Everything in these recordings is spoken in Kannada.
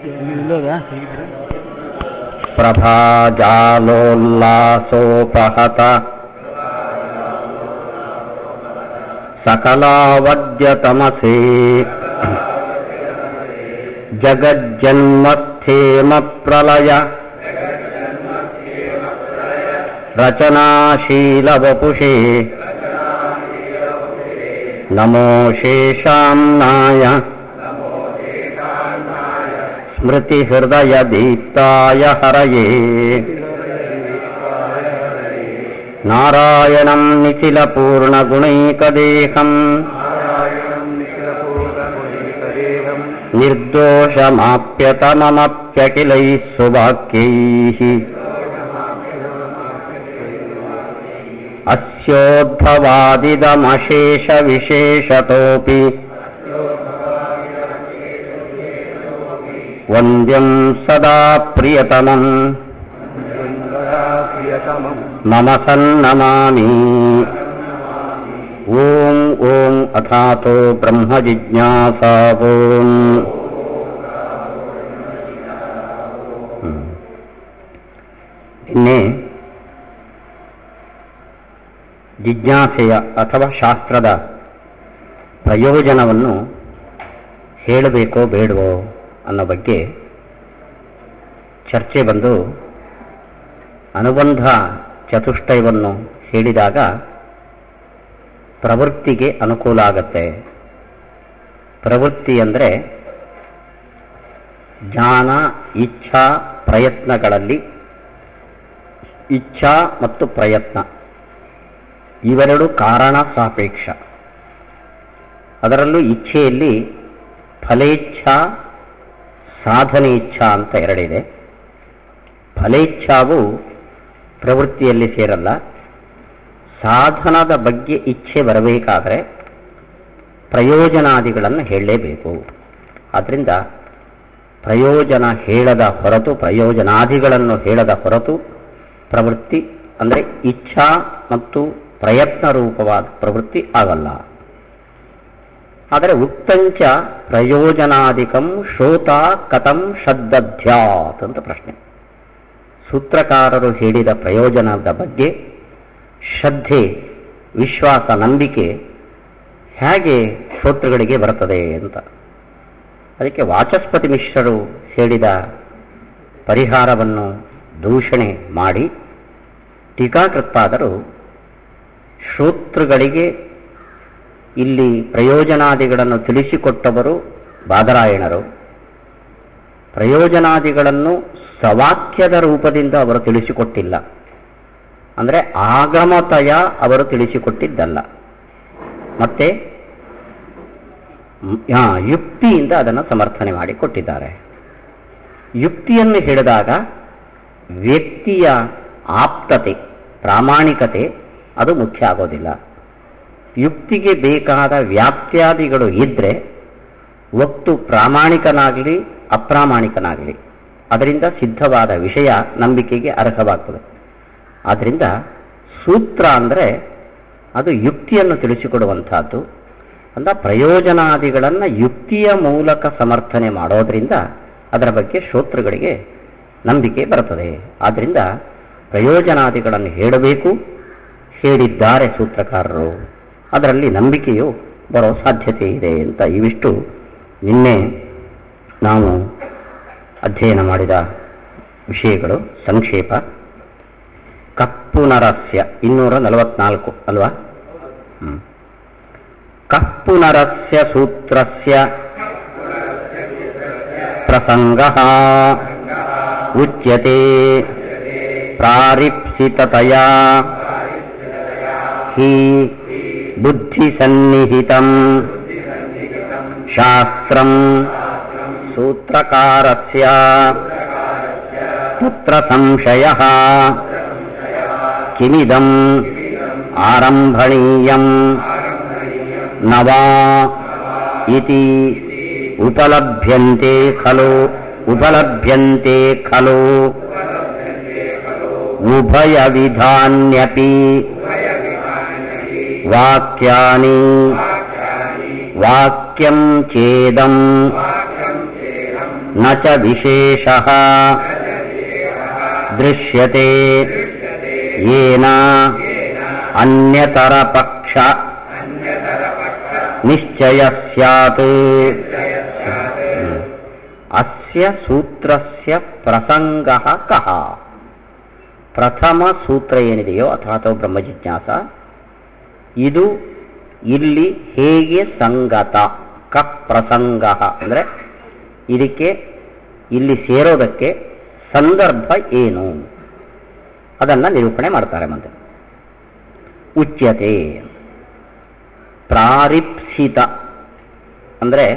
ಇಲ್ಲದ प्रभाजालोल्लासोपहत सकलावद्यतमसे जगज्जन्मस्थेमप्रलय रचनाशीलवपुषे नमो शेषाम्नाय स्मृतिहृदयदीप्ताय हरये नारायणं निखिलपूर्णगुणैकदेहम् निर्दोषमाप्यतममप्यखिलैः सुवाक्यैः अस्योद्भवादिदमशेषविशेषतोऽपि वन्द्यं सदा प्रियतमम् मम सन्नमामि ॐ ॐ अथातो ब्रह्मजिज्ञासा ॐ ನಿನ್ನೆ ಜಿಜ್ಞಾಸೆಯ ಅಥವಾ ಶಾಸ್ತ್ರದ ಪ್ರಯೋಜನವನ್ನು ಹೇಳಬೇಕೋ ಬೇಡವೋ ಅನ್ನೋ ಬಗ್ಗೆ ಚರ್ಚೆ ಬಂದು ಅನುಬಂಧ ಚತುಷ್ಟಯವನ್ನು ಹೇಳಿದಾಗ ಪ್ರವೃತ್ತಿಗೆ ಅನುಕೂಲ ಆಗತ್ತೆ ಪ್ರವೃತ್ತಿ ಅಂದರೆ ಜ್ಞಾನ ಇಚ್ಛಾ ಪ್ರಯತ್ನಗಳಲ್ಲಿ ಇಚ್ಛಾ ಮತ್ತು ಪ್ರಯತ್ನ ಇವೆರಡು ಕಾರಣ ಸಾಪೇಕ್ಷ ಅದರಲ್ಲೂ ಇಚ್ಛೆಯಲ್ಲಿ ಫಲೇಚ್ಛಾ ಸಾಧನೆ ಇಚ್ಛಾ ಅಂತ ಎರಡಿದೆ ಫಲೇಚ್ಛಾವು ಪ್ರವೃತ್ತಿಯಲ್ಲಿ ಸೇರಲ್ಲ ಸಾಧನದ ಬಗ್ಗೆ ಇಚ್ಛೆ ಬರಬೇಕಾದರೆ ಪ್ರಯೋಜನಾದಿಗಳನ್ನು ಹೇಳಲೇಬೇಕು ಆದ್ದರಿಂದ ಪ್ರಯೋಜನ ಹೇಳದ ಹೊರತು ಪ್ರಯೋಜನಾದಿಗಳನ್ನು ಹೇಳದ ಹೊರತು ಪ್ರವೃತ್ತಿ ಅಂದರೆ ಇಚ್ಛಾ ಮತ್ತು ಪ್ರಯತ್ನ ರೂಪವಾದ ಪ್ರವೃತ್ತಿ ಆಗಲ್ಲ ಆದರೆ ಉಕ್ತಂಚ ಪ್ರಯೋಜನಾದಿಕಂ ಶ್ರೋತ ಕಥಂ ಶ್ರದ್ಧಧ್ಯಾತ್ ಅಂತ ಪ್ರಶ್ನೆ ಸೂತ್ರಕಾರರು ಹೇಳಿದ ಪ್ರಯೋಜನದ ಬಗ್ಗೆ ಶ್ರದ್ಧೆ ವಿಶ್ವಾಸ ನಂಬಿಕೆ ಹೇಗೆ ಶ್ರೋತೃಗಳಿಗೆ ಬರುತ್ತದೆ ಅಂತ ಅದಕ್ಕೆ ವಾಚಸ್ಪತಿ ಮಿಶ್ರರು ಹೇಳಿದ ಪರಿಹಾರವನ್ನು ದೂಷಣೆ ಮಾಡಿ ಟೀಕಾಕೃತ್ಪಾದರು ಶ್ರೋತೃಗಳಿಗೆ ಇಲ್ಲಿ ಪ್ರಯೋಜನಾದಿಗಳನ್ನು ತಿಳಿಸಿಕೊಟ್ಟವರು ಬಾದರಾಯಣರು ಪ್ರಯೋಜನಾದಿಗಳನ್ನು ಸವಾಕ್ಯದ ರೂಪದಿಂದ ಅವರು ತಿಳಿಸಿಕೊಟ್ಟಿಲ್ಲ ಅಂದರೆ ಆಗಮತಯ ಅವರು ತಿಳಿಸಿಕೊಟ್ಟಿದ್ದಲ್ಲ ಮತ್ತೆ ಆ, ಯುಕ್ತಿಯಿಂದ ಅದನ್ನು ಸಮರ್ಥನೆ ಮಾಡಿ ಕೊಟ್ಟಿದ್ದಾರೆ ಯುಕ್ತಿಯನ್ನು ಹೇಳಿದಾಗ ವ್ಯಕ್ತಿಯ ಆಪ್ತತೆ ಪ್ರಾಮಾಣಿಕತೆ ಅದು ಮುಖ್ಯ ಆಗೋದಿಲ್ಲ ಯುಕ್ತಿಗೆ ಬೇಕಾದ ವ್ಯಾಪ್ತ್ಯಾದಿಗಳು ಇದ್ರೆ ಒಟ್ಟು ಪ್ರಾಮಾಣಿಕನಾಗಲಿ ಅಪ್ರಾಮಾಣಿಕನಾಗಲಿ ಅದರಿಂದ ಸಿದ್ಧವಾದ ವಿಷಯ ನಂಬಿಕೆಗೆ ಅರ್ಹವಾಗ್ತದೆ ಆದ್ದರಿಂದ ಸೂತ್ರ ಅಂದರೆ ಅದು ಯುಕ್ತಿಯನ್ನು ತಿಳಿಸಿಕೊಡುವಂತಹದ್ದು ಅಂದ ಪ್ರಯೋಜನಾದಿಗಳನ್ನು ಯುಕ್ತಿಯ ಮೂಲಕ ಸಮರ್ಥನೆ ಮಾಡೋದ್ರಿಂದ ಅದರ ಬಗ್ಗೆ ಶ್ರೋತೃಗಳಿಗೆ ನಂಬಿಕೆ ಬರುತ್ತದೆ ಆದ್ದರಿಂದ ಪ್ರಯೋಜನಾದಿಗಳನ್ನು ಹೇಳಬೇಕು ಹೇಳಿದ್ದಾರೆ ಸೂತ್ರಕಾರರು ಅದರಲ್ಲಿ ನಂಬಿಕೆಯು ಬರೋ ಸಾಧ್ಯತೆ ಇದೆ ಅಂತ ಇವಿಷ್ಟು ನಿನ್ನೆ ನಾವು ಅಧ್ಯಯನ ಮಾಡಿದ ವಿಷಯಗಳು ಸಂಕ್ಷೇಪ ಕಪ್ಪು ನರಸ್ಯ ಇನ್ನೂರ ನಲವತ್ನಾಲ್ಕು ಅಲ್ವಾ ಹ್ಮ್. ಕಪ್ಪು ನರಸ್ಯ ಸೂತ್ರಸ್ಯ ಪ್ರಸಂಗ ಉಚ್ಯತೆ ಪ್ರಾರಿಪ್ಸಿತತಯಾ ಹಿ ಬುದ್ಧಿಸನ್ನಿಹಿತಂ ಶಾಸ್ತ್ರಂ ಸೂತ್ರಕಾರಸ್ಯ ತತ್ರ ಸಂಶಯಃ ಕಿಮಿದಂ ಆರಂಭಣೀಯಂ न वा इति उपलभ्यन्ते खलु उपलभ्यन्ते खलु उभयविधान्यपि वाक्यानि वाक्यं चेदम् ನ ಚ ವಿಶೇಷ ದೃಶ್ಯತೆ ಏನ ಅನ್ಯತರ ಪಕ್ಷ ನಿಶ್ಚಯ ಸ್ಯಾತ್ ಅಸ್ಯ ಸೂತ್ರಸ್ಯ ಪ್ರಸಂಗ ಕಹ ಪ್ರಥಮ ಸೂತ್ರ ಏನಿದೆಯೋ ಅಥವಾ ಬ್ರಹ್ಮ ಜಿಜ್ಞಾಸ ಇದು ಇಲ್ಲಿ ಹೇಗೆ ಸಂಗತ ಕ ಪ್ರಸಂಗ ಅಂದ್ರೆ ಇದಕ್ಕೆ ಇಲ್ಲಿ ಸೇರೋದಕ್ಕೆ ಸಂದರ್ಭ ಏನು ಅದನ್ನ ನಿರೂಪಣೆ ಮಾಡ್ತಾರೆ ಮುಂದೆ ಉಚ್ಯತೆ ಪ್ರಾರಿಪ್ಸಿತ ಅಂದ್ರೆ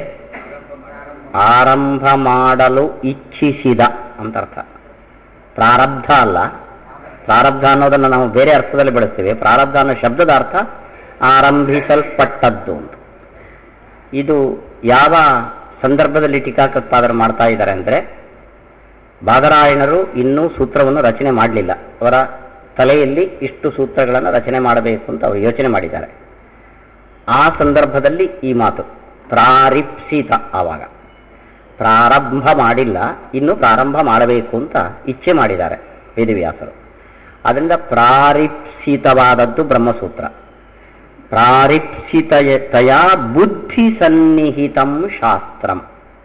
ಆರಂಭ ಮಾಡಲು ಇಚ್ಛಿಸಿದ ಅಂತ ಅರ್ಥ ಪ್ರಾರಬ್ಧ ಅಲ್ಲ ಪ್ರಾರಬ್ಧ ಅನ್ನೋದನ್ನು ನಾವು ಬೇರೆ ಅರ್ಥದಲ್ಲಿ ಬಳಸ್ತೀವಿ ಪ್ರಾರಬ್ಧ ಅನ್ನೋ ಶಬ್ದದ ಅರ್ಥ ಆರಂಭಿಸಲ್ಪಟ್ಟದ್ದು ಅಂತ ಇದು ಯಾವ ಸಂದರ್ಭದಲ್ಲಿ ಟೀಕಾಕೃತ್ಪಾದನೆ ಮಾಡ್ತಾ ಇದ್ದಾರೆ ಅಂದ್ರೆ ಬಾದರಾಯಣರು ಇನ್ನೂ ಸೂತ್ರವನ್ನು ರಚನೆ ಮಾಡಲಿಲ್ಲ ಅವರ ತಲೆಯಲ್ಲಿ ಇಷ್ಟು ಸೂತ್ರಗಳನ್ನು ರಚನೆ ಮಾಡಬೇಕು ಅಂತ ಅವರು ಯೋಚನೆ ಮಾಡಿದ್ದಾರೆ ಆ ಸಂದರ್ಭದಲ್ಲಿ ಈ ಮಾತು ಪ್ರಾರಿಪ್ಸಿತ ಆವಾಗ ಪ್ರಾರಂಭ ಮಾಡಿಲ್ಲ ಇನ್ನು ಪ್ರಾರಂಭ ಮಾಡಬೇಕು ಅಂತ ಇಚ್ಛೆ ಮಾಡಿದ್ದಾರೆ ವೇದವ್ಯಾಸರು ಅದರಿಂದ ಪ್ರಾರಿಪ್ಸಿತವಾದದ್ದು ಬ್ರಹ್ಮಸೂತ್ರ ಪ್ರಾರಿಪ್ಸಿತಯ ಬುದ್ಧಿ ಸನ್ನಿಹಿತಂ ಶಾಸ್ತ್ರಂ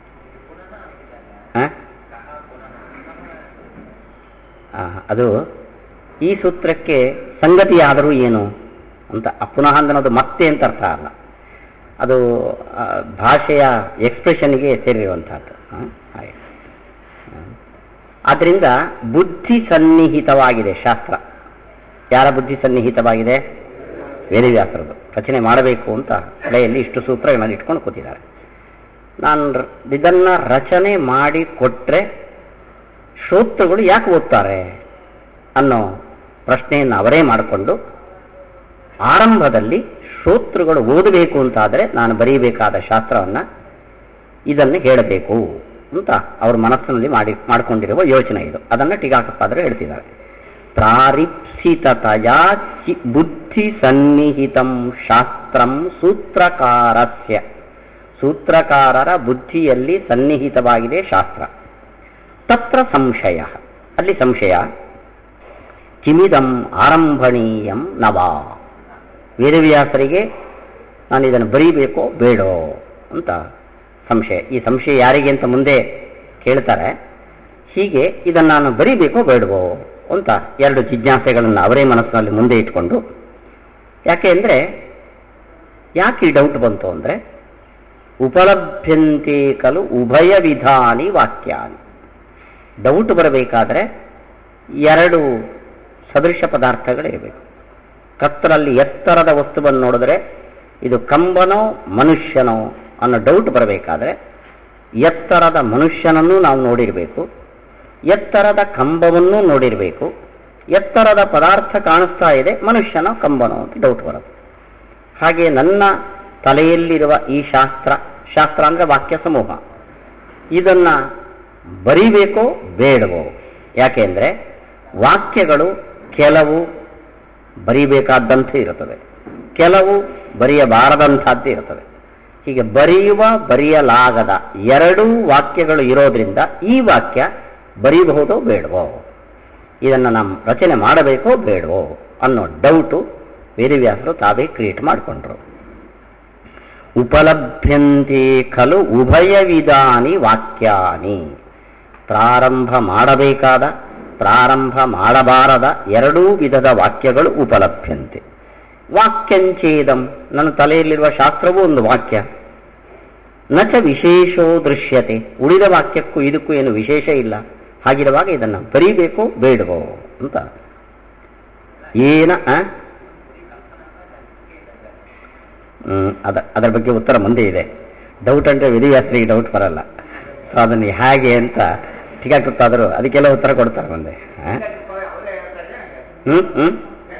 ಹ? ಆ, ಅದು ಈ ಸೂತ್ರಕ್ಕೆ ಸಂಗತಿಯಾದರೂ ಏನು ಅಂತ ಆ ಪುನಃ ಅನ್ನೋದು ಮತ್ತೆ ಅಂತ ಅರ್ಥ ಅಲ್ಲ ಅದು ಆ, ಭಾಷೆಯ ಎಕ್ಸ್ಪ್ರೆಷನ್ಗೆ ಸೇರಿರುವಂತಹದ್ದು ಹ? ಹಾಗೆ ಹ. ಆದ್ರಿಂದ ಬುದ್ಧಿ ಸನ್ನಿಹಿತವಾಗಿದೆ ಶಾಸ್ತ್ರ ಯಾರ ಬುದ್ಧಿ ಸನ್ನಿಹಿತವಾಗಿದೆ ವೇದವ್ಯಾಸರದು ರಚನೆ ಮಾಡಬೇಕು ಅಂತ ತಲೆಯಲ್ಲಿ ಇಷ್ಟು ಸೂತ್ರಗಳನ್ನು ಇಟ್ಕೊಂಡು ಕೂತಿದ್ದಾರೆ ನಾನು ರ- ಇದನ್ನ ರಚನೆ ಮಾಡಿ ಕೊಟ್ರೆ ಶ್ರೋತೃಗಳು ಯಾಕೆ ಓದ್ತಾರೆ ಅನ್ನೋ ಪ್ರಶ್ನೆಯನ್ನು ಅವರೇ ಮಾಡಿಕೊಂಡು ಆರಂಭದಲ್ಲಿ ಶ್ರೋತೃಗಳು ಓದಬೇಕು ಅಂತಾದರೆ ನಾನು ಬರೀಬೇಕಾದ ಶಾಸ್ತ್ರವನ್ನ ಇದನ್ನು ಹೇಳಬೇಕು ಅಂತ ಅವ್ರ ಮನಸ್ಸಿನಲ್ಲಿ ಮಾಡಿ ಮಾಡಿಕೊಂಡಿರುವ ಯೋಚನೆ ಇದು ಅದನ್ನ ಟೀಕಾಕೃತ್ಪಾದರು ಹೇಳ್ತಿದ್ದಾರೆ ಪ್ರಾರಿಪ್ಸಿತತೆಯ ಚಿ- ಬುದ್ಧಿ ಸನ್ನಿಹಿತಂ ಶಾಸ್ತ್ರಂ ಸೂತ್ರಕಾರಸ್ಯ ಸೂತ್ರಕಾರರ ಬುದ್ಧಿಯಲ್ಲಿ ಸನ್ನಿಹಿತವಾಗಿದೆ ಶಾಸ್ತ್ರ ತತ್ರ ಸಂಶಯ ಅಲ್ಲಿ ಸಂಶಯ ಕಿಮಿದಂ ಆರಂಭಣೀಯಂ ನವಾ ವೇದವ್ಯಾಸರಿಗೆ ನಾನು ಇದನ್ನು ಬರೀಬೇಕೋ ಬೇಡೋ ಅಂತ ಸಂಶಯ ಈ ಸಂಶಯ ಯಾರಿಗೆ ಅಂತ ಮುಂದೆ ಕೇಳ್ತಾರೆ ಹೀಗೆ ಇದನ್ನು ನಾನು ಬರೀಬೇಕೋ ಬೇಡವೋ ಅಂತ ಎರಡು ಜಿಜ್ಞಾಸೆಗಳನ್ನು ಅವರೇ ಮನಸ್ಸಿನಲ್ಲಿ ಮುಂದೆ ಇಟ್ಕೊಂಡು ಯಾಕೆ ಅಂದರೆ ಯಾಕೆ ಈ ಡೌಟ್ ಬಂತು ಅಂದರೆ ಉಪಲಭ್ಯಂತೆ ಕಲು ಉಭಯ ವಿಧಾನಿ ವಾಕ್ಯಾನಿ ಡೌಟ್ ಬರಬೇಕಾದ್ರೆ ಎರಡು ಸದೃಶ ಪದಾರ್ಥಗಳಿರಬೇಕು ಕತ್ತಲಲ್ಲಿ ಎತ್ತರದ ವಸ್ತುವನ್ನು ನೋಡಿದ್ರೆ ಇದು ಕಂಬನೋ ಮನುಷ್ಯನೋ ಅನ್ನೋ ಡೌಟ್ ಬರಬೇಕಾದ್ರೆ ಎತ್ತರದ ಮನುಷ್ಯನನ್ನು ನಾವು ನೋಡಿರಬೇಕು ಎತ್ತರದ ಕಂಬವನ್ನೂ ನೋಡಿರಬೇಕು ಎತ್ತರದ ಪದಾರ್ಥ ಕಾಣಿಸ್ತಾ ಇದೆ ಮನುಷ್ಯನೋ ಕಂಬನೋ ಅಂತ ಡೌಟ್ ಬರುತ್ತೆ ಹಾಗೆ ನನ್ನ ತಲೆಯಲ್ಲಿರುವ ಈ ಶಾಸ್ತ್ರ ಶಾಸ್ತ್ರ ಅಂದ್ರೆ ವಾಕ್ಯ ಸಮೂಹ ಇದನ್ನ ಬರಿಬೇಕೋ ಬೇಡವೋ ಯಾಕೆಂದ್ರೆ ವಾಕ್ಯಗಳು ಕೆಲವು ಬರಿಬೇಕಾದಂತೆ ಇರುತ್ತದೆ ಕೆಲವು ಬರೆಯಬಾರದಂಥದ್ದು ಇರುತ್ತದೆ ಹೀಗೆ ಬರೆಯುವ ಬರೆಯಲಾಗದ ಎರಡೂ ವಾಕ್ಯಗಳು ಇರೋದ್ರಿಂದ ಈ ವಾಕ್ಯ ಬರೀಬಹುದೋ ಬೇಡವೋ ಇದನ್ನು ನಾವು ರಚನೆ ಮಾಡಬೇಕೋ ಬೇಡವೋ ಅನ್ನೋ ಡೌಟು ವೇದವ್ಯಾಸರು ತಾವೇ ಕ್ರಿಯೇಟ್ ಮಾಡಿಕೊಂಡ್ರು ಉಪಲಭ್ಯಂತೆ ಖಲು ಉಭಯ ವಿಧಾನಿ ವಾಕ್ಯಾನಿ ಪ್ರಾರಂಭ ಮಾಡಬೇಕಾದ ಪ್ರಾರಂಭ ಮಾಡಬಾರದ ಎರಡೂ ವಿಧದ ವಾಕ್ಯಗಳು ಉಪಲಭ್ಯಂತೆ ವಾಕ್ಯಂಚೇದಂ ನನ್ನ ತಲೆಯಲ್ಲಿರುವ ಶಾಸ್ತ್ರವೂ ಒಂದು ವಾಕ್ಯ ನಚ ವಿಶೇಷೋ ದೃಶ್ಯತೆ ಉಳಿದ ವಾಕ್ಯಕ್ಕೂ ಇದಕ್ಕೂ ಏನು ವಿಶೇಷ ಇಲ್ಲ ಹಾಗಿರುವಾಗ ಇದನ್ನು ಬರೀಬೇಕೋ ಬೇಡವೋ ಅಂತ ಏನ ಆ? ಹ್ಮ್, ಅದ ಅದರ ಬಗ್ಗೆ ಉತ್ತರ ಮುಂದೆ ಇದೆ ಡೌಟ್ ಅಂದ್ರೆ ವಿಧಿಯಾಸ್ತ್ರಿಗೆ ಡೌಟ್ ಬರಲ್ಲ ಸೊ ಅದನ್ನು ಹೇಗೆ ಅಂತ ಟೀಕಾಕೃತ್ತಾದರೂ ಅದಕ್ಕೆಲ್ಲ ಉತ್ತರ ಕೊಡ್ತಾರೆ ಮುಂದೆ ಆ? ಹ್ಮ್ ಹ್ಮ್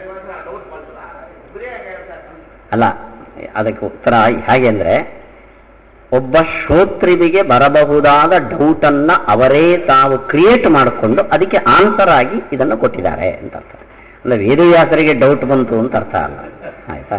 ಅಲ್ಲ ಅದಕ್ಕೆ ಉತ್ತರ ಹೇಗೆ ಅಂದ್ರೆ ಒಬ್ಬ ಶ್ರೋತ್ರಿವಿಗೆ ಬರಬಹುದಾದ ಡೌಟ್ ಅನ್ನ ಅವರೇ ತಾವು ಕ್ರಿಯೇಟ್ ಮಾಡಿಕೊಂಡು ಅದಕ್ಕೆ ಆನ್ಸರ್ ಆಗಿ ಇದನ್ನು ಕೊಟ್ಟಿದ್ದಾರೆ ಅಂತ ಅರ್ಥ ಅಂದ್ರೆ ವೇದವ್ಯಾಸರಿಗೆ ಡೌಟ್ ಬಂತು ಅಂತ ಅರ್ಥ ಅಲ್ಲ ಆಯ್ತಾ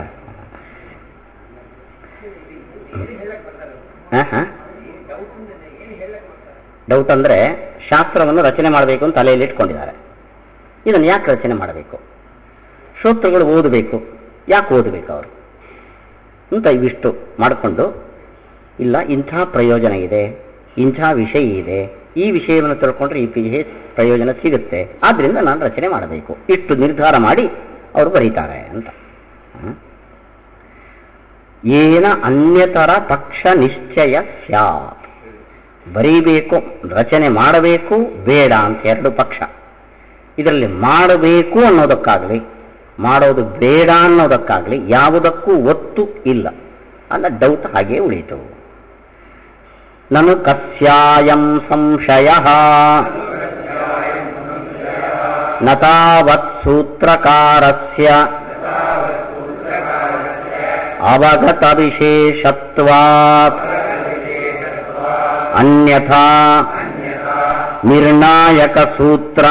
ಹ, ಹ? ಡೌಟ್ ಅಂದ್ರೆ ಶಾಸ್ತ್ರವನ್ನು ರಚನೆ ಮಾಡಬೇಕು ಅಂತ ತಲೆಯಲ್ಲಿ ಇಟ್ಕೊಂಡಿದ್ದಾರೆ ಇದನ್ನು ಯಾಕೆ ರಚನೆ ಮಾಡಬೇಕು ಶ್ರೋತೃಗಳು ಓದಬೇಕು ಯಾಕೆ ಓದಬೇಕು ಅವರು ಅಂತ ಇವಿಷ್ಟು ಮಾಡಿಕೊಂಡು ಇಲ್ಲ ಇಂಥ ಪ್ರಯೋಜನ ಇದೆ ಇಂಥ ವಿಷಯ ಇದೆ ಈ ವಿಷಯವನ್ನು ತಿಳ್ಕೊಂಡ್ರೆ ಈ ವಿಷಯ ಪ್ರಯೋಜನ ಸಿಗುತ್ತೆ ಆದ್ರಿಂದ ನಾನು ರಚನೆ ಮಾಡಬೇಕು ಇಷ್ಟು ನಿರ್ಧಾರ ಮಾಡಿ ಅವರು ಬರೀತಾರೆ ಅಂತ ಹ್ಮ್. ಏನ ಅನ್ಯತರ ಪಕ್ಷ ನಿಶ್ಚಯ ಸ್ಯಾತ್ ಬರೀಬೇಕು ರಚನೆ ಮಾಡಬೇಕು ಬೇಡ ಅಂತ ಎರಡು ಪಕ್ಷ ಇದರಲ್ಲಿ ಮಾಡಬೇಕು ಅನ್ನೋದಕ್ಕಾಗಲಿ ಮಾಡೋದು ಬೇಡ ಅನ್ನೋದಕ್ಕಾಗಲಿ ಯಾವುದಕ್ಕೂ ಒತ್ತು ಇಲ್ಲ ಅಲ್ಲ ಡೌಟ್ ಹಾಗೆ ಉಳಿತು ನನು ಕಸ್ಯಾಯಂ ಸಂಶಯ ನ ತಾವತ್ ಸೂತ್ರಕಾರಸ್ಯ ಅವಗತ ವಿಶೇಷತ್ವಾತ್ ಅನ್ಯಥಾ ನಿರ್ಣಾಯಕ ಸೂತ್ರ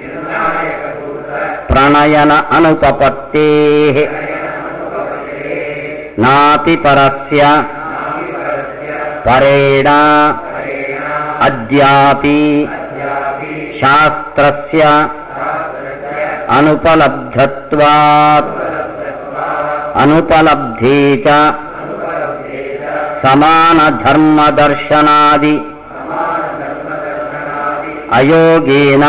ಪ್ರಣಯನ ಅನುಪಪತ್ತೇ ನಾತಿ ಪರಸ್ಯ ಪರೇಣ ಅದ್ಯಾಪಿ ಶಾಸ್ತ್ರಸ್ಯ ಅನುಪಲಬ್ಧತ್ವಾತ್ ಅನುಪಲಬ್ಧೇ ಚ ಸಮಾನ ಧರ್ಮ ದರ್ಶನಾದಿ ಅಯೋಗೇನ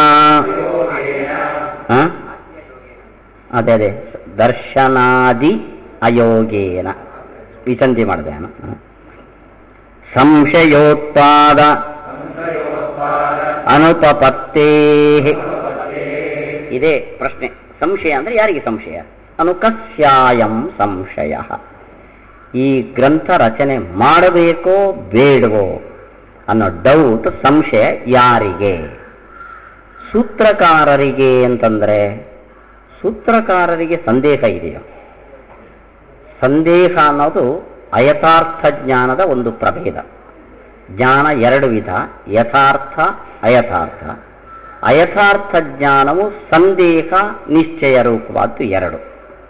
ಹ? ಅದೇ ಅದೇ ದರ್ಶನಾದಿ ಅಯೋಗೇನ ವಿಸಂಧಿ ಮಾಡಿದೆ ನಾನು ಹ. ಸಂಶಯೋತ್ಪಾದ ಅನುಪಪತ್ತೇ ಇದೇ ಪ್ರಶ್ನೆ ಸಂಶಯ ಅಂದ್ರೆ ಯಾರಿಗೆ ಸಂಶಯ ಅನುಕಸ್ಯಾಯಂ ಸಂಶಯ ಈ ಗ್ರಂಥ ರಚನೆ ಮಾಡಬೇಕೋ ಬೇಡವೋ ಅನ್ನೋ ಡೌಟ್ ಸಂಶಯ ಯಾರಿಗೆ ಸೂತ್ರಕಾರರಿಗೆ ಅಂತಂದ್ರೆ ಸೂತ್ರಕಾರರಿಗೆ ಸಂದೇಹ ಇದೆಯೋ ಸಂದೇಹ ಅನ್ನೋದು ಅಯಥಾರ್ಥ ಜ್ಞಾನದ ಒಂದು ಪ್ರಭೇದ ಜ್ಞಾನ ಎರಡು ವಿಧ ಯಥಾರ್ಥ ಅಯಥಾರ್ಥ ಅಯಥಾರ್ಥ ಜ್ಞಾನವು ಸಂದೇಹ ನಿಶ್ಚಯ ರೂಪವಾದ್ದು ಎರಡು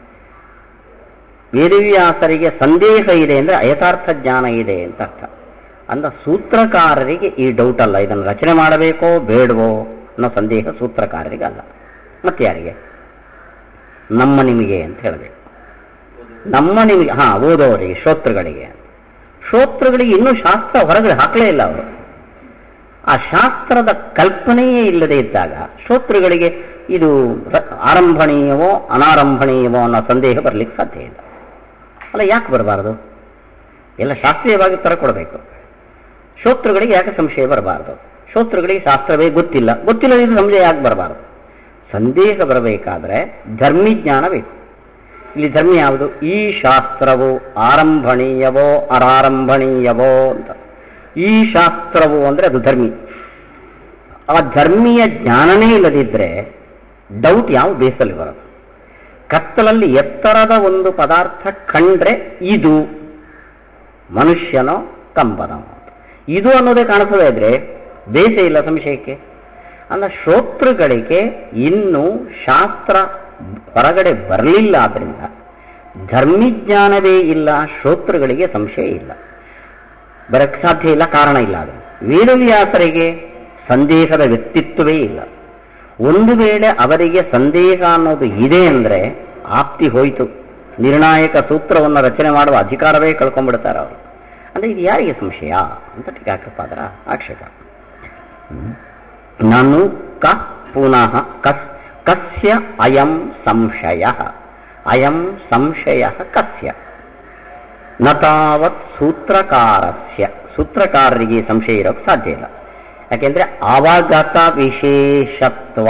ವೇದವ್ಯಾಸರಿಗೆ ಸಂದೇಹ ಇದೆ ಅಂದ್ರೆ ಅಯಥಾರ್ಥ ಜ್ಞಾನ ಇದೆ ಅಂತ ಅರ್ಥ ಅಂದ ಸೂತ್ರಕಾರರಿಗೆ ಈ ಡೌಟ್ ಅಲ್ಲ ಇದನ್ನು ರಚನೆ ಮಾಡಬೇಕೋ ಬೇಡವೋ ಅನ್ನೋ ಸಂದೇಹ ಸೂತ್ರಕಾರರಿಗೆ ಅಲ್ಲ ಮತ್ತೆ ಯಾರಿಗೆ ನಮ್ಮ ನಿಮಗೆ ಅಂತ ಹೇಳಬೇಕು ನಮ್ಮ ನಿಮಗೆ ಹಾ ಓದೋರಿಗೆ ಶ್ರೋತೃಗಳಿಗೆ ಶ್ರೋತೃಗಳಿಗೆ ಇನ್ನೂ ಶಾಸ್ತ್ರ ಹೊರಗಡೆ ಹಾಕಲೇ ಇಲ್ಲ ಅವರು ಆ ಶಾಸ್ತ್ರದ ಕಲ್ಪನೆಯೇ ಇಲ್ಲದೆ ಇದ್ದಾಗ ಶ್ರೋತೃಗಳಿಗೆ ಇದು ರ- ಆರಂಭಣೀಯವೋ ಅನಾರಂಭಣೀಯವೋ ಅನ್ನೋ ಸಂದೇಹ ಬರಲಿಕ್ಕೆ ಸಾಧ್ಯ ಇಲ್ಲ ಅಲ್ಲ ಯಾಕೆ ಬರಬಾರದು ಎಲ್ಲ ಶಾಸ್ತ್ರೀಯವಾಗಿ ಉತ್ತರ ಕೊಡಬೇಕು ಶ್ರೋತೃಗಳಿಗೆ ಯಾಕೆ ಸಂಶಯ ಬರಬಾರದು ಶ್ರೋತೃಗಳಿಗೆ ಶಾಸ್ತ್ರವೇ ಗೊತ್ತಿಲ್ಲ ಗೊತ್ತಿಲ್ಲದಿದ್ದು ಸಂಶಯ ಯಾಕೆ ಬರಬಾರದು ಸಂದೇಹ ಬರಬೇಕಾದ್ರೆ ಧರ್ಮಿ ಜ್ಞಾನ ಬೇಕು ಇಲ್ಲಿ ಧರ್ಮ ಯಾವುದು ಈ ಶಾಸ್ತ್ರವು ಆರಂಭಣೀಯವೋ ಅರಾರಂಭಣೀಯವೋ ಅಂತ ಈ ಶಾಸ್ತ್ರವು ಅಂದ್ರೆ ಅದು ಧರ್ಮಿ ಆ ಧರ್ಮೀಯ ಜ್ಞಾನನೇ ಇಲ್ಲದಿದ್ರೆ ಡೌಟ್ ಯಾವ ಬೇಸಲ್ಲಿ ಬರೋದು ಕತ್ತಲಲ್ಲಿ ಎತ್ತರದ ಒಂದು ಪದಾರ್ಥ ಕಂಡ್ರೆ ಇದು ಮನುಷ್ಯನೋ ಕಂಬನೋ ಇದು ಅನ್ನೋದೇ ಕಾಣಿಸದೇ ಇದ್ರೆ ದೇಶ ಇಲ್ಲ ಸಂಶಯಕ್ಕೆ ಅಂದ್ರೆ ಶ್ರೋತೃಗಳಿಗೆ ಇನ್ನೂ ಶಾಸ್ತ್ರ ಹೊರಗಡೆ ಬರಲಿಲ್ಲ ಆದ್ರಿಂದ ಧರ್ಮಿಜ್ಞಾನವೇ ಇಲ್ಲ ಶ್ರೋತೃಗಳಿಗೆ ಸಂಶಯ ಇಲ್ಲ ಬರಕ್ಕೆ ಸಾಧ್ಯ ಇಲ್ಲ ಕಾರಣ ಇಲ್ಲ ಅದು ವೇದವ್ಯಾಸರಿಗೆ ಸಂದೇಹದ ವ್ಯಕ್ತಿತ್ವವೇ ಇಲ್ಲ ಒಂದು ವೇಳೆ ಅವರಿಗೆ ಸಂದೇಹ ಅನ್ನೋದು ಇದೆ ಅಂದ್ರೆ ಆಪ್ತಿ ಹೋಯಿತು ನಿರ್ಣಾಯಕ ಸೂತ್ರವನ್ನು ರಚನೆ ಮಾಡುವ ಅಧಿಕಾರವೇ ಕಳ್ಕೊಂಡ್ಬಿಡ್ತಾರೆ ಅವರು ಅಂದ್ರೆ ಇದು ಯಾರಿಗೆ ಸಂಶಯ ಅಂತ ಟೀಕಾಕೃಪಾದರ ಆಕ್ಷೇಪ ಹ್ಮ್. ನಾನು ಕ ಪುನಃ ಕಸ್ ಕಸ್ಯ ಅಯಂ ಸಂಶಯ ಅಯಂ ಸಂಶಯ ಕಸ್ಯ ನ ತಾವತ್ ಸೂತ್ರಕಾರಸ್ಯ ಸೂತ್ರಕಾರರಿಗೆ ಸಂಶಯ ಇರೋಕ್ಕೆ ಸಾಧ್ಯ ಇಲ್ಲ ಯಾಕೆಂದ್ರೆ ಅವಗತ ವಿಶೇಷತ್ವ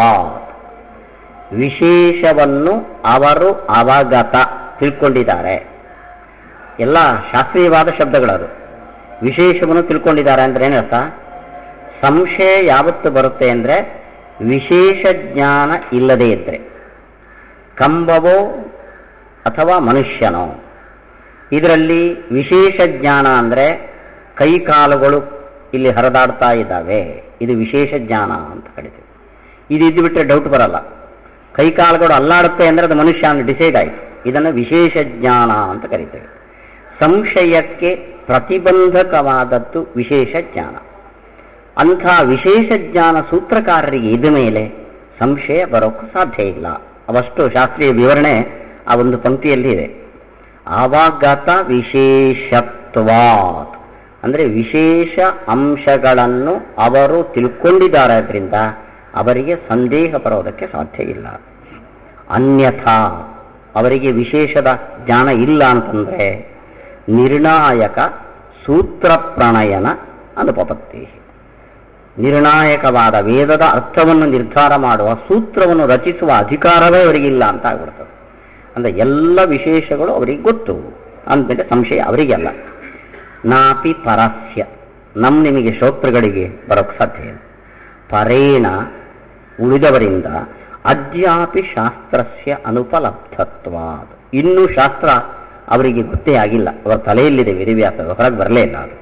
ವಿಶೇಷವನ್ನು ಅವರು ಅವಗತ ತಿಳ್ಕೊಂಡಿದ್ದಾರೆ ಎಲ್ಲ ಶಾಸ್ತ್ರೀಯವಾದ ಶಬ್ದಗಳದು ವಿಶೇಷವನ್ನು ತಿಳ್ಕೊಂಡಿದ್ದಾರೆ ಅಂದ್ರೆ ಏನರ್ಥ ಸಂಶಯ ಯಾವತ್ತು ಬರುತ್ತೆ ಅಂದ್ರೆ ವಿಶೇಷ ಜ್ಞಾನ ಇಲ್ಲದೇ ಇದ್ರೆ ಕಂಬವೋ ಅಥವಾ ಮನುಷ್ಯನೋ ಇದರಲ್ಲಿ ವಿಶೇಷ ಜ್ಞಾನ ಅಂದ್ರೆ ಕೈ ಕಾಲುಗಳು ಇಲ್ಲಿ ಹರಿದಾಡ್ತಾ ಇದ್ದಾವೆ ಇದು ವಿಶೇಷ ಜ್ಞಾನ ಅಂತ ಕರಿತೀವಿ ಇದು ಇದ್ದು ಬಿಟ್ರೆ ಡೌಟ್ ಬರಲ್ಲ ಕೈ ಕಾಲುಗಳು ಅಲ್ಲಾಡುತ್ತೆ ಅಂದ್ರೆ ಅದು ಮನುಷ್ಯ ಅಂತ ಡಿಸೈಡ್ ಆಯಿತು ಇದನ್ನು ವಿಶೇಷ ಜ್ಞಾನ ಅಂತ ಕರಿತೇವೆ ಸಂಶಯಕ್ಕೆ ಪ್ರತಿಬಂಧಕವಾದದ್ದು ವಿಶೇಷ ಜ್ಞಾನ ಅಂಥ ವಿಶೇಷ ಜ್ಞಾನ ಸೂತ್ರಕಾರರಿಗೆ ಇದ್ದ ಮೇಲೆ ಸಂಶಯ ಬರೋಕ್ಕೂ ಸಾಧ್ಯ ಇಲ್ಲ ಅವಷ್ಟು ಶಾಸ್ತ್ರೀಯ ವಿವರಣೆ ಆ ಒಂದು ಪಂಕ್ತಿಯಲ್ಲಿ ಇದೆ ಅವಗತ ವಿಶೇಷತ್ವಾತ್ ಅಂದ್ರೆ ವಿಶೇಷ ಅಂಶಗಳನ್ನು ಅವರು ತಿಳ್ಕೊಂಡಿದ್ದಾರೆ ಅದರಿಂದ ಅವರಿಗೆ ಸಂದೇಹ ಬರೋದಕ್ಕೆ ಸಾಧ್ಯ ಇಲ್ಲ ಅನ್ಯಥಾ ಅವರಿಗೆ ವಿಶೇಷದ ಜ್ಞಾನ ಇಲ್ಲ ಅಂತಂದ್ರೆ ನಿರ್ಣಾಯಕ ಸೂತ್ರ ಪ್ರಣಯನ ಅನುಪಪತ್ತಿ ನಿರ್ಣಾಯಕವಾದ ವೇದದ ಅರ್ಥವನ್ನು ನಿರ್ಧಾರ ಮಾಡುವ ಸೂತ್ರವನ್ನು ರಚಿಸುವ ಅಧಿಕಾರವೇ ಅವರಿಗಿಲ್ಲ ಅಂತ ಆಗ್ಬಿಡ್ತದೆ ಅಂದ್ರೆ ಎಲ್ಲ ವಿಶೇಷಗಳು ಅವರಿಗೆ ಗೊತ್ತು ಅಂದ್ಮೇಲೆ ಸಂಶಯ ಅವರಿಗೆಲ್ಲ ನಾಪಿ ಪರಸ್ಯ ನಮ್ ನಿಮಗೆ ಶ್ರೋತೃಗಳಿಗೆ ಬರೋಕ್ಕೆ ಸಾಧ್ಯ ಇಲ್ಲ ಪರೇಣ ಉಳಿದವರಿಂದ ಅದ್ಯಾಪಿ ಶಾಸ್ತ್ರಸ್ಯ ಅನುಪಲಬ್ಧತ್ವ ಇನ್ನೂ ಶಾಸ್ತ್ರ ಅವರಿಗೆ ಗೊತ್ತೇ ಆಗಿಲ್ಲ ಅವರ ತಲೆಯಲ್ಲಿದೆ ವೇದವ್ಯಾಸ ಹೊರಗೆ ಬರಲೇ ಇಲ್ಲ ಅದು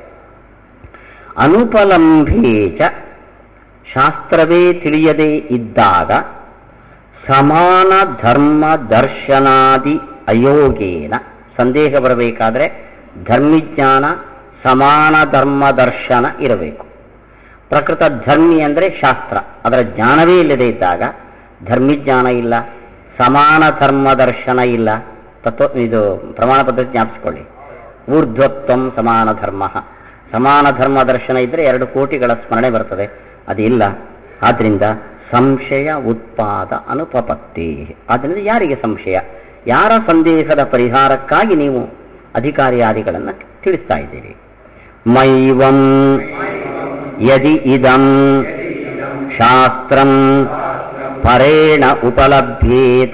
ಅನುಪಲಂಭೇಚ ಶಾಸ್ತ್ರವೇ ತಿಳಿಯದೇ ಇದ್ದಾಗ ಸಮಾನ ಧರ್ಮ ದರ್ಶನಾದಿ ಅಯೋಗೇನ ಸಂದೇಹ ಬರಬೇಕಾದ್ರೆ ಧರ್ಮಿಜ್ಞಾನ ಸಮಾನ ಧರ್ಮ ದರ್ಶನ ಇರಬೇಕು ಪ್ರಕೃತ ಧರ್ಮಿ ಅಂದ್ರೆ ಶಾಸ್ತ್ರ ಅದರ ಜ್ಞಾನವೇ ಇಲ್ಲದೆ ಇದ್ದಾಗ ಧರ್ಮಿಜ್ಞಾನ ಇಲ್ಲ ಸಮಾನ ಧರ್ಮ ದರ್ಶನ ಇಲ್ಲ ತತ್ವ ಇದು ಪ್ರಮಾಣ ಪದ್ಧತಿ ಜ್ಞಾಪಿಸ್ಕೊಳ್ಳಿ ಊರ್ಧ್ವತ್ವಂ ಸಮಾನ ಧರ್ಮ ಸಮಾನ ಧರ್ಮ ದರ್ಶನ ಇದ್ರೆ ಎರಡು ಕೋಟಿಗಳ ಸ್ಮರಣೆ ಬರ್ತದೆ ಅದಿಲ್ಲ ಆದ್ರಿಂದ ಸಂಶಯ ಉತ್ಪಾದ ಅನುಪಪತ್ತಿ ಆದ್ರಿಂದ ಯಾರಿಗೆ ಸಂಶಯ ಯಾರ ಸಂದೇಹದ ಪರಿಹಾರಕ್ಕಾಗಿ ನೀವು ಅಧಿಕಾರಿಯಾದಿಗಳನ್ನು ತಿಳಿಸ್ತಾ ಇದ್ದೀರಿ ಮೈವಂ ಯದಿ ಇದಂ ಶಾಸ್ತ್ರಂ ಪರೇಣ ಉಪಲಭ್ಯೇತ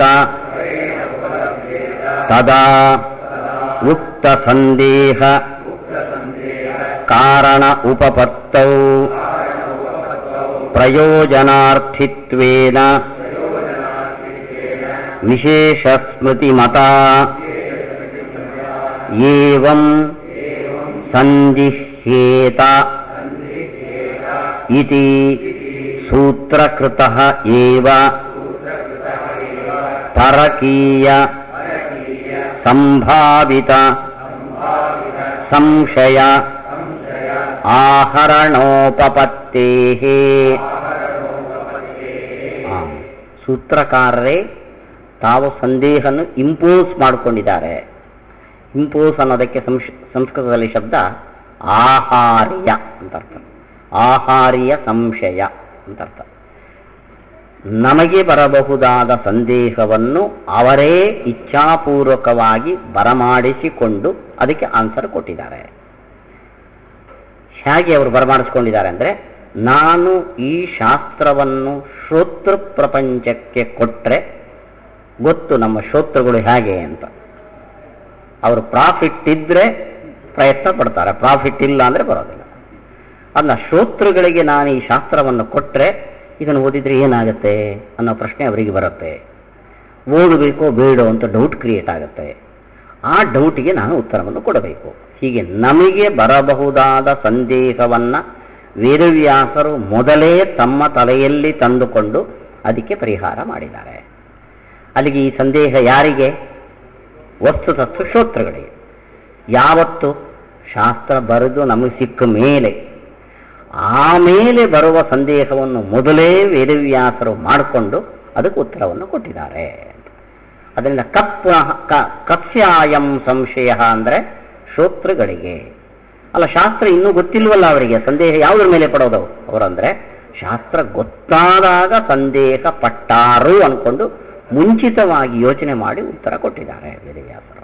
ತದಾ ಉಕ್ತ ಸಂದೇಹ ಕಾರಣ ಉಪಪತ್ತೌ ಪ್ರಯೋಜನಾರ್ಥಿತ್ವೇನ ವಿಶೇಷ ಸ್ಮೃತಿಮತ ಏವಂ ಸಂದಿಹ್ಯೇತ ಇತಿ ಸೂತ್ರಕೃತಃ ಏವ ಪರಕೀಯ ಸಂಭಾವಿತ ಸಂಶಯ ಆಹರಣೋಪಪತ್ತೇ ಸೂತ್ರಕಾರರೇ ತಾವು ಸಂದೇಹವನ್ನು ಇಂಪೋಸ್ ಮಾಡಿಕೊಂಡಿದ್ದಾರೆ ಇಂಪೋಸ್ ಅನ್ನೋದಕ್ಕೆ ಸಂಶ್- ಸಂಸ್ಕೃತದಲ್ಲಿ ಶಬ್ದ ಆಹಾರ್ಯ ಅಂತ ಅರ್ಥ ಆಹಾರ್ಯ ಸಂಶಯ ಅಂತ ಅರ್ಥ ನಮಗೆ ಬರಬಹುದಾದ ಸಂದೇಹವನ್ನು ಅವರೇ ಇಚ್ಛಾಪೂರ್ವಕವಾಗಿ ಬರಮಾಡಿಸಿಕೊಂಡು ಅದಕ್ಕೆ ಆನ್ಸರ್ ಕೊಟ್ಟಿದ್ದಾರೆ ಹೇಗೆ ಅವರು ಬರಮಾಡಿಸ್ಕೊಂಡಿದ್ದಾರೆ ಅಂದ್ರೆ ನಾನು ಈ ಶಾಸ್ತ್ರವನ್ನು ಶ್ರೋತೃ ಪ್ರಪಂಚಕ್ಕೆ ಕೊಟ್ರೆ ಗೊತ್ತು ನಮ್ಮ ಶ್ರೋತೃಗಳು ಹೇಗೆ ಅಂತ ಅವರು ಪ್ರಾಫಿಟ್ ಇದ್ರೆ ಪ್ರಯತ್ನ ಪಡ್ತಾರೆ ಪ್ರಾಫಿಟ್ ಇಲ್ಲ ಅಂದ್ರೆ ಬರೋದಿಲ್ಲ ಅದನ್ನ ಶ್ರೋತೃಗಳಿಗೆ ನಾನು ಈ ಶಾಸ್ತ್ರವನ್ನು ಕೊಟ್ರೆ ಇದನ್ನು ಓದಿದ್ರೆ ಏನಾಗುತ್ತೆ ಅನ್ನೋ ಪ್ರಶ್ನೆ ಅವರಿಗೆ ಬರುತ್ತೆ ಓದಬೇಕೋ ಬೇಡೋ ಅಂತ ಡೌಟ್ ಕ್ರಿಯೇಟ್ ಆಗುತ್ತೆ ಆ ಡೌಟ್ಗೆ ನಾನು ಉತ್ತರವನ್ನು ಕೊಡಬೇಕು ಹೀಗೆ ನಮಗೆ ಬರಬಹುದಾದ ಸಂದೇಹವನ್ನ ವೇದವ್ಯಾಸರು ಮೊದಲೇ ತಮ್ಮ ತಲೆಯಲ್ಲಿ ತಂದುಕೊಂಡು ಅದಕ್ಕೆ ಪರಿಹಾರ ಮಾಡಿದ್ದಾರೆ ಅಲ್ಲಿಗೆ ಈ ಸಂದೇಹ ಯಾರಿಗೆ ವಸ್ತುತತ್ವ ಶ್ರೋತೃಗಳಿಗೆ ಯಾವತ್ತು ಶಾಸ್ತ್ರ ಬರೆದು ನಮಗೆ ಸಿಕ್ಕ ಮೇಲೆ ಆಮೇಲೆ ಬರುವ ಸಂದೇಹವನ್ನು ಮೊದಲೇ ವೇದವ್ಯಾಸರು ಮಾಡಿಕೊಂಡು ಅದಕ್ಕೆ ಉತ್ತರವನ್ನು ಕೊಟ್ಟಿದ್ದಾರೆ ಅದರಿಂದ ಕಪ್ ಕ- ಕಸ್ಯಾಯಂ ಸಂಶಯ ಅಂದ್ರೆ ಶ್ರೋತೃಗಳಿಗೆ ಅಲ್ಲ ಶಾಸ್ತ್ರ ಇನ್ನೂ ಗೊತ್ತಿಲ್ವಲ್ಲ ಅವರಿಗೆ ಸಂದೇಹ ಯಾವುದ್ರ ಮೇಲೆ ಪಡೋದು ಅವರಂದ್ರೆ ಶಾಸ್ತ್ರ ಗೊತ್ತಾದಾಗ ಸಂದೇಹ ಪಟ್ಟಾರು ಅನ್ಕೊಂಡು ಮುಂಚಿತವಾಗಿ ಯೋಚನೆ ಮಾಡಿ ಉತ್ತರ ಕೊಟ್ಟಿದ್ದಾರೆ ವೇದವ್ಯಾಸರು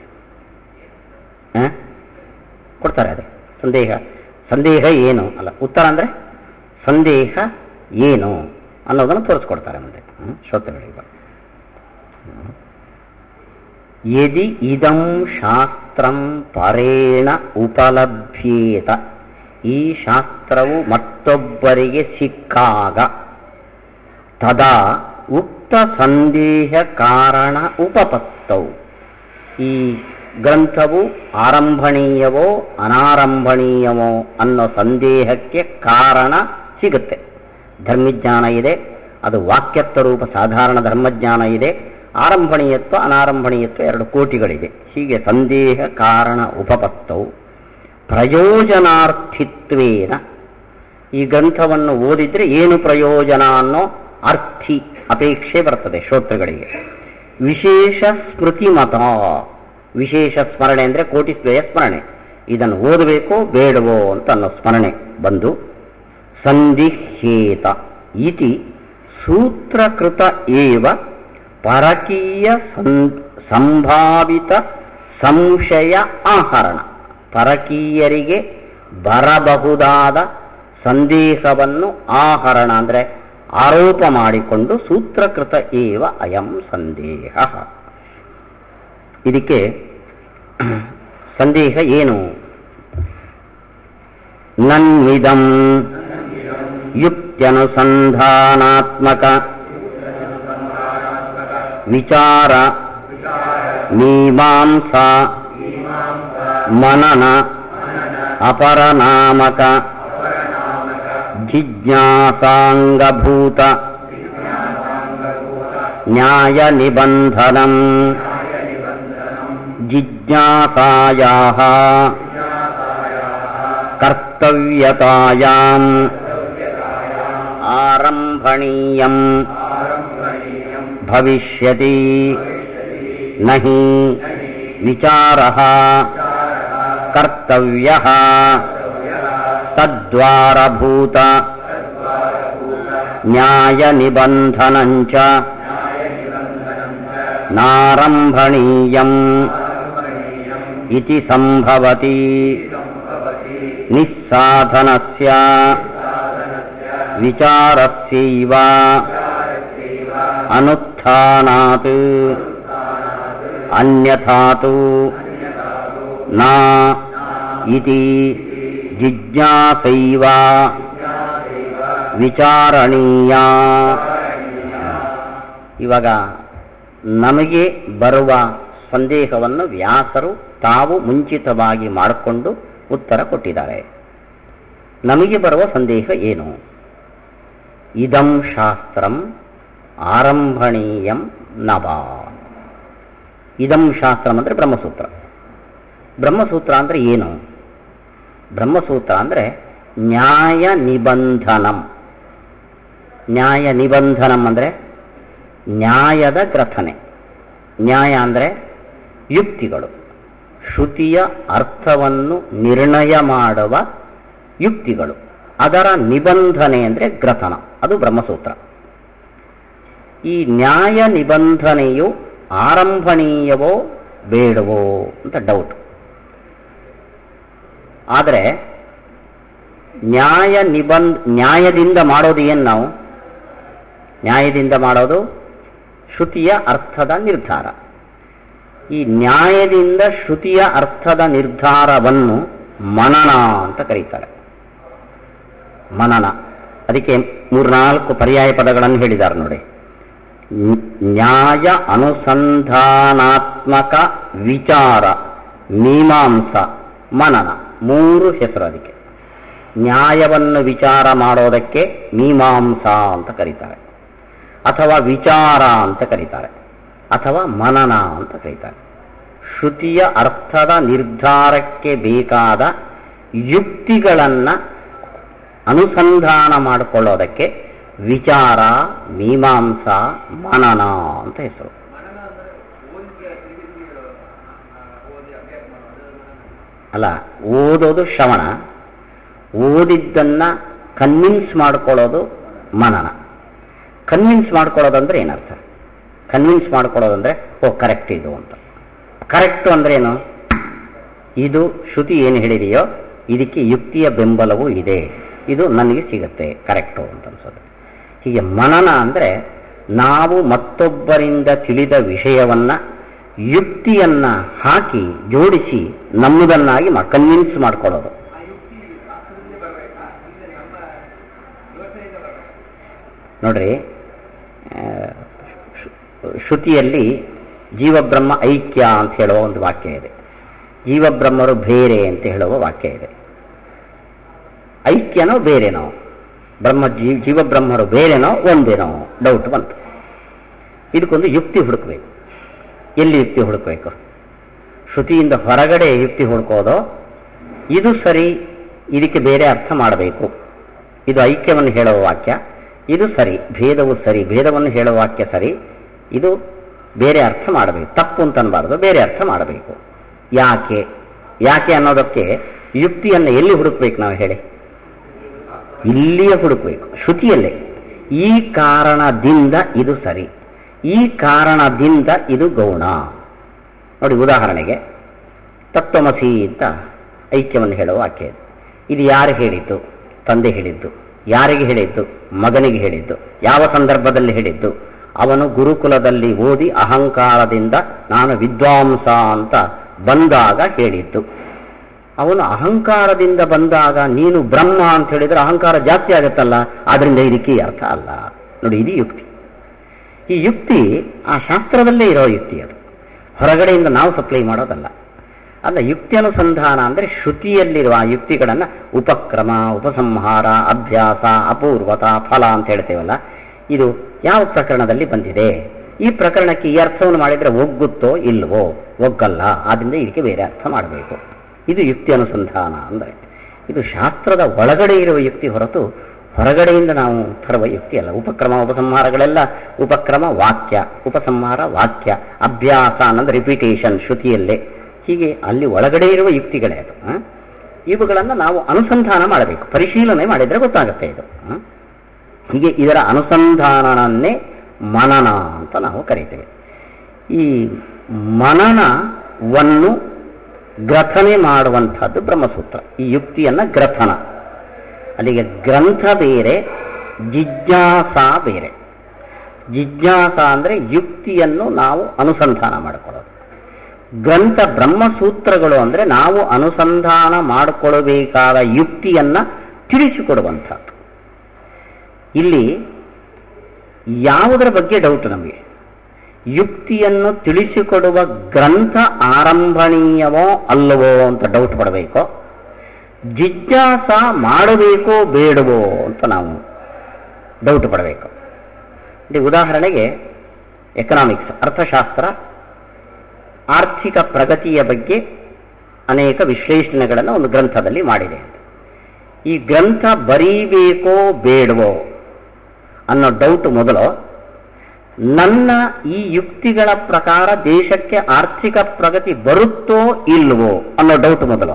ಹ? ಕೊಡ್ತಾರೆ ಅದೇ ಸಂದೇಹ ಸಂದೇಹ ಏನು ಅಲ್ಲ ಉತ್ತರ ಅಂದ್ರೆ ಸಂದೇಹ ಏನು ಅನ್ನೋದನ್ನು ತೋರಿಸ್ಕೊಡ್ತಾರೆ ಮುಂದೆ ಹ್ಮ್? ಶ್ರೋತೃಗಳಿಗೆ ಹ್ಮ್. ಯದಿ ಇದಂ ಶಾಸ್ತ್ರಂ ಪರೇಣ ಉಪಲಭ್ಯೇತ ಈ ಶಾಸ್ತ್ರವು ಮತ್ತೊಬ್ಬರಿಗೆ ಸಿಕ್ಕಾಗ ತದಾ ಉಕ್ತ ಸಂದೇಹ ಕಾರಣ ಉಪಪತ್ತೌ ಈ ಗ್ರಂಥವು ಆರಂಭಣೀಯವೋ ಅನಾರಂಭಣೀಯವೋ ಅನ್ನೋ ಸಂದೇಹಕ್ಕೆ ಕಾರಣ ಸಿಗುತ್ತೆ ಧರ್ಮಜ್ಞಾನ ಇದೆ ಅದು ವಾಕ್ಯತ್ವ ರೂಪ ಸಾಧಾರಣ ಧರ್ಮಜ್ಞಾನ ಇದೆ ಆರಂಭಣೀಯತ್ವ ಅನಾರಂಭಣೀಯತ್ವ ಎರಡು ಕೋಟಿಗಳಿದೆ ಹೀಗೆ ಸಂದೇಹ ಕಾರಣ ಉಪಪತ್ತವು ಪ್ರಯೋಜನಾರ್ಥಿತ್ವೇನ ಈ ಗ್ರಂಥವನ್ನು ಓದಿದ್ರೆ ಏನು ಪ್ರಯೋಜನ ಅನ್ನೋ ಅರ್ಥಿ ಅಪೇಕ್ಷೆ ಬರ್ತದೆ ಶ್ರೋತೃಗಳಿಗೆ ವಿಶೇಷ ಸ್ಮೃತಿ ಮತ ವಿಶೇಷ ಸ್ಮರಣೆ ಅಂದ್ರೆ ಕೋಟಿಸ್ವಯ ಸ್ಮರಣೆ ಇದನ್ನು ಓದಬೇಕೋ ಬೇಡವೋ ಅಂತ ಅನ್ನೋ ಸ್ಮರಣೆ ಬಂದು ಸಂದಿಹ್ಯೇತ ಇತಿ ಸೂತ್ರಕೃತ ಏವ ಪರಕೀಯ ಸಂ- ಸಂಭಾವಿತ ಸಂಶಯ ಆಹರಣ ಪರಕೀಯರಿಗೆ ಬರಬಹುದಾದ ಸಂದೇಹವನ್ನು ಆಹರಣ ಅಂದ್ರೆ ಆರೋಪ ಮಾಡಿಕೊಂಡು ಸೂತ್ರಕೃತ ಏವ ಅಯಂ ಸಂದೇಹ ಇದಕ್ಕೆ ಸಂದೇಹ ಏನು ನನ್ನಿದಂ ಯುಕ್ತ್ಯನುಸಂಧಾನಾತ್ಮಕ ವಿಚಾರ ಮೀಮಾಂಸಾ ಮನನ ಅಪರನಾಮಕ ಜಿಜ್ಞಾಸಾಂಗಭೂತ ನ್ಯಾಯ ನಿಬಂಧನಂ ಜಿಜ್ಞಾಸಾಯಾಹ ಕರ್ತವ್ಯತಾಯಾಂ ಆರಂಭಣೀಯಂ ಭವಿಷ್ಯತಿ ನಹಿ ವಿಚಾರಃ ಕರ್ತವ್ಯಃ ತದ್ವಾರಭೂತ ನ್ಯಾಯ ನಿಬಂಧನಂಚ ನಾರಂಭಣೀಯಂ ಇತಿ ಸಂಭವತಿ ನಿಸ್ಸಾಧನಸ್ಯ ವಿಚಾರಸ್ಯೈವ ಅನುತ್ಥಾನಾತ್ ಅನ್ಯಥಾತು ನ ಇತಿ ಜಿಜ್ಞಾಸೈವ ವಿಚಾರಣೀಯ ಇವಾಗ ನಮಗೆ ಬರುವ ಸಂದೇಹವನ್ನು ವ್ಯಾಸರು ತಾವು ಮುಂಚಿತವಾಗಿ ಮಾಡಿಕೊಂಡು ಉತ್ತರ ಕೊಟ್ಟಿದ್ದಾರೆ ನಮಗೆ ಬರುವ ಸಂದೇಹ ಏನು ಇದಂ ಶಾಸ್ತ್ರಂ ಆರಂಭಣೀಯಂ ನವ ಇದಂ ಶಾಸ್ತ್ರಂ ಅಂದ್ರೆ ಬ್ರಹ್ಮಸೂತ್ರ ಬ್ರಹ್ಮಸೂತ್ರ ಅಂದ್ರೆ ಏನು ಬ್ರಹ್ಮಸೂತ್ರ ಅಂದ್ರೆ ನ್ಯಾಯ ನಿಬಂಧನಂ ನ್ಯಾಯ ನಿಬಂಧನಂ ಅಂದ್ರೆ ನ್ಯಾಯದ ಗ್ರಥನೆ ನ್ಯಾಯ ಅಂದ್ರೆ ಯುಕ್ತಿಗಳು ಶ್ರುತಿಯ ಅರ್ಥವನ್ನು ನಿರ್ಣಯ ಮಾಡುವ ಯುಕ್ತಿಗಳು ಅದರ ನಿಬಂಧನೆ ಅಂದ್ರೆ ಗ್ರಥನ ಅದು ಬ್ರಹ್ಮಸೂತ್ರ ಈ ನ್ಯಾಯ ನಿಬಂಧನೆಯು ಆರಂಭಣೀಯವೋ ಬೇಡವೋ ಅಂತ ಡೌಟ್ ಆದರೆ ನ್ಯಾಯ ನಿಬಂಧ ನ್ಯಾಯದಿಂದ ಮಾಡೋದು ಏನು ನಾವು ನ್ಯಾಯದಿಂದ ಮಾಡೋದು ಶ್ರುತಿಯ ಅರ್ಥದ ನಿರ್ಧಾರ ಈ ನ್ಯಾಯದಿಂದ ಶ್ರುತಿಯ ಅರ್ಥದ ನಿರ್ಧಾರವನ್ನು ಮನನ ಅಂತ ಕರೀತಾರೆ ಮನನ ಅದಕ್ಕೆ ಮೂರ್ನಾಲ್ಕು ಪರ್ಯಾಯ ಪದಗಳನ್ನು ಹೇಳಿದ್ದಾರೆ ನೋಡಿ ನ್- ನ್ಯಾಯ ಅನುಸಂಧಾನಾತ್ಮಕ ವಿಚಾರ ಮೀಮಾಂಸ ಮನನ ಮೂರು ಹೆಸರು ಅದಕ್ಕೆ ನ್ಯಾಯವನ್ನು ವಿಚಾರ ಮಾಡೋದಕ್ಕೆ ಮೀಮಾಂಸಾ ಅಂತ ಕರೀತಾರೆ ಅಥವಾ ವಿಚಾರ ಅಂತ ಕರೀತಾರೆ ಅಥವಾ ಮನನ ಅಂತ ಕರೀತಾರೆ ಶ್ರುತಿಯ ಅರ್ಥದ ನಿರ್ಧಾರಕ್ಕೆ ಬೇಕಾದ ಯುಕ್ತಿಗಳನ್ನ ಅನುಸಂಧಾನ ಮಾಡಿಕೊಳ್ಳೋದಕ್ಕೆ ವಿಚಾರ ಮೀಮಾಂಸಾ ಮನನ ಅಂತ ಹೆಸರು ಅಲ್ಲ ಓದೋದು ಶ್ರವಣ ಓದಿದ್ದನ್ನ ಕನ್ವಿನ್ಸ್ ಮಾಡ್ಕೊಳ್ಳೋದು ಮನನ ಕನ್ವಿನ್ಸ್ ಮಾಡ್ಕೊಳ್ಳೋದಂದ್ರೆ ಏನರ್ಥ ಕನ್ವಿನ್ಸ್ ಮಾಡ್ಕೊಳ್ಳೋದಂದ್ರೆ ಓ ಕರೆಕ್ಟ್ ಇದು ಅಂತ ಕರೆಕ್ಟ್ ಅಂದ್ರೆ ಏನು ಇದು ಶ್ರುತಿ ಏನು ಹೇಳಿದೆಯೋ ಇದಕ್ಕೆ ಯುಕ್ತಿಯ ಬೆಂಬಲವೂ ಇದೆ ಇದು ನನಗೆ ಸಿಗತ್ತೆ ಕರೆಕ್ಟು ಅಂತ ಅನ್ಸೋದು ಹೀಗೆ ಮನನ ಅಂದ್ರೆ ನಾವು ಮತ್ತೊಬ್ಬರಿಂದ ತಿಳಿದ ವಿಷಯವನ್ನ ಯುಕ್ತಿಯನ್ನ ಹಾಕಿ ಜೋಡಿಸಿ ನಮ್ಮದನ್ನಾಗಿ ಕನ್ವಿನ್ಸ್ ಮಾಡ್ಕೊಳ್ಳೋದು ನೋಡ್ರಿ ಆ, ಶ್- ಶ್ರುತಿಯಲ್ಲಿ ಜೀವಬ್ರಹ್ಮ ಐಕ್ಯ ಅಂತ ಹೇಳುವ ಒಂದು ವಾಕ್ಯ ಇದೆ ಜೀವಬ್ರಹ್ಮರು ಬೇರೆ ಅಂತ ಹೇಳುವ ವಾಕ್ಯ ಇದೆ ಐಕ್ಯನೋ ಬೇರೆನೋ ಬ್ರಹ್ಮ ಜೀ ಜೀವಬ್ರಹ್ಮರು ಬೇರೆನೋ ಒಂದೇನೋ ಡೌಟ್ ಬಂತು ಇದಕ್ಕೊಂದು ಯುಕ್ತಿ ಹುಡುಕಬೇಕು ಎಲ್ಲಿ ಯುಕ್ತಿ ಹುಡುಕಬೇಕು ಶ್ರುತಿಯಿಂದ ಹೊರಗಡೆ ಯುಕ್ತಿ ಹುಡುಕೋದೋ ಇದು ಸರಿ ಇದಕ್ಕೆ ಬೇರೆ ಅರ್ಥ ಮಾಡಬೇಕು ಇದು ಐಕ್ಯವನ್ನು ಹೇಳುವ ವಾಕ್ಯ ಇದು ಸರಿ ಭೇದವು ಸರಿ ಭೇದವನ್ನು ಹೇಳುವ ವಾಕ್ಯ ಸರಿ ಇದು ಬೇರೆ ಅರ್ಥ ಮಾಡಬೇಕು ತಪ್ಪು ಅಂತ ಅನ್ಬಾರ್ದು ಬೇರೆ ಅರ್ಥ ಮಾಡಬೇಕು ಯಾಕೆ ಯಾಕೆ ಅನ್ನೋದಕ್ಕೆ ಯುಕ್ತಿಯನ್ನು ಎಲ್ಲಿ ಹುಡುಕ್ಬೇಕು ನಾವು ಹೇಳಿ ಇಲ್ಲಿಯೇ ಹುಡುಕ್ಬೇಕು ಶ್ರುತಿಯಲ್ಲೇ ಈ ಕಾರಣದಿಂದ ಇದು ಸರಿ ಈ ಕಾರಣದಿಂದ ಇದು ಗೌಣ ನೋಡಿ ಉದಾಹರಣೆಗೆ ತತ್ವಮಸಿ ಅಂತ ಐಕ್ಯವನ್ನು ಹೇಳುವ ವಾಕ್ಯ ಇದು ಇದು ಯಾರು ಹೇಳಿದ್ದು ತಂದೆ ಹೇಳಿದ್ದು ಯಾರಿಗೆ ಹೇಳಿದ್ದು ಮಗನಿಗೆ ಹೇಳಿದ್ದು ಯಾವ ಸಂದರ್ಭದಲ್ಲಿ ಹೇಳಿದ್ದು ಅವನು ಗುರುಕುಲದಲ್ಲಿ ಓದಿ ಅಹಂಕಾರದಿಂದ ನಾನು ವಿದ್ವಾಂಸ ಅಂತ ಬಂದಾಗ ಹೇಳಿದ್ದು ಅವನು ಅಹಂಕಾರದಿಂದ ಬಂದಾಗ ನೀನು ಬ್ರಹ್ಮ ಅಂತ ಹೇಳಿದ್ರೆ ಅಹಂಕಾರ ಜಾಸ್ತಿ ಆಗುತ್ತಲ್ಲ ಆದ್ರಿಂದ ಇದಕ್ಕೆ ಈ ಅರ್ಥ ಅಲ್ಲ ನೋಡಿ ಇದು ಯುಕ್ತಿ ಈ ಯುಕ್ತಿ ಆ ಶಾಸ್ತ್ರದಲ್ಲೇ ಇರೋ ಯುಕ್ತಿ ಅದು ಹೊರಗಡೆಯಿಂದ ನಾವು ಸಪ್ಲೈ ಮಾಡೋದಲ್ಲ ಅಲ್ಲ ಯುಕ್ತಿ ಅನುಸಂಧಾನ ಅಂದ್ರೆ ಶ್ರುತಿಯಲ್ಲಿರುವ ಆ ಯುಕ್ತಿಗಳನ್ನ ಉಪಕ್ರಮ ಉಪಸಂಹಾರ ಅಭ್ಯಾಸ ಅಪೂರ್ವತ ಫಲ ಅಂತ ಹೇಳ್ತೇವಲ್ಲ ಇದು ಯಾವ ಪ್ರಕರಣದಲ್ಲಿ ಬಂದಿದೆ ಈ ಪ್ರಕರಣಕ್ಕೆ ಈ ಅರ್ಥವನ್ನು ಮಾಡಿದ್ರೆ ಒಗ್ಗುತ್ತೋ ಇಲ್ವೋ ಒಗ್ಗಲ್ಲ ಆದ್ರಿಂದ ಇದಕ್ಕೆ ಬೇರೆ ಅರ್ಥ ಮಾಡಬೇಕು ಇದು ಯುಕ್ತಿ ಅನುಸಂಧಾನ ಅಂದ್ರೆ ಇದು ಶಾಸ್ತ್ರದ ಒಳಗಡೆ ಇರುವ ಯುಕ್ತಿ ಹೊರತು ಹೊರಗಡೆಯಿಂದ ನಾವು ತರುವ ಯುಕ್ತಿ ಅಲ್ಲ ಉಪಕ್ರಮ ಉಪಸಂಹಾರಗಳೆಲ್ಲ ಉಪಕ್ರಮ ವಾಕ್ಯ ಉಪಸಂಹಾರ ವಾಕ್ಯ ಅಭ್ಯಾಸ ಅನ್ನೋದು ರಿಪಿಟೇಷನ್ ಶ್ರುತಿಯಲ್ಲೇ ಹೀಗೆ ಅಲ್ಲಿ ಒಳಗಡೆ ಇರುವ ಯುಕ್ತಿಗಳೇ ಅದು ಆ? ಇವುಗಳನ್ನು ನಾವು ಅನುಸಂಧಾನ ಮಾಡಬೇಕು ಪರಿಶೀಲನೆ ಮಾಡಿದ್ರೆ ಗೊತ್ತಾಗುತ್ತೆ ಇದು ಆ? ಹೀಗೆ ಇದರ ಅನುಸಂಧಾನವನ್ನೇ ಮನನ ಅಂತ ನಾವು ಕರೀತೇವೆ ಈ ಮನನವನ್ನು ಗ್ರಥನೆ ಮಾಡುವಂಥದ್ದು ಬ್ರಹ್ಮಸೂತ್ರ ಈ ಯುಕ್ತಿಯನ್ನ ಗ್ರಥನ ಅಲ್ಲಿಗೆ ಗ್ರಂಥ ಬೇರೆ ಜಿಜ್ಞಾಸ ಬೇರೆ ಜಿಜ್ಞಾಸ ಅಂದ್ರೆ ಯುಕ್ತಿಯನ್ನು ನಾವು ಅನುಸಂಧಾನ ಮಾಡಿಕೊಳ್ಳೋದು ಗ್ರಂಥ ಬ್ರಹ್ಮಸೂತ್ರಗಳು ಅಂದ್ರೆ ನಾವು ಅನುಸಂಧಾನ ಮಾಡಿಕೊಳ್ಳಬೇಕಾದ ಯುಕ್ತಿಯನ್ನ ತಿಳಿಸಿಕೊಡುವಂಥದ್ದು ಇಲ್ಲಿ ಯಾವುದರ ಬಗ್ಗೆ ಡೌಟ್ ನಮಗೆ ಯುಕ್ತಿಯನ್ನು ತಿಳಿಸಿಕೊಡುವ ಗ್ರಂಥ ಆರಂಭಣೀಯವೋ ಅಲ್ಲವೋ ಅಂತ ಡೌಟ್ ಪಡಬೇಕೋ ಜಿಜ್ಞಾಸ ಮಾಡಬೇಕೋ ಬೇಡವೋ ಅಂತ ನಾವು ಡೌಟ್ ಪಡಬೇಕು ಇಲ್ಲಿ ಉದಾಹರಣೆಗೆ ಎಕನಾಮಿಕ್ಸ್ ಅರ್ಥಶಾಸ್ತ್ರ ಆರ್ಥಿಕ ಪ್ರಗತಿಯ ಬಗ್ಗೆ ಅನೇಕ ವಿಶ್ಲೇಷಣೆಗಳನ್ನು ಒಂದು ಗ್ರಂಥದಲ್ಲಿ ಮಾಡಿದೆ ಈ ಗ್ರಂಥ ಬರೀಬೇಕೋ ಬೇಡವೋ ಅನ್ನೋ ಡೌಟ್ ಮೊದಲು ನನ್ನ ಈ ಯುಕ್ತಿಗಳ ಪ್ರಕಾರ ದೇಶಕ್ಕೆ ಆರ್ಥಿಕ ಪ್ರಗತಿ ಬರುತ್ತೋ ಇಲ್ವೋ ಅನ್ನೋ ಡೌಟ್ ಮೊದಲು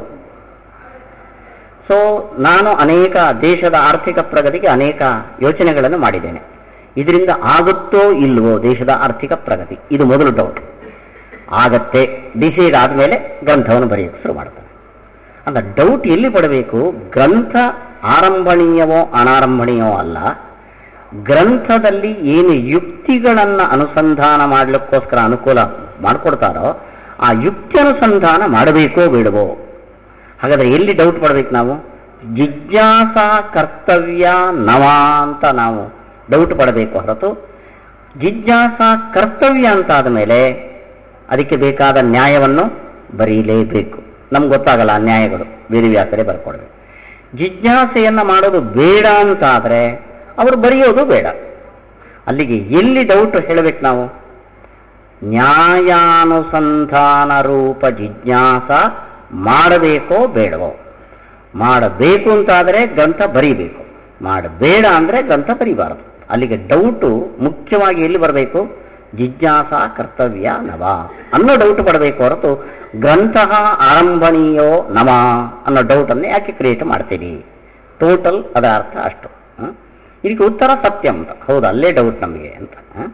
ಸೊ ನಾನು ಅನೇಕ ದೇಶದ ಆರ್ಥಿಕ ಪ್ರಗತಿಗೆ ಅನೇಕ ಯೋಚನೆಗಳನ್ನು ಮಾಡಿದ್ದೇನೆ ಇದರಿಂದ ಆಗುತ್ತೋ ಇಲ್ವೋ ದೇಶದ ಆರ್ಥಿಕ ಪ್ರಗತಿ ಇದು ಮೊದಲು ಡೌಟ್ ಆಗತ್ತೆ ಡಿಸೈಡ್ ಆದಮೇಲೆ ಗ್ರಂಥವನ್ನು ಬರೆಯೋಕೆ ಶುರು ಮಾಡ್ತಾನೆ ಅಂತ ಡೌಟ್ ಎಲ್ಲಿ ಪಡಬೇಕು ಗ್ರಂಥ ಆರಂಭಣೀಯವೋ ಅನಾರಂಭಣೀಯವೋ ಅಲ್ಲ ಗ್ರಂಥದಲ್ಲಿ ಏನು ಯುಕ್ತಿಗಳನ್ನ ಅನುಸಂಧಾನ ಮಾಡಲಿಕ್ಕೋಸ್ಕರ ಅನುಕೂಲ ಮಾಡಿಕೊಡ್ತಾರೋ ಆ ಯುಕ್ತಿ ಅನುಸಂಧಾನ ಮಾಡಬೇಕೋ ಬೇಡವೋ ಹಾಗಾದ್ರೆ ಎಲ್ಲಿ ಡೌಟ್ ಪಡ್ಬೇಕು ನಾವು ಜಿಜ್ಞಾಸ ಕರ್ತವ್ಯ ನವ ಅಂತ ನಾವು ಡೌಟ್ ಪಡಬೇಕು ಹೊರತು ಜಿಜ್ಞಾಸ ಕರ್ತವ್ಯ ಅಂತ ಆದಮೇಲೆ ಅದಕ್ಕೆ ಬೇಕಾದ ನ್ಯಾಯವನ್ನು ಬರೀಲೇಬೇಕು ನಮ್ಗೆ ಗೊತ್ತಾಗಲ್ಲ ಆ ನ್ಯಾಯಗಳು ವೇದವ್ಯಾಸರೇ ಬರ್ಕೊಡ್ಬೇಕು ಜಿಜ್ಞಾಸೆಯನ್ನ ಮಾಡೋದು ಬೇಡ ಅಂತ ಆದ್ರೆ ಅವರು ಬರೆಯೋದು ಬೇಡ ಅಲ್ಲಿಗೆ ಎಲ್ಲಿ ಡೌಟ್ ಹೇಳಬೇಕು ನಾವು ನ್ಯಾಯಾನುಸಂಧಾನ ರೂಪ ಜಿಜ್ಞಾಸ ಮಾಡಬೇಕೋ ಬೇಡವೋ ಮಾಡಬೇಕು ಅಂತಾದರೆ ಗ್ರಂಥ ಬರೀಬೇಕು ಮಾಡಬೇಡ ಅಂದ್ರೆ ಗ್ರಂಥ ಬರೀಬಾರದು ಅಲ್ಲಿಗೆ ಡೌಟು ಮುಖ್ಯವಾಗಿ ಎಲ್ಲಿ ಬರಬೇಕು ಜಿಜ್ಞಾಸ ಕರ್ತವ್ಯ ನವ ಅನ್ನೋ ಡೌಟ್ ಪಡಬೇಕು ಹೊರತು ಗ್ರಂಥ ಆರಂಭಣೀಯೋ ನವ ಅನ್ನೋ ಡೌಟ್ ಅನ್ನೇ ಯಾಕೆ ಕ್ರಿಯೇಟ್ ಮಾಡ್ತೀವಿ ಟೋಟಲ್ ಅದರ ಅರ್ಥ ಅಷ್ಟು ಹ? ಇದಕ್ಕೆ ಉತ್ತರ ಸತ್ಯ ಅಂತ ಹೌದು ಅಲ್ಲೇ ಡೌಟ್ ನಮಗೆ ಅಂತ ಹ?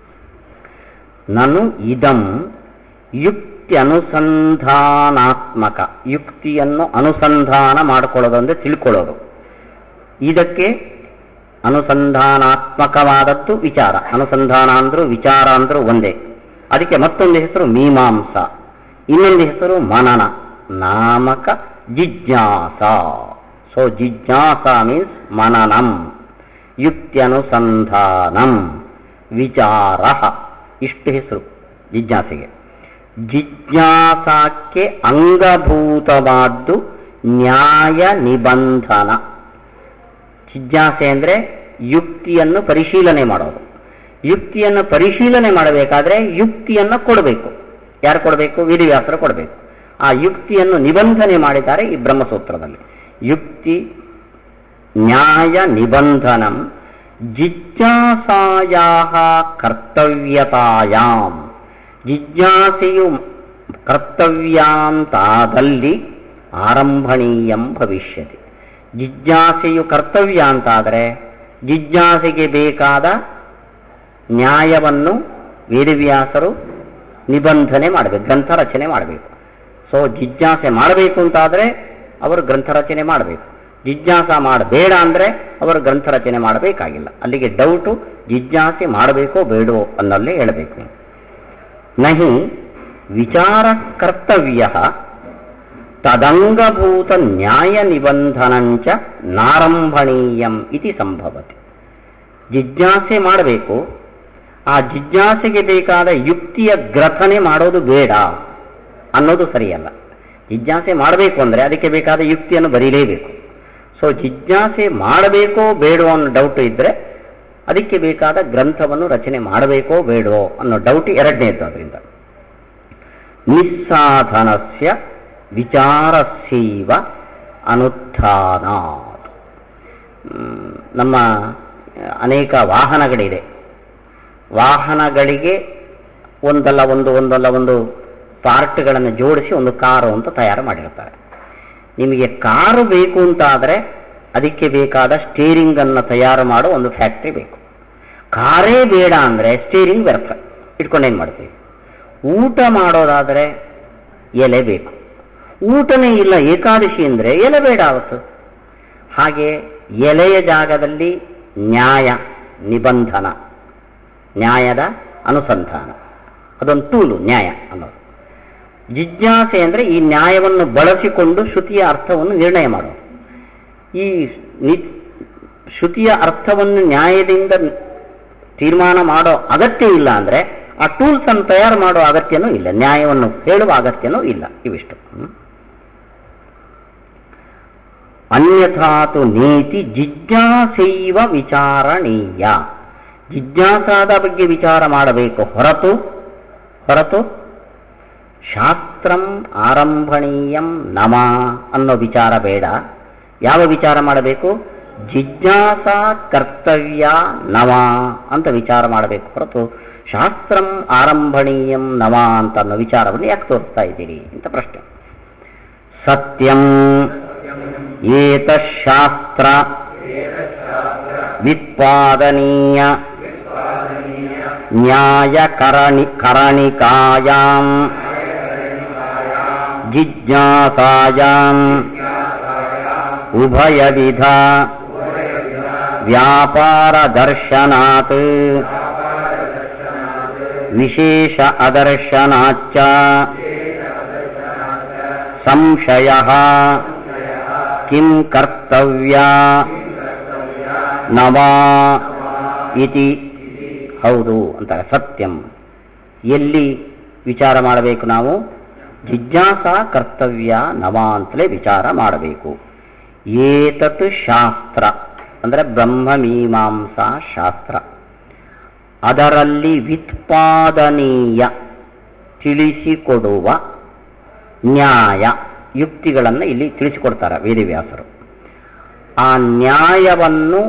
ನಾನು ಇದಂ ಯುಕ್ತಿ ಅನುಸಂಧಾನಾತ್ಮಕ ಯುಕ್ತಿಯನ್ನು ಅನುಸಂಧಾನ ಮಾಡಿಕೊಳ್ಳೋದು ಅಂದ್ರೆ ತಿಳ್ಕೊಳ್ಳೋದು ಇದಕ್ಕೆ ಅನುಸಂಧಾನಾತ್ಮಕವಾದದ್ದು ವಿಚಾರ ಅನುಸಂಧಾನ ಅಂದ್ರೂ ವಿಚಾರ ಅಂದ್ರೂ ಒಂದೇ ಅದಕ್ಕೆ ಮತ್ತೊಂದು ಹೆಸರು ಮೀಮಾಂಸ ಇನ್ನೊಂದು ಹೆಸರು ಮನನ ನಾಮಕ ಜಿಜ್ಞಾಸ ಸೊ ಜಿಜ್ಞಾಸ ಮೀನ್ಸ್ ಮನನಂ ಯುಕ್ತ್ಯನುಸಂಧಾನಂ ವಿಚಾರ ಇಷ್ಟು ಹೆಸರು ಜಿಜ್ಞಾಸೆಗೆ ಜಿಜ್ಞಾಸಕ್ಕೆ ಅಂಗಭೂತವಾದ್ದು ನ್ಯಾಯ ನಿಬಂಧನ ಜಿಜ್ಞಾಸೆ ಅಂದ್ರೆ ಯುಕ್ತಿಯನ್ನು ಪರಿಶೀಲನೆ ಮಾಡೋದು ಯುಕ್ತಿಯನ್ನು ಪರಿಶೀಲನೆ ಮಾಡಬೇಕಾದ್ರೆ ಯುಕ್ತಿಯನ್ನು ಕೊಡಬೇಕು ಯಾರು ಕೊಡಬೇಕು ವೇದವ್ಯಾಸರು ಕೊಡಬೇಕು ಆ ಯುಕ್ತಿಯನ್ನು ನಿಬಂಧನೆ ಮಾಡಿದ್ದಾರೆ ಈ ಬ್ರಹ್ಮಸೂತ್ರದಲ್ಲಿ ಯುಕ್ತಿ ನ್ಯಾಯ ನಿಬಂಧನಂ ಜಿಜ್ಞಾಸಾಯಾ ಕರ್ತವ್ಯತಾಯಾಮ್ ಜಿಜ್ಞಾಸೆಯು ಕರ್ತವ್ಯಾಂತಾದಲ್ಲಿ ಆರಂಭಣೀಯಂ ಭವಿಷ್ಯತಿ ಜಿಜ್ಞಾಸೆಯು ಕರ್ತವ್ಯ ಅಂತಾದರೆ ಜಿಜ್ಞಾಸೆಗೆ ಬೇಕಾದ ನ್ಯಾಯವನ್ನು ವೇದವ್ಯಾಸರು ನಿಬಂಧನೆ ಮಾಡಬೇಕು ಗ್ರಂಥ ರಚನೆ ಮಾಡಬೇಕು ಸೊ ಜಿಜ್ಞಾಸೆ ಮಾಡಬೇಕು ಅಂತಾದರೆ ಅವರು ಗ್ರಂಥ ರಚನೆ ಮಾಡಬೇಕು ಜಿಜ್ಞಾಸ ಮಾಡಬೇಡ ಅಂದರೆ ಅವರು ಗ್ರಂಥ ರಚನೆ ಮಾಡಬೇಕಾಗಿಲ್ಲ ಅಲ್ಲಿಗೆ ಡೌಟು ಜಿಜ್ಞಾಸೆ ಮಾಡಬೇಕೋ ಬೇಡವೋ ಅನ್ನಲ್ಲೇ ಹೇಳಬೇಕು ನಹಿ ವಿಚಾರ ಕರ್ತವ್ಯ ತದಂಗಭೂತ ನ್ಯಾಯ ನಿಬಂಧನಂಚ ನಾರಂಭಣೀಯಂ ಇತಿ ಸಂಭವತಿ ಜಿಜ್ಞಾಸೆ ಮಾಡಬೇಕು ಆ ಜಿಜ್ಞಾಸೆಗೆ ಬೇಕಾದ ಯುಕ್ತಿಯ ಗ್ರಥನೆ ಮಾಡೋದು ಬೇಡ ಅನ್ನೋದು ಸರಿಯಲ್ಲ ಜಿಜ್ಞಾಸೆ ಮಾಡಬೇಕು ಅಂದರೆ ಅದಕ್ಕೆ ಬೇಕಾದ ಯುಕ್ತಿಯನ್ನು ಬರೀಲೇಬೇಕು ಸೊ ಜಿಜ್ಞಾಸೆ ಮಾಡಬೇಕೋ ಬೇಡೋ ಅನ್ನೋ ಡೌಟ್ ಇದ್ದರೆ ಅದಕ್ಕೆ ಬೇಕಾದ ಗ್ರಂಥವನ್ನು ರಚನೆ ಮಾಡಬೇಕೋ ಬೇಡವೋ ಅನ್ನೋ ಡೌಟ್ ಎರಡನೇದು ಅದರಿಂದ ನಿಸ್ಸಾಧನಸ್ಯ ವಿಚಾರಸ್ಯೈವ ಅನುತ್ಥಾನಾತ್ ಮ್, ನಮ್ಮ ಅನೇಕ ವಾಹನಗಳಿದೆ ವಾಹನಗಳಿಗೆ ಒಂದಲ್ಲ ಒಂದು ಒಂದಲ್ಲ ಒಂದು ಪಾರ್ಟ್ಗಳನ್ನು ಜೋಡಿಸಿ ಒಂದು ಕಾರು ಅಂತ ತಯಾರು ಮಾಡಿರ್ತಾರೆ ನಿಮಗೆ ಕಾರು ಬೇಕು ಅಂತಾದರೆ ಅದಕ್ಕೆ ಬೇಕಾದ ಸ್ಟೀರಿಂಗ್ ಅನ್ನು ತಯಾರು ಮಾಡೋ ಒಂದು ಫ್ಯಾಕ್ಟ್ರಿ ಬೇಕು ಕಾರೇ ಬೇಡ ಅಂದರೆ ಸ್ಟೀರಿಂಗ್ ವ್ಯರ್ಥ ಇಟ್ಕೊಂಡೇನು ಮಾಡ್ತೀವಿ ಊಟ ಮಾಡೋದಾದರೆ ಎಲೆ ಬೇಕು ಊಟನೇ ಇಲ್ಲ ಏಕಾದಶಿ ಅಂದರೆ ಎಲೆ ಬೇಡ ಅವತ್ತು ಹಾಗೆ ಎಲೆಯ ಜಾಗದಲ್ಲಿ ನ್ಯಾಯ ನಿಬಂಧನ ನ್ಯಾಯದ ಅನುಸಂಧಾನ ಅದೊಂದು ಟೂಲು ನ್ಯಾಯ ಅನ್ನೋದು ಜಿಜ್ಞಾಸೆ ಅಂದರೆ ಈ ನ್ಯಾಯವನ್ನು ಬಳಸಿಕೊಂಡು ಶ್ರುತಿಯ ಅರ್ಥವನ್ನು ನಿರ್ಣಯ ಮಾಡೋದು ಈ ನಿ ಶ್ರುತಿಯ ಅರ್ಥವನ್ನು ನ್ಯಾಯದಿಂದ ತೀರ್ಮಾನ ಮಾಡೋ ಅಗತ್ಯ ಇಲ್ಲ ಅಂದರೆ ಆ ಟೂಲ್ಸ್ ಅನ್ನು ತಯಾರು ಮಾಡೋ ಅಗತ್ಯನೂ ಇಲ್ಲ ನ್ಯಾಯವನ್ನು ಹೇಳುವ ಅಗತ್ಯನೂ ಇಲ್ಲ ಇವಿಷ್ಟು ಹ್ಮ್. ಅನ್ಯಥಾತು ನೀತಿ ಜಿಜ್ಞಾಸೈವ ವಿಚಾರಣೀಯ ಜಿಜ್ಞಾಸಾದ ಬಗ್ಗೆ ವಿಚಾರ ಮಾಡಬೇಕು ಹೊರತು ಹೊರತು ಶಾಸ್ತ್ರಂ ಆರಂಭಣೀಯಂ ನಮ ಅನ್ನೋ ವಿಚಾರ ಬೇಡ ಯಾವ ವಿಚಾರ ಮಾಡಬೇಕು ಜಿಜ್ಞಾಸ ಕರ್ತವ್ಯ ನವ ಅಂತ ವಿಚಾರ ಮಾಡಬೇಕು ಹೊರತು ಶಾಸ್ತ್ರಂ ಆರಂಭಣೀಯಂ ನವ ಅಂತ ಅನ್ನೋ ವಿಚಾರವನ್ನು ಯಾಕೆ ತೋರಿಸ್ತಾ ಇದ್ದೀರಿ ಅಂತ ಪ್ರಶ್ನೆ ಸತ್ಯಂ ಏತಶಾಸ್ತ್ರ ವಿತ್ಪಾದನೀಯ ನ್ಯಾಯಕರಣಿ ಕರಣಿಕಾಯಾಂ ಜಿಜ್ಞಾಸಾಯಾಂ ಉಭಯವಿಧ ವ್ಯಾಪಾರದರ್ಶನಾತ್ ವಿಶೇಷ ಅದರ್ಶನಾಚ್ಚ ಸಂಶಯ ಕಿಂ ಕರ್ತವ್ಯ ನವಾ ಇತಿ ಹೌದು ಅಂತಾರೆ ಸತ್ಯಂ ಎಲ್ಲಿ ವಿಚಾರ ಮಾಡಬೇಕು ನಾವು ಜಿಜ್ಞಾಸ ಕರ್ತವ್ಯ ನವ ಅಂತಲೇ ವಿಚಾರ ಮಾಡಬೇಕು ಏತತ್ ಶಾಸ್ತ್ರ ಅಂದರೆ ಬ್ರಹ್ಮಮೀಮಾಂಸಾ ಶಾಸ್ತ್ರ ಅದರಲ್ಲಿ ವಿತ್ಪಾದನೀಯ ತಿಳಿಸಿಕೊಡುವ ನ್ಯಾಯ ಯುಕ್ತಿಗಳನ್ನು ಇಲ್ಲಿ ತಿಳಿಸಿಕೊಡ್ತಾರೆ ವೇದವ್ಯಾಸರು ಆ ನ್ಯಾಯವನ್ನು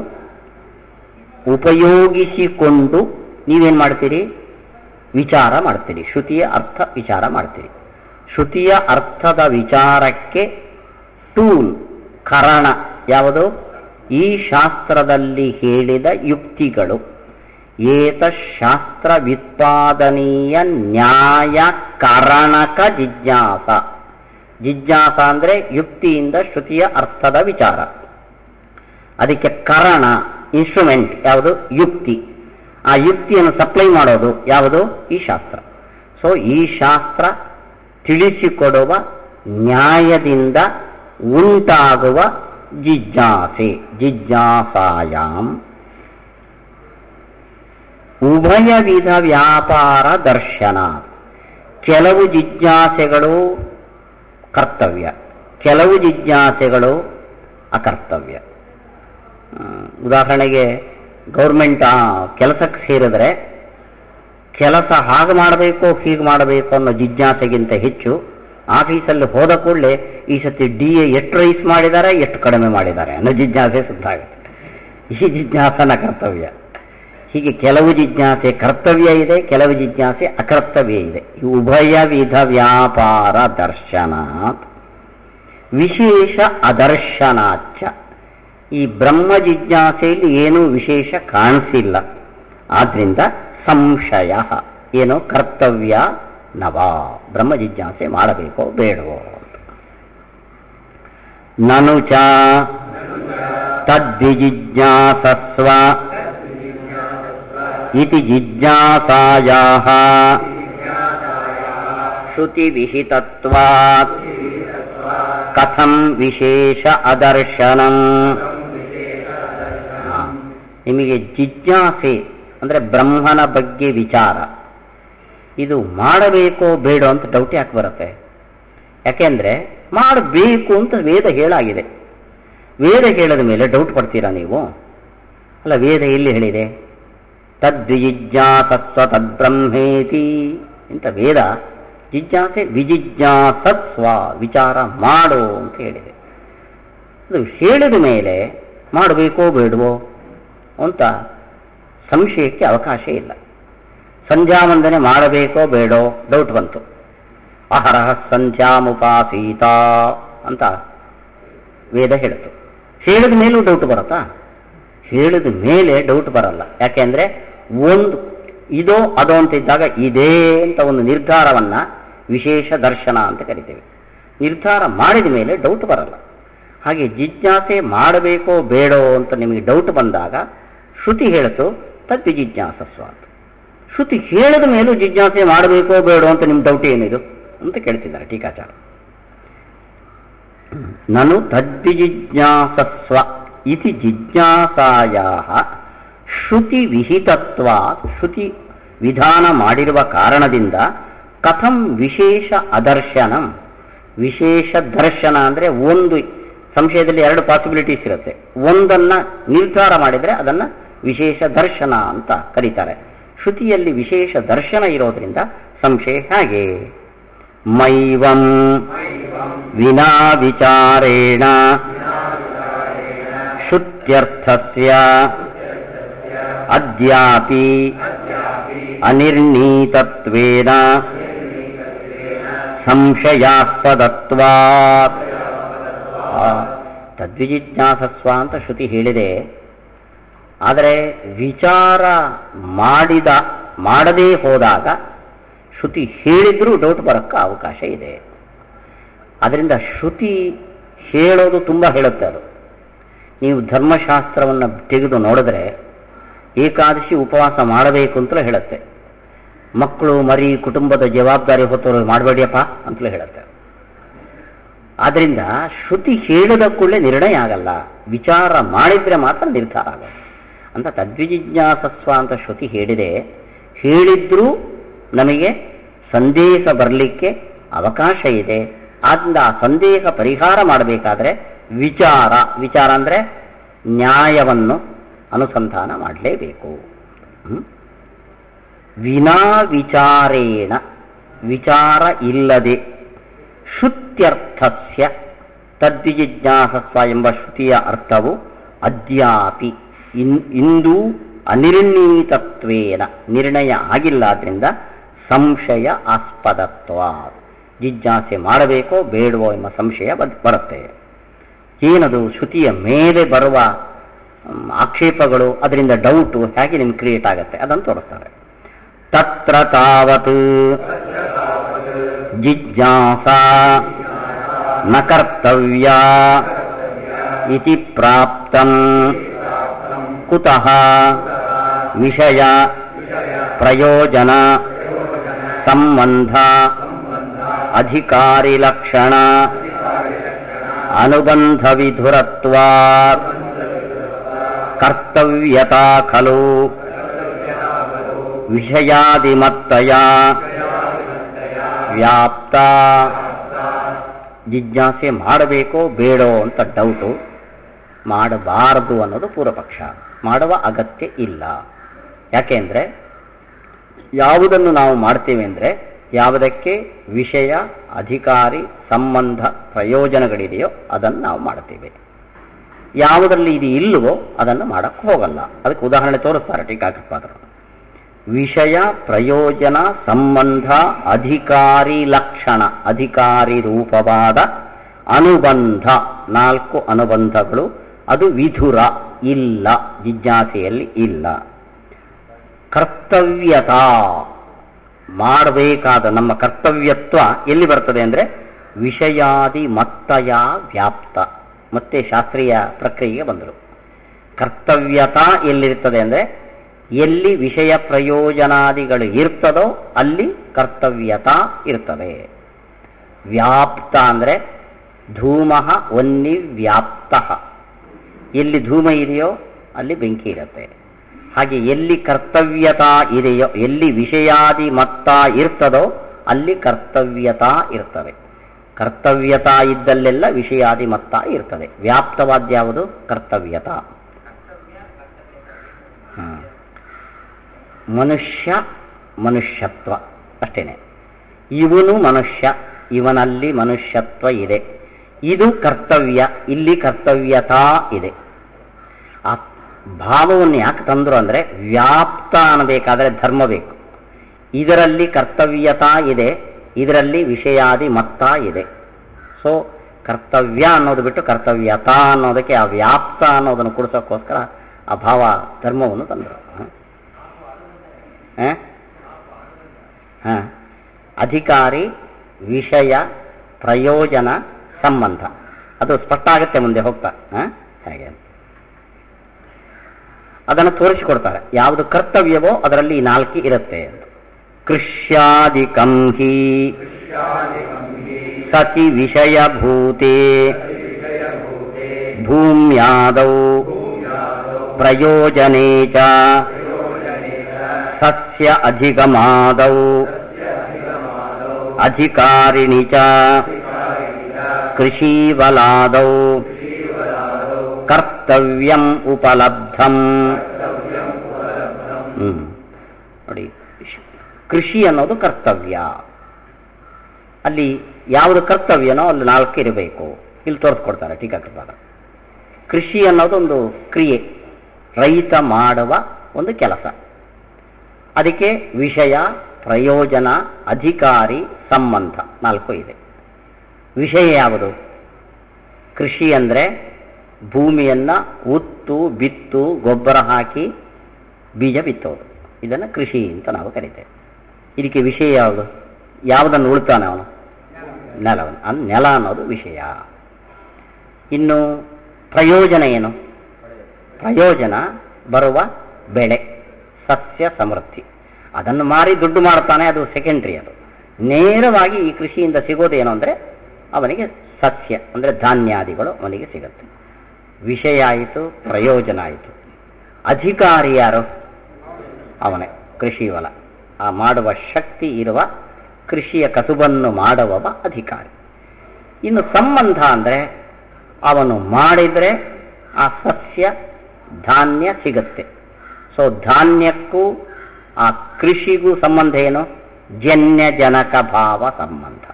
ಉಪಯೋಗಿಸಿಕೊಂಡು ನೀವೇನು ಮಾಡ್ತೀರಿ ವಿಚಾರ ಮಾಡ್ತೀರಿ ಶ್ರುತಿಯ ಅರ್ಥ ವಿಚಾರ ಮಾಡ್ತೀರಿ ಶ್ರುತಿಯ ಅರ್ಥದ ವಿಚಾರಕ್ಕೆ ಟೂಲ್ ಕರಣ ಯಾವುದು ಈ ಶಾಸ್ತ್ರದಲ್ಲಿ ಹೇಳಿದ ಯುಕ್ತಿಗಳು ಏತಶಾಸ್ತ್ರ ವಿತ್ಪಾದನೀಯ ನ್ಯಾಯ ಕಾರಣಕ ಜಿಜ್ಞಾಸ ಜಿಜ್ಞಾಸ ಅಂದ್ರೆ ಯುಕ್ತಿಯಿಂದ ಶ್ರುತಿಯ ಅರ್ಥದ ವಿಚಾರ ಅದಕ್ಕೆ ಕಾರಣ ಇನ್ಸ್ಟ್ರೂಮೆಂಟ್ ಯಾವುದು ಯುಕ್ತಿ ಆ ಯುಕ್ತಿಯನ್ನು ಸಪ್ಲೈ ಮಾಡೋದು ಯಾವುದು ಈ ಶಾಸ್ತ್ರ ಸೊ ಈ ಶಾಸ್ತ್ರ ತಿಳಿಸಿಕೊಡುವ ನ್ಯಾಯದಿಂದ ಉಂಟಾಗುವ ಜಿಜ್ಞಾಸೆ ಜಿಜ್ಞಾಸಾಯಾಮ್ ಉಭಯ ವಿಧ ವ್ಯಾಪಾರ ದರ್ಶನ ಕೆಲವು ಜಿಜ್ಞಾಸೆಗಳು ಕರ್ತವ್ಯ ಕೆಲವು ಜಿಜ್ಞಾಸೆಗಳು ಅಕರ್ತವ್ಯ ಆ, ಉದಾಹರಣೆಗೆ ಗೌರ್ಮೆಂಟ್ ಕೆಲಸಕ್ಕೆ ಸೇರಿದ್ರೆ ಕೆಲಸ ಹಾಗೆ ಮಾಡಬೇಕು ಹೀಗೆ ಮಾಡಬೇಕು ಅನ್ನೋ ಜಿಜ್ಞಾಸೆಗಿಂತ ಹೆಚ್ಚು ಆಫೀಸಲ್ಲಿ ಹೋದ ಕೂಡಲೇ ಈ ಸತಿ ಡಿ ಎ ಎಷ್ಟು ರೈಸ್ ಮಾಡಿದ್ದಾರೆ ಎಷ್ಟು ಕಡಿಮೆ ಮಾಡಿದ್ದಾರೆ ಅನ್ನೋ ಜಿಜ್ಞಾಸೆ ಸುತ್ತಾಗುತ್ತೆ ಈ ಜಿಜ್ಞಾಸನ ಕರ್ತವ್ಯ ಹೀಗೆ ಕೆಲವು ಜಿಜ್ಞಾಸೆ ಕರ್ತವ್ಯ ಇದೆ ಕೆಲವು ಜಿಜ್ಞಾಸೆ ಅಕರ್ತವ್ಯ ಇದೆ ಈ ಉಭಯ ವಿಧ ವ್ಯಾಪಾರ ದರ್ಶನಾತ್ ವಿಶೇಷ ಅದರ್ಶನಾಚ ಈ ಬ್ರಹ್ಮ ಜಿಜ್ಞಾಸೆಯಲ್ಲಿ ಏನೂ ವಿಶೇಷ ಕಾಣಿಸಿಲ್ಲ ಆದ್ರಿಂದ ಸಂಶಯ ಏನೋ ಕರ್ತವ್ಯ ನವ ಬ್ರಹ್ಮ ಜಿಜ್ಞಾಸೆ ಮಾಡಬೇಕೋ ಬೇಡವೋ ಅಂತ ನನು ಚ ತದ್ವಿಜಿಜ್ಞಾಸಸ್ವ ಇತಿ ಜಿಜ್ಞಾಸಾಯಾಹ ಶ್ರುತಿವಿಹಿತತ್ವಾತ್ ಕಥಂ ವಿಶೇಷ ಅದರ್ಶನಂ ಹಾ. ನಿಮಗೆ ಜಿಜ್ಞಾಸೆ ಅಂದ್ರೆ ಬ್ರಹ್ಮನ ಬಗ್ಗೆ ವಿಚಾರ ಇದು ಮಾಡಬೇಕೋ ಬೇಡೋ ಅಂತ ಡೌಟ್ ಯಾಕೆ ಬರುತ್ತೆ ಯಾಕೆಂದ್ರೆ ಮಾಡಬೇಕು ಅಂತ ವೇದ ಹೇಳಾಗಿದೆ ವೇದ ಹೇಳದ ಮೇಲೆ ಡೌಟ್ ಪಡ್ತೀರಾ ನೀವು ಅಲ್ಲ ವೇದ ಎಲ್ಲಿ ಹೇಳಿದೆ ತದ್ವಿಜಿಜ್ಞಾಸತ್ವ ತದ್ಬ್ರಹ್ಮೇತಿ ಅಂತ ವೇದ ಜಿಜ್ಞಾಸೆ ವಿಜಿಜ್ಞಾಸತ್ವ ವಿಚಾರ ಮಾಡು ಅಂತ ಹೇಳಿದೆ ಅದು ಹೇಳಿದ ಮೇಲೆ ಮಾಡಬೇಕೋ ಬೇಡವೋ ಅಂತ ಸಂಶಯಕ್ಕೆ ಅವಕಾಶ ಇಲ್ಲ ಸಂಧ್ಯಾ ವಂದನೆ ಮಾಡಬೇಕೋ ಬೇಡೋ ಡೌಟ್ ಬಂತು ಅಹರಹ ಸಂಧ್ಯಾಮುಪಾಸೀತ ಅಂತ ವೇದ ಹೇಳಿತು ಹೇಳಿದ ಮೇಲೂ ಡೌಟ್ ಬರುತ್ತಾ ಹೇಳಿದ ಮೇಲೆ ಡೌಟ್ ಬರಲ್ಲ ಯಾಕೆಂದ್ರೆ ಒಂದು ಇದೋ ಅದೋ ಅಂತ ಇದ್ದಾಗ ಇದೇ ಅಂತ ಒಂದು ನಿರ್ಧಾರವನ್ನ ವಿಶೇಷ ದರ್ಶನ ಅಂತ ಕರಿತೇವೆ ನಿರ್ಧಾರ ಮಾಡಿದ ಮೇಲೆ ಡೌಟ್ ಬರಲ್ಲ ಹಾಗೆ ಜಿಜ್ಞಾಸೆ ಮಾಡಬೇಕೋ ಬೇಡೋ ಅಂತ ನಿಮಗೆ ಡೌಟ್ ಬಂದಾಗ ಶ್ರುತಿ ಹೇಳಿತು ತದ್ವಿಜಿಜ್ಞಾಸಸ್ವ ಅಂತ ಶ್ರುತಿ ಹೇಳಿದ ಮೇಲೂ ಜಿಜ್ಞಾಸೆ ಮಾಡಬೇಕೋ ಬೇಡೋ ಅಂತ ನಿಮ್ಮ ಡೌಟ್ ಏನಿದು ಅಂತ ಕೇಳ್ತಿದ್ದಾರೆ ಟೀಕಾಚಾರ ನನು ತದ್ವಿಜಿಜ್ಞಾಸಸ್ವ ಇತಿ ಜಿಜ್ಞಾಸಾಯಾ ಶ್ರುತಿ ವಿಹಿತತ್ವ ಶ್ರುತಿ ವಿಧಾನ ಮಾಡಿರುವ ಕಾರಣದಿಂದ ಕಥಂ ವಿಶೇಷ ಅದರ್ಶನಂ ವಿಶೇಷ ದರ್ಶನ ಅಂದ್ರೆ ಒಂದು ಸಂಶಯದಲ್ಲಿ ಎರಡು ಪಾಸಿಬಿಲಿಟೀಸ್ ಇರುತ್ತೆ ಒಂದನ್ನ ನಿರ್ಧಾರ ಮಾಡಿದ್ರೆ ಅದನ್ನ ವಿಶೇಷ ದರ್ಶನ ಅಂತ ಕರೀತಾರೆ ಶ್ರುತಿಯಲ್ಲಿ ವಿಶೇಷ ದರ್ಶನ ಇರೋದ್ರಿಂದ ಸಂಶಯ ಹಾಗೆ ಮೈವಂ ವಿನಾ ವಿಚಾರೇಣ ಶ್ರುತ್ಯರ್ಥಸ್ಯ ಅದ್ಯಾಪಿ ಅನಿರ್ಣೀತತ್ವೇನ ಸಂಶಯಾಸ್ಪದತ್ವಾತ್ ಆ, ತದ್ವಿಜಿಜ್ಞಾಸಸ್ವ ಅಂತ ಶ್ರುತಿ ಹೇಳಿದೆ ಆದರೆ ವಿಚಾರ ಮಾಡಿದ ಮಾಡದೇ ಹೋದಾಗ ಶ್ರುತಿ ಹೇಳಿದ್ರೂ ಡೌಟ್ ಬರಕ್ಕೆ ಅವಕಾಶ ಇದೆ ಅದರಿಂದ ಶ್ರುತಿ ಹೇಳೋದು ತುಂಬ ಹೇಳುತ್ತೆ ಅದು ನೀವು ಧರ್ಮಶಾಸ್ತ್ರವನ್ನು ತೆಗೆದು ನೋಡಿದ್ರೆ ಏಕಾದಶಿ ಉಪವಾಸ ಮಾಡಬೇಕು ಅಂತಲೂ ಹೇಳುತ್ತೆ ಮಕ್ಕಳು ಮರಿ ಕುಟುಂಬದ ಜವಾಬ್ದಾರಿ ಹೊತ್ತವರು ಮಾಡಬೇಡಿಯಪ್ಪ ಅಂತಲೂ ಹೇಳುತ್ತೆ ಆದ್ರಿಂದ ಶ್ರುತಿ ಹೇಳಿದ ಕೂಡಲೇ ನಿರ್ಣಯ ಆಗಲ್ಲ ವಿಚಾರ ಮಾಡಿದ್ರೆ ಮಾತ್ರ ನಿರ್ಧಾರ ಆಗೋದು ಅಂತ ತದ್ವಿಜಿಜ್ಞಾಸತ್ವ ಅಂತ ಶ್ರುತಿ ಹೇಳಿದೆ ಹೇಳಿದ್ರೂ ನಮಗೆ ಸಂದೇಹ ಬರಲಿಕ್ಕೆ ಅವಕಾಶ ಇದೆ ಆದ್ರಿಂದ ಆ ಸಂದೇಹ ಪರಿಹಾರ ಮಾಡಬೇಕಾದ್ರೆ ವಿಚಾರ ವಿಚಾರ ಅಂದ್ರೆ ನ್ಯಾಯವನ್ನು ಅನುಸಂಧಾನ ಮಾಡಲೇಬೇಕು ಹ್ಮ್? ವಿನಾ ವಿಚಾರೇಣ ವಿಚಾರ ಇಲ್ಲದೆ ಶ್ರುತ್ಯರ್ಥಸ್ಯ ತದ್ವಿಜಿಜ್ಞಾಸಸ್ವ ಎಂಬ ಶ್ರುತಿಯ ಅರ್ಥವು ಅದ್ಯಾಪಿ ಇನ್ ಇಂದೂ ಅನಿರ್ಣೀತತ್ವೇನ ನಿರ್ಣಯ ಆಗಿಲ್ಲಾದ್ರಿಂದ ಸಂಶಯ ಆಸ್ಪದತ್ವ ಜಿಜ್ಞಾಸೆ ಮಾಡಬೇಕೋ ಬೇಡವೋ ಎಂಬ ಸಂಶಯ ಬದ್- ಬರುತ್ತೆ ಏನದು ಶ್ರುತಿಯ ಮೇಲೆ ಬರುವ ಮ್, ಆಕ್ಷೇಪಗಳು ಅದರಿಂದ ಡೌಟು ಹೇಗೆ ನಿಮ್ಗೆ ಕ್ರಿಯೇಟ್ ಆಗುತ್ತೆ ಅದನ್ನು ತೋರಿಸ್ತಾರೆ ತತ್ರ ತಾವತ್ ಜಿಜ್ಞಾಸಾ ನ ಕರ್ತವ್ಯ ಇತಿ ಪ್ರಾಪ್ತಂ ಕುತಃ ವಿಷಯ ಪ್ರಯೋಜನ ಸಂಬಂಧ ಅಧಿಕಾರಿ ಲಕ್ಷಣ ಅನುಬಂಧ ವಿಧುರತ್ವಾ ಕರ್ತವ್ಯತಾ ಖಲು ವಿಷಯಾದಿಮತ್ತಯ ವ್ಯಾಪ್ತ ಜಿಜ್ಞಾಸೆ ಮಾಡಬೇಕೋ ಬೇಡೋ ಅಂತ ಡೌಟು ಮಾಡಬಾರದು ಅನ್ನೋದು ಪೂರ್ವಪಕ್ಷ ಮಾಡುವ ಅಗತ್ಯ ಇಲ್ಲ ಯಾಕೆಂದ್ರೆ ಯಾವುದನ್ನು ನಾವು ಮಾಡ್ತೇವೆ ಅಂದ್ರೆ ಯಾವುದಕ್ಕೆ ವಿಷಯ ಅಧಿಕಾರಿ ಸಂಬಂಧ ಪ್ರಯೋಜನಗಳಿದೆಯೋ ಅದನ್ನು ನಾವು ಮಾಡ್ತೇವೆ ಯಾವುದರಲ್ಲಿ ಇದು ಇಲ್ಲವೋ ಅದನ್ನು ಮಾಡಕ್ಕೆ ಹೋಗಲ್ಲ ಅದಕ್ಕೆ ಉದಾಹರಣೆ ತೋರಿಸ್ತಾರೆ ಟೀಕಾಕೃಪಾದರು ವಿಷಯ ಪ್ರಯೋಜನ ಸಂಬಂಧ ಅಧಿಕಾರಿ ಲಕ್ಷಣ ಅಧಿಕಾರಿ ರೂಪವಾದ ಅನುಬಂಧ ನಾಲ್ಕು ಅನುಬಂಧಗಳು ಅದು ವಿಧುರ ಇಲ್ಲ ಜಿಜ್ಞಾಸೆಯಲ್ಲಿ ಇಲ್ಲ ಕರ್ತವ್ಯತಾ ಮಾಡಬೇಕಾದ ನಮ್ಮ ಕರ್ತವ್ಯತ್ವ ಎಲ್ಲಿ ಬರ್ತದೆ ಅಂದ್ರೆ ವಿಷಯಾದಿ ಮತ್ತಯ ವ್ಯಾಪ್ತ ಮತ್ತೆ ಶಾಸ್ತ್ರೀಯ ಪ್ರಕ್ರಿಯೆಗೆ ಬಂದರು ಕರ್ತವ್ಯತಾ ಎಲ್ಲಿರ್ತದೆ ಅಂದ್ರೆ ಎಲ್ಲಿ ವಿಷಯ ಪ್ರಯೋಜನಾದಿಗಳು ಇರ್ತದೋ ಅಲ್ಲಿ ಕರ್ತವ್ಯತಾ ಇರ್ತದೆ ವ್ಯಾಪ್ತ ಅಂದ್ರೆ ಧೂಮ ಒನ್ನಿ ವ್ಯಾಪ್ತ ಎಲ್ಲಿ ಧೂಮ ಇದೆಯೋ ಅಲ್ಲಿ ಬೆಂಕಿ ಇರುತ್ತೆ ಹಾಗೆ ಎಲ್ಲಿ ಕರ್ತವ್ಯತಾ ಇದೆಯೋ ಎಲ್ಲಿ ವಿಷಯಾದಿ ಮತ್ತ ಇರ್ತದೋ ಅಲ್ಲಿ ಕರ್ತವ್ಯತಾ ಇರ್ತದೆ ಕರ್ತವ್ಯತಾ ಇದ್ದಲ್ಲೆಲ್ಲ ವಿಷಯಾದಿ ಮತ್ತ ಇರ್ತದೆ ವ್ಯಾಪ್ತವಾದ್ಯಾವುದು ಕರ್ತವ್ಯತಾ ಹ್ಮ್. ಮನುಷ್ಯ ಮನುಷ್ಯತ್ವ ಅಷ್ಟೇನೆ ಇವನು ಮನುಷ್ಯ ಇವನಲ್ಲಿ ಮನುಷ್ಯತ್ವ ಇದೆ ಇದು ಕರ್ತವ್ಯ ಇಲ್ಲಿ ಕರ್ತವ್ಯತಾ ಇದೆ ಆ ಭಾವವನ್ನು ಯಾಕೆ ತಂದ್ರು ಅಂದ್ರೆ ವ್ಯಾಪ್ತ ಅನ್ನಬೇಕಾದ್ರೆ ಧರ್ಮ ಬೇಕು ಇದರಲ್ಲಿ ಕರ್ತವ್ಯತಾ ಇದೆ ಇದರಲ್ಲಿ ವಿಷಯಾದಿ ಮತ್ತ ಇದೆ ಸೊ ಕರ್ತವ್ಯ ಅನ್ನೋದು ಬಿಟ್ಟು ಕರ್ತವ್ಯತಾ ಅನ್ನೋದಕ್ಕೆ ಆ ವ್ಯಾಪ್ತ ಅನ್ನೋದನ್ನು ಕೊಡಿಸೋಕ್ಕೋಸ್ಕರ ಆ ಭಾವ ಧರ್ಮವನ್ನು ತಂದರು ಹ? ಹ. ಅಧಿಕಾರಿ ವಿಷಯ ಪ್ರಯೋಜನ ಸಂಬಂಧ ಅದು ಸ್ಪಷ್ಟ ಆಗುತ್ತೆ ಮುಂದೆ ಹೋಗ್ತಾ ಹ? ಹಾಗೆ ಅದನ್ನು ತೋರಿಸಿಕೊಡ್ತಾರೆ ಯಾವುದು ಕರ್ತವ್ಯವೋ ಅದರಲ್ಲಿ ಈ ನಾಲ್ಕು ಇರುತ್ತೆ ಅಂತ ಕೃಷ್ಯಾದಿಕಂ ಹಿ ಸತಿ ವಿಷಯಭೂತೆ ಭೂಮ್ಯಾದೌ ಪ್ರಯೋಜನೆ ಚ ಸಸ್ಯ ಅಧಿಗಮಾದೌ ಅಧಿಕಾರಿಣಿ ಚ ಕೃಷೀವಲಾದೌ ಕರ್ತವ್ಯಂ ಉಪಲಬ್ಧಂ ಹ್ಮ್ ನೋಡಿ ಕೃಷಿ ಅನ್ನೋದು ಕರ್ತವ್ಯ ಅಲ್ಲಿ ಯಾವುದು ಕರ್ತವ್ಯನೋ ಅಲ್ಲಿ ನಾಲ್ಕು ಇರಬೇಕು ಇಲ್ಲಿ ತೋರಿಸ್ಕೊಡ್ತಾರೆ ಟೀಕಾಕೃಪಾದ ಕೃಷಿ ಅನ್ನೋದು ಒಂದು ಕ್ರಿಯೆ ರೈತ ಮಾಡುವ ಒಂದು ಕೆಲಸ ಅದಕ್ಕೆ ವಿಷಯ ಪ್ರಯೋಜನ ಅಧಿಕಾರಿ ಸಂಬಂಧ ನಾಲ್ಕು ಇದೆ ವಿಷಯ ಯಾವುದು ಕೃಷಿ ಅಂದ್ರೆ ಭೂಮಿಯನ್ನ ಉತ್ತು ಬಿತ್ತು ಗೊಬ್ಬರ ಹಾಕಿ ಬೀಜ ಬಿತ್ತೋದು ಇದನ್ನು ಕೃಷಿ ಅಂತ ನಾವು ಕರಿತೇವೆ ಇದಕ್ಕೆ ವಿಷಯ ಯಾವುದು ಯಾವುದನ್ನು ಉಳ್ತಾನೆ ಅವನು ನೆಲವನ್ನು ಅನ್ ನೆಲ ಅನ್ನೋದು ವಿಷಯ ಇನ್ನು ಪ್ರಯೋಜನ ಏನು ಪ್ರಯೋಜನ ಬರುವ ಬೆಳೆ ಸಸ್ಯ ಸಮೃದ್ಧಿ ಅದನ್ನು ಮಾರಿ ದುಡ್ಡು ಮಾಡ್ತಾನೆ ಅದು ಸೆಕೆಂಡ್ರಿ ಅದು ನೇರವಾಗಿ ಈ ಕೃಷಿಯಿಂದ ಸಿಗೋದೇನು ಅಂದರೆ ಅವನಿಗೆ ಸಸ್ಯ ಅಂದರೆ ಧಾನ್ಯಾದಿಗಳು ಅವನಿಗೆ ಸಿಗುತ್ತೆ ವಿಷಯ ಆಯಿತು ಪ್ರಯೋಜನ ಆಯಿತು ಅಧಿಕಾರಿ ಯಾರು ಅವನೇ ಕೃಷಿ ಹೊಲ ಆ ಮಾಡುವ ಶಕ್ತಿ ಇರುವ ಕೃಷಿಯ ಕಸುಬನ್ನು ಮಾಡುವವ ಅಧಿಕಾರಿ ಇನ್ನು ಸಂಬಂಧ ಅಂದರೆ ಅವನು ಮಾಡಿದರೆ ಆ ಸಸ್ಯ ಧಾನ್ಯ ಸಿಗುತ್ತೆ ಸೊ ಧಾನ್ಯಕ್ಕೂ ಆ ಕೃಷಿಗೂ ಸಂಬಂಧ ಏನು ಜನ್ಯ ಜನಕ ಭಾವ ಸಂಬಂಧ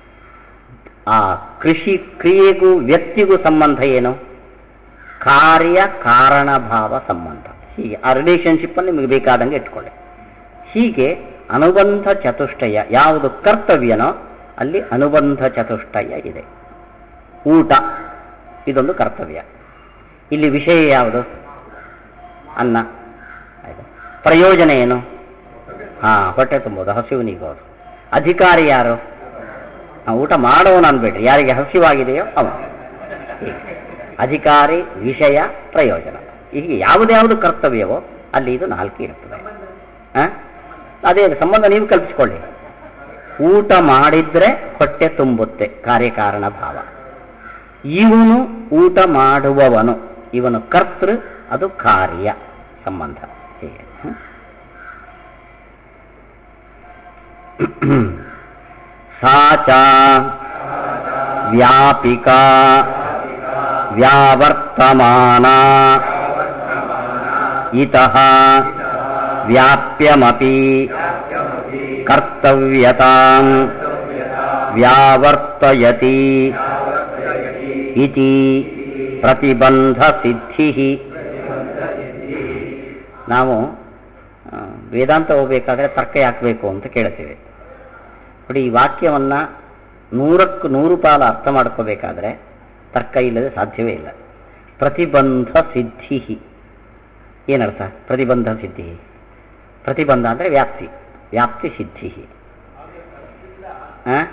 ಆ ಕೃಷಿ ಕ್ರಿಯೆಗೂ ವ್ಯಕ್ತಿಗೂ ಸಂಬಂಧ ಏನು ಕಾರ್ಯ ಕಾರಣ ಭಾವ ಸಂಬಂಧ ಹೀಗೆ ಆ ರಿಲೇಶನ್ಶಿಪ್ ಅನ್ನು ನಿಮಗೆ ಬೇಕಾದಂಗೆ ಇಟ್ಕೊಳ್ಳಿ ಹೀಗೆ ಅನುಬಂಧ ಚತುಷ್ಟಯ ಯಾವುದು ಕರ್ತವ್ಯನೋ ಅಲ್ಲಿ ಅನುಬಂಧ ಚತುಷ್ಟಯ ಇದೆ ಊಟ ಇದೊಂದು ಕರ್ತವ್ಯ ಇಲ್ಲಿ ವಿಷಯ ಯಾವುದು ಅನ್ನ ಆಯ್ತಾ ಪ್ರಯೋಜನ ಏನು ಹಾ ಹೊಟ್ಟೆ ತುಂಬೋದು ಹಸಿವು ನೀಗೋದು ಅಧಿಕಾರಿ ಯಾರು ಆ, ಊಟ ಮಾಡೋನು ಅನ್ಬೇಡ್ರಿ ಯಾರಿಗೆ ಹಸಿವಾಗಿದೆಯೋ ಅವನು ಹೀಗೆ. ಅಧಿಕಾರಿ ವಿಷಯ ಪ್ರಯೋಜನ ಹೀಗೆ ಯಾವುದ್ಯಾವುದು ಕರ್ತವ್ಯವೋ ಅಲ್ಲಿ ಇದು ನಾಲ್ಕು ಇರ್ತದೆ ಆ? ಅದೇ ಸಂಬಂಧ ನೀವು ಕಲ್ಪಿಸ್ಕೊಳ್ಳಿ ಊಟ ಮಾಡಿದ್ರೆ ಹೊಟ್ಟೆ ತುಂಬುತ್ತೆ ಕಾರ್ಯಕಾರಣ ಭಾವ ಇವನು ಊಟ ಮಾಡುವವನು ಇವನು ಕರ್ತೃ ಅದು ಕಾರ್ಯ ಸಂಬಂಧ ಹೀಗೆ ಹ್ಮ್? ಸಾ ಚ ವ್ಯಾಪಿಕಾ ವ್ಯಾವರ್ತಮಾನ ಇತಃ ವ್ಯಾಪ್ಯಮಪಿ ಕರ್ತವ್ಯತಾಂ ವ್ಯಾವರ್ತಯತಿ ಇತಿ ಪ್ರತಿಬಂಧ ಸಿದ್ಧಿ ನಾವು ಆ, ವೇದಾಂತ ಹೋಗ್ಬೇಕಾದ್ರೆ ತರ್ಕ ಯಾಕಬೇಕು ಅಂತ ಕೇಳ್ತೀವಿ ನೋಡಿ ಈ ವಾಕ್ಯವನ್ನ ನೂರಕ್ಕೂ ನೂರು ಪಾಲ ಅರ್ಥ ಮಾಡ್ಕೋಬೇಕಾದ್ರೆ ತರ್ಕ ಇಲ್ಲದೆ ಸಾಧ್ಯವೇ ಇಲ್ಲ ಪ್ರತಿಬಂಧ ಸಿದ್ಧಿ ಏನರ್ಥ ಪ್ರತಿಬಂಧ ಸಿದ್ಧಿ ಪ್ರತಿಬಂಧ ಅಂದ್ರೆ ವ್ಯಾಪ್ತಿ ವ್ಯಾಪ್ತಿ ಸಿದ್ಧಿ ಆ?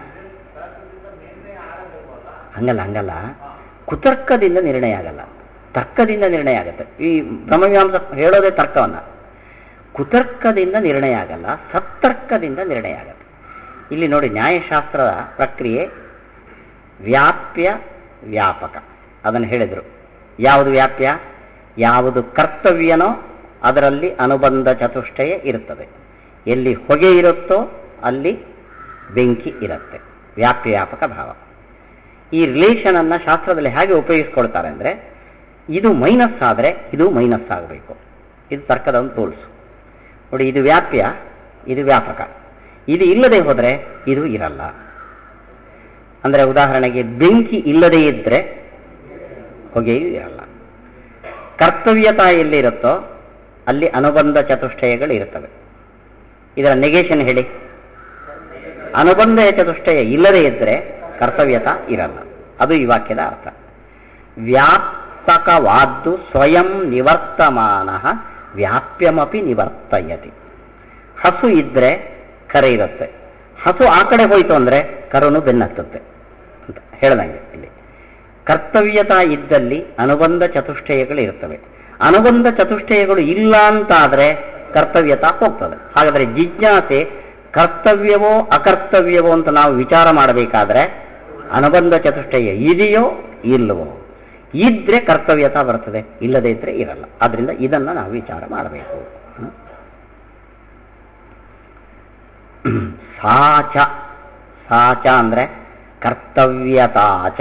ಹಂಗಲ್ಲ ಹಂಗಲ್ಲ ಕುತರ್ಕದಿಂದ ನಿರ್ಣಯ ಆಗಲ್ಲ ತರ್ಕದಿಂದ ನಿರ್ಣಯ ಆಗುತ್ತೆ ಈ ಬ್ರಹ್ಮವ್ಯಾಂಸ ಹೇಳೋದೇ ತರ್ಕವನ್ನ ಕುತರ್ಕದಿಂದ ನಿರ್ಣಯ ಆಗಲ್ಲ ಸತ್ತರ್ಕದಿಂದ ನಿರ್ಣಯ ಆಗತ್ತೆ ಇಲ್ಲಿ ನೋಡಿ ನ್ಯಾಯಶಾಸ್ತ್ರದ ಪ್ರಕ್ರಿಯೆ ವ್ಯಾಪ್ಯ ವ್ಯಾಪಕ ಅದನ್ನು ಹೇಳಿದರು ಯಾವುದು ವ್ಯಾಪ್ಯ ಯಾವುದು ಕರ್ತವ್ಯನೋ ಅದರಲ್ಲಿ ಅನುಬಂಧ ಚತುಷ್ಟಯ ಇರುತ್ತದೆ ಎಲ್ಲಿ ಹೊಗೆ ಇರುತ್ತೋ ಅಲ್ಲಿ ಬೆಂಕಿ ಇರುತ್ತೆ ವ್ಯಾಪ್ಯ ವ್ಯಾಪಕ ಭಾವ ಈ ರಿಲೇಷನ್ ಅನ್ನ ಶಾಸ್ತ್ರದಲ್ಲಿ ಹೇಗೆ ಉಪಯೋಗಿಸ್ಕೊಳ್ತಾರೆ ಅಂದ್ರೆ ಇದು ಮೈನಸ್ ಆದ್ರೆ ಇದು ಮೈನಸ್ ಆಗಬೇಕು ಇದು ತರ್ಕದ ಒಂದು ಟೂಲ್ಸ್ ನೋಡಿ ಇದು ವ್ಯಾಪ್ಯ ಇದು ವ್ಯಾಪಕ ಇದು ಇಲ್ಲದೆ ಹೋದ್ರೆ ಇದು ಇರಲ್ಲ ಅಂದ್ರೆ ಉದಾಹರಣೆಗೆ ಬೆಂಕಿ ಇಲ್ಲದೆ ಇದ್ರೆ ಹೊಗೆಯೂ ಇರಲ್ಲ ಕರ್ತವ್ಯತಾ ಎಲ್ಲಿರುತ್ತೋ ಅಲ್ಲಿ ಅನುಬಂಧ ಚತುಷ್ಟಯಗಳು ಇರುತ್ತವೆ ಇದರ ನೆಗೇಷನ್ ಹೇಳಿ ಅನುಬಂಧ ಚತುಷ್ಟಯ ಇಲ್ಲದೆ ಇದ್ರೆ ಕರ್ತವ್ಯತ ಇರಲ್ಲ ಅದು ಈ ವಾಕ್ಯದ ಅರ್ಥ ವ್ಯಾಪಕವಾದ್ದು ಸ್ವಯಂ ನಿವರ್ತಮಾನ ವ್ಯಾಪ್ಯಮಪಿ ನಿವರ್ತಯತಿ ಹಸು ಇದ್ರೆ ಕರೆ ಇರುತ್ತೆ ಹಸು ಆ ಕಡೆ ಹೋಯ್ತು ಅಂದ್ರೆ ಕರುನು ಬೆನ್ನತ್ತುತ್ತೆ ಅಂತ ಹೇಳ್ದಂಗೆ ಇಲ್ಲಿ ಕರ್ತವ್ಯತಾ ಇದ್ದಲ್ಲಿ ಅನುಬಂಧ ಚತುಷ್ಟಯಗಳು ಇರುತ್ತವೆ ಅನುಬಂಧ ಚತುಷ್ಟಯಗಳು ಇಲ್ಲ ಅಂತಾದ್ರೆ ಕರ್ತವ್ಯತಾ ಹೋಗ್ತದೆ ಹಾಗಾದ್ರೆ ಜಿಜ್ಞಾಸೆ ಕರ್ತವ್ಯವೋ ಅಕರ್ತವ್ಯವೋ ಅಂತ ನಾವು ವಿಚಾರ ಮಾಡಬೇಕಾದ್ರೆ ಅನುಬಂಧ ಚತುಷ್ಟಯ ಇದೆಯೋ ಇಲ್ಲವೋ ಇದ್ರೆ ಕರ್ತವ್ಯತಾ ಬರ್ತದೆ ಇಲ್ಲದೇ ಇದ್ರೆ ಇರಲ್ಲ ಆದ್ರಿಂದ ಇದನ್ನ ನಾವು ವಿಚಾರ ಮಾಡಬೇಕು ಹ್ಮ್. ಸಾಚ ಸಾಚ ಅಂದ್ರೆ ಕರ್ತವ್ಯತಾಚ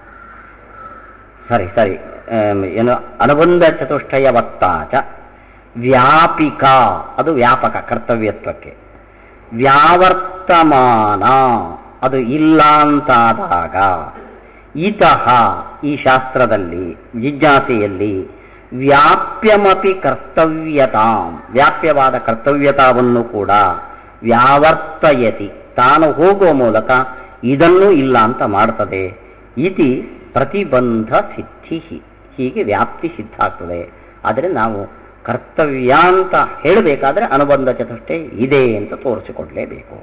ಸರಿ ಸರಿ ಆಮ್, ಏನು ಅನುಬಂಧ ಚತುಷ್ಟಯ ವತ್ತಾಚ ವ್ಯಾಪಿಕ ಅದು ವ್ಯಾಪಕ ಕರ್ತವ್ಯತ್ವಕ್ಕೆ ವ್ಯಾವರ್ತಮಾನ ಅದು ಇಲ್ಲ ಅಂತಾದಾಗ ಇತಃ ಈ ಶಾಸ್ತ್ರದಲ್ಲಿ ಜಿಜ್ಞಾಸೆಯಲ್ಲಿ ವ್ಯಾಪ್ಯಮಪಿ ಕರ್ತವ್ಯತಾಂ ವ್ಯಾಪ್ಯವಾದ ಕರ್ತವ್ಯತಾವನ್ನು ಕೂಡ ವ್ಯಾವರ್ತಯತಿ ತಾನು ಹೋಗುವ ಮೂಲಕ ಇದನ್ನು ಇಲ್ಲ ಅಂತ ಮಾಡ್ತದೆ ಇತಿ ಪ್ರತಿಬಂಧ ಸಿದ್ಧಿ ಹೀಗೆ ವ್ಯಾಪ್ತಿ ಸಿದ್ಧ ಆಗ್ತದೆ ಆದರೆ ನಾವು ಕರ್ತವ್ಯ ಅಂತ ಹೇಳಬೇಕಾದ್ರೆ ಅನುಬಂಧ ಚತುಷ್ಟಯ ಇದೆ ಅಂತ ತೋರಿಸಿಕೊಡ್ಲೇಬೇಕು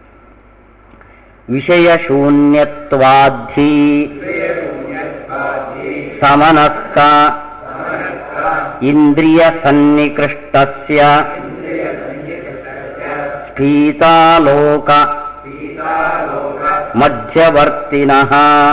ವಿಷಯ ಶೂನ್ಯತ್ವಾಧಿ ಸಮನಸ್ಕ ಇಂದ್ರಿಯ ಸನ್ನಿಕೃಷ್ಟಸ್ಯ ಸ್ಫೀತಾಲೋಕ ಮಧ್ಯವರ್ತಿನಃ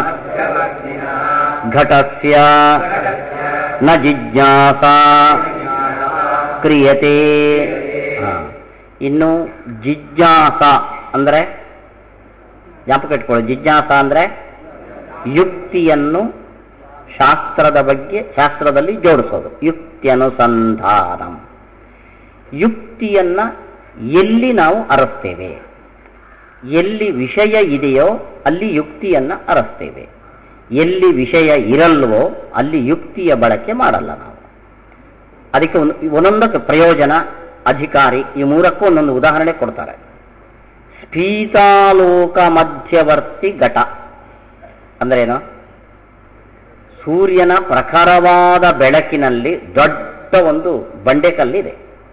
ಘಟಸ್ಯ ನ ಜಿಜ್ಞಾಸಾ ಕ್ರಿಯತೆ ಹಾ. ಇನ್ನು ಜಿಜ್ಞಾಸ ಅಂದ್ರೆ ಜ್ಞಾಪಕ ಇಟ್ಕೊಳ್ಳಿ ಜಿಜ್ಞಾಸ ಅಂದ್ರೆ ಯುಕ್ತಿಯನ್ನು ಶಾಸ್ತ್ರದ ಬಗ್ಗೆ ಶಾಸ್ತ್ರದಲ್ಲಿ ಜೋಡಿಸೋದು ಯುಕ್ತಿ ಅನುಸಂಧಾನ ಯುಕ್ತಿಯನ್ನ ಎಲ್ಲಿ ನಾವು ಅರಸ್ತೇವೆ ಎಲ್ಲಿ ವಿಷಯ ಇದೆಯೋ ಅಲ್ಲಿ ಯುಕ್ತಿಯನ್ನ ಅರಸ್ತೇವೆ ಎಲ್ಲಿ ವಿಷಯ ಇರಲ್ವೋ ಅಲ್ಲಿ ಯುಕ್ತಿಯ ಬಳಕೆ ಮಾಡಲ್ಲ ನಾವು ಅದಕ್ಕೆ ಒಂದು ಒಂದೊಂದಕ್ಕೆ ಪ್ರಯೋಜನ ಅಧಿಕಾರಿ ಈ ಮೂರಕ್ಕೂ ಒಂದೊಂದು ಉದಾಹರಣೆ ಕೊಡ್ತಾರೆ ಸ್ಫೀತಾಲೋಕ ಮಧ್ಯವರ್ತಿ ಘಟ ಅಂದ್ರೇನು ಸೂರ್ಯನ ಪ್ರಖರವಾದ ಬೆಳಕಿನಲ್ಲಿ ದೊಡ್ಡ ಒಂದು ಬಂಡೆಕಲ್ಲಿದೆ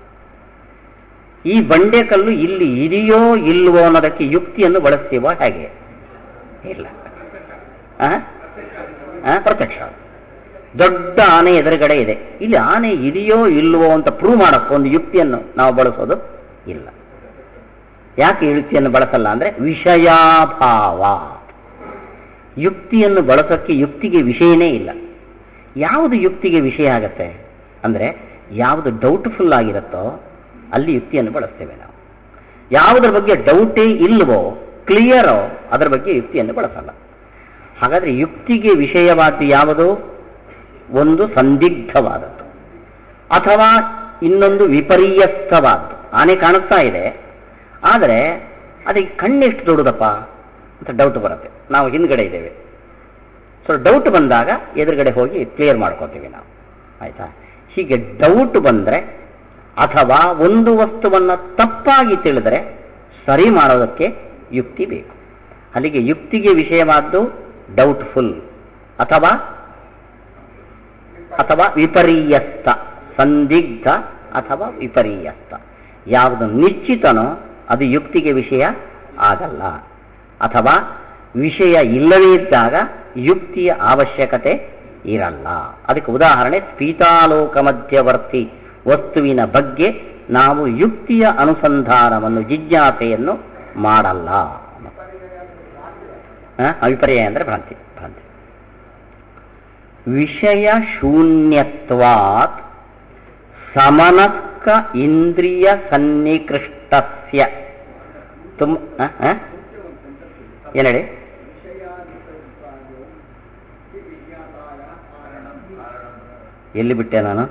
ಈ ಬಂಡೆಕಲ್ಲು ಇಲ್ಲಿ ಇದೆಯೋ ಇಲ್ವೋ ಅನ್ನೋದಕ್ಕೆ ಯುಕ್ತಿಯನ್ನು ಬಳಸ್ತೀವೋ ಹೇಗೆ ಇಲ್ಲ ಆ? ಆ? ಪ್ರತ್ಯಕ್ಷ ದೊಡ್ಡ ಆನೆ ಎದುರುಗಡೆ ಇದೆ ಇಲ್ಲಿ ಆನೆ ಇದೆಯೋ ಇಲ್ವೋ ಅಂತ ಪ್ರೂವ್ ಮಾಡಕ್ಕೆ ಒಂದು ಯುಕ್ತಿಯನ್ನು ನಾವು ಬಳಸೋದು ಇಲ್ಲ ಯಾಕೆ ಈ ಯುಕ್ತಿಯನ್ನು ಬಳಸಲ್ಲ ಅಂದ್ರೆ ವಿಷಯಾಭಾವ ಯುಕ್ತಿಯನ್ನು ಬಳಸೋಕ್ಕೆ ಯುಕ್ತಿಗೆ ವಿಷಯನೇ ಇಲ್ಲ ಯಾವುದು ಯುಕ್ತಿಗೆ ವಿಷಯ ಆಗತ್ತೆ ಅಂದ್ರೆ ಯಾವುದು ಡೌಟ್ಫುಲ್ ಆಗಿರುತ್ತೋ ಅಲ್ಲಿ ಯುಕ್ತಿಯನ್ನು ಬಳಸ್ತೇವೆ ನಾವು ಯಾವುದರ ಬಗ್ಗೆ ಡೌಟೇ ಇಲ್ವೋ ಕ್ಲಿಯರೋ ಅದರ ಬಗ್ಗೆ ಯುಕ್ತಿಯನ್ನು ಬಳಸಲ್ಲ ಹಾಗಾದ್ರೆ ಯುಕ್ತಿಗೆ ವಿಷಯವಾದ ಯಾವುದು ಒಂದು ಸಂದಿಗ್ಧವಾದದ್ದು ಅಥವಾ ಇನ್ನೊಂದು ವಿಪರ್ಯಸ್ತವಾದ್ದು ಆನೆ ಕಾಣಿಸ್ತಾ ಇದೆ ಆದರೆ ಅದಕ್ಕೆ ಕಣ್ಣೆಷ್ಟು ದೊಡ್ಡದಪ್ಪ ಅಂತ ಡೌಟ್ ಬರುತ್ತೆ ನಾವು ಹಿಂದ್ಗಡೆ ಇದ್ದೇವೆ ಸೊ ಡೌಟ್ ಬಂದಾಗ ಎದುರುಗಡೆ ಹೋಗಿ ಕ್ಲಿಯರ್ ಮಾಡ್ಕೋತೀವಿ ನಾವು ಆಯ್ತಾ ಹೀಗೆ ಡೌಟ್ ಬಂದ್ರೆ ಅಥವಾ ಒಂದು ವಸ್ತುವನ್ನ ತಪ್ಪಾಗಿ ತಿಳಿದ್ರೆ ಸರಿ ಮಾಡೋದಕ್ಕೆ ಯುಕ್ತಿ ಬೇಕು ಅಲ್ಲಿಗೆ ಯುಕ್ತಿಗೆ ವಿಷಯವಾದ್ದು ಡೌಟ್ಫುಲ್ ಅಥವಾ ಅಥವಾ ವಿಪರ್ಯಸ್ತ ಸಂದಿಗ್ಧ ಅಥವಾ ವಿಪರ್ಯಸ್ತ ಯಾವುದು ನಿಶ್ಚಿತನೋ ಅದು ಯುಕ್ತಿಗೆ ವಿಷಯ ಆಗಲ್ಲ ಅಥವಾ ವಿಷಯ ಇಲ್ಲದೇ ಇದ್ದಾಗ ಯುಕ್ತಿಯ ಅವಶ್ಯಕತೆ ಇರಲ್ಲ ಅದಕ್ಕೆ ಉದಾಹರಣೆ ಸ್ಫೀತಾಲೋಕ ಮಧ್ಯವರ್ತಿ ವಸ್ತುವಿನ ಬಗ್ಗೆ ನಾವು ಯುಕ್ತಿಯ ಅನುಸಂಧಾನವನ್ನು ಜಿಜ್ಞಾಸೆಯನ್ನು ಮಾಡಲ್ಲ ಆ, ಅವಿಪರ್ಯಾಯ ಅಂದ್ರೆ ಭ್ರಾಂತಿ ಭ್ರಾಂತಿ ವಿಷಯ ಶೂನ್ಯತ್ವಾತ್ ಸಮನಸ್ಕ ಇಂದ್ರಿಯ ಸನ್ನಿಕೃಷ್ಟಸ್ಯ ತುಮ್ ಆ, ಆ? ಏನ್ ಹೇಳಿ ಎಲ್ಲಿ ಬಿಟ್ಟೆ ನಾನು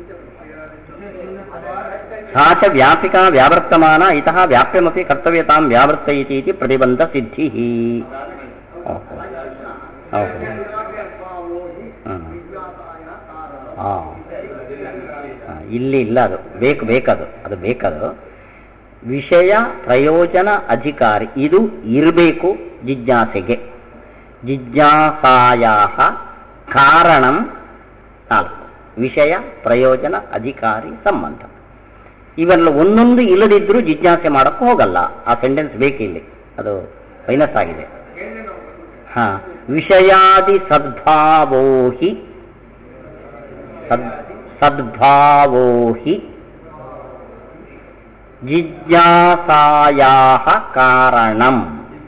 ಸಾ ಚ ವ್ಯಾಪಿಕಾ ವ್ಯಾವರ್ತಮಾನ ಇತಃ ವ್ಯಾಪ್ಯಮಪಿ ಕರ್ತವ್ಯತಾಂ ವ್ಯಾವರ್ತಯತಿ ಇತಿ ಪ್ರತಿಬಂಧ ಸಿದ್ಧಿ ಓಹೋ ಓಹೋ ಹ್ಮ್. ಆ. ಆ, ಇಲ್ಲಿ ಇಲ್ಲ ಅದು ಬೇಕು ಬೇಕದು ಅದು ಬೇಕದು ವಿಷಯ ಪ್ರಯೋಜನ ಅಧಿಕಾರಿ ಇದು ಇರಬೇಕು ಜಿಜ್ಞಾಸೆಗೆ ಜಿಜ್ಞಾಸಾಯ ಕಾರಣಂ ನಾಲ್ಕು ವಿಷಯ ಪ್ರಯೋಜನ ಅಧಿಕಾರಿ ಸಂಬಂಧ ಇವೆಲ್ಲ ಒಂದೊಂದು ಇಲ್ಲದಿದ್ರೂ ಜಿಜ್ಞಾಸೆ ಮಾಡಕ್ಕೆ ಹೋಗಲ್ಲ ಆ ಸೆಂಟೆನ್ಸ್ ಬೇಕು ಇಲ್ಲಿ ಅದು ಮೈನಸ್ ಆಗಿದೆ ಹಾ ವಿಷಯಾದಿ ಸದ್ಭಾವೋ ಹಿ ಸದ್ ಸದ್ಭಾವೋ ಹಿ ಜಿಜ್ಞಾಸಾಯಾ ಕಾರಣಂ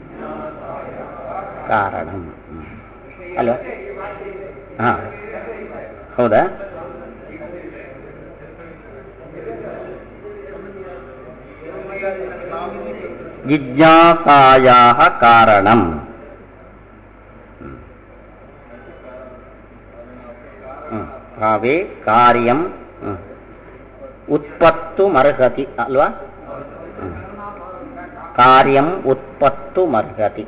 ಕಾರಣಂ ಹ್ಮ್. ಅಲ್ವಾ ಹಾ ಹೌದಾ ಜಿಜ್ಞಾಸಾಯಾ ಕಾರಣಂ ಹ್ಮ್. ಭಾವೇ ಕಾರ್ಯಂ ಹ್ಮ್. ಉತ್ಪತ್ತು ಮರ್ಹತಿ ಅಲ್ವಾ ಹ್ಮ್. ಕಾರ್ಯಂ ಉತ್ಪತ್ತು ಮರ್ಹತಿ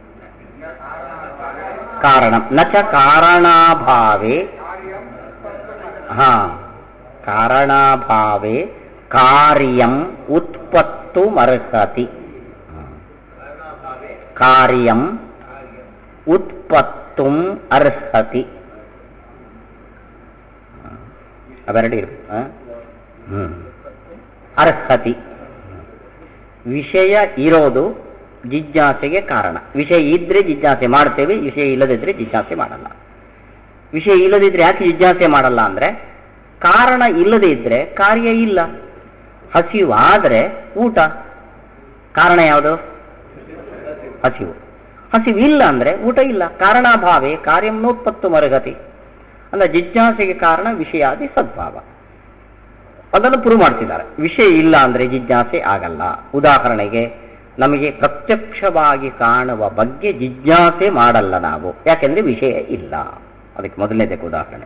ಕಾರಣಂ ನ ಚ ಕಾರಣಾಭಾವೇ ಹಾ ಕಾರಣಾಭಾವೇ ಕಾರ್ಯಂ ಉತ್ಪತ್ತು ಮರ್ಹತಿ ಕಾರ್ಯಂ ಉತ್ಪತ್ತುಂ ಅರ್ಹತಿ ಅವೆರಡು ಇರ್ಬೇಕು ಆ? ಹ್ಮ್ ಅರ್ಹತಿ ವಿಷಯ ಇರೋದು ಜಿಜ್ಞಾಸೆಗೆ ಕಾರಣ ವಿಷಯ ಇದ್ರೆ ಜಿಜ್ಞಾಸೆ ಮಾಡ್ತೇವೆ ವಿಷಯ ಇಲ್ಲದಿದ್ರೆ ಜಿಜ್ಞಾಸೆ ಮಾಡಲ್ಲ ವಿಷಯ ಇಲ್ಲದಿದ್ರೆ ಯಾಕೆ ಜಿಜ್ಞಾಸೆ ಮಾಡಲ್ಲ ಅಂದ್ರೆ ಕಾರಣ ಇಲ್ಲದೆ ಇದ್ರೆ ಕಾರ್ಯ ಇಲ್ಲ ಹಸಿವಾದ್ರೆ ಊಟ ಕಾರಣ ಯಾವುದು ಹಸಿವು ಹಸಿವು ಇಲ್ಲ ಅಂದ್ರೆ ಊಟ ಇಲ್ಲ ಕಾರಣಾಭಾವೇ ಕಾರ್ಯಂನೋತ್ಪತ್ತು ಮರಗತಿ ಅಲ್ಲ ಜಿಜ್ಞಾಸೆಗೆ ಕಾರಣ ವಿಷಯಾದಿ ಸದ್ಭಾವ ಅದನ್ನು ಪ್ರೂವ್ ಮಾಡ್ತಿದ್ದಾರೆ ವಿಷಯ ಇಲ್ಲ ಅಂದ್ರೆ ಜಿಜ್ಞಾಸೆ ಆಗಲ್ಲ ಉದಾಹರಣೆಗೆ ನಮಗೆ ಪ್ರತ್ಯಕ್ಷವಾಗಿ ಕಾಣುವ ಬಗ್ಗೆ ಜಿಜ್ಞಾಸೆ ಮಾಡಲ್ಲ ನಾವು ಯಾಕೆಂದ್ರೆ ವಿಷಯ ಇಲ್ಲ ಅದಕ್ಕೆ ಮೊದಲನೇದಕ್ಕೆ ಉದಾಹರಣೆ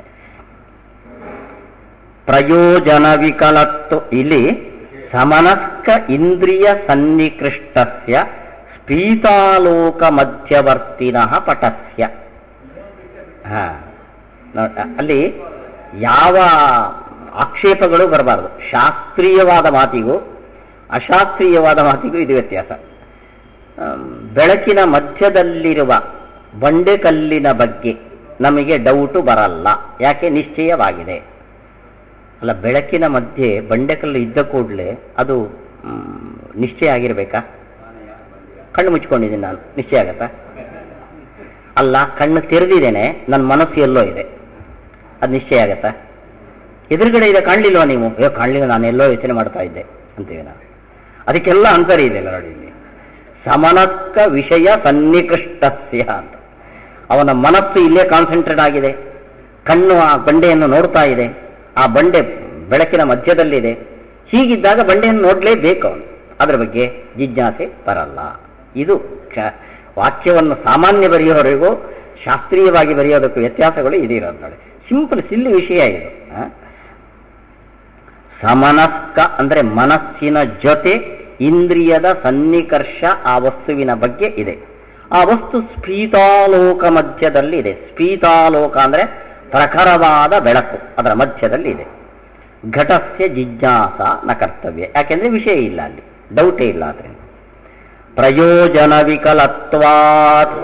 ಪ್ರಯೋಜನ ವಿಕಲತ್ವ ಇಲ್ಲಿ ಸಮನಸ್ಕ ಇಂದ್ರಿಯ ಸನ್ನಿಕೃಷ್ಟಸ್ಯ ಸ್ಫೀತಾಲೋಕ ಮಧ್ಯವರ್ತಿನಃ ಪಟಸ್ಯ ಹಾ ನೋಡ್- ಅಲ್ಲಿ ಯಾವ ಆಕ್ಷೇಪಗಳು ಬರಬಾರದು ಶಾಸ್ತ್ರೀಯವಾದ ಮಾತಿಗೂ ಅಶಾಸ್ತ್ರೀಯವಾದ ಮಾತಿಗೂ ಇದು ವ್ಯತ್ಯಾಸ ಆಮ್, ಬೆಳಕಿನ ಮಧ್ಯದಲ್ಲಿರುವ ಬಂಡೆಕಲ್ಲಿನ ಬಗ್ಗೆ ನಮಗೆ ಡೌಟು ಬರಲ್ಲ ಯಾಕೆ ನಿಶ್ಚಯವಾಗಿದೆ ಅಲ್ಲ ಬೆಳಕಿನ ಮಧ್ಯೆ ಬಂಡೆಕಲ್ಲು ಇದ್ದ ಕೂಡಲೇ ಅದು ಮ್, ನಿಶ್ಚಯ ಆಗಿರ್ಬೇಕಾ ಕಣ್ಣು ಮುಚ್ಕೊಂಡಿದ್ದೀನಿ ನಾನು ನಿಶ್ಚಯ ಆಗತ್ತಾ ಅಲ್ಲ ಕಣ್ಣು ತೆರೆದಿದ್ದೇನೆ ನನ್ನ ಮನಸ್ಸು ಎಲ್ಲೋ ಇದೆ ಅದು ನಿಶ್ಚಯ ಆಗತ್ತಾ ಎದುರುಗಡೆ ಇದೆ ಕಾಣಲಿಲ್ವಾ ನೀವು ಅಯ್ಯೋ ಕಾಣಲಿಲ್ಲ ನಾನು ಎಲ್ಲೋ ಯೋಚನೆ ಮಾಡ್ತಾ ಇದ್ದೆ ಅಂತೀವಿ ನಾವು ಅದಕ್ಕೆಲ್ಲ ಅಂತರ ಇದೆ ನೋಡಿ ಇಲ್ಲಿ ಸಮನಸ್ಕ ವಿಷಯ ಸನ್ನಿಕೃಷ್ಟಸ್ಯ ಅಂತ ಅವನ ಮನಸ್ಸು ಇಲ್ಲೇ ಕಾನ್ಸಂಟ್ರೇಟ್ ಆಗಿದೆ ಕಣ್ಣು ಆ ಬಂಡೆಯನ್ನು ನೋಡ್ತಾ ಇದೆ ಆ ಬಂಡೆ ಬೆಳಕಿನ ಮಧ್ಯದಲ್ಲಿದೆ ಹೀಗಿದ್ದಾಗ ಬಂಡೆಯನ್ನು ನೋಡ್ಲೇಬೇಕು ಅವನು ಅದರ ಬಗ್ಗೆ ಜಿಜ್ಞಾಸೆ ಬರಲ್ಲ ಇದು ಕ್ಷ- ವಾಕ್ಯವನ್ನು ಸಾಮಾನ್ಯ ಬರೆಯೋವರೆಗೂ ಶಾಸ್ತ್ರೀಯವಾಗಿ ಬರೆಯೋದಕ್ಕೂ ವ್ಯತ್ಯಾಸಗಳು ಇದಿರೋದು ನೋಡಿ ಸಿಂಪಲ್ ಸಿಲ್ಲಿ ವಿಷಯ ಇದು ಆ? ಸಮನಸ್ಕ ಅಂದ್ರೆ ಮನಸ್ಸಿನ ಜೊತೆ ಇಂದ್ರಿಯದ ಸನ್ನಿಕರ್ಷ ಆ ವಸ್ತುವಿನ ಬಗ್ಗೆ ಇದೆ ಆ ವಸ್ತು ಸ್ಫೀತಾಲೋಕ ಮಧ್ಯದಲ್ಲಿ ಇದೆ ಸ್ಫೀತಾಲೋಕ ಅಂದ್ರೆ ಪ್ರಖರವಾದ ಬೆಳಕು ಅದರ ಮಧ್ಯದಲ್ಲಿ ಇದೆ ಘಟಸ್ಯ ಜಿಜ್ಞಾಸ ನ ಕರ್ತವ್ಯ ಯಾಕೆಂದ್ರೆ ವಿಷಯ ಇಲ್ಲ ಅಲ್ಲಿ ಡೌಟೇ ಇಲ್ಲ ಆದ್ರಿಂದ ಪ್ರಯೋಜನ ವಿಕಲತ್ವಾತ್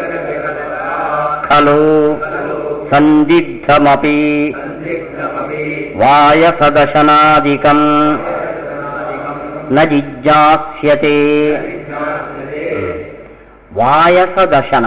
ಖಲು ಸಂದಿಗ್ಧಮಪಿ ವಾಯಸದಶನಾದಿಕಂ ನ ಜಿಜ್ಞಾಸ್ಯತೆ ವಾಯಸ ದಶನ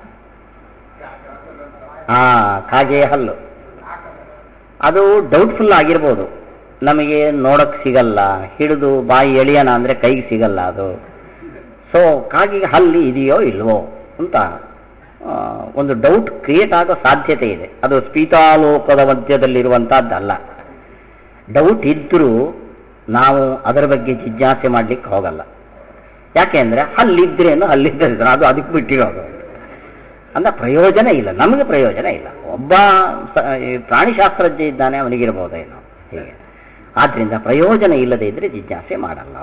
ಆ ಕಾಗೆಯ ಹಲ್ಲು ಅದು ಡೌಟ್ಫುಲ್ ಆಗಿರ್ಬೋದು ನಮಗೆ ನೋಡಕ್ ಸಿಗಲ್ಲ ಹಿಡಿದು ಬಾಯಿ ಎಳಿಯೋಣ ಅಂದ್ರೆ ಕೈಗೆ ಸಿಗಲ್ಲ ಅದು ಸೊ ಕಾಗಿಗೆ ಹಲ್ಲಿ ಇದೆಯೋ ಇಲ್ವೋ ಅಂತ ಆ, ಒಂದು ಡೌಟ್ ಕ್ರಿಯೇಟ್ ಆಗೋ ಸಾಧ್ಯತೆ ಇದೆ ಅದು ಸ್ಪೀತಾಲೋಕದ ಮಧ್ಯದಲ್ಲಿರುವಂತಹದ್ದಲ್ಲ ಡೌಟ್ ಇದ್ರೂ ನಾವು ಅದರ ಬಗ್ಗೆ ಜಿಜ್ಞಾಸೆ ಮಾಡ್ಲಿಕ್ಕೆ ಹೋಗಲ್ಲ ಯಾಕೆಂದ್ರೆ ಹಲ್ಲಿದ್ರೇನು ಹಲ್ಲಿದ್ದರೆ ಅದು ಅದಕ್ಕೆ ಬಿಟ್ಟಿರೋದು ಅಂದ ಪ್ರಯೋಜನ ಇಲ್ಲ ನಮಗೆ ಪ್ರಯೋಜನ ಇಲ್ಲ ಒಬ್ಬ ಸ- ಈ ಪ್ರಾಣಿಶಾಸ್ತ್ರಜ್ಞ ಇದ್ದಾನೆ ಅವನಿಗಿರ್ಬೋದೇನೋ ಹೀಗೆ ಆದ್ರಿಂದ ಪ್ರಯೋಜನ ಇಲ್ಲದೆ ಇದ್ರೆ ಜಿಜ್ಞಾಸೆ ಮಾಡಲ್ಲ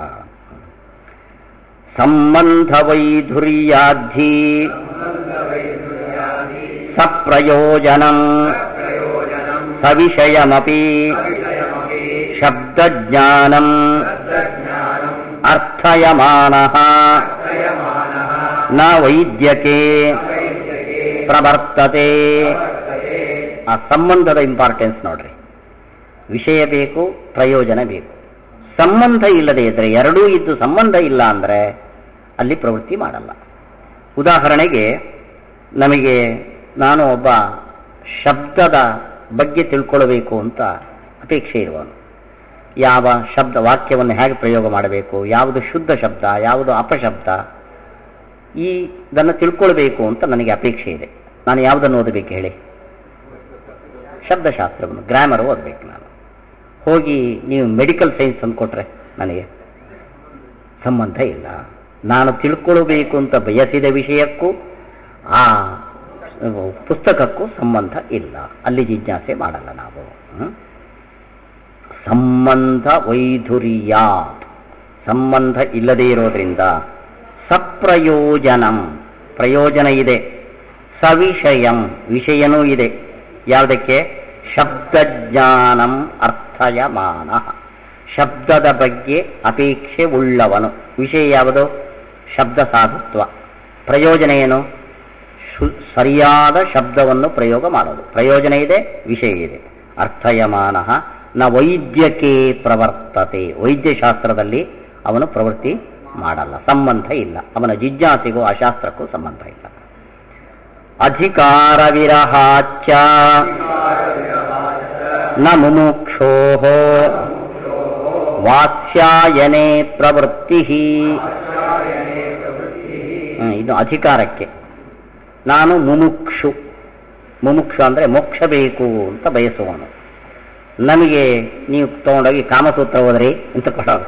ಸಂಬಂಧ ವೈಧುರ್ಯಾಧಿ ಸಪ್ರಯೋಜನಂ ಸವಿಷಯಮಪಿ ಶಬ್ದಜ್ಞಾನಂ ಅರ್ಥಯಮಾನಃ ನ ವೈದ್ಯಕೆ ಪ್ರವರ್ತತೆ ಆ ಸಂಬಂಧದ ಇಂಪಾರ್ಟೆನ್ಸ್ ನೋಡ್ರಿ ವಿಷಯ ಬೇಕು ಪ್ರಯೋಜನ ಬೇಕು ಸಂಬಂಧ ಇಲ್ಲದೆ ಇದ್ರೆ ಎರಡೂ ಇದ್ದು ಸಂಬಂಧ ಇಲ್ಲ ಅಂದ್ರೆ ಅಲ್ಲಿ ಪ್ರವೃತ್ತಿ ಮಾಡಲ್ಲ ಉದಾಹರಣೆಗೆ ನಮಗೆ ನಾನು ಒಬ್ಬ ಶಬ್ದದ ಬಗ್ಗೆ ತಿಳ್ಕೊಳ್ಬೇಕು ಅಂತ ಅಪೇಕ್ಷೆ ಇರುವನು ಯಾವ ಶಬ್ದ ವಾಕ್ಯವನ್ನು ಹೇಗೆ ಪ್ರಯೋಗ ಮಾಡಬೇಕು ಯಾವುದು ಶುದ್ಧ ಶಬ್ದ ಯಾವುದು ಅಪಶಬ್ದ ಈ ಇದನ್ನು ತಿಳ್ಕೊಳ್ಬೇಕು ಅಂತ ನನಗೆ ಅಪೇಕ್ಷೆ ಇದೆ ನಾನು ಯಾವುದನ್ನು ಓದಬೇಕು ಹೇಳಿ ಶಬ್ದಶಾಸ್ತ್ರವನ್ನು ಗ್ರಾಮರ್ ಓದಬೇಕು ನಾನು ಹೋಗಿ ನೀವು ಮೆಡಿಕಲ್ ಸೈನ್ಸ್ ಅಂದ್ಕೊಟ್ರೆ ನನಗೆ ಸಂಬಂಧ ಇಲ್ಲ ನಾನು ತಿಳ್ಕೊಳ್ಬೇಕು ಅಂತ ಬಯಸಿದ ವಿಷಯಕ್ಕೂ ಆ ಪುಸ್ತಕಕ್ಕೂ ಸಂಬಂಧ ಇಲ್ಲ ಅಲ್ಲಿ ಜಿಜ್ಞಾಸೆ ಮಾಡಲ್ಲ ನಾವು ಹ್ಮ್? ಸಂಬಂಧ ವೈಧುರ್ಯ ಸಂಬಂಧ ಇಲ್ಲದೇ ಇರೋದ್ರಿಂದ ಸಪ್ರಯೋಜನಂ ಪ್ರಯೋಜನ ಇದೆ ಸವಿಷಯಂ ವಿಷಯನೂ ಇದೆ ಯಾವುದಕ್ಕೆ ಶಬ್ದಜ್ಞಾನಂ ಅರ್ಥಯಮಾನ ಶಬ್ದದ ಬಗ್ಗೆ ಅಪೇಕ್ಷೆ ಉಳ್ಳವನು ವಿಷಯ ಯಾವುದು ಶಬ್ದ ಸಾಧುತ್ವ ಪ್ರಯೋಜನ ಏನು ಶು- ಸರಿಯಾದ ಶಬ್ದವನ್ನು ಪ್ರಯೋಗ ಮಾಡೋದು ಪ್ರಯೋಜನ ಇದೆ ವಿಷಯ ಇದೆ ಅರ್ಥಯಮಾನ ನ ವೈದ್ಯಕೇ ಪ್ರವರ್ತತೆ ವೈದ್ಯಶಾಸ್ತ್ರದಲ್ಲಿ ಅವನು ಪ್ರವೃತ್ತಿ ಮಾಡಲ್ಲ ಸಂಬಂಧ ಇಲ್ಲ ಅವನ ಜಿಜ್ಞಾಸೆಗೂ ಆ ಶಾಸ್ತ್ರಕ್ಕೂ ಸಂಬಂಧ ಇಲ್ಲ ಅಧಿಕಾರ ವಿರಹಾಚ ನ ಮುಮುಕ್ಷೋ ವಾಸ್ಯಾಯನೆ ಪ್ರವೃತ್ತಿ ಹ್ಮ್, ಇದು ಅಧಿಕಾರಕ್ಕೆ ನಾನು ಮುಮುಕ್ಷು ಮುಮುಕ್ಷು ಅಂದ್ರೆ ಮೋಕ್ಷ ಬೇಕು ಅಂತ ಬಯಸುವನು ನಮಗೆ ನೀವು ತಗೊಂಡೋಗಿ ಕಾಮಸೂತ್ರ ಹೋದ್ರಿ ಅಂತ ಕೊಡೋದು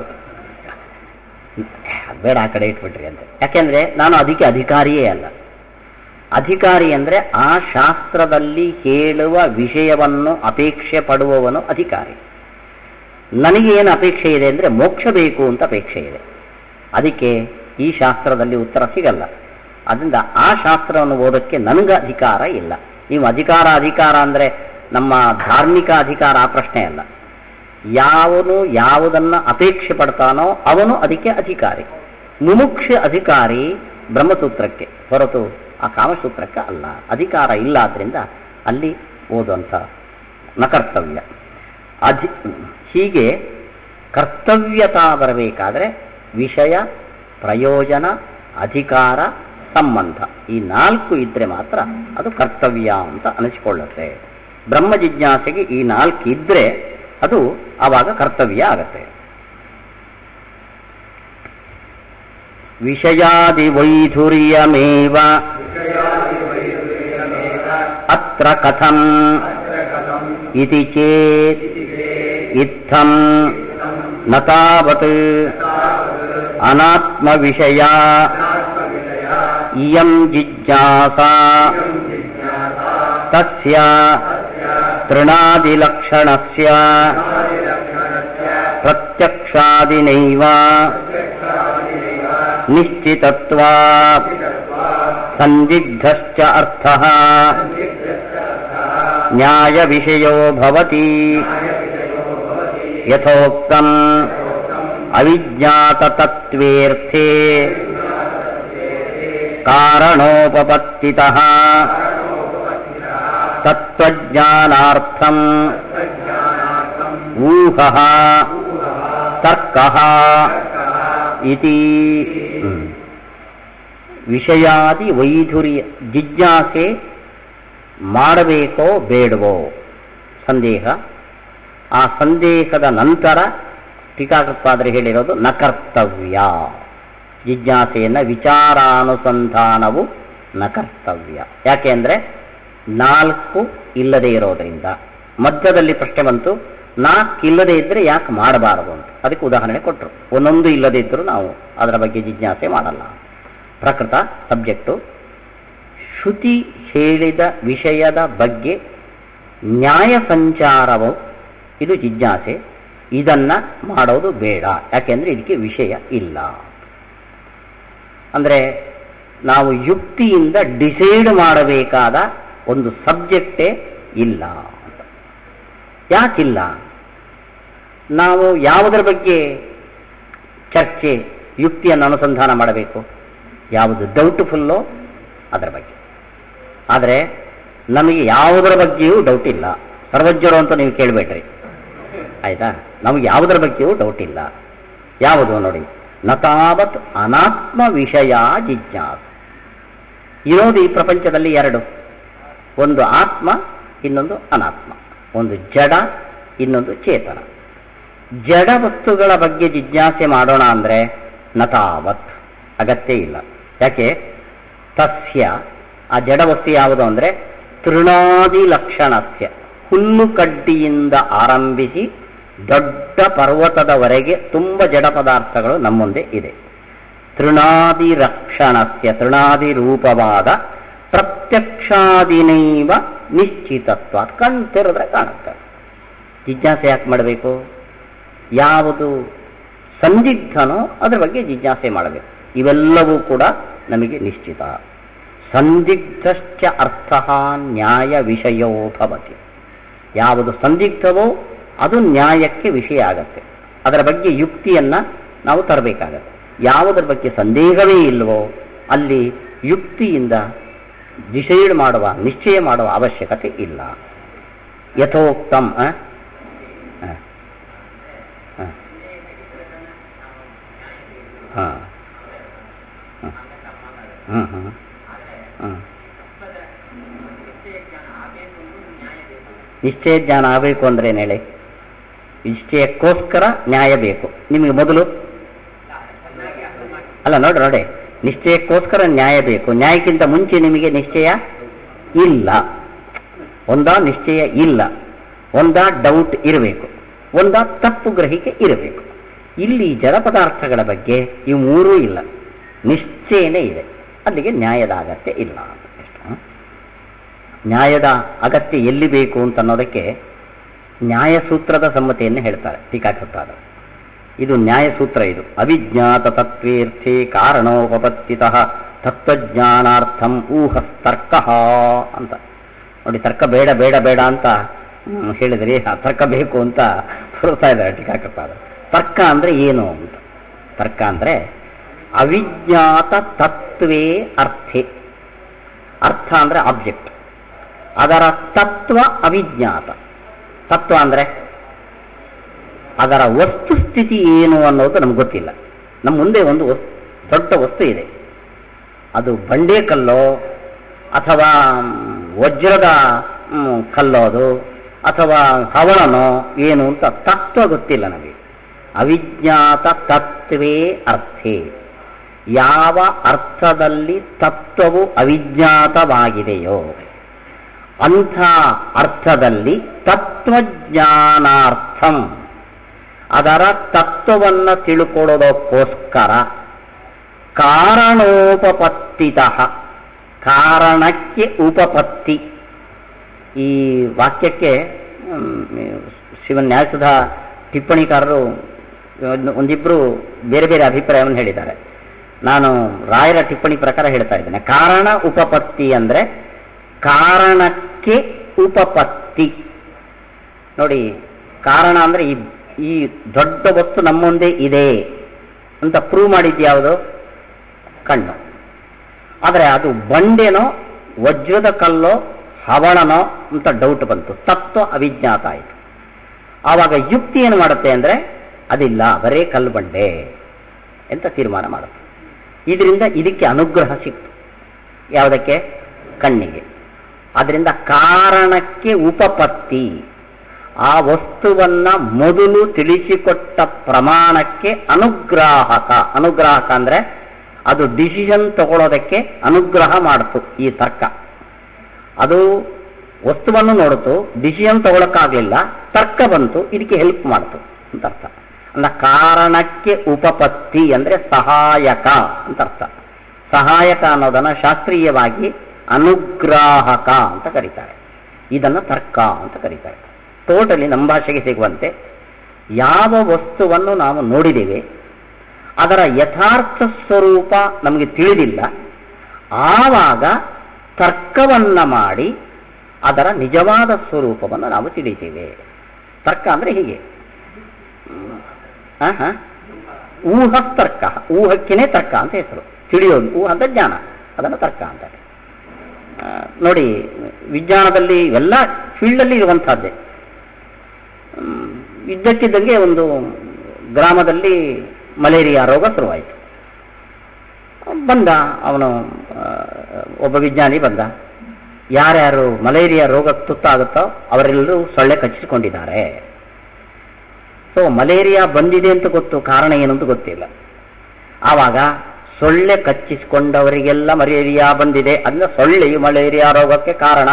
ಅದ್ ಬೇಡ ಆ ಕಡೆ ಇಟ್ಬಿಟ್ರಿ ಅಂತ ಯಾಕೆಂದ್ರೆ ನಾನು ಅದಕ್ಕೆ ಅಧಿಕಾರಿಯೇ ಅಲ್ಲ ಅಧಿಕಾರಿ ಅಂದ್ರೆ ಆ ಶಾಸ್ತ್ರದಲ್ಲಿ ಹೇಳುವ ವಿಷಯವನ್ನು ಅಪೇಕ್ಷೆ ಪಡುವವನು ಅಧಿಕಾರಿ ನನಗೆ ಏನು ಅಪೇಕ್ಷೆ ಇದೆ ಅಂದ್ರೆ ಮೋಕ್ಷ ಬೇಕು ಅಂತ ಅಪೇಕ್ಷೆ ಇದೆ ಅದಕ್ಕೆ ಈ ಶಾಸ್ತ್ರದಲ್ಲಿ ಉತ್ತರ ಸಿಗಲ್ಲ ಅದರಿಂದ ಆ ಶಾಸ್ತ್ರವನ್ನು ಓದಕ್ಕೆ ನನಗೆ ಅಧಿಕಾರ ಇಲ್ಲ ನೀವು ಅಧಿಕಾರ ಅಧಿಕಾರ ಅಂದ್ರೆ ನಮ್ಮ ಧಾರ್ಮಿಕ ಅಧಿಕಾರ ಆ ಪ್ರಶ್ನೆ ಅಲ್ಲ ಯಾವನು ಯಾವುದನ್ನ ಅಪೇಕ್ಷೆ ಪಡ್ತಾನೋ ಅವನು ಅದಕ್ಕೆ ಅಧಿಕಾರಿ ಮುಮುಕ್ಷ ಅಧಿಕಾರಿ ಬ್ರಹ್ಮಸೂತ್ರಕ್ಕೆ ಹೊರತು ಆ ಕಾಮಸೂತ್ರಕ್ಕೆ ಅಲ್ಲ ಅಧಿಕಾರ ಇಲ್ಲ ಆದ್ರಿಂದ ಅಲ್ಲಿ ಓದುವಂಥ ನ ಕರ್ತವ್ಯ ಅಧಿ ಹೀಗೆ ಕರ್ತವ್ಯತಾ ಬರಬೇಕಾದ್ರೆ ವಿಷಯ ಪ್ರಯೋಜನ ಅಧಿಕಾರ ಸಂಬಂಧ ಈ ನಾಲ್ಕು ಇದ್ರೆ ಮಾತ್ರ ಅದು ಕರ್ತವ್ಯ ಅಂತ ಅನಿಸಿಕೊಳ್ಳುತ್ತೆ ಬ್ರಹ್ಮ ಜಿಜ್ಞಾಸೆಗೆ ಈ ನಾಲ್ಕು ಇದ್ರೆ ಅದು ಆವಾಗ ಕರ್ತವ್ಯ ಆಗತ್ತೆ ವಿಷಯಾದಿ ವೈಧುರ್ಯಮೇವ ಅತ್ರ ಕಥಂ ಇತಿ ಚೇತ್ ಇತ್ತಂ ನ ತಾವತ್ ಅನಾತ್ಮ ವಿಷಯ ಇಯಂ ಜಿಜ್ಞಾಸಾ ತಸ್ಯ ತೃಣಾದಿಲಕ್ಷಣಸ್ಯ ಪ್ರತ್ಯಕ್ಷಾದಿನೈವ ನಿಶ್ಚಿತತ್ವಾ ಸಂದಿಗ್ಧಶ್ಚ ಅರ್ಥಃ ನ್ಯಾಯ ವಿಷಯೋ ಭವತಿ ಯಥೋಕ್ತಂ ಅವಿಜ್ಞಾತ ತತ್ವೇರ್ಥೇ ಕಾರಣೋಪಪತ್ತಿತಃ ತತ್ವಜ್ಞಾನಾರ್ಥಂ ಊಹಃ ತರ್ಕಃ ಇತಿ ಹ್ಮ್. ವಿಷಯಾದಿ ವೈಧುರ್ಯ ಜಿಜ್ಞಾಸೆ ಮಾಡಬೇಕೋ ಬೇಡವೋ ಸಂದೇಹ ಆ ಸಂದೇಹದ ನಂತರ ಟೀಕಾಕೃತ್ಪಾದರೆ ಹೇಳಿರೋದು ನ ಕರ್ತವ್ಯ ಜಿಜ್ಞಾಸೆಯನ್ನ ವಿಚಾರಾನುಸಂಧಾನವು ನ ಕರ್ತವ್ಯ ಯಾಕೆ ಅಂದ್ರೆ ನಾಲ್ಕು ಇಲ್ಲದೆ ಇರೋದ್ರಿಂದ ಮಧ್ಯದಲ್ಲಿ ಪ್ರಶ್ನೆ ಬಂತು ನಾಲ್ಕು ಇಲ್ಲದೆ ಇದ್ರೆ ಯಾಕೆ ಮಾಡಬಾರದು ಅಂತ ಅದಕ್ಕೆ ಉದಾಹರಣೆ ಕೊಟ್ಟರು ಒಂದೊಂದು ಇಲ್ಲದೆ ಇದ್ದರೂ ನಾವು ಅದರ ಬಗ್ಗೆ ಜಿಜ್ಞಾಸೆ ಮಾಡಲ್ಲ ಪ್ರಕೃತ ಸಬ್ಜೆಕ್ಟು ಶ್ರುತಿ ಹೇಳಿದ ವಿಷಯದ ಬಗ್ಗೆ ನ್ಯಾಯ ಸಂಚಾರವು ಇದು ಜಿಜ್ಞಾಸೆ ಇದನ್ನ ಮಾಡೋದು ಬೇಡ ಯಾಕೆಂದ್ರೆ ಇದಕ್ಕೆ ವಿಷಯ ಇಲ್ಲ ಅಂದ್ರೆ ನಾವು ಯುಕ್ತಿಯಿಂದ ಡಿಸೈಡ್ ಮಾಡಬೇಕಾದ ಒಂದು ಸಬ್ಜೆಕ್ಟೇ ಇಲ್ಲ ಅಂತ ಯಾಕಿಲ್ಲ ನಾವು ಯಾವುದರ ಬಗ್ಗೆ ಚರ್ಚೆ ಯುಕ್ತಿಯನ್ನು ಅನುಸಂಧಾನ ಮಾಡಬೇಕು ಯಾವುದು ಡೌಟ್ಫುಲ್ಲೋ ಅದರ ಬಗ್ಗೆ ಆದರೆ ನಮಗೆ ಯಾವುದರ ಬಗ್ಗೆಯೂ ಡೌಟ್ ಇಲ್ಲ ಸರ್ವಜ್ಞರು ಅಂತ ನೀವು ಕೇಳಬೇಡ್ರಿ ಆಯ್ತಾ ನಮಗೆ ಯಾವುದರ ಬಗ್ಗೆಯೂ ಡೌಟ್ ಇಲ್ಲ ಯಾವುದು ನೋಡಿ ನತಾವತ್ ಅನಾತ್ಮ ವಿಷಯ ಜಿಜ್ಞಾಸ ಇರೋದು ಈ ಪ್ರಪಂಚದಲ್ಲಿ ಎರಡು ಒಂದು ಆತ್ಮ ಇನ್ನೊಂದು ಅನಾತ್ಮ ಒಂದು ಜಡ ಇನ್ನೊಂದು ಚೇತನ ಜಡ ವಸ್ತುಗಳ ಬಗ್ಗೆ ಜಿಜ್ಞಾಸೆ ಮಾಡೋಣ ಅಂದ್ರೆ ನತಾವತ್ ಅಗತ್ಯ ಇಲ್ಲ ಯಾಕೆ ತಸ್ಯ ಆ ಜಡ ವಸ್ತು ಯಾವುದು ಅಂದ್ರೆ ತೃಣಾದಿ ಲಕ್ಷಣಸ್ಯ ಹುಲ್ಲು ಕಡ್ಡಿಯಿಂದ ಆರಂಭಿಸಿ ದೊಡ್ಡ ಪರ್ವತದವರೆಗೆ ತುಂಬ ಜಡ ಪದಾರ್ಥಗಳು ನಮ್ಮ ಮುಂದೆ ಇದೆ ತೃಣಾದಿ ರಕ್ಷಣಸ್ಯ ತೃಣಾದಿ ರೂಪವಾದ ಪ್ರತ್ಯಕ್ಷಾದಿನೈವ ನಿಶ್ಚಿತತ್ವ ಕಣ್ ತೆರೆದ್ರೆ ಕಾಣುತ್ತೆ ಜಿಜ್ಞಾಸೆ ಯಾಕೆ ಮಾಡಬೇಕು ಯಾವುದು ಸಂದಿಗ್ಧನೋ ಅದರ ಬಗ್ಗೆ ಜಿಜ್ಞಾಸೆ ಮಾಡಬೇಕು ಇವೆಲ್ಲವೂ ಕೂಡ ನಮಗೆ ನಿಶ್ಚಿತ ಸಂದಿಗ್ಧಶ್ಚ ಅರ್ಥ ನ್ಯಾಯ ವಿಷಯೋ ಭವತಿ ಯಾವುದು ಸಂದಿಗ್ಧವೋ ಅದು ನ್ಯಾಯಕ್ಕೆ ವಿಷಯ ಆಗತ್ತೆ ಅದರ ಬಗ್ಗೆ ಯುಕ್ತಿಯನ್ನ ನಾವು ತರಬೇಕಾಗತ್ತೆ ಯಾವುದರ ಬಗ್ಗೆ ಸಂದೇಹವೇ ಇಲ್ವೋ ಅಲ್ಲಿ ಯುಕ್ತಿಯಿಂದ ಡಿಸೈಡ್ ಮಾಡುವ ನಿಶ್ಚಯ ಮಾಡುವ ಅವಶ್ಯಕತೆ ಇಲ್ಲ ಯಥೋಕ್ತಂ ಆ? ಆ. ಆ. ಹಾ ಹ್ಮ್ ಹ್ಮ್ ಹ್ಮ್ ನಿಶ್ಚಯ ಜ್ಞಾನ ಆಗಬೇಕು ಅಂದ್ರೆ ಏನ್ ಹೇಳಿ ನಿಶ್ಚಯಕ್ಕೋಸ್ಕರ ನ್ಯಾಯ ಬೇಕು ನಿಮಗೆ ಮೊದಲು ಅಲ್ಲ ನೋಡಿ ನೋಡಿ ನಿಶ್ಚಯಕ್ಕೋಸ್ಕರ ನ್ಯಾಯ ಬೇಕು ನ್ಯಾಯಕ್ಕಿಂತ ಮುಂಚೆ ನಿಮಗೆ ನಿಶ್ಚಯ ಇಲ್ಲ ಒಂದ ನಿಶ್ಚಯ ಇಲ್ಲ ಒಂದ ಡೌಟ್ ಇರಬೇಕು ಒಂದ ತಪ್ಪು ಗ್ರಹಿಕೆ ಇರಬೇಕು ಇಲ್ಲಿ ಜಡ ಪದಾರ್ಥಗಳ ಬಗ್ಗೆ ಈ ಮೂರೂ ಇಲ್ಲ ನಿಶ್ಚಯನೇ ಇದೆ ಅಲ್ಲಿಗೆ ನ್ಯಾಯದ ಅಗತ್ಯ ಇಲ್ಲ ಅಂತ ಅಷ್ಟೇ. ನ್ಯಾಯದ ಅಗತ್ಯ ಎಲ್ಲಿ ಬೇಕು ಅಂತ ಅನ್ನೋದಕ್ಕೆ ನ್ಯಾಯಸೂತ್ರದ ಸಮ್ಮತಿಯನ್ನು ಹೇಳ್ತಾರೆ ಟೀಕಾಕೃತ್ತಾದ ಇದು ನ್ಯಾಯಸೂತ್ರ ಇದು ಅವಿಜ್ಞಾತ ತತ್ವೇರ್ಥೆ ಕಾರಣೋಪಪತ್ತಿತ ತತ್ವಜ್ಞಾನಾರ್ಥಂ ಊಹಸ್ತರ್ಕ ಅಂತ ನೋಡಿ ತರ್ಕ ಬೇಡ ಬೇಡ ಬೇಡ ಅಂತ ಹ್ಮ್, ಹೇಳಿದ್ರಿ ಆ ತರ್ಕ ಬೇಕು ಅಂತ ತೋರಿಸ್ತಾ ಇದ್ದಾರೆ ಟೀಕಾಕೃತ್ತಾದ ತರ್ಕ ಅಂದ್ರೆ ಏನು ಅಂತ ತರ್ಕ ಅಂದ್ರೆ ಅವಿಜ್ಞಾತ ತತ್ವೇ ಅರ್ಥೆ ಅರ್ಥ ಅಂದ್ರೆ ಆಬ್ಜೆಕ್ಟ್ ಅದರ ತತ್ವ ಅವಿಜ್ಞಾತ ತತ್ವ ಅಂದ್ರೆ ಅದರ ವಸ್ತುಸ್ಥಿತಿ ಏನು ಅನ್ನೋದು ನಮ್ಗೆ ಗೊತ್ತಿಲ್ಲ ನಮ್ಮ ಮುಂದೆ ಒಂದು ವಸ್- ದೊಡ್ಡ ವಸ್ತು ಇದೆ ಅದು ಬಂಡೆ ಕಲ್ಲೋ ಅಥವಾ ಮ್, ವಜ್ರದ ಮ್, ಕಲ್ಲೋ ಅದು ಅಥವಾ ಹವಳನೋ ಏನು ಅಂತ ತತ್ವ ಗೊತ್ತಿಲ್ಲ ನಮಗೆ ಅವಿಜ್ಞಾತ ತತ್ವೇ ಅರ್ಥೇ ಯಾವ ಅರ್ಥದಲ್ಲಿ ತತ್ವವು ಅವಿಜ್ಞಾತವಾಗಿದೆಯೋ ಅಂಥ ಅರ್ಥದಲ್ಲಿ ತತ್ವಜ್ಞಾನಾರ್ಥಂ ಅದರ ತತ್ವವನ್ನು ತಿಳ್ಕೊಳ್ಳೋದಕ್ಕೋಸ್ಕರ ಕಾರಣೋಪಪತ್ತಿತ ಕಾರಣಕ್ಕೆ ಉಪಪತ್ತಿ ಈ ವಾಕ್ಯಕ್ಕೆ ಮ್, ಶಿವನ್ ನ್ಯಾಯಸುಧ ಟಿಪ್ಪಣಿಕಾರರು ಒಂದು- ಒಂದಿಬ್ರು ಬೇರೆ ಬೇರೆ ಅಭಿಪ್ರಾಯವನ್ನು ಹೇಳಿದ್ದಾರೆ ನಾನು ರಾಯರ ಟಿಪ್ಪಣಿ ಪ್ರಕಾರ ಹೇಳ್ತಾ ಇದ್ದೇನೆ ಕಾರಣ ಉಪಪತ್ತಿ ಅಂದ್ರೆ ಕಾರಣಕ್ಕೆ ಉಪಪತ್ತಿ ನೋಡಿ ಕಾರಣ ಅಂದ್ರೆ ಈ ಈ ದೊಡ್ಡ ವಸ್ತು ನಮ್ಮ ಮುಂದೆ ಇದೆ ಅಂತ ಪ್ರೂವ್ ಮಾಡಿದ್ದು ಯಾವುದು ಕಣ್ಣು ಆದರೆ ಅದು ಬಂಡೆನೋ ವಜ್ರದ ಕಲ್ಲೋ ಹವಳನೋ ಅಂತ ಡೌಟ್ ಬಂತು ತತ್ವ ಅವಿಜ್ಞಾತ ಆಯಿತು ಆವಾಗ ಯುಕ್ತಿ ಏನು ಮಾಡುತ್ತೆ ಅಂದ್ರೆ ಅದಿಲ್ಲ ಬರೇ ಕಲ್ಲು ಬಂಡೆ ಅಂತ ತೀರ್ಮಾನ ಮಾಡುತ್ತೆ ಇದರಿಂದ ಇದಕ್ಕೆ ಅನುಗ್ರಹ ಸಿಕ್ತು ಯಾವುದಕ್ಕೆ ಕಣ್ಣಿಗೆ ಅದರಿಂದ ಕಾರಣಕ್ಕೆ ಉಪಪತ್ತಿ ಆ ವಸ್ತುವನ್ನ ಮೊದಲು ತಿಳಿಸಿಕೊಟ್ಟ ಪ್ರಮಾಣಕ್ಕೆ ಅನುಗ್ರಾಹಕ ಅನುಗ್ರಾಹಕ ಅಂದ್ರೆ ಅದು ಡಿಸಿಷನ್ ತಗೊಳ್ಳೋದಕ್ಕೆ ಅನುಗ್ರಹ ಮಾಡಿತು ಈ ತರ್ಕ ಅದು ವಸ್ತುವನ್ನು ನೋಡಿತು ಡಿಸಿಷನ್ ತಗೊಳಕ್ಕಾಗ್ಲಿಲ್ಲ ತರ್ಕ ಬಂತು ಇದಕ್ಕೆ ಹೆಲ್ಪ್ ಮಾಡ್ತು ಅಂತ ಅರ್ಥ ಅಂದ ಕಾರಣಕ್ಕೆ ಉಪಪತ್ತಿ ಅಂದ್ರೆ ಸಹಾಯಕ ಅಂತ ಅರ್ಥ ಸಹಾಯಕ ಅನ್ನೋದನ್ನ ಶಾಸ್ತ್ರೀಯವಾಗಿ ಅನುಗ್ರಾಹಕ ಅಂತ ಕರೀತಾರೆ ಇದನ್ನ ತರ್ಕ ಅಂತ ಕರೀತಾರೆ ಟೋಟಲಿ ನಮ್ಮ ಭಾಷೆಗೆ ಸಿಗುವಂತೆ ಯಾವ ವಸ್ತುವನ್ನು ನಾವು ನೋಡಿದ್ದೇವೆ ಅದರ ಯಥಾರ್ಥ ಸ್ವರೂಪ ನಮಗೆ ತಿಳಿದಿಲ್ಲ ಆವಾಗ ತರ್ಕವನ್ನ ಮಾಡಿ ಅದರ ನಿಜವಾದ ಸ್ವರೂಪವನ್ನು ನಾವು ತಿಳಿತೇವೆ ತರ್ಕ ಅಂದ್ರೆ ಹೀಗೆ ಹ್ಮ್. ಆ, ಹ? ಊಹಸ್ತರ್ಕ ಊಹಕ್ಕೇನೆ ತರ್ಕ ಅಂತ ಹೆಸರು ತಿಳಿಯೋದು ಊಹ ಅಂತ ಜ್ಞಾನ ಅದನ್ನು ತರ್ಕ ಅಂತಾರೆ ಆ, ನೋಡಿ ವಿಜ್ಞಾನದಲ್ಲಿ ಎಲ್ಲ ಫೀಲ್ಡಲ್ಲಿ ಇರುವಂತಹದ್ದೇ ಹ್ಮ್, ಇದ್ದಕ್ಕಿದ್ದಂಗೆ ಒಂದು ಗ್ರಾಮದಲ್ಲಿ ಮಲೇರಿಯಾ ರೋಗ ಶುರುವಾಯಿತು ಬಂದ ಅವನು ಆ, ಒಬ್ಬ ವಿಜ್ಞಾನಿ ಬಂದ ಯಾರ್ಯಾರು ಮಲೇರಿಯಾ ರೋಗಕ್ಕೆ ತುತ್ತಾಗುತ್ತೋ ಅವರೆಲ್ಲರೂ ಸೊಳ್ಳೆ ಕಚ್ಚಿಸಿಕೊಂಡಿದ್ದಾರೆ ಸೊ ಮಲೇರಿಯಾ ಬಂದಿದೆ ಅಂತ ಗೊತ್ತು ಕಾರಣ ಏನು ಅಂತ ಗೊತ್ತಿಲ್ಲ ಆವಾಗ ಸೊಳ್ಳೆ ಕಚ್ಚಿಸಿಕೊಂಡವರಿಗೆಲ್ಲ ಮಲೇರಿಯಾ ಬಂದಿದೆ ಅಂದ್ರೆ ಸೊಳ್ಳೆಯು ಮಲೇರಿಯಾ ರೋಗಕ್ಕೆ ಕಾರಣ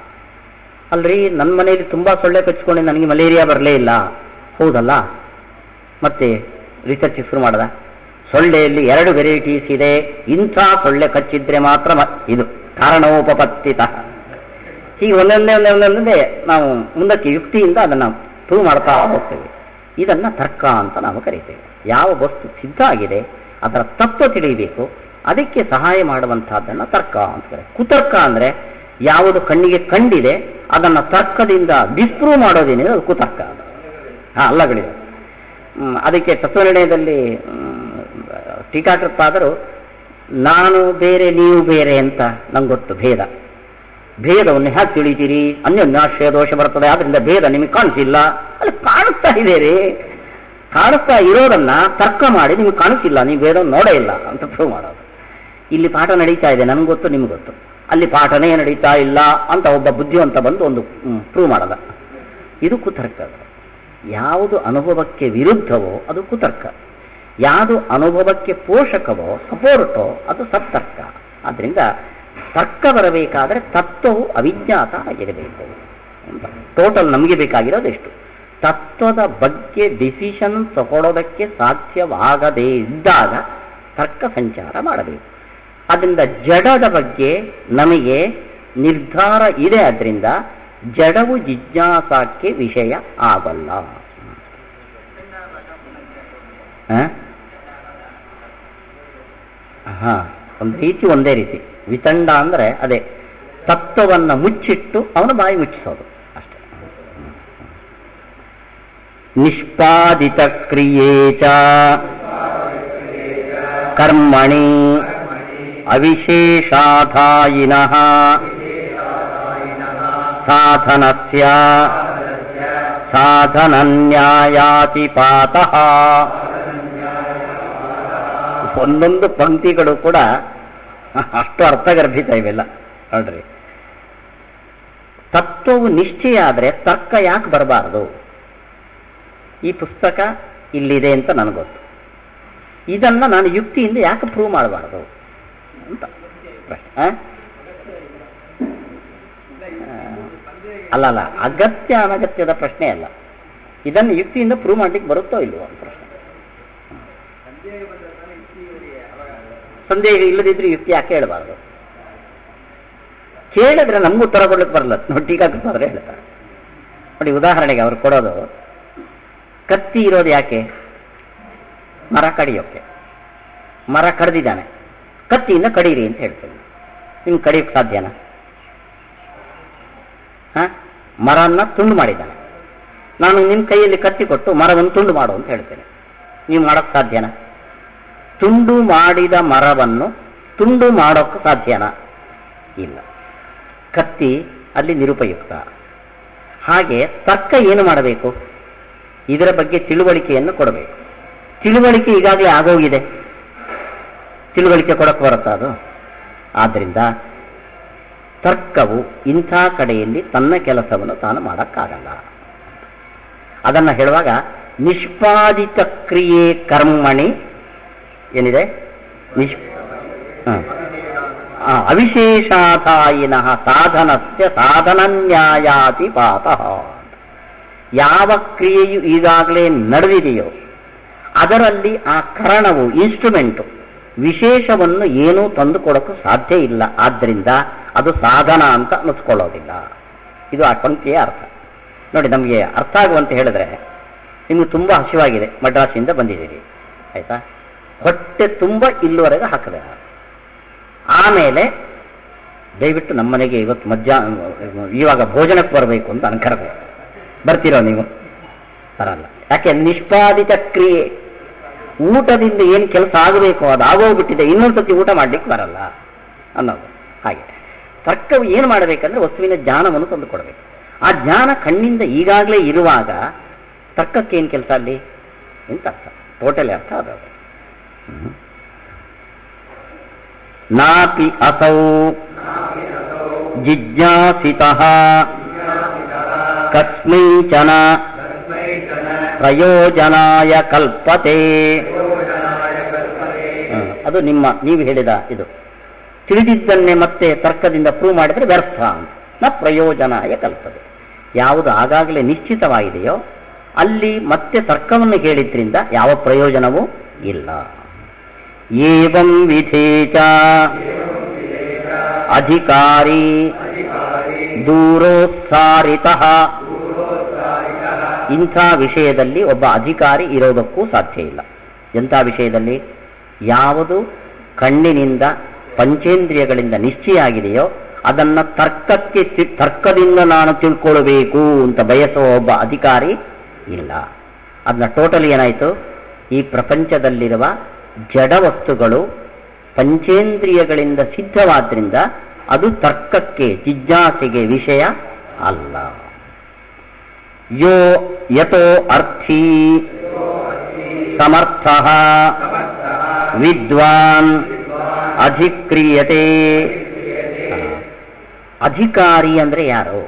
ಅಲ್ರಿ ನನ್ನ ಮನೆಯಲ್ಲಿ ತುಂಬಾ ಸೊಳ್ಳೆ ಕಚ್ಚಿಕೊಂಡು ನನಗೆ ಮಲೇರಿಯಾ ಬರಲೇ ಇಲ್ಲ ಹೌದಲ್ಲ ಮತ್ತೆ ರಿಸರ್ಚ್ ಶುರು ಮಾಡದ ಸೊಳ್ಳೆಯಲ್ಲಿ ಎರಡು ವೆರೈಟೀಸ್ ಇದೆ ಇಂಥ ಸೊಳ್ಳೆ ಕಚ್ಚಿದ್ರೆ ಮಾತ್ರ ಮ- ಇದು ಕಾರಣೋಪಪತ್ತಿತ ಹೀಗೆ ಒಂದೊಂದೇ ಒಂದೊಂದೇ ನಾವು ಮುಂದಕ್ಕೆ ಯುಕ್ತಿಯಿಂದ ಅದನ್ನ ಪ್ರೂವ್ ಮಾಡ್ತಾ ಹೋಗ್ತೇವೆ ಇದನ್ನ ತರ್ಕ ಅಂತ ನಾವು ಕರೀತೇವೆ ಯಾವ ವಸ್ತು ಸಿದ್ಧ ಆಗಿದೆ ಅದರ ತತ್ವ ತಿಳಿಯಬೇಕು ಅದಕ್ಕೆ ಸಹಾಯ ಮಾಡುವಂತಹದ್ದನ್ನ ತರ್ಕ ಅಂತ ಕರೀತಾರೆ ಕುತರ್ಕ ಅಂದ್ರೆ ಯಾವುದು ಕಣ್ಣಿಗೆ ಕಂಡಿದೆ ಅದನ್ನ ತರ್ಕದಿಂದ ಡಿಸ್ಪ್ರೂವ್ ಮಾಡೋದೇನಿದೆ ಅದು ಕುತರ್ಕ ಹಾ ಅಲ್ಲಗಳಿದೆ ಹ್ಮ್, ಅದಕ್ಕೆ ತತ್ವನಿರ್ಣಯದಲ್ಲಿ ಹ್ಮ್, ಟೀಕಾಕೃತ್ತಾದರೂ ನಾನು ಬೇರೆ ನೀವು ಬೇರೆ ಅಂತ ನಂಗೆ ಗೊತ್ತು ಭೇದ ಭೇದವನ್ನು ಹ್ಯಾಕ್ ತಿಳಿತೀರಿ ಅನ್ಯೋನ್ಯಾಶ್ರಯ ದೋಷ ಬರ್ತದೆ ಆದ್ರಿಂದ ಭೇದ ನಿಮಗೆ ಕಾಣಿಸಿಲ್ಲ ಅಲ್ಲಿ ಕಾಣಿಸ್ತಾ ಇದೆ ರೀ ಕಾಣಿಸ್ತಾ ಇರೋದನ್ನ ತರ್ಕ ಮಾಡಿ ನಿಮಗೆ ಕಾಣಿಸಿಲ್ಲ ನೀವು ಭೇದ ನೋಡೇ ಇಲ್ಲ ಅಂತ ಪ್ರೂವ್ ಮಾಡೋದು ಇಲ್ಲಿ ಪಾಠ ನಡೀತಾ ಇದೆ ನನಗೆ ಗೊತ್ತು ನಿಮ್ಗೆ ಗೊತ್ತು ಅಲ್ಲಿ ಪಾಠನೇ ನಡೀತಾ ಇಲ್ಲ ಅಂತ ಒಬ್ಬ ಬುದ್ಧಿವಂತ ಬಂದು ಒಂದು ಪ್ರೂವ್ ಮಾಡದ ಇದು ಕುತರ್ಕ ಯಾವುದು ಅನುಭವಕ್ಕೆ ವಿರುದ್ಧವೋ ಅದು ಕುತರ್ಕ ಯಾವುದು ಅನುಭವಕ್ಕೆ ಪೋಷಕವೋ ಸಪೋರ್ಟೋ ಅದು ಸತ್ತರ್ಕ ಆದ್ರಿಂದ ತರ್ಕ ಬರಬೇಕಾದ್ರೆ ತತ್ವವು ಅವಿಜ್ಞಾತ ಆಗಿರಬೇಕು ಟೋಟಲ್ ನಮಗೆ ಬೇಕಾಗಿರೋದು ಎಷ್ಟು ತತ್ವದ ಬಗ್ಗೆ ಡಿಸಿಷನ್ ತಗೊಳ್ಳೋದಕ್ಕೆ ಸಾಧ್ಯವಾಗದೇ ಇದ್ದಾಗ ತರ್ಕ ಸಂಚಾರ ಮಾಡಬೇಕು ಅದರಿಂದ ಜಡದ ಬಗ್ಗೆ ನಮಗೆ ನಿರ್ಧಾರ ಇದೆ ಅದರಿಂದ ಜಡವು ಜಿಜ್ಞಾಸಕ್ಕೆ ವಿಷಯ ಆಗಲ್ಲ ಹ? ಹಾ ಒಂದು ರೀತಿ ಒಂದೇ ರೀತಿ ವಿತಂಡ ಅಂದ್ರೆ ಅದೇ ತತ್ವವನ್ನ ಮುಚ್ಚಿಟ್ಟು ಅವನ ಬಾಯಿ ಮುಚ್ಚಿಸೋದು ಅಷ್ಟೇ ನಿಷ್ಪಾದಿತ ಕ್ರಿಯೇ ಚ ಕರ್ಮಣಿ ಅವಿಶೇಷಾಧಾಯಿನಃ ಸಾಧನಸ್ಯ ಸಾಧನನ್ಯಾಯಾತಿಪಾತಃ ಒಂದೊಂದು ಪಂಕ್ತಿಗಳು ಕೂಡ ಅಷ್ಟು ಅರ್ಥಗರ್ಭಿತ ಇವೆಲ್ಲ ನೋಡ್ರಿ ತತ್ವವು ನಿಶ್ಚಯ ಆದ್ರೆ ತರ್ಕ ಯಾಕೆ ಬರಬಾರದು ಈ ಪುಸ್ತಕ ಇಲ್ಲಿದೆ ಅಂತ ನನಗೊತ್ತು ಇದನ್ನ ನಾನು ಯುಕ್ತಿಯಿಂದ ಯಾಕೆ ಪ್ರೂವ್ ಮಾಡಬಾರದು ಅಂತ ಪ್ರಶ್ನೆ ಆ? ಅಲ್ಲ ಅಲ್ಲ ಅಗತ್ಯ ಅನಗತ್ಯದ ಪ್ರಶ್ನೆ ಅಲ್ಲ ಇದನ್ನು ಯುಕ್ತಿಯಿಂದ ಪ್ರೂವ್ ಮಾಡ್ಲಿಕ್ಕೆ ಬರುತ್ತೋ ಇಲ್ವೋ ಅಂತ ಪ್ರಶ್ನೆ ಸಂದೇಹ ಇಲ್ಲದಿದ್ರೆ ಯುಕ್ತಿ ಯಾಕೆ ಹೇಳಬಾರ್ದು ಕೇಳಿದ್ರೆ ನಮ್ಗೂ ಉತ್ತರ ಕೊಡ್ಲಿಕ್ಕೆ ಬರಲ್ಲ ನೋಡಿ ಟೀಕಾಕೃತಾದ್ರೆ ಹೇಳ್ತಾರೆ ನೋಡಿ ಉದಾಹರಣೆಗೆ ಅವ್ರು ಕೊಡೋದು ಕತ್ತಿ ಇರೋದು ಯಾಕೆ ಮರ ಕಡಿಯೋಕೆ ಮರ ಕಡ್ದಿದ್ದಾನೆ ಕತ್ತಿಯಿಂದ ಕಡೀರಿ ಅಂತ ಹೇಳ್ತೇನೆ ನಿಮ್ಗೆ ಕಡಿಯೋಕೆ ಸಾಧ್ಯನಾ ಹ ಮರನ್ನ ತುಂಡು ಮಾಡಿದ್ದಾನೆ ನಾನು ನಿಮ್ಮ ಕೈಯಲ್ಲಿ ಕತ್ತಿ ಕೊಟ್ಟು ಮರವನ್ನು ತುಂಡು ಮಾಡು ಅಂತ ಹೇಳ್ತೇನೆ ನೀವು ಮಾಡಕ್ ಸಾಧ್ಯನಾ ತುಂಡು ಮಾಡಿದ ಮರವನ್ನು ತುಂಡು ಮಾಡೋಕ್ಕೆ ಸಾಧ್ಯನಾ ಇಲ್ಲ ಕತ್ತಿ ಅಲ್ಲಿ ನಿರುಪಯುಕ್ತ ಹಾಗೆ ತರ್ಕ ಏನು ಮಾಡಬೇಕು ಇದರ ಬಗ್ಗೆ ತಿಳುವಳಿಕೆಯನ್ನು ಕೊಡಬೇಕು ತಿಳುವಳಿಕೆ ಈಗಾಗಲೇ ಆಗೋಗಿದೆ ತಿಳುವಳಿಕೆ ಕೊಡಕ್ಕೆ ಬರುತ್ತಾ ಅದು ಆದ್ದರಿಂದ ತರ್ಕವು ಇಂಥ ಕಡೆಯಲ್ಲಿ ತನ್ನ ಕೆಲಸವನ್ನು ತಾನು ಮಾಡಕ್ಕಾಗಲ್ಲ ಅದನ್ನ ಹೇಳುವಾಗ ನಿಷ್ಪಾದಿತ ಕ್ರಿಯೆ ಕರ್ಮಣಿ ಏನಿದೆ ನಿಷ್ ಹ. ಆ, ಅವಿಶೇಷಾಧಾಯಿನಃ ಸಾಧನಸ್ಯ ಸಾಧನನ್ಯಾಯಾತಿಪಾತ ಯಾವ ಕ್ರಿಯೆಯು ಈಗಾಗಲೇ ನಡೆದಿದೆಯೋ ಅದರಲ್ಲಿ ಆ ಕರಣವು ಇನ್ಸ್ಟ್ರುಮೆಂಟು ವಿಶೇಷವನ್ನು ಏನೂ ತಂದು ಕೊಡೋಕ್ಕೂ ಸಾಧ್ಯ ಇಲ್ಲ ಆದ್ದರಿಂದ ಅದು ಸಾಧನ ಅಂತ ಅನ್ನಿಸ್ಕೊಳ್ಳೋದಿಲ್ಲ ಇದು ಆ ಪಂಕ್ತಿಯ ಅರ್ಥ ನೋಡಿ ನಮಗೆ ಅರ್ಥ ಆಗುವಂತೆ ಹೇಳಿದ್ರೆ ನಿಮಗೆ ತುಂಬ ಹಸಿವಾಗಿದೆ ಮಡ್ರಾಸಿಂದ ಬಂದಿದ್ದೀರಿ ಆಯ್ತಾ ಹೊಟ್ಟೆ ತುಂಬ ಇಲ್ಲಿವರೆಗೆ ಹಾಕಿದೆ ಆಮೇಲೆ ದಯವಿಟ್ಟು ನಮ್ಮನೆಗೆ ಇವತ್ತು ಮಧ್ಯಾಹ್ನ ಇವಾಗ ಭೋಜನಕ್ಕೆ ಬರಬೇಕು ಅಂತ ಅನ್ಕರಬೇಕು ಬರ್ತೀರೋ ನೀವು ಬರಲ್ಲ ಯಾಕೆ ನಿಷ್ಪಾದಿತ ಕ್ರಿಯೆ ಊಟದಿಂದ ಏನು ಕೆಲಸ ಆಗಬೇಕು ಅದು ಆಗೋಗ್ಬಿಟ್ಟಿದೆ ಇನ್ನೊಂದ್ಸತಿ ಊಟ ಮಾಡ್ಲಿಕ್ಕೆ ಬರಲ್ಲ ಅನ್ನೋದು ಹಾಗೆ ತರ್ಕವು ಏನು ಮಾಡಬೇಕಂದ್ರೆ ವಸ್ತುವಿನ ಜ್ಞಾನವನ್ನು ತಂದು ಕೊಡಬೇಕು ಆ ಜ್ಞಾನ ಕಣ್ಣಿಂದ ಈಗಾಗಲೇ ಇರುವಾಗ ತರ್ಕಕ್ಕೆ ಏನು ಕೆಲಸ ಅಲ್ಲಿ ಎಂತ ಅರ್ಥ ಟೋಟಲಿ ಅರ್ಥ ಅದು ಹ್ಮ್. ನಾಪಿ ಅಸೌ ಜಿಜ್ಞಾಸಿತಃ ಕಸ್ಮೈಚನ ಪ್ರಯೋಜನಾಯ ಕಲ್ಪತೆ ಹ್ಮ್. ಅದು ನಿಮ್ಮ ನೀವು ಹೇಳಿದ ಇದು ತಿಳಿದಿದ್ದನ್ನೇ ಮತ್ತೆ ತರ್ಕದಿಂದ ಪ್ರೂವ್ ಮಾಡಿದ್ರೆ ವ್ಯರ್ಥ ಅಂತ ನ ಪ್ರಯೋಜನಾಯ ಕಲ್ಪತೆ ಯಾವುದು ಆಗಾಗಲೇ ನಿಶ್ಚಿತವಾಗಿದೆಯೋ ಅಲ್ಲಿ ಮತ್ತೆ ತರ್ಕವನ್ನು ಹೇಳಿದ್ರಿಂದ ಯಾವ ಪ್ರಯೋಜನವೂ ಇಲ್ಲ ಏವಂ ವಿಧೇಚ ಅಧಿಕಾರಿ ದೂರೋತ್ಸಾರಿತ ಇಂಥ ವಿಷಯದಲ್ಲಿ ಒಬ್ಬ ಅಧಿಕಾರಿ ಇರೋದಕ್ಕೂ ಸಾಧ್ಯ ಇಲ್ಲ ಎಂಥ ವಿಷಯದಲ್ಲಿ ಯಾವುದು ಕಣ್ಣಿನಿಂದ ಪಂಚೇಂದ್ರಿಯಗಳಿಂದ ನಿಶ್ಚಯ ಆಗಿದೆಯೋ ಅದನ್ನ ತರ್ಕಕ್ಕೆ ತಿ- ತರ್ಕದಿಂದ ನಾನು ತಿಳ್ಕೊಳ್ಬೇಕು ಅಂತ ಬಯಸುವ ಒಬ್ಬ ಅಧಿಕಾರಿ ಇಲ್ಲ ಅದನ್ನ ಟೋಟಲಿ ಏನಾಯಿತು ಈ ಪ್ರಪಂಚದಲ್ಲಿರುವ ಜಡ ವಸ್ತುಗಳು ಪಂಚೇಂದ್ರಿಯಗಳಿಂದ ಸಿದ್ಧವಾದ್ರಿಂದ ಅದು ತರ್ಕಕ್ಕೆ ಜಿಜ್ಞಾಸೆಗೆ ವಿಷಯ ಅಲ್ಲ ಯೋ ಯತೋ ಅರ್ಥಿ ಸಮರ್ಥ ವಿದ್ವಾನ್ ಅಧಿಕ್ರಿಯತೆ ಅಧಿಕಾರಿ ಅಂದ್ರೆ ಯಾರು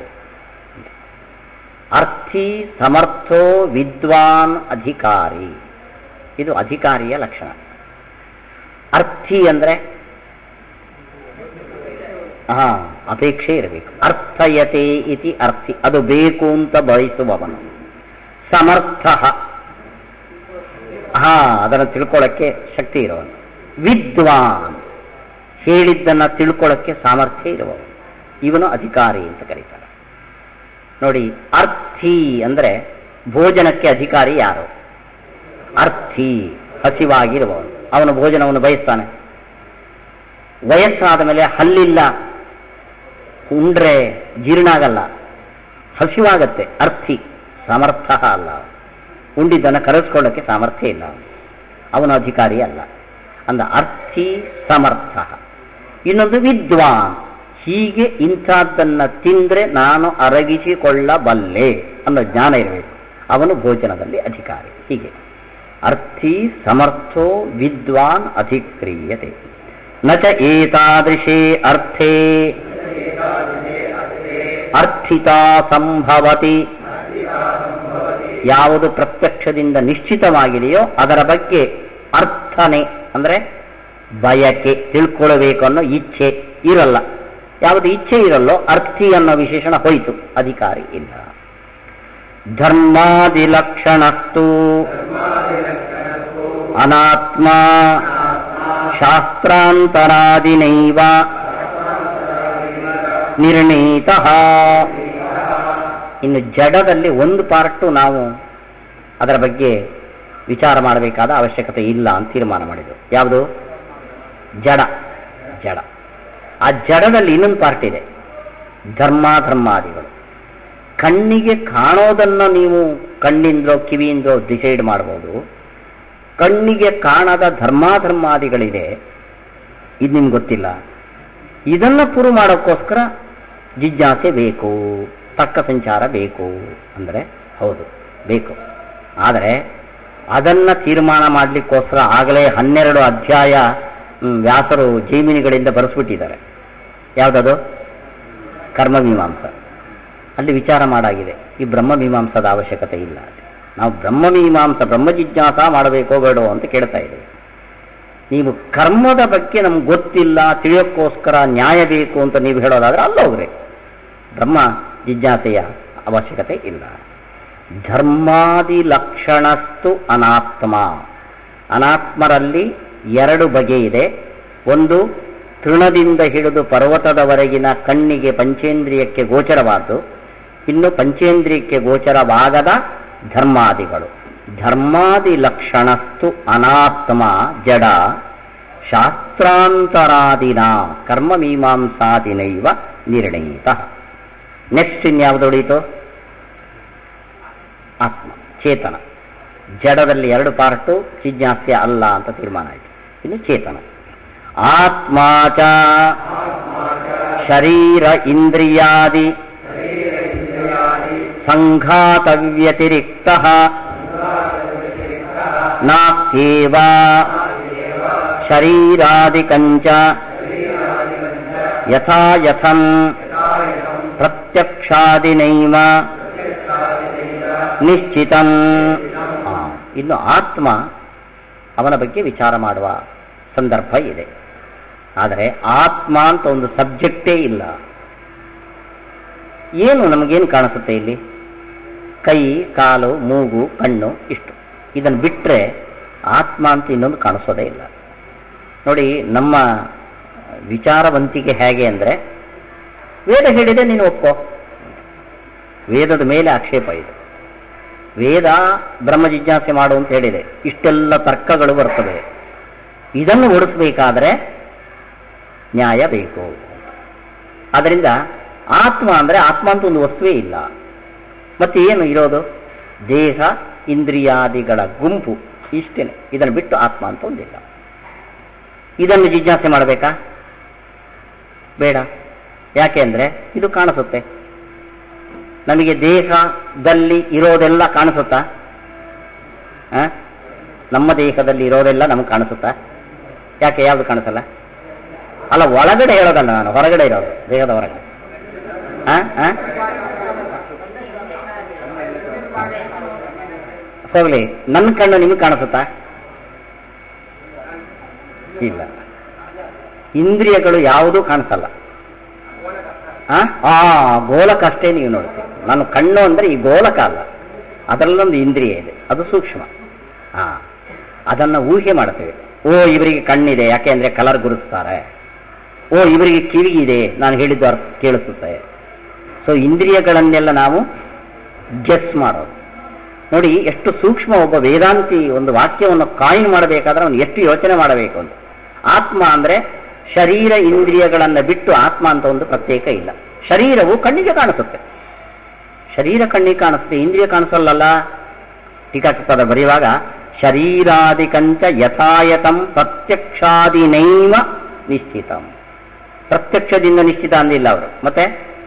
ಅರ್ಥಿ ಸಮರ್ಥೋ ವಿದ್ವಾನ್ ಅಧಿಕಾರಿ ಇದು ಅಧಿಕಾರಿಯ ಲಕ್ಷಣ ಅರ್ಥಿ ಅಂದ್ರೆ ಹಾ ಅಪೇಕ್ಷೆ ಇರಬೇಕು ಅರ್ಥಯತೆ ಇತಿ ಅರ್ಥಿ ಅದು ಬೇಕು ಅಂತ ಬಯಸುವವನು ಸಮರ್ಥ ಹಾ ಅದನ್ನು ತಿಳ್ಕೊಳ್ಳಕ್ಕೆ ಶಕ್ತಿ ಇರುವವನು ವಿದ್ವಾನ್ ಹೇಳಿದ್ದನ್ನ ತಿಳ್ಕೊಳ್ಳಕ್ಕೆ ಸಾಮರ್ಥ್ಯ ಇರುವವನು ಇವನು ಅಧಿಕಾರಿ ಅಂತ ಕರೀತಾರೆ ನೋಡಿ ಅರ್ಥಿ ಅಂದ್ರೆ ಭೋಜನಕ್ಕೆ ಅಧಿಕಾರಿ ಯಾರು ಅರ್ಥಿ ಹಸಿವಾಗಿರುವವನು ಅವನು ಭೋಜನವನ್ನು ಬಯಸ್ತಾನೆ ವಯಸ್ಸಾದ ಮೇಲೆ ಹಲ್ಲಿಲ್ಲ ಉಂಡ್ರೆ ಜೀರ್ಣ ಆಗಲ್ಲ ಹಸಿವಾಗತ್ತೆ ಅರ್ಥಿ ಸಮರ್ಥ ಅಲ್ಲ ಉಂಡಿದ್ದನ್ನು ಕರೆಸ್ಕೊಳ್ಳೋಕ್ಕೆ ಸಾಮರ್ಥ್ಯ ಇಲ್ಲ ಅವನು. ಅವನು ಅಧಿಕಾರಿ ಅಲ್ಲ ಅಂದ ಅರ್ಥಿ ಸಮರ್ಥ ಇನ್ನೊಂದು ವಿದ್ವಾನ್ ಹೀಗೆ ಇಂಥದ್ದನ್ನ ತಿಂದ್ರೆ ನಾನು ಅರಗಿಸಿಕೊಳ್ಳಬಲ್ಲೆ ಅನ್ನೋ ಜ್ಞಾನ ಇರಬೇಕು ಅವನು ಭೋಜನದಲ್ಲಿ ಅಧಿಕಾರಿ ಹೀಗೆ ಅರ್ಥಿ ಸಮರ್ಥೋ ವಿದ್ವಾನ್ ಅಧಿಕ್ರಿಯತೆ ನ ಚ ಏತಾದೃಶೇ ಅರ್ಥೇ ಅರ್ಥಿತಾ ಸಂಭವತಿ ಯಾವುದು ಪ್ರತ್ಯಕ್ಷದಿಂದ ನಿಶ್ಚಿತವಾಗಿದೆಯೋ ಅದರ ಬಗ್ಗೆ ಅರ್ಥನೆ ಅಂದ್ರೆ ಬಯಕೆ ತಿಳ್ಕೊಳ್ಬೇಕು ಅನ್ನೋ ಇಚ್ಛೆ ಇರಲ್ಲ ಯಾವುದು ಇಚ್ಛೆ ಇರಲ್ಲೋ ಅರ್ಥಿ ಅನ್ನೋ ವಿಶೇಷಣ ಹೋಯಿತು ಅಧಿಕಾರಿ ಇಲ್ಲ ಧರ್ಮಾದಿಲಕ್ಷಣಸ್ತು ಅನಾತ್ಮ ಶಾಸ್ತ್ರಾಂತರಾದಿನೈವ ನಿರ್ಣೀತ ಇನ್ನು ಜಡದಲ್ಲಿ ಒಂದು ಪಾರ್ಟು ನಾವು ಅದರ ಬಗ್ಗೆ ವಿಚಾರ ಮಾಡಬೇಕಾದ ಅವಶ್ಯಕತೆ ಇಲ್ಲ ಅಂತ ತೀರ್ಮಾನ ಮಾಡಿದರು ಯಾವುದು ಜಡ ಜಡ ಆ ಜಡದಲ್ಲಿ ಇನ್ನೊಂದು ಪಾರ್ಟ್ ಇದೆ ಧರ್ಮ ಧರ್ಮಾದಿಗಳು ಕಣ್ಣಿಗೆ ಕಾಣೋದನ್ನ ನೀವು ಕಣ್ಣಿಂದಲೋ ಕಿವಿಯಿಂದಲೋ ಡಿಸೈಡ್ ಮಾಡಬಹುದು ಕಣ್ಣಿಗೆ ಕಾಣದ ಧರ್ಮಾಧರ್ಮಾದಿಗಳಿದೆ ಇದು ನಿಮ್ಗೆ ಗೊತ್ತಿಲ್ಲ ಇದನ್ನ ಪುರು ಮಾಡೋಕ್ಕೋಸ್ಕರ ಜಿಜ್ಞಾಸೆ ಬೇಕು ತರ್ಕ ಸಂಚಾರ ಬೇಕು ಅಂದರೆ ಹೌದು ಬೇಕು ಆದರೆ ಅದನ್ನ ತೀರ್ಮಾನ ಮಾಡಲಿಕ್ಕೋಸ್ಕರ ಆಗಲೇ ಹನ್ನೆರಡು ಅಧ್ಯಾಯ ಹ್ಮ್, ವ್ಯಾಸರು ಜೈಮಿನಿಗಳಿಂದ ಬರೆಸ್ಬಿಟ್ಟಿದ್ದಾರೆ ಯಾವುದದು ಕರ್ಮಮೀಮಾಂಸ ಅಲ್ಲಿ ವಿಚಾರ ಮಾಡಾಗಿದೆ ಈ ಬ್ರಹ್ಮಮೀಮಾಂಸದ ಅವಶ್ಯಕತೆ ಇಲ್ಲ ನಾವು ಬ್ರಹ್ಮಮೀಮಾಂಸ ಬ್ರಹ್ಮ ಜಿಜ್ಞಾಸ ಮಾಡಬೇಕೋ ಬೇಡೋ ಅಂತ ಕೇಳ್ತಾ ಇದ್ದೀವಿ ನೀವು ಕರ್ಮದ ಬಗ್ಗೆ ನಮ್ಗೆ ಗೊತ್ತಿಲ್ಲ ತಿಳಿಯೋಕ್ಕೋಸ್ಕರ ನ್ಯಾಯ ಬೇಕು ಅಂತ ನೀವು ಹೇಳೋದಾದ್ರೆ ಅಲ್ಲೋಗ್ರಿ ಬ್ರಹ್ಮ ಜಿಜ್ಞಾಸೆಯ ಅವಶ್ಯಕತೆ ಇಲ್ಲ ಧರ್ಮಾದಿ ಲಕ್ಷಣಸ್ತು ಅನಾತ್ಮ ಅನಾತ್ಮರಲ್ಲಿ ಎರಡು ಬಗೆ ಇದೆ ಒಂದು ತೃಣದಿಂದ ಹಿಡಿದು ಪರ್ವತದವರೆಗಿನ ಕಣ್ಣಿಗೆ ಪಂಚೇಂದ್ರಿಯಕ್ಕೆ ಗೋಚರವಾದ್ದು ಇನ್ನು ಪಂಚೇಂದ್ರಿಯಕ್ಕೆ ಗೋಚರವಾಗದ ಧರ್ಮಾದಿಗಳು ಧರ್ಮಾದಿ ಲಕ್ಷಣಸ್ತು ಅನಾತ್ಮ ಜಡ ಶಾಸ್ತ್ರಾಂತರಾದಿನ ಕರ್ಮ ಮೀಮಾಂಸಾದಿನೈವ ನಿರ್ಣಯಿತ ನೆಕ್ಸ್ಟ್ ಇನ್ಯಾವುದು ಉಳಿಯಿತು ಆತ್ಮ ಚೇತನ ಜಡದಲ್ಲಿ ಎರಡು ಪಾರ್ಟು ಜಿಜ್ಞಾಸ್ಯ ಅಲ್ಲ ಅಂತ ತೀರ್ಮಾನ ಆಯಿತು ಇನ್ನು ಚೇತನ ಆತ್ಮ ಚ ಶರೀರ ಇಂದ್ರಿಯಾದಿ ಸಂಘಾತವ್ಯತಿರಿಕ್ತ ನಾಸ್ಯೇವ ಶರೀರಾದಿಕಂಚ ಯಥಾ ಯಥಂ ಪ್ರತ್ಯಕ್ಷಾದಿನೈವ ನಿಶ್ಚಿತಂ ಆ, ಇನ್ನು ಆತ್ಮ ಅವನ ಬಗ್ಗೆ ವಿಚಾರ ಮಾಡುವ ಸಂದರ್ಭ ಇದೆ ಆದರೆ ಆತ್ಮ ಅಂತ ಒಂದು ಸಬ್ಜೆಕ್ಟೇ ಇಲ್ಲ ಏನು ನಮಗೇನು ಕಾಣಿಸುತ್ತೆ ಇಲ್ಲಿ ಕೈ ಕಾಲು ಮೂಗು ಕಣ್ಣು ಇಷ್ಟು ಇದನ್ನು ಬಿಟ್ಟರೆ ಆತ್ಮ ಅಂತ ಇನ್ನೊಂದು ಕಾಣಿಸೋದೇ ಇಲ್ಲ ನೋಡಿ ನಮ್ಮ ವಿಚಾರವಂತಿಕೆ ಹೇಗೆ ಅಂದರೆ ವೇದ ಹೇಳಿದೆ ನೀನು ಒಪ್ಪೋ ವೇದದ ಮೇಲೆ ಆಕ್ಷೇಪ ಇದೆ ವೇದ ಬ್ರಹ್ಮ ಜಿಜ್ಞಾಸೆ ಮಾಡು ಅಂತ ಹೇಳಿದೆ ಇಷ್ಟೆಲ್ಲ ತರ್ಕಗಳು ಬರ್ತವೆ ಇದನ್ನು ಓಡಿಸ್ಬೇಕಾದ್ರೆ ನ್ಯಾಯ ಬೇಕು ಅದರಿಂದ ಆತ್ಮ ಅಂದರೆ ಆತ್ಮ ಅಂತ ಒಂದು ವಸ್ತುವೇ ಇಲ್ಲ ಮತ್ತೆ ಏನು ಇರೋದು ದೇಹ ಇಂದ್ರಿಯಾದಿಗಳ ಗುಂಪು ಇಷ್ಟೇನೆ ಇದನ್ನು ಬಿಟ್ಟು ಆತ್ಮ ಅಂತ ಒಂದಿಲ್ಲ ಇದನ್ನು ಜಿಜ್ಞಾಸೆ ಮಾಡಬೇಕಾ ಬೇಡ ಯಾಕೆ ಅಂದ್ರೆ ಇದು ಕಾಣಿಸುತ್ತೆ ನಮಗೆ ದೇಹದಲ್ಲಿ ಇರೋದೆಲ್ಲ ಕಾಣಿಸುತ್ತಾ ಆ? ನಮ್ಮ ದೇಹದಲ್ಲಿ ಇರೋದೆಲ್ಲ ನಮಗೆ ಕಾಣಿಸುತ್ತಾ ಯಾಕೆ ಯಾವುದು ಕಾಣಿಸಲ್ಲ ಅಲ್ಲ ಒಳಗಡೆ ಹೇಳೋದಲ್ಲ ನಾನು ಹೊರಗಡೆ ಇರೋದು ದೇಹದ ಹೊರಗಡೆ ಆ? ಆ? ಹೋಗ್ಲಿ ನನ್ನ ಕಣ್ಣು ನಿಮಗೆ ಕಾಣಿಸುತ್ತಾ ಇಲ್ಲ ಇಂದ್ರಿಯಗಳು ಯಾವುದೂ ಕಾಣಿಸಲ್ಲ ಆ? ಆ ಗೋಲಕ ಅಷ್ಟೇ ನೀವು ನೋಡ್ತೀವಿ ನಾನು ಕಣ್ಣು ಅಂದ್ರೆ ಈ ಗೋಲಕ ಅಲ್ಲ ಅದರಲ್ಲೊಂದು ಇಂದ್ರಿಯ ಇದೆ ಅದು ಸೂಕ್ಷ್ಮ ಹಾ ಅದನ್ನ ಊಹೆ ಮಾಡ್ತೇವೆ ಓ ಇವರಿಗೆ ಕಣ್ಣಿದೆ ಯಾಕೆ ಅಂದ್ರೆ ಕಲರ್ ಗುರುತಿಸ್ತಾರೆ ಓ ಇವರಿಗೆ ಕಿವಿ ಇದೆ ನಾನು ಹೇಳಿದ್ದು ಅರ್ಥ ಕೇಳಿಸುತ್ತೆ ಸೊ ಇಂದ್ರಿಯಗಳನ್ನೆಲ್ಲ ನಾವು ಗೆಸ್ ಮಾಡೋದು ನೋಡಿ ಎಷ್ಟು ಸೂಕ್ಷ್ಮ ಒಬ್ಬ ವೇದಾಂತಿ ಒಂದು ವಾಕ್ಯವನ್ನು ಕಾಯಿನ್ ಮಾಡಬೇಕಾದ್ರೆ ಅವನು ಎಷ್ಟು ಯೋಚನೆ ಮಾಡಬೇಕು ಅಂತ ಆತ್ಮ ಅಂದ್ರೆ ಶರೀರ ಇಂದ್ರಿಯಗಳನ್ನ ಬಿಟ್ಟು ಆತ್ಮ ಅಂತ ಒಂದು ಪ್ರತ್ಯೇಕ ಇಲ್ಲ ಶರೀರವು ಕಣ್ಣಿಗೆ ಕಾಣಿಸುತ್ತೆ ಶರೀರ ಕಣ್ಣಿಗೆ ಕಾಣಿಸುತ್ತೆ ಇಂದ್ರಿಯ ಕಾಣಿಸಲ್ಲಲ್ಲ ಟೀಕಾಕೃತದ ಬರೆಯುವಾಗ ಶರೀರಾದಿಕಂಚ ಯಥಾಯತಂ ಪ್ರತ್ಯಕ್ಷಾದಿನೈವ ನಿಶ್ಚಿತಂ ಪ್ರತ್ಯಕ್ಷದಿಂದ ನಿಶ್ಚಿತ ಅಂದಿಲ್ಲ ಅವರು ಮತ್ತೆ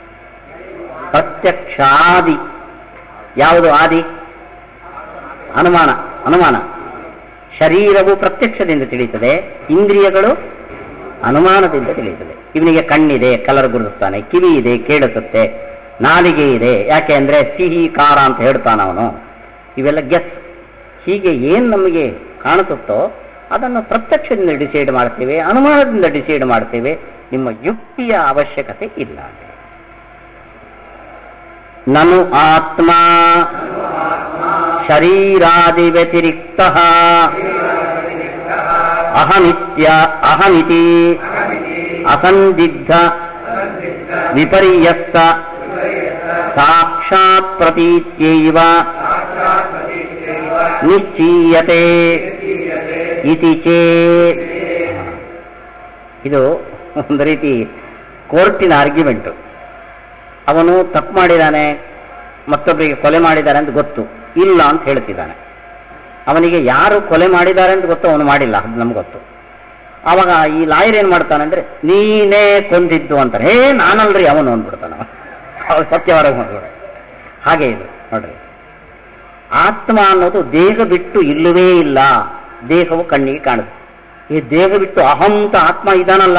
ಪ್ರತ್ಯಕ್ಷಾದಿ ಯಾವುದು ಆದಿ ಅನುಮಾನ ಅನುಮಾನ ಶರೀರವು ಪ್ರತ್ಯಕ್ಷದಿಂದ ತಿಳಿಯುತ್ತದೆ ಇಂದ್ರಿಯಗಳು ಅನುಮಾನದಿಂದ ತಿಳಿಯುತ್ತದೆ ಇವನಿಗೆ ಕಣ್ಣಿದೆ ಕಲರ್ ಗುರುತಿಸ್ತಾನೆ ಕಿವಿ ಇದೆ ಕೇಳಿಸುತ್ತೆ ನಾಲಿಗೆ ಇದೆ ಯಾಕೆ ಅಂದ್ರೆ ಸಿಹಿ ಖಾರ ಅಂತ ಹೇಳ್ತಾನ ಅವನು ಇವೆಲ್ಲ ಗೆಸ್ ಹೀಗೆ ಏನ್ ನಮಗೆ ಕಾಣಿಸುತ್ತೋ ಅದನ್ನು ಪ್ರತ್ಯಕ್ಷದಿಂದ ಡಿಸೈಡ್ ಮಾಡ್ತೇವೆ ಅನುಮಾನದಿಂದ ಡಿಸೈಡ್ ಮಾಡ್ತೇವೆ ನಿಮ್ಮ ಯುಕ್ತಿಯ ಅವಶ್ಯಕತೆ ಇಲ್ಲ ನನು ಆತ್ಮ ಶರೀರಾದಿ ವ್ಯತಿರಿಕ್ತ ಅಹಮಿತ್ಯ ಅಹಮಿತಿ ಅಸಂದಿಗ್ಧ ವಿಪರ್ಯಸ್ತ ಸಾಕ್ಷಾತ್ ಪ್ರತೀತ್ಯೈವ ನಿಶ್ಚೀಯತೆ ಇತಿ ಚೇತ್ ಇದು ಒಂದು ರೀತಿ ಕೋರ್ಟಿನ ಆರ್ಗ್ಯುಮೆಂಟು ಅವನು ತಪ್ಪು ಮಾಡಿದ್ದಾನೆ ಮತ್ತೊಬ್ಬರಿಗೆ ಕೊಲೆ ಮಾಡಿದ್ದಾರೆ ಅಂತ ಗೊತ್ತು ಇಲ್ಲ ಅಂತ ಹೇಳ್ತಿದ್ದಾನೆ ಅವನಿಗೆ ಯಾರು ಕೊಲೆ ಮಾಡಿದ್ದಾರೆ ಅಂತ ಗೊತ್ತು ಅವನು ಮಾಡಿಲ್ಲ ಅದು ನಮ್ಗೆ ಗೊತ್ತು ಆವಾಗ ಈ ಲಾಯರ್ ಏನ್ ಮಾಡ್ತಾನೆ ಅಂದ್ರೆ ನೀನೇ ಕೊಂದಿದ್ದು ಅಂತಾರೆ ಹೇ ನಾನಲ್ರಿ ಅವನು ಅಂದ್ಬಿಡ್ತಾನ ಅವ್ರು ಸತ್ಯವರೆಗೆ ಮಾಡ್ಬಿಡ ಹಾಗೆ ಇದು ನೋಡ್ರಿ ಆತ್ಮ ಅನ್ನೋದು ದೇಹ ಬಿಟ್ಟು ಇಲ್ಲವೇ ಇಲ್ಲ ದೇಹವು ಕಣ್ಣಿಗೆ ಕಾಣುತ್ತೆ ಈ ದೇಹ ಬಿಟ್ಟು ಅಹಂತ ಆತ್ಮ ಇದಾನಲ್ಲ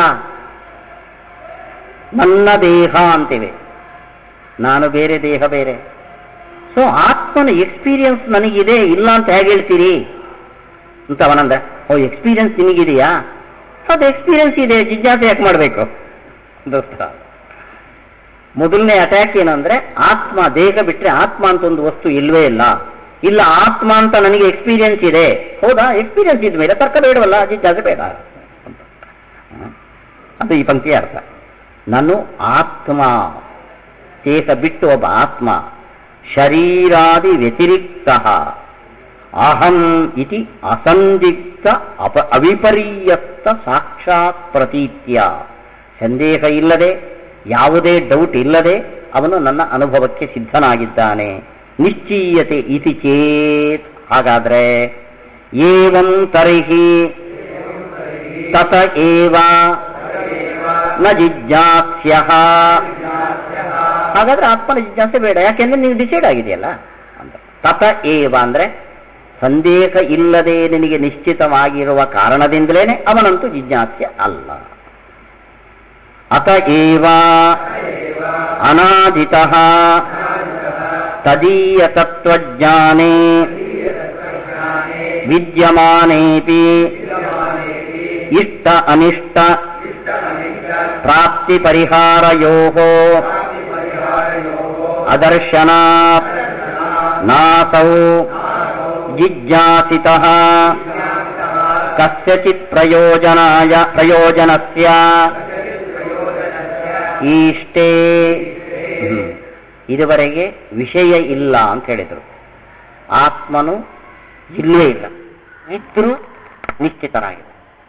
ನನ್ನ ದೇಹ ಅಂತೇವೆ ನಾನು ಬೇರೆ ದೇಹ ಬೇರೆ ಸೊ ಆತ್ಮನ ಎಕ್ಸ್ಪೀರಿಯನ್ಸ್ ನನಗಿದೆ ಇಲ್ಲ ಅಂತ ಹೇಗೆ ಹೇಳ್ತೀರಿ ಅಂತ ಅವನಂದ ಓ ಎಕ್ಸ್ಪೀರಿಯನ್ಸ್ ನಿನಗಿದೆಯಾ ಅದು ಎಕ್ಸ್ಪೀರಿಯನ್ಸ್ ಇದೆ ಜಿಜ್ಞಾಸೆ ಯಾಕೆ ಮಾಡಬೇಕು ದೋಸ್ತ ಮೊದಲನೇ ಅಟ್ಯಾಕ್ ಏನಂದ್ರೆ ಆತ್ಮ ದೇಹ ಬಿಟ್ರೆ ಆತ್ಮ ಅಂತ ಒಂದು ವಸ್ತು ಇಲ್ವೇ ಇಲ್ಲ ಇಲ್ಲ ಆತ್ಮ ಅಂತ ನನಗೆ ಎಕ್ಸ್ಪೀರಿಯನ್ಸ್ ಇದೆ ಹೌದಾ ಎಕ್ಸ್ಪೀರಿಯನ್ಸ್ ಇದ್ದ ಮೇಲೆ ತರ್ಕ ಬೇಡವಲ್ಲ ಜಿಜ್ಞಾಸೆ ಬೇಡ ಅಂತ. ಹ್ಮ್. ಅದು ಈ ಪಂಕ್ತಿಯ ಅರ್ಥ ನಾನು ಆತ್ಮ ದೇಹ ಬಿಟ್ಟು ಒಬ್ಬ ಆತ್ಮ ಶರೀರಾದಿ ವ್ಯತಿರಿಕ್ತ ಅಹಂ ಇತಿ ಅಸಂದಿಗ್ಧ ಅಪ ಅವಿಪರ್ಯಸ್ತ ಸಾಕ್ಷಾತ್ ಪ್ರತೀತ್ಯ ಸಂದೇಹ ಇಲ್ಲದೆ ಯಾವುದೇ ಡೌಟ್ ಇಲ್ಲದೆ ಅವನು ನನ್ನ ಅನುಭವಕ್ಕೆ ಸಿದ್ಧನಾಗಿದ್ದಾನೆ ನಿಶ್ಚೀಯತೆ ಇತಿ ಚೇತ್ ಹಾಗಾದ್ರೆ ಏವಂ ತರ್ಹಿ ತತ ಏವ ನ ಜಿಜ್ಞಾಸ್ಯ ಹಾಗಾದ್ರೆ ಆತ್ಮನ ಜಿಜ್ಞಾಸೆ ಬೇಡ ಯಾಕೆಂದ್ರೆ ನೀವು ಡಿಸೈಡ್ ಆಗಿದೆಯಲ್ಲ ಅಂತ ತತ ಏವ ಅಂದ್ರೆ ಸಂದೇಹ ಇಲ್ಲದೆ ನಿನಗೆ ನಿಶ್ಚಿತವಾಗಿರುವ ಕಾರಣದಿಂದಲೇನೆ ಅವನಂತೂ ಜಿಜ್ಞಾಸ್ಯ ಅಲ್ಲ ಅತ ಏವ ಅನಾದಿತ ತದೀಯ ತತ್ವಜ್ಞಾನೇ ವಿದ್ಯಮಾನೇಪಿ ಇಷ್ಟ ಅನಿಷ್ಟ ಪ್ರಾಪ್ತಿ ಪರಿಹಾರಯೋ ಅದರ್ಶನಾತ್ ನಾಸೌ ಜಿಜ್ಞಾಸಿತ ಕಸ್ಯಚಿತ್ ಪ್ರಯೋಜನಾಯ ಪ್ರಯೋಜನಸ್ಯ ಇಷ್ಟೇ ಹ್ಮ್. ಇದುವರೆಗೆ ವಿಷಯ ಇಲ್ಲ ಅಂತ ಹೇಳಿದರು ಆತ್ಮನು ಇಲ್ಲವೇ ಇಲ್ಲ ಇದ್ರೂ ನಿಶ್ಚಿತನಾಗಿದೆ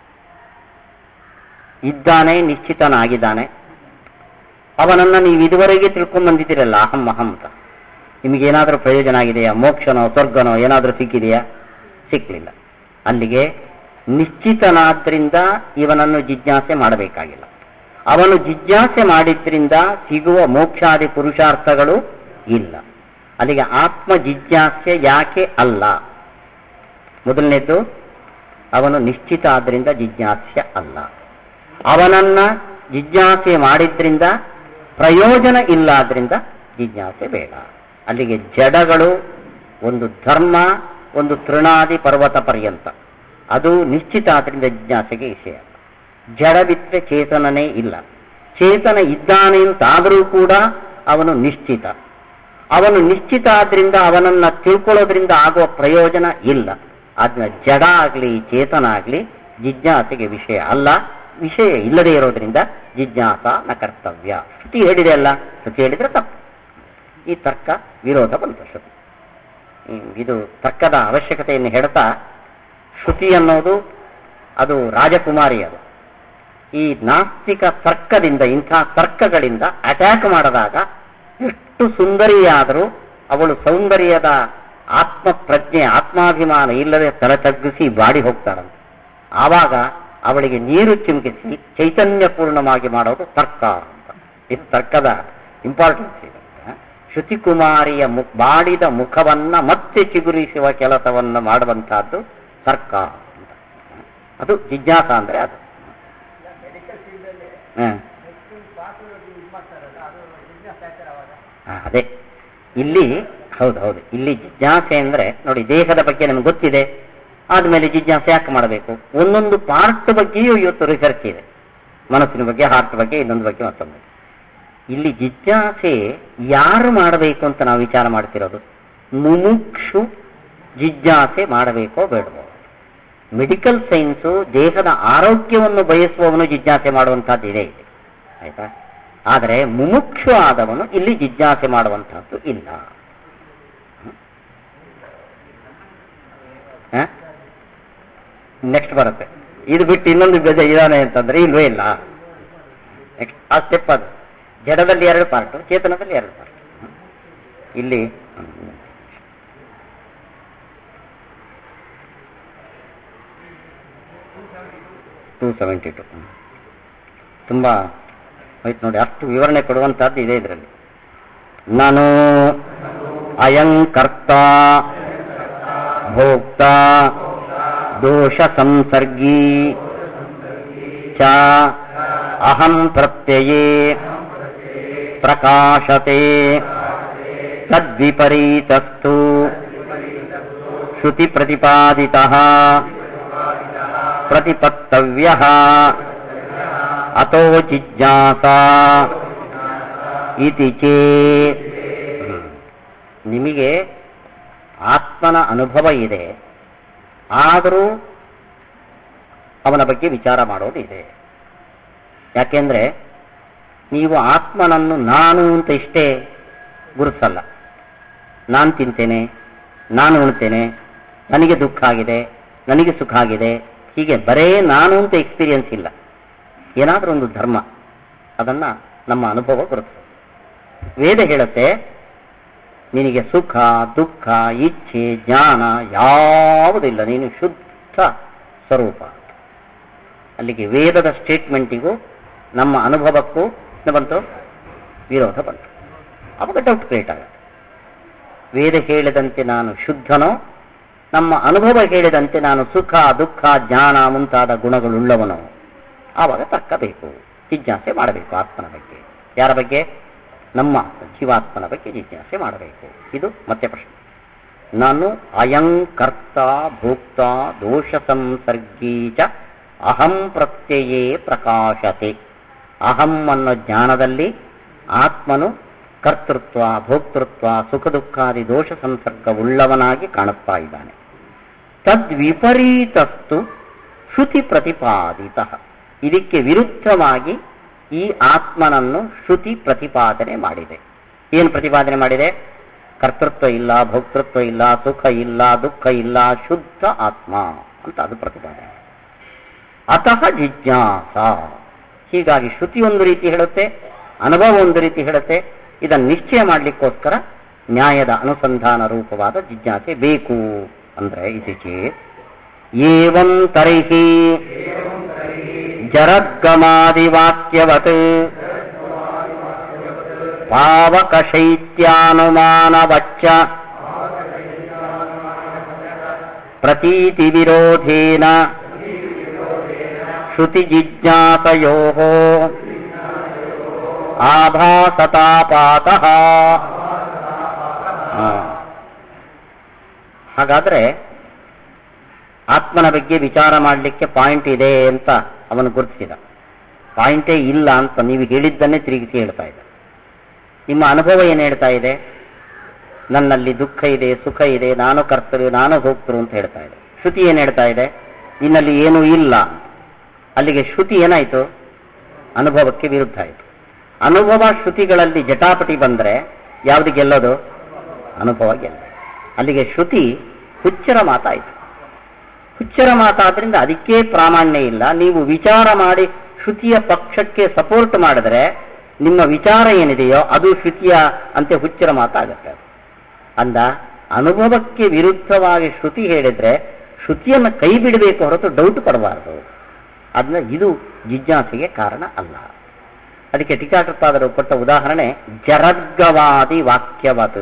ಇದ್ದಾನೆ ನಿಶ್ಚಿತನಾಗಿದ್ದಾನೆ ಅವನನ್ನ ನೀವು ಇದುವರೆಗೆ ತಿಳ್ಕೊಂಡ್ ಬಂದಿದ್ದೀರಲ್ಲ ಅಹಂ ಅಹಂ ಅಂತ ನಿಮಗೇನಾದ್ರೂ ಪ್ರಯೋಜನ ಆಗಿದೆಯಾ ಮೋಕ್ಷನೋ ಸ್ವರ್ಗನೋ ಏನಾದ್ರೂ ಸಿಕ್ಕಿದೆಯಾ ಸಿಕ್ಲಿಲ್ಲ ಅಲ್ಲಿಗೆ ನಿಶ್ಚಿತನಾದ್ರಿಂದ ಇವನನ್ನು ಜಿಜ್ಞಾಸೆ ಮಾಡಬೇಕಾಗಿಲ್ಲ ಅವನು ಜಿಜ್ಞಾಸೆ ಮಾಡಿದ್ರಿಂದ ಸಿಗುವ ಮೋಕ್ಷಾದಿ ಪುರುಷಾರ್ಥಗಳು ಇಲ್ಲ ಅಲ್ಲಿಗೆ ಆತ್ಮ ಜಿಜ್ಞಾಸೆ ಯಾಕೆ ಅಲ್ಲ ಮೊದಲನೇದ್ದು ಅವನು ನಿಶ್ಚಿತ ಆದ್ರಿಂದ ಜಿಜ್ಞಾಸ್ಯ ಅಲ್ಲ ಅವನನ್ನ ಜಿಜ್ಞಾಸೆ ಮಾಡಿದ್ರಿಂದ ಪ್ರಯೋಜನ ಇಲ್ಲ ಆದ್ರಿಂದ ಜಿಜ್ಞಾಸೆ ಬೇಡ ಅಲ್ಲಿಗೆ ಜಡಗಳು ಒಂದು ಧರ್ಮ ಒಂದು ತೃಣಾದಿ ಪರ್ವತ ಪರ್ಯಂತ ಅದು ನಿಶ್ಚಿತ ಆದ್ರಿಂದ ಜಿಜ್ಞಾಸೆಗೆ ವಿಷಯ ಜಡ ಬಿಟ್ಟರೆ ಚೇತನನೇ ಇಲ್ಲ ಚೇತನ ಇದ್ದಾನೆ ಅಂತಾದರೂ ಕೂಡ ಅವನು ನಿಶ್ಚಿತ ಅವನು ನಿಶ್ಚಿತ ಆದ್ರಿಂದ ಅವನನ್ನ ತಿಳ್ಕೊಳ್ಳೋದ್ರಿಂದ ಆಗುವ ಪ್ರಯೋಜನ ಇಲ್ಲ ಅದನ್ನ ಜಡ ಆಗ್ಲಿ ಚೇತನ ಆಗ್ಲಿ ಜಿಜ್ಞಾಸೆಗೆ ವಿಷಯ ಅಲ್ಲ ವಿಷಯ ಇಲ್ಲದೆ ಇರೋದ್ರಿಂದ ಜಿಜ್ಞಾಸ ನ ಕರ್ತವ್ಯ ಶ್ರುತಿ ಹೇಳಿದೆ ಅಲ್ಲ ಶ್ರುತಿ ಹೇಳಿದ್ರೆ ತಪ್ಪು ಈ ತರ್ಕ ವಿರೋಧ ಬಂತು ಶ್ರುತಿ ಹ್ಮ್, ಇದು ತರ್ಕದ ಅವಶ್ಯಕತೆಯನ್ನು ಹೇಳ್ತಾ ಶ್ರುತಿ ಅನ್ನೋದು ಅದು ರಾಜಕುಮಾರಿ ಅದು ಈ ನಾಸ್ತಿಕ ತರ್ಕದಿಂದ ಇಂಥ ತರ್ಕಗಳಿಂದ ಅಟ್ಯಾಕ್ ಮಾಡಿದಾಗ ಎಷ್ಟು ಸುಂದರಿಯಾದರೂ ಅವಳು ಸೌಂದರ್ಯದ ಆತ್ಮ ಪ್ರಜ್ಞೆ ಆತ್ಮಾಭಿಮಾನ ಇಲ್ಲದೆ ತಲೆ ತಗ್ಗಿಸಿ ಬಾಡಿ ಹೋಗ್ತಾಳಂತೆ ಆವಾಗ ಅವಳಿಗೆ ನೀರು ಚಿಮುಕಿಸಿ ಚೈತನ್ಯಪೂರ್ಣವಾಗಿ ಮಾಡೋದು ತರ್ಕ ಅಂತ ಇದು ತರ್ಕದ ಇಂಪಾರ್ಟೆನ್ಸ್ ಇದೆ ಶ್ರುತಿಕುಮಾರಿಯ ಮು ಬಾಡಿದ ಮುಖವನ್ನ ಮತ್ತೆ ಚಿಗುರಿಸುವ ಕೆಲಸವನ್ನ ಮಾಡುವಂತಹದ್ದು ತರ್ಕ ಅಂತ ಅದು ಜಿಜ್ಞಾಸ ಅಂದ್ರೆ ಅದು ಹ್ಮ್. ಹಾ, ಅದೇ ಇಲ್ಲಿ ಹೌದು ಹೌದು ಇಲ್ಲಿ ಜಿಜ್ಞಾಸೆ ಅಂದ್ರೆ ನೋಡಿ ದೇಹದ ಬಗ್ಗೆ ನಮ್ಗೆ ಗೊತ್ತಿದೆ ಆದ್ಮೇಲೆ ಜಿಜ್ಞಾಸೆ ಯಾಕೆ ಮಾಡಬೇಕು ಒಂದೊಂದು ಪಾರ್ಟ್ ಬಗ್ಗೆಯೂ ಇವತ್ತು ರಿಸರ್ಚ್ ಇದೆ ಮನಸ್ಸಿನ ಬಗ್ಗೆ ಹಾರ್ಟ್ ಬಗ್ಗೆ ಇನ್ನೊಂದು ಬಗ್ಗೆ ಮತ್ತೊಂದು ಬಗ್ಗೆ. ಇಲ್ಲಿ ಜಿಜ್ಞಾಸೆ ಯಾರು ಮಾಡಬೇಕು ಅಂತ ನಾವು ವಿಚಾರ ಮಾಡ್ತಿರೋದು ಮುಮುಕ್ಷು ಜಿಜ್ಞಾಸೆ ಮಾಡಬೇಕೋ ಬೇಡವೋ ಮೆಡಿಕಲ್ ಸೈನ್ಸು ದೇಹದ ಆರೋಗ್ಯವನ್ನು ಬಯಸುವವನು ಜಿಜ್ಞಾಸೆ ಮಾಡುವಂತಹದ್ದು ಇದೆ ಇದೆ ಆಯ್ತಾ ಆದರೆ ಮುಮುಕ್ಷು ಆದವನು ಇಲ್ಲಿ ಜಿಜ್ಞಾಸೆ ಮಾಡುವಂತಹದ್ದು ಇಲ್ಲ ನೆಕ್ಸ್ಟ್ ಬರುತ್ತೆ ಇದು ಬಿಟ್ಟು ಇನ್ನೊಂದು ಬೆದ ಇದಾನೆ ಅಂತಂದ್ರೆ ಇಲ್ವೇ ಇಲ್ಲ ನೆಕ್ಸ್ಟ್ ಆ ಸ್ಟೆಪ್ ಅದು ಜಡದಲ್ಲಿ ಎರಡು ಪಾರ್ಟ್ ಚೇತನದಲ್ಲಿ ಎರಡು ಪಾರ್ಟ್ ಇಲ್ಲಿ ಟೂ ಸೆವೆಂಟಿ ಟು ತುಂಬ ಹೋಯ್ತು ನೋಡಿ ಅಷ್ಟು ವಿವರಣೆ ಕೊಡುವಂತಹದ್ದು ಇದೆ ಇದರಲ್ಲಿ ನಾನು ಅಯಂಕರ್ತ ಭೋಕ್ತ ದೋಷ ಸಂಸರ್ಗಿ ಚ ಅಹಂ ಪ್ರತ್ಯಯೇ ಪ್ರಕಾಶತೆ ತದ್ವಿಪರೀತಸ್ತು ಶ್ರುತಿ ಪ್ರತಿಪಾದಿತ ಪ್ರತಿಪತ್ತವ್ಯ ಅತೋ ಜಿಜ್ಞಾಸಾ ಇತಿ ಚೇತ್ ನಿಮಗೆ ಆತ್ಮನ ಅನುಭವ ಇದೆ ಆದರೂ ಅವನ ಬಗ್ಗೆ ವಿಚಾರ ಮಾಡೋದು ಇದೆ ಯಾಕೆಂದ್ರೆ ನೀವು ಆತ್ಮನನ್ನು ನಾನು ಅಂತ ಇಷ್ಟೇ ಗುರುತಿಸಲ್ಲ ನಾನು ತಿಂತೇನೆ ನಾನು ಉಣ್ತೇನೆ ನನಗೆ ದುಃಖ ಆಗಿದೆ ನನಗೆ ಸುಖ ಆಗಿದೆ ಹೀಗೆ ಬರೇ ನಾನು ಅಂತ ಎಕ್ಸ್ಪೀರಿಯನ್ಸ್ ಇಲ್ಲ ಏನಾದರೂ ಒಂದು ಧರ್ಮ ಅದನ್ನ ನಮ್ಮ ಅನುಭವ ಗುರುತು ವೇದ ಹೇಳುತ್ತೆ ನಿನಗೆ ಸುಖ ದುಃಖ ಇಚ್ಛೆ ಜ್ಞಾನ ಯಾವುದಿಲ್ಲ ನೀನು ಶುದ್ಧ ಸ್ವರೂಪ ಅಲ್ಲಿಗೆ ವೇದದ ಸ್ಟೇಟ್ಮೆಂಟಿಗೂ ನಮ್ಮ ಅನುಭವಕ್ಕೂ ಏನು ಬಂತು ವಿರೋಧ ಬಂತು ಅವಾಗ ಡೌಟ್ ಕ್ರಿಯೇಟ್ ಆಗುತ್ತೆ ವೇದ ಹೇಳಿದಂತೆ ನಾನು ಶುದ್ಧನೋ ನಮ್ಮ ಅನುಭವ ಹೇಳಿದಂತೆ ನಾನು ಸುಖ ದುಃಖ ಜ್ಞಾನ ಮುಂತಾದ ಗುಣಗಳುಳ್ಳವನೋ ಆವಾಗ ತರ್ಕ ಬೇಕು ಜಿಜ್ಞಾಸೆ ಮಾಡಬೇಕು ಆತ್ಮನ ಬಗ್ಗೆ ಯಾರ ಬಗ್ಗೆ ನಮ್ಮ ಜೀವಾತ್ಮನ ಬಗ್ಗೆ ಜಿಜ್ಞಾಸೆ ಮಾಡಬೇಕು ಇದು ಮತ್ತೆ ಪ್ರಶ್ನೆ ನಾನು ಅಯಂ ಕರ್ತ ಭೋಕ್ತ ದೋಷ ಸಂಸರ್ಗೀ ಚ ಅಹಂ ಪ್ರತ್ಯಯೇ ಪ್ರಕಾಶತೆ ಅಹಂ ಅನ್ನೋ ಜ್ಞಾನದಲ್ಲಿ ಆತ್ಮನು ಕರ್ತೃತ್ವ ಭೋಕ್ತೃತ್ವ ಸುಖ ದುಃಖಾದಿ ದೋಷ ಸಂಸರ್ಗವುಳ್ಳವನಾಗಿ ಕಾಣುತ್ತಾ ಇದ್ದಾನೆ ತದ್ವಿಪರೀತಸ್ತು ಶ್ರುತಿ ಪ್ರತಿಪಾದಿತ ಇದಕ್ಕೆ ವಿರುದ್ಧವಾಗಿ ಈ ಆತ್ಮನನ್ನು ಶ್ರುತಿ ಪ್ರತಿಪಾದನೆ ಮಾಡಿದೆ ಏನು ಪ್ರತಿಪಾದನೆ ಮಾಡಿದೆ ಕರ್ತೃತ್ವ ಇಲ್ಲ ಭೋಕ್ತೃತ್ವ ಇಲ್ಲ ಸುಖ ಇಲ್ಲ ದುಃಖ ಇಲ್ಲ ಶುದ್ಧ ಆತ್ಮ ಅಂತ ಅದು ಪ್ರತಿಪಾದನೆ ಅತಃ ಜಿಜ್ಞಾಸ ಹೀಗಾಗಿ ಶ್ರುತಿ ಒಂದು ರೀತಿ ಹೇಳುತ್ತೆ ಅನುಭವ ಒಂದು ರೀತಿ ಹೇಳುತ್ತೆ ಇದನ್ನು ನಿಶ್ಚಯ ಮಾಡಲಿಕ್ಕೋಸ್ಕರ ನ್ಯಾಯದ ಅನುಸಂಧಾನ ರೂಪವಾದ ಜಿಜ್ಞಾಸೆ ಬೇಕು ಅಂದ್ರೆ ಇದಕ್ಕೆ ಏವಂ ತರ್ಹಿ ಜರದ್ಗಮಾದಿವಾಕ್ಯವತ್ ಪಾವಕಶೈತ್ಯಾನುಮಾನವಚ್ಚ ಪ್ರತೀತಿ ವಿರೋಧೇನ ಶ್ರುತಿ ಜಿಜ್ಞಾಸಯೋ ಆಭಾಸತಾಪಾತ ಹಾಗಾದ್ರೆ ಆತ್ಮನ ಬಗ್ಗೆ ವಿಚಾರ ಮಾಡಲಿಕ್ಕೆ ಪಾಯಿಂಟ್ ಇದೆ ಅಂತ ಅವನು ಗುರುತಿಸಿದ ಪಾಯಿಂಟೇ ಇಲ್ಲ ಅಂತ ನೀವು ಹೇಳಿದ್ದನ್ನೇ ತಿರುಗಿಸಿ ಹೇಳ್ತಾ ಇದ್ದ ನಿಮ್ಮ ಅನುಭವ ಏನು ಹೇಳ್ತಾ ಇದೆ ನನ್ನಲ್ಲಿ ದುಃಖ ಇದೆ ಸುಖ ಇದೆ ನಾನು ಕರ್ತರು ನಾನು ಹೋಗ್ತರು ಅಂತ ಹೇಳ್ತಾ ಇದೆ ಶ್ರುತಿ ಏನು ಹೇಳ್ತಾ ಇದೆ ನಿನ್ನಲ್ಲಿ ಏನೂ ಇಲ್ಲ ಅಲ್ಲಿಗೆ ಶ್ರುತಿ ಏನಾಯ್ತು ಅನುಭವಕ್ಕೆ ವಿರುದ್ಧ ಆಯಿತು ಅನುಭವ ಶ್ರುತಿಗಳಲ್ಲಿ ಜಟಾಪಟಿ ಬಂದ್ರೆ ಯಾವ್ದು ಗೆಲ್ಲೋದು ಅನುಭವ ಗೆಲ್ಲ ಅಲ್ಲಿಗೆ ಶ್ರುತಿ ಹುಚ್ಚರ ಮಾತಾಯಿತು ಹುಚ್ಚರ ಮಾತಾದ್ರಿಂದ ಅದಕ್ಕೆ ಪ್ರಾಮಾಣ್ಯ ಇಲ್ಲ ನೀವು ವಿಚಾರ ಮಾಡಿ ಶ್ರುತಿಯ ಪಕ್ಷಕ್ಕೆ ಸಪೋರ್ಟ್ ಮಾಡಿದ್ರೆ ನಿಮ್ಮ ವಿಚಾರ ಏನಿದೆಯೋ ಅದು ಶ್ರುತಿಯ ಅಂತೆ ಹುಚ್ಚರ ಮಾತಾಗತ್ತೆ ಅದು. ಅಂದ ಅನುಭವಕ್ಕೆ ವಿರುದ್ಧವಾಗಿ ಶ್ರುತಿ ಹೇಳಿದ್ರೆ ಶ್ರುತಿಯನ್ನು ಕೈ ಬಿಡಬೇಕು ಹೊರತು ಡೌಟ್ ಪಡಬಾರದು ಅದನ್ನ ಇದು ಜಿಜ್ಞಾಸೆಗೆ ಕಾರಣ ಅಲ್ಲ ಅದಕ್ಕೆ ಟೀಕಾಕೃತಾದರು ಕೊಟ್ಟ ಉದಾಹರಣೆ ಜರದ್ಗವಾದಿ ವಾಕ್ಯವತ್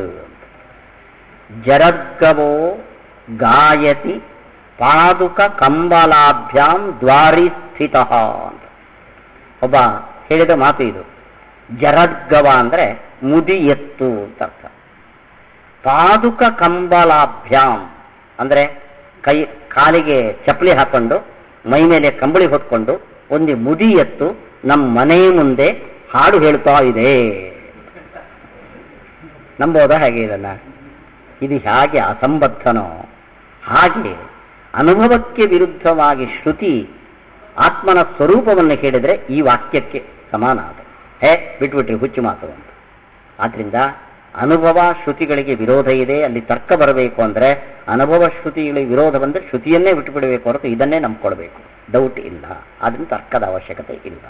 ಜರದ್ಗವೋ ಗಾಯತಿ ಪಾದುಕ ಕಂಬಲಾಭ್ಯಾಂ ದ್ವಾರಿ ಸ್ಥಿತ ಅಂತ ಒಬ್ಬ ಹೇಳಿದ ಮಾತು ಇದು ಜರದ್ಗವ ಅಂದ್ರೆ ಮುದಿ ಎತ್ತು ಅಂತ ಅರ್ಥ ಪಾದುಕ ಕಂಬಲಾಭ್ಯಾಂ ಅಂದ್ರೆ ಕೈ ಕಾಲಿಗೆ ಚಪ್ಪಲಿ ಹಾಕೊಂಡು ಮೈ ಮೇಲೆ ಕಂಬಳಿ ಹೊತ್ಕೊಂಡು ಒಂದು ಮುದಿ ಎತ್ತು ನಮ್ಮ ಮನೆ ಮುಂದೆ ಹಾಡು ಹೇಳ್ತಾ ಇದೆ ನಂಬೋದ ಹೇಗೆ ಇದನ್ನ ಇದು ಹೇಗೆ ಅಸಂಬದ್ಧನೋ ಹಾಗೆ ಅನುಭವಕ್ಕೆ ವಿರುದ್ಧವಾಗಿ ಶ್ರುತಿ ಆತ್ಮನ ಸ್ವರೂಪವನ್ನು ಹೇಳಿದ್ರೆ ಈ ವಾಕ್ಯಕ್ಕೆ ಸಮಾನ ಅದು ಹೇ ಬಿಟ್ಬಿಟ್ರಿ ಹುಚ್ಚು ಮಾತು ಅಂತ ಆದ್ರಿಂದ ಅನುಭವ ಶ್ರುತಿಗಳಿಗೆ ವಿರೋಧ ಇದೆ ಅಲ್ಲಿ ತರ್ಕ ಬರಬೇಕು ಅಂದ್ರೆ ಅನುಭವ ಶ್ರುತಿಗಳಿಗೆ ವಿರೋಧ ಬಂದ್ರೆ ಶ್ರುತಿಯನ್ನೇ ಬಿಟ್ಟು ಬಿಡಬೇಕು ಹೊರತು ಇದನ್ನೇ ನಂಬ್ಕೊಳ್ಬೇಕು ಡೌಟ್ ಇಲ್ಲ ಅದನ್ನ ತರ್ಕದ ಅವಶ್ಯಕತೆ ಇಲ್ಲ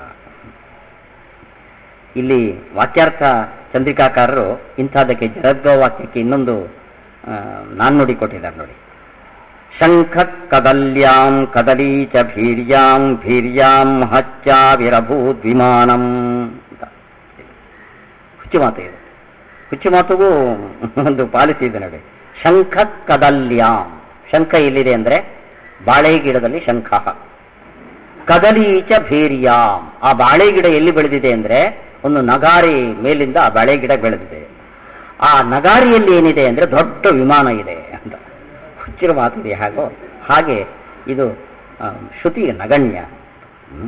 ಇಲ್ಲಿ ವಾಕ್ಯಾರ್ಥ ಚಂದ್ರಿಕಾಕಾರರು ಇಂಥದಕ್ಕೆ ಜರದ್ಗೋ ವಾಕ್ಯಕ್ಕೆ ಇನ್ನೊಂದು ಆ, ನಾಣ್ಣುಡಿ ಕೊಟ್ಟಿದ್ದಾರೆ ನೋಡಿ ಶಂಖ ಕದಲ್ಯಾಂ ಕದಲೀ ಚ ಭೀರ್ಯಾಂ ಭೀರ್ಯಾಂ ಹಚ್ಚಾವಿರಭೂತ್ ವಿಮಾನಂ ಅಂತ ಹುಚ್ಚು ಮಾತು ಇದು ಹುಚ್ಚು ಮಾತುಗೂ ಒಂದು ಪಾಲಿಸಿ ಇದೆ ನೋಡಿ ಶಂಖ ಕದಲ್ಯಾಂ ಶಂಖ ಎಲ್ಲಿದೆ ಅಂದ್ರೆ ಬಾಳೆ ಗಿಡದಲ್ಲಿ ಶಂಖ ಕದಲೀಚ ಭೀರ್ಯಾಂ ಆ ಬಾಳೆ ಗಿಡ ಎಲ್ಲಿ ಬೆಳೆದಿದೆ ಅಂದ್ರೆ ಒಂದು ನಗಾರಿ ಮೇಲಿಂದ ಆ ಬಾಳೆ ಗಿಡ ಬೆಳೆದಿದೆ ಆ ನಗಾರಿಯಲ್ಲಿ ಏನಿದೆ ಅಂದ್ರೆ ದೊಡ್ಡ ವಿಮಾನ ಇದೆ ಅಂತ ಹುಚ್ಚಿರ ಮಾತಿದೆ ಹಾಗೋ ಹಾಗೆ ಇದು ಆ, ಶ್ರುತಿ ನಗಣ್ಯ ಹ್ಮ್.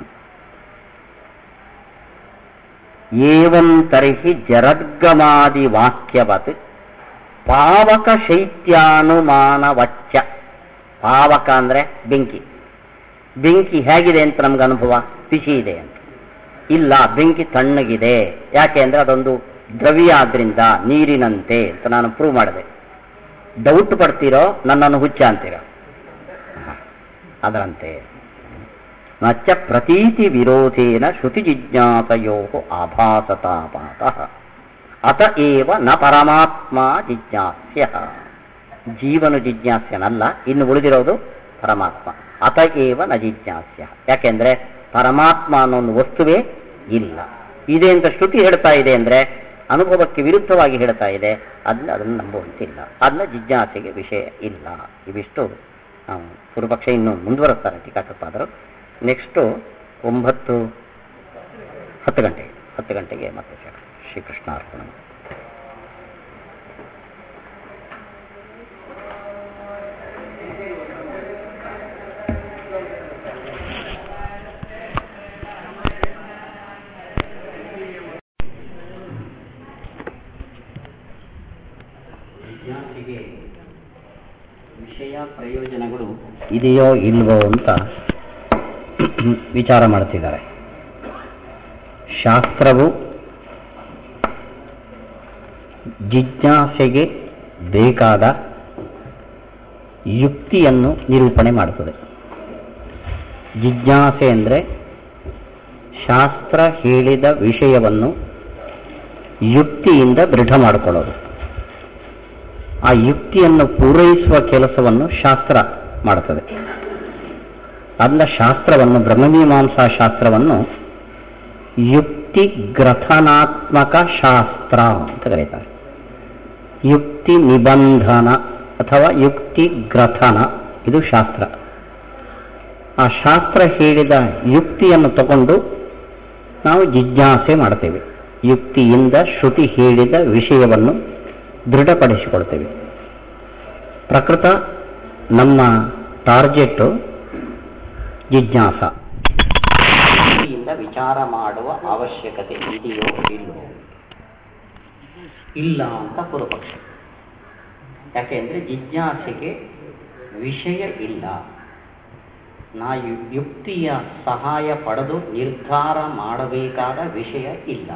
ಏವಂ ತರ್ಹಿ ಜರದ್ಗಮಾದಿ ವಾಕ್ಯವತ್ ಪಾವಕ ಶೈತ್ಯಾನುಮಾನವಚ್ಚ ಪಾವಕ ಅಂದ್ರೆ ಬೆಂಕಿ ಬೆಂಕಿ ಹೇಗಿದೆ ಅಂತ ನಮ್ಗೆ ಅನುಭವ ಬಿಸಿ ಇದೆ ಅಂತ ಇಲ್ಲ ಬೆಂಕಿ ತಣ್ಣಗಿದೆ ಯಾಕೆ ಅಂದ್ರೆ ಅದೊಂದು ದ್ರವ್ಯ ಆದ್ರಿಂದ ನೀರಿನಂತೆ ಅಂತ ನಾನು ಪ್ರೂವ್ ಮಾಡಿದೆ ಡೌಟ್ ಪಡ್ತೀರೋ ನನ್ನನ್ನು ಹುಚ್ಚ ಅಂತೀರೋ ಹ, ಅದರಂತೆ ನಚ್ಚ ಪ್ರತೀತಿ ವಿರೋಧೇನ ಶ್ರುತಿ ಜಿಜ್ಞಾಸಯೋ ಆಭಾಸತಾಪಾತ ಅತ ಏವ ನ ಪರಮಾತ್ಮ ಜಿಜ್ಞಾಸ್ಯ ಜೀವನು ಜಿಜ್ಞಾಸ್ಯನಲ್ಲ ಇನ್ನು ಉಳಿದಿರೋದು ಪರಮಾತ್ಮ ಅತ ಏವ ನ ಜಿಜ್ಞಾಸ್ಯ ಯಾಕೆಂದ್ರೆ ಪರಮಾತ್ಮ ಅನ್ನೋ ಒಂದು ವಸ್ತುವೇ ಇಲ್ಲ ಇದೆ ಅಂತ ಶ್ರುತಿ ಹೇಳ್ತಾ ಇದೆ ಅಂದ್ರೆ ಅನುಭವಕ್ಕೆ ವಿರುದ್ಧವಾಗಿ ಹೇಳ್ತಾ ಇದೆ ಅದನ್ನ ಅದನ್ನು ನಂಬುವಂತಿಲ್ಲ ಅದನ್ನ ಜಿಜ್ಞಾಸೆಗೆ ವಿಷಯ ಇಲ್ಲ ಇವಿಷ್ಟು ನಾವು ಪೂರ್ವಪಕ್ಷ ಇನ್ನು ಮುಂದುವರೆಸ್ತಾರೆ ಟೀಕಾಕೃಪಾದರು ನೆಕ್ಸ್ಟು ಒಂಬತ್ತು ಹತ್ತು ಗಂಟೆಗೆ ಹತ್ತು ಗಂಟೆಗೆ ಮತ್ತೆ ಶರಣ. ಶ್ರೀಕೃಷ್ಣ ಅರ್ಪಣ ವಿದ್ಯಾರ್ಥಿಗೆ ವಿಷಯ ಪ್ರಯೋಜನಗಳು ಇದೆಯೋ ಇಲ್ವೋ ಅಂತ ವಿಚಾರ ಮಾಡ್ತಿದ್ದಾರೆ ಶಾಸ್ತ್ರವು ಜಿಜ್ಞಾಸೆಗೆ ಬೇಕಾದ ಯುಕ್ತಿಯನ್ನು ನಿರೂಪಣೆ ಮಾಡುತ್ತದೆ ಜಿಜ್ಞಾಸೆ ಅಂದರೆ ಶಾಸ್ತ್ರ ಹೇಳಿದ ವಿಷಯವನ್ನು ಯುಕ್ತಿಯಿಂದ ದೃಢ ಮಾಡಿಕೊಳ್ಳೋದು ಆ ಯುಕ್ತಿಯನ್ನು ಪೂರೈಸುವ ಕೆಲಸವನ್ನು ಶಾಸ್ತ್ರ ಮಾಡುತ್ತದೆ ಅಂದ ಶಾಸ್ತ್ರವನ್ನು ಬ್ರಹ್ಮಮೀಮಾಂಸಾ ಶಾಸ್ತ್ರವನ್ನು ಯುಕ್ತಿ ಗ್ರಥನಾತ್ಮಕ ಶಾಸ್ತ್ರ ಅಂತ ಕರೀತಾರೆ ಯುಕ್ತಿ ನಿಬಂಧನ ಅಥವಾ ಯುಕ್ತಿ ಗ್ರಥನ ಇದು ಶಾಸ್ತ್ರ ಆ ಶಾಸ್ತ್ರ ಹೇಳಿದ ಯುಕ್ತಿಯನ್ನು ತಗೊಂಡು ನಾವು ಜಿಜ್ಞಾಸೆ ಮಾಡ್ತೇವೆ ಯುಕ್ತಿಯಿಂದ ಶ್ರುತಿ ಹೇಳಿದ ವಿಷಯವನ್ನು ದೃಢಪಡಿಸಿಕೊಳ್ತೇವೆ ಪ್ರಕೃತ ನಮ್ಮ ಟಾರ್ಗೆಟ್ ಜಿಜ್ಞಾಸ ಯುಕ್ತಿಯಿಂದ ವಿಚಾರ ಮಾಡುವ ಅವಶ್ಯಕತೆ ಇದೆಯೋ ಇಲ್ಲವೋ ಇಲ್ಲ ಅಂತ ಪೂರ್ವಪಕ್ಷ ಯಾಕೆಂದ್ರೆ ಜಿಜ್ಞಾಸೆಗೆ ವಿಷಯ ಇಲ್ಲ ನಾ ಯು- ಯುಕ್ತಿಯ ಸಹಾಯ ಪಡೆದು ನಿರ್ಧಾರ ಮಾಡಬೇಕಾದ ವಿಷಯ ಇಲ್ಲ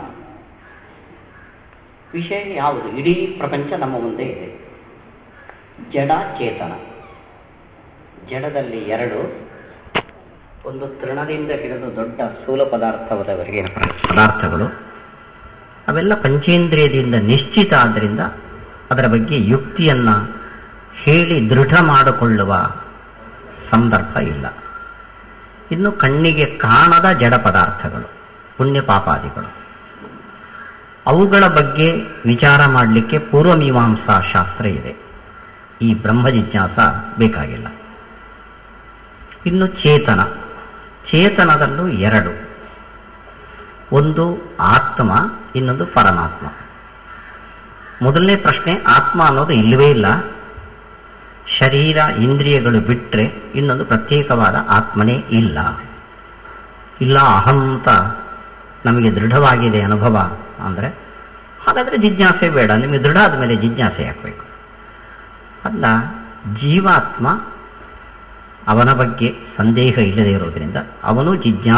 ವಿಷಯ ಯಾವುದು ಇಡೀ ಪ್ರಪಂಚ ನಮ್ಮ ಮುಂದೆ ಇದೆ ಜಡ ಚೇತನ ಜಡದಲ್ಲಿ ಎರಡು ಒಂದು ತೃಣದಿಂದ ಹಿಡಿದು ದೊಡ್ಡ ಸ್ಥೂಲ ಪದಾರ್ಥವದವರೆಗೆ ಪದಾರ್ಥಗಳು ಅವೆಲ್ಲ ಪಂಚೇಂದ್ರಿಯದಿಂದ ನಿಶ್ಚಿತ ಆದ್ದರಿಂದ ಅದರ ಬಗ್ಗೆ ಯುಕ್ತಿಯನ್ನ ಹೇಳಿ ದೃಢ ಮಾಡಿಕೊಳ್ಳುವ ಸಂದರ್ಭ ಇಲ್ಲ ಇನ್ನು ಕಣ್ಣಿಗೆ ಕಾಣದ ಜಡ ಪದಾರ್ಥಗಳು ಪುಣ್ಯ ಪಾಪಾದಿಗಳು ಅವುಗಳ ಬಗ್ಗೆ ವಿಚಾರ ಮಾಡಲಿಕ್ಕೆ ಪೂರ್ವಮೀಮಾಂಸಾ ಶಾಸ್ತ್ರ ಇದೆ ಈ ಬ್ರಹ್ಮ ಜಿಜ್ಞಾಸ ಬೇಕಾಗಿಲ್ಲ ಇನ್ನು ಚೇತನ ಚೇತನದಲ್ಲೂ ಎರಡು ಒಂದು ಆತ್ಮ ಇನ್ನೊಂದು ಪರಮಾತ್ಮ ಮೊದಲನೇ ಪ್ರಶ್ನೆ ಆತ್ಮ ಅನ್ನೋದು ಇಲ್ಲವೇ ಇಲ್ಲ ಶರೀರ ಇಂದ್ರಿಯಗಳು ಬಿಟ್ಟರೆ ಇನ್ನೊಂದು ಪ್ರತ್ಯೇಕವಾದ ಆತ್ಮನೇ ಇಲ್ಲ ಇಲ್ಲ ಅಹಂ ಅಂತ ನಮಗೆ ದೃಢವಾಗಿದೆ ಅನುಭವ ಅಂದ್ರೆ ಹಾಗಾದ್ರೆ ಜಿಜ್ಞಾಸೆ ಬೇಡ ನಿಮಗೆ ದೃಢ ಆದಮೇಲೆ ಜಿಜ್ಞಾಸೆ ಹಾಕಬೇಕು ಅಲ್ಲ ಜೀವಾತ್ಮ ಅವನ ಬಗ್ಗೆ ಸಂದೇಹ ಇಲ್ಲದೆ ಇರೋದ್ರಿಂದ ಅವನು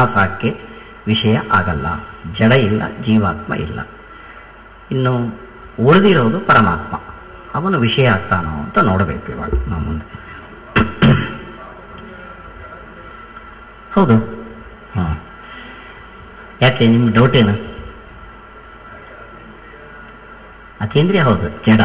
ಜಿಜ್ಞಾಸಕ್ಕೆ ವಿಷಯ ಆಗಲ್ಲ ಜಡ ಇಲ್ಲ ಜೀವಾತ್ಮ ಇಲ್ಲ ಇನ್ನು ಉಳಿದಿರೋದು ಪರಮಾತ್ಮ ಅವನು ವಿಷಯ ಆಗ್ತಾನೋ ಅಂತ ನೋಡಬೇಕು ಇವಾಗ ನಾವು ಮುಂದೆ ಹೌದು ಹಾ ಯಾಕೆ ನಿಮ್ಗೆ ಡೌಟ್ ಏನು ಅತೀಂದ್ರಿಯ ಹೌದು ಜಡ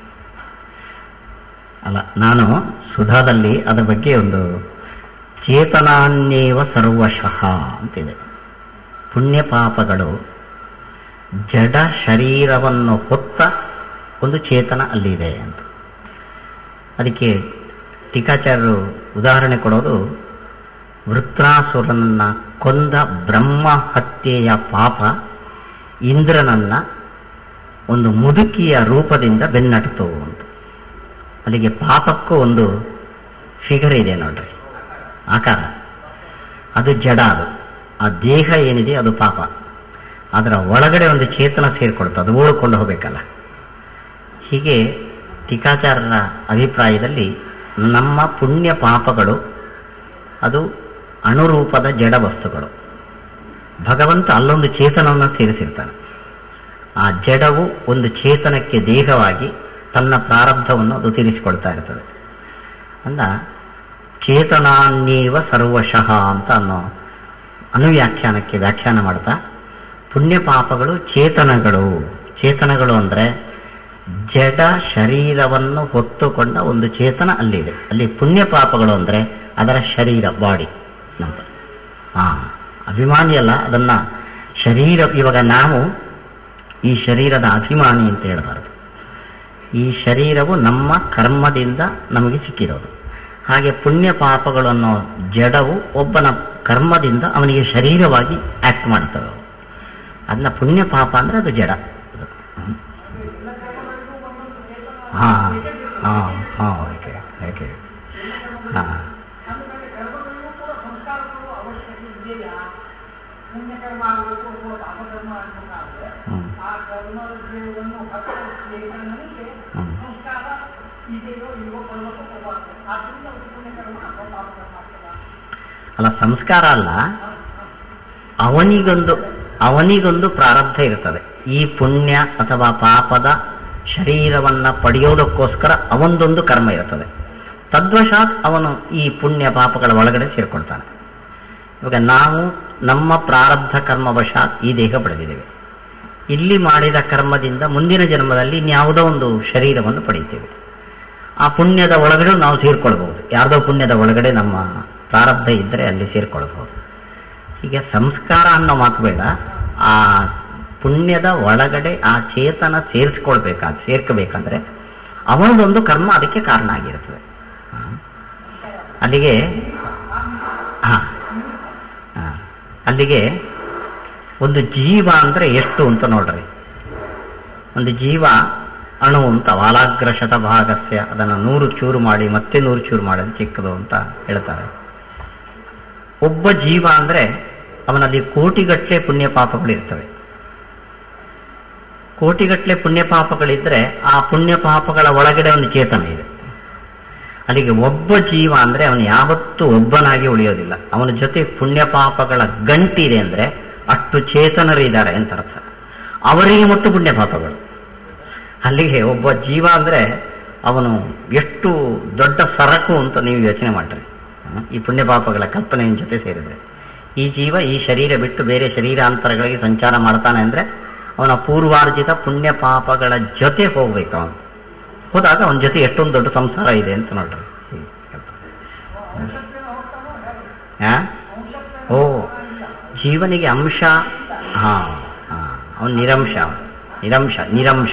ಅಲ್ಲ ನಾನು ಸುಧಾದಲ್ಲಿ ಅದರ ಬಗ್ಗೆ ಒಂದು ಚೇತನಾನ್ಯೇವ ಸರ್ವಶಃ ಅಂತಿದೆ ಪುಣ್ಯ ಪಾಪಗಳು ಜಡ ಶರೀರವನ್ನು ಹೊತ್ತ ಒಂದು ಚೇತನ ಅಲ್ಲಿದೆ ಅಂತ ಅದಕ್ಕೆ ಟೀಕಾಚಾರ್ಯರು ಉದಾಹರಣೆ ಕೊಡೋದು ವೃತ್ರಾಸುರನನ್ನ ಕೊಂದ ಬ್ರಹ್ಮ ಹತ್ಯೆಯ ಪಾಪ ಇಂದ್ರನನ್ನ ಒಂದು ಮುದುಕಿಯ ರೂಪದಿಂದ ಬೆನ್ನಟ್ಟಿತು ಅಂತ ಅಲ್ಲಿಗೆ ಪಾಪಕ್ಕೂ ಒಂದು ಫಿಗರ್ ಇದೆ ನೋಡ್ರಿ ಆಕಾರ ಅದು ಜಡ ಅದು ಆ ದೇಹ ಏನಿದೆ ಅದು ಪಾಪ ಅದರ ಒಳಗಡೆ ಒಂದು ಚೇತನ ಸೇರ್ಕೊಳ್ತು ಅದು ಉಳ್ಕೊಂಡು ಹೋಗ್ಬೇಕಲ್ಲ ಹೀಗೆ ಟೀಕಾಚಾರರ ಅಭಿಪ್ರಾಯದಲ್ಲಿ ನಮ್ಮ ಪುಣ್ಯ ಪಾಪಗಳು ಅದು ಅಣುರೂಪದ ಜಡ ವಸ್ತುಗಳು ಭಗವಂತ ಅಲ್ಲೊಂದು ಚೇತನವನ್ನು ಸೇರಿಸಿರ್ತಾನೆ ಆ ಜಡವು ಒಂದು ಚೇತನಕ್ಕೆ ದೇಹವಾಗಿ ತನ್ನ ಪ್ರಾರಬ್ಧವನ್ನು ಅದು ತೀರಿಸಿಕೊಳ್ತಾ ಇರ್ತದೆ ಅಂದ ಚೇತನಾನ್ಯೇವ ಸರ್ವಶಃ ಅಂತ ಅನ್ನೋ ಅನುವ್ಯಾಖ್ಯಾನಕ್ಕೆ ವ್ಯಾಖ್ಯಾನ ಮಾಡ್ತಾ ಪುಣ್ಯ ಪಾಪಗಳು ಚೇತನಗಳು ಚೇತನಗಳು ಅಂದ್ರೆ ಜಡ ಶರೀರವನ್ನು ಹೊತ್ತುಕೊಂಡ ಒಂದು ಚೇತನ ಅಲ್ಲಿದೆ ಅಲ್ಲಿ ಪುಣ್ಯ ಪಾಪಗಳು ಅಂದ್ರೆ ಅದರ ಶರೀರ ಬಾಡಿ ನಮ್ದು ಹಾ ಅಭಿಮಾನಿ ಅಲ್ಲ ಅದನ್ನ ಶರೀರ ಇವಾಗ ನಾವು ಈ ಶರೀರದ ಅಭಿಮಾನಿ ಅಂತ ಹೇಳಬಾರದು ಈ ಶರೀರವು ನಮ್ಮ ಕರ್ಮದಿಂದ ನಮಗೆ ಸಿಕ್ಕಿರೋದು ಹಾಗೆ ಪುಣ್ಯ ಪಾಪಗಳು ಅನ್ನೋ ಜಡವು ಒಬ್ಬನ ಕರ್ಮದಿಂದ ಅವನಿಗೆ ಶರೀರವಾಗಿ ಆಕ್ಟ್ ಮಾಡ್ತವೆ ಅವು. ಅದನ್ನ ಪುಣ್ಯ ಪಾಪ ಅಂದ್ರೆ ಅದು ಜಡ ಹಾ ಹಾ ಹಾ ಓಕೆ ಓಕೆ ಹಾ ಪುಣ್ಯಕರ್ಮ ಆಗಬೇಕು ಅಥವಾ ಪಾಪಕರ್ಮ ಆಗಬೇಕಾದ್ರೆ ಹ್ಮ್ ಆ ಕರ್ಮವನ್ನು ಹತ್ತಿರಕ್ಕೆ ಹ್ಮ್ ಸಂಸ್ಕಾರ ಇದೆಯೋ ಇಲ್ವೋ ಕೊಡಬೇಕು ಹೋಗಬಾರ್ದು ಆದ್ರಿಂದ ಅದು ಪುಣ್ಯಕರ್ಮ ಅಥವಾ ಪಾಪಕರ್ಮ ಆಗ್ತದ ಅಲ್ಲ ಸಂಸ್ಕಾರ ಅಲ್ಲ ಅವನಿಗೊಂದು ಅವನಿಗೊಂದು ಪ್ರಾರಬ್ಧ ಇರ್ತದೆ ಈ ಪುಣ್ಯ ಅಥವಾ ಪಾಪದ ಶರೀರವನ್ನ ಪಡೆಯೋದಕ್ಕೋಸ್ಕರ ಅವನದೊಂದು ಕರ್ಮ ಇರ್ತದೆ ತದ್ವಶಾತ್ ಅವನು ಈ ಪುಣ್ಯ ಪಾಪಗಳ ಒಳಗಡೆ ಸೇರ್ಕೊಳ್ತಾನೆ ಇವಾಗ ನಾವು ನಮ್ಮ ಪ್ರಾರಬ್ಧ ಕರ್ಮವಶಾತ್ ಈ ದೇಹ ಪಡೆದಿದ್ದೇವೆ ಇಲ್ಲಿ ಮಾಡಿದ ಕರ್ಮದಿಂದ ಮುಂದಿನ ಜನ್ಮದಲ್ಲಿ ಇನ್ಯಾವುದೋ ಒಂದು ಶರೀರವನ್ನು ಪಡೆಯುತ್ತೇವೆ ಆ ಪುಣ್ಯದ ಒಳಗಡೆ ನಾವು ಸೇರ್ಕೊಳ್ಬಹುದು ಯಾರ್ದೋ ಪುಣ್ಯದ ಒಳಗಡೆ ನಮ್ಮ ಪ್ರಾರಬ್ಧ ಇದ್ದರೆ ಅಲ್ಲಿ ಸೇರ್ಕೊಳ್ಬಹುದು ಹೀಗೆ ಸಂಸ್ಕಾರ ಅನ್ನೋ ಮಾತು ಬೇಡ ಆ ಪುಣ್ಯದ ಒಳಗಡೆ ಆ ಚೇತನ ಸೇರಿಸ್ಕೊಳ್ಬೇಕಾದ ಸೇರ್ಕಬೇಕಂದ್ರೆ ಅವನದೊಂದು ಕರ್ಮ ಅದಕ್ಕೆ ಕಾರಣ ಆಗಿರ್ತದೆ ಹ. ಅಲ್ಲಿಗೆ ಹಾ ಹಾ. ಅಲ್ಲಿಗೆ ಒಂದು ಜೀವ ಅಂದ್ರೆ ಎಷ್ಟು ಅಂತ ನೋಡ್ರಿ ಒಂದು ಜೀವ ಅಣು ಅಂತ ವಾಲಾಗ್ರ ಶತಭಾಗಸ್ಯ ಅದನ್ನು ನೂರು ಚೂರು ಮಾಡಿ ಮತ್ತೆ ನೂರು ಚೂರು ಮಾಡೋದು ಚಿಕ್ಕದು ಅಂತ ಹೇಳ್ತಾರೆ ಒಬ್ಬ ಜೀವ ಅಂದ್ರೆ ಅವನಲ್ಲಿ ಕೋಟಿಗಟ್ಟಲೆ ಪುಣ್ಯ ಪಾಪಗಳು ಇರ್ತವೆ ಕೋಟಿಗಟ್ಟಲೆ ಪುಣ್ಯ ಪಾಪಗಳಿದ್ರೆ ಆ ಪುಣ್ಯ ಪಾಪಗಳ ಒಳಗಡೆ ಒಂದು ಚೇತನ ಇದೆ ಅಲ್ಲಿಗೆ ಒಬ್ಬ ಜೀವ ಅಂದ್ರೆ ಅವನು ಯಾವತ್ತೂ ಒಬ್ಬನಾಗಿ ಉಳಿಯೋದಿಲ್ಲ ಅವನ ಜೊತೆ ಪುಣ್ಯ ಪಾಪಗಳ ಗಂಟಿದೆ ಅಂದ್ರೆ ಅಷ್ಟು ಚೇತನರಿದ್ದಾರೆ ಅಂತ ಅರ್ಥ ಅವರಿಗೆ ಮತ್ತು ಪುಣ್ಯ ಪಾಪಗಳು ಅಲ್ಲಿಗೆ ಒಬ್ಬ ಜೀವ ಅಂದ್ರೆ ಅವನು ಎಷ್ಟು ದೊಡ್ಡ ಸರಕು ಅಂತ ನೀವು ಯೋಚನೆ ಮಾಡ್ರಿ ಹ? ಈ ಪುಣ್ಯ ಪಾಪಗಳ ಕಲ್ಪನೆಯ ಜೊತೆ ಸೇರಿದ್ರೆ ಈ ಜೀವ ಈ ಶರೀರ ಬಿಟ್ಟು ಬೇರೆ ಶರೀರಾಂತರಗಳಿಗೆ ಸಂಚಾರ ಮಾಡ್ತಾನೆ ಅಂದ್ರೆ ಅವನ ಪೂರ್ವಾರ್ಜಿತ ಪುಣ್ಯ ಪಾಪಗಳ ಜೊತೆ ಹೋಗ್ಬೇಕು ಅವನು ಹೋದಾಗ ಅವನ ಜೊತೆ ಎಷ್ಟೊಂದು ದೊಡ್ಡ ಸಂಸಾರ ಇದೆ ಅಂತ ನೋಡ್ರಿ ಹೀಗೆ ಹೇಳ್ತಾರೆ. ಆ? ಓ ಜೀವನಿಗೆ ಅಂಶ ಹಾ ಹಾ ಅವನು ನಿರಂಶ ಅವನು. ನಿರಂಶ ನಿರಂಶ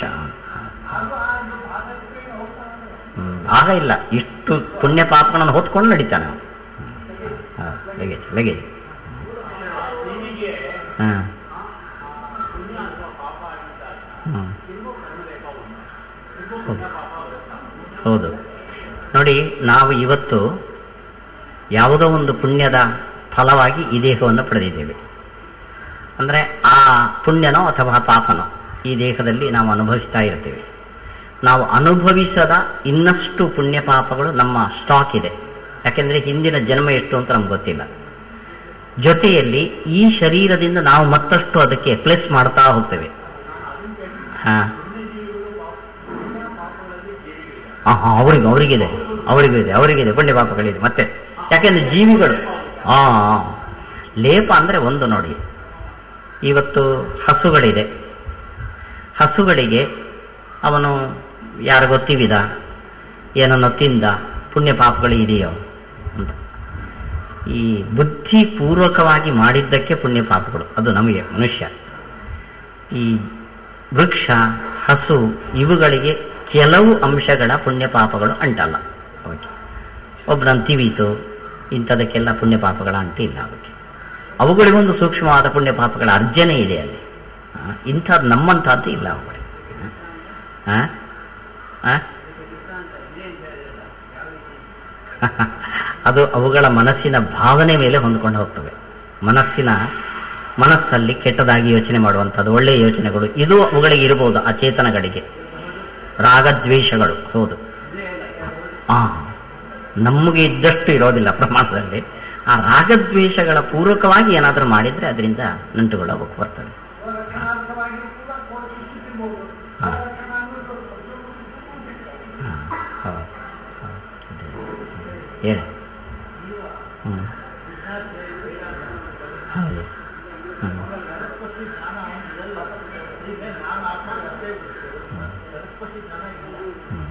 ಹ್ಮ್ ಆಗ ಇಲ್ಲ ಇಷ್ಟು ಪುಣ್ಯ ಪಾಪಗಳನ್ನು ಹೊತ್ಕೊಂಡು ನಡೀತಾನೆ ಅವನು ಹಾ ಲಗೇಜ್ ಲಗೇಜ್ ಹಾ ಹ್ಮ್ ಹೌದು. ಹೌದು ನೋಡಿ ನಾವು ಇವತ್ತು ಯಾವುದೋ ಒಂದು ಪುಣ್ಯದ ಫಲವಾಗಿ ಈ ದೇಹವನ್ನು ಪಡೆದಿದ್ದೇವೆ ಅಂದ್ರೆ ಆ ಪುಣ್ಯನೋ ಅಥವಾ ಪಾಪನೋ ಈ ದೇಹದಲ್ಲಿ ನಾವು ಅನುಭವಿಸ್ತಾ ಇರ್ತೇವೆ ನಾವು ಅನುಭವಿಸದ ಇನ್ನಷ್ಟು ಪುಣ್ಯ ಪಾಪಗಳು ನಮ್ಮ ಸ್ಟಾಕ್ ಇದೆ ಯಾಕೆಂದ್ರೆ ಹಿಂದಿನ ಜನ್ಮ ಎಷ್ಟು ಅಂತ ನಮ್ಗೆ ಗೊತ್ತಿಲ್ಲ ಜೊತೆಯಲ್ಲಿ ಈ ಶರೀರದಿಂದ ನಾವು ಮತ್ತಷ್ಟು ಅದಕ್ಕೆ ಪ್ಲಸ್ ಮಾಡ್ತಾ ಹೋಗ್ತೇವೆ ಹಾ ಆ ಹಾ ಅವ್ರಿಗೆ ಅವರಿಗಿದೆ ಅವರಿಗೂ ಇದೆ ಅವರಿಗಿದೆ ಪುಣ್ಯ ಪಾಪಗಳಿದೆ ಮತ್ತೆ ಯಾಕೆಂದ್ರೆ ಜೀವಿಗಳು ಆ ಆ. ಲೇಪ ಅಂದ್ರೆ ಒಂದು ನೋಡಿ ಇವತ್ತು ಹಸುಗಳಿದೆ ಹಸುಗಳಿಗೆ ಅವನು ಯಾರು ಗೊತ್ತಿವಿದ ಏನನ್ನು ತಿಂದ ಪುಣ್ಯ ಪಾಪಗಳು ಇದೆಯೋ ಅಂತ ಈ ಬುದ್ಧಿಪೂರ್ವಕವಾಗಿ ಮಾಡಿದ್ದಕ್ಕೆ ಪುಣ್ಯ ಪಾಪಗಳು ಅದು ನಮಗೆ ಮನುಷ್ಯ ಈ ವೃಕ್ಷ ಹಸು ಇವುಗಳಿಗೆ ಕೆಲವು ಅಂಶಗಳ ಪುಣ್ಯ ಪಾಪಗಳು ಅಂಟಲ್ಲ ಅವಕ್ಕೆ ಒಬ್ಬನ ತಿವೀತು ಇಂಥದಕ್ಕೆಲ್ಲ ಪುಣ್ಯ ಪಾಪಗಳ ಅಂಟಿಲ್ಲ ಅವಕ್ಕೆ ಅವುಗಳಿಗೊಂದು ಸೂಕ್ಷ್ಮವಾದ ಪುಣ್ಯ ಪಾಪಗಳ ಅರ್ಜನೆ ಇದೆ ಅಲ್ಲಿ ಆ, ಇಂಥದ್ದು ನಮ್ಮಂಥದ್ದು ಇಲ್ಲ ಅವುಗಳಿಗೆ ಆ? ಆ? ಅದು ಅವುಗಳ ಮನಸ್ಸಿನ ಭಾವನೆ ಮೇಲೆ ಹೊಂದ್ಕೊಂಡು ಹೋಗ್ತವೆ ಮನಸ್ಸಿನ ಮನಸ್ಸಲ್ಲಿ ಕೆಟ್ಟದಾಗಿ ಯೋಚನೆ ಮಾಡುವಂಥದ್ದು ಒಳ್ಳೆಯ ಯೋಚನೆಗಳು ಇದು ಅವುಗಳಿಗೆ ಇರಬಹುದು ಆ ಚೇತನಗಳಿಗೆ ರಾಗದ್ವೇಷಗಳು ಹೌದು ಆ ನಮಗೆ ಇದ್ದಷ್ಟು ಇರೋದಿಲ್ಲ ಪ್ರಮಾಣದಲ್ಲಿ ಆ ರಾಗದ್ವೇಷಗಳ ಪೂರ್ವಕವಾಗಿ ಏನಾದರೂ ಮಾಡಿದ್ರೆ ಅದರಿಂದ ನಂಟುಗಳು ಅವಕ್ಕೆ ಬರ್ತವೆ ಲಕ್ಷಣಾರ್ಥವಾಗಿ ಕೂಡ ಕೋಟಿ ಸಿಕ್ಕಿರ್ಬೋದು ಹಾ. ಲಕ್ಷಣ ಅನ್ನೋದು ಹಾ, ಹೌದು, ಹೌದು, ಇದೆ. ಹೇಳಿ ಹ್ಮ್. ಹೌದು ಹ್ಮ್. ಹ್ಮ್.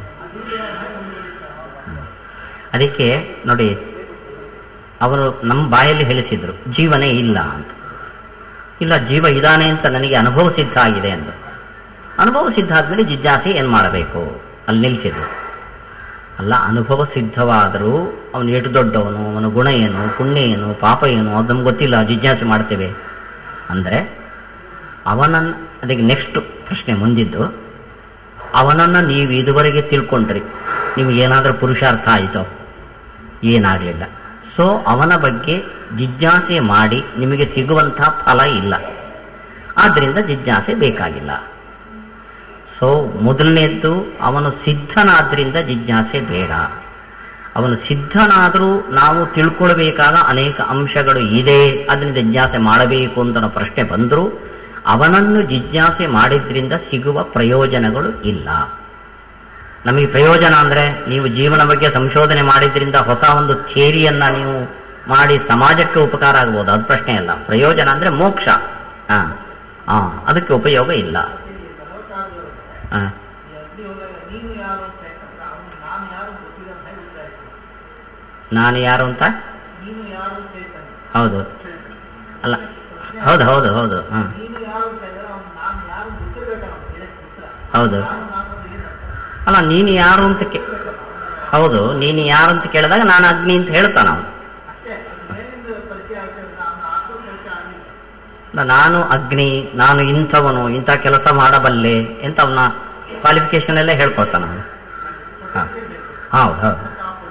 ಹ್ಮ್. ಅದಕ್ಕೆ ನೋಡಿ ಅವರು ನಮ್ಮ ಬಾಯಲ್ಲಿ ಹೇಳಿಸಿದ್ರು ಜೀವನೇ ಇಲ್ಲ ಅಂತ ಇಲ್ಲ ಜೀವ ಇದಾನೆ ಅಂತ ನನಗೆ ಅನುಭವ ಸಿದ್ಧ ಆಗಿದೆ ಅಂತ ಅನುಭವ ಸಿದ್ಧ ಆದ್ಮೇಲೆ ಜಿಜ್ಞಾಸೆ ಏನ್ ಮಾಡಬೇಕು ಅಲ್ಲಿ ನಿಲ್ಸಿದ್ರು ಅಲ್ಲ ಅನುಭವ ಸಿದ್ಧವಾದರೂ ಅವನು ಎಷ್ಟು ದೊಡ್ಡವನು ಅವನ ಗುಣ ಏನು ಪುಣ್ಯ ಏನು ಪಾಪ ಏನು ಅದು ನಮ್ಗೆ ಗೊತ್ತಿಲ್ಲ ಜಿಜ್ಞಾಸೆ ಮಾಡ್ತೇವೆ ಅಂದ್ರೆ ಅವನನ್ನ ಅದಕ್ಕೆ ನೆಕ್ಸ್ಟ್ ಪ್ರಶ್ನೆ ಮುಂದಿದ್ದು ಅವನನ್ನ ನೀವು ಇದುವರೆಗೆ ತಿಳ್ಕೊಂಡ್ರಿ ನಿಮ್ಗೆ ಏನಾದರೂ ಪುರುಷಾರ್ಥ ಆಯಿತೋ ಏನಾಗಲಿಲ್ಲ ಸೊ ಅವನ ಬಗ್ಗೆ ಜಿಜ್ಞಾಸೆ ಮಾಡಿ ನಿಮಗೆ ಸಿಗುವಂತಹ ಫಲ ಇಲ್ಲ ಆದ್ರಿಂದ ಜಿಜ್ಞಾಸೆ ಬೇಕಾಗಿಲ್ಲ ಸೊ ಮೊದಲನೇದ್ದು ಅವನು ಸಿದ್ಧನಾದ್ರಿಂದ ಜಿಜ್ಞಾಸೆ ಬೇಡ ಅವನು ಸಿದ್ಧನಾದರೂ ನಾವು ತಿಳ್ಕೊಳ್ಬೇಕಾದ ಅನೇಕ ಅಂಶಗಳು ಇದೆ ಅದರಿಂದ ಜಿಜ್ಞಾಸೆ ಮಾಡಬೇಕು ಅಂತ ಅನ್ನೋ ಪ್ರಶ್ನೆ ಬಂದರೂ ಅವನನ್ನು ಜಿಜ್ಞಾಸೆ ಮಾಡಿದ್ರಿಂದ ಸಿಗುವ ಪ್ರಯೋಜನಗಳು ಇಲ್ಲ ನಮಗೆ ಪ್ರಯೋಜನ ಅಂದ್ರೆ ನೀವು ಜೀವನ ಬಗ್ಗೆ ಸಂಶೋಧನೆ ಮಾಡಿದ್ರಿಂದ ಹೊಸ ಒಂದು ಥಿಯರಿಯನ್ನ ನೀವು ಮಾಡಿ ಸಮಾಜಕ್ಕೆ ಉಪಕಾರ ಆಗ್ಬೋದು ಅದು ಪ್ರಶ್ನೆ ಅಲ್ಲ ಪ್ರಯೋಜನ ಅಂದ್ರೆ ಮೋಕ್ಷ ಹಾ ಹಾ ಅದಕ್ಕೆ ಉಪಯೋಗ ಇಲ್ಲ ಹಾ ನೀನು ಯಾರು ಅಂತ ಹೇಳ್ತಾರೆ ಅವನು ನಾನು ಯಾರು ಗೊತ್ತಿಲ್ಲ ಅಂತ ಹೇಳ್ತಾ ಇದ್ದೀನಿ. ನಾನು ಯಾರು ಅಂತ ನೀನು ಯಾರು ಅಂತ ಹೇಳ್ತಾನೆ ಹೌದು ಅಲ್ಲ ಹೌದು ಹೌದು ಹೌದು ಹಾ ನೀನು ಯಾರು ಅಂತ ಹೇಳಿದ್ರೆ ಅವನು ನಾನು ಯಾರು ಗೊತ್ತಿರ್ಬೇಕಲ್ಲ ಅವನು ಹೇಳಿದ ಉತ್ತರ ಹೌದು ನಾನು ನಾನು ಅಂತ ಏನು ಅಲ್ಲ ನೀನು ಯಾರು ಅಂತ ಕೇ ಹೌದು ನೀನು ಯಾರು ಅಂತ ಕೇಳಿದಾಗ ನಾನು ಅಗ್ನಿ ಅಂತ ಹೇಳ್ತಾನ ಅವನು ಅಷ್ಟೇ ಅದು ಮೇಲಿಂದ ಪರಿಚಯ ಆಗ್ತದೆ ನಾನು ಆತ್ಮ ಪರಿಚಯ ಆಗಿಲ್ಲ ಅಲ್ಲ, ನಾನು ಅಗ್ನಿ ನಾನು ಇಂಥವನು ಇಂಥ ಕೆಲಸ ಮಾಡಬಲ್ಲೆ ಅಂತ ಅವನ ಕ್ವಾಲಿಫಿಕೇಶನ್ ಎಲ್ಲ ಹೇಳ್ಕೊಳ್ತಾನ ಅವನು ಹಾ ಹೌದು ಹೌದು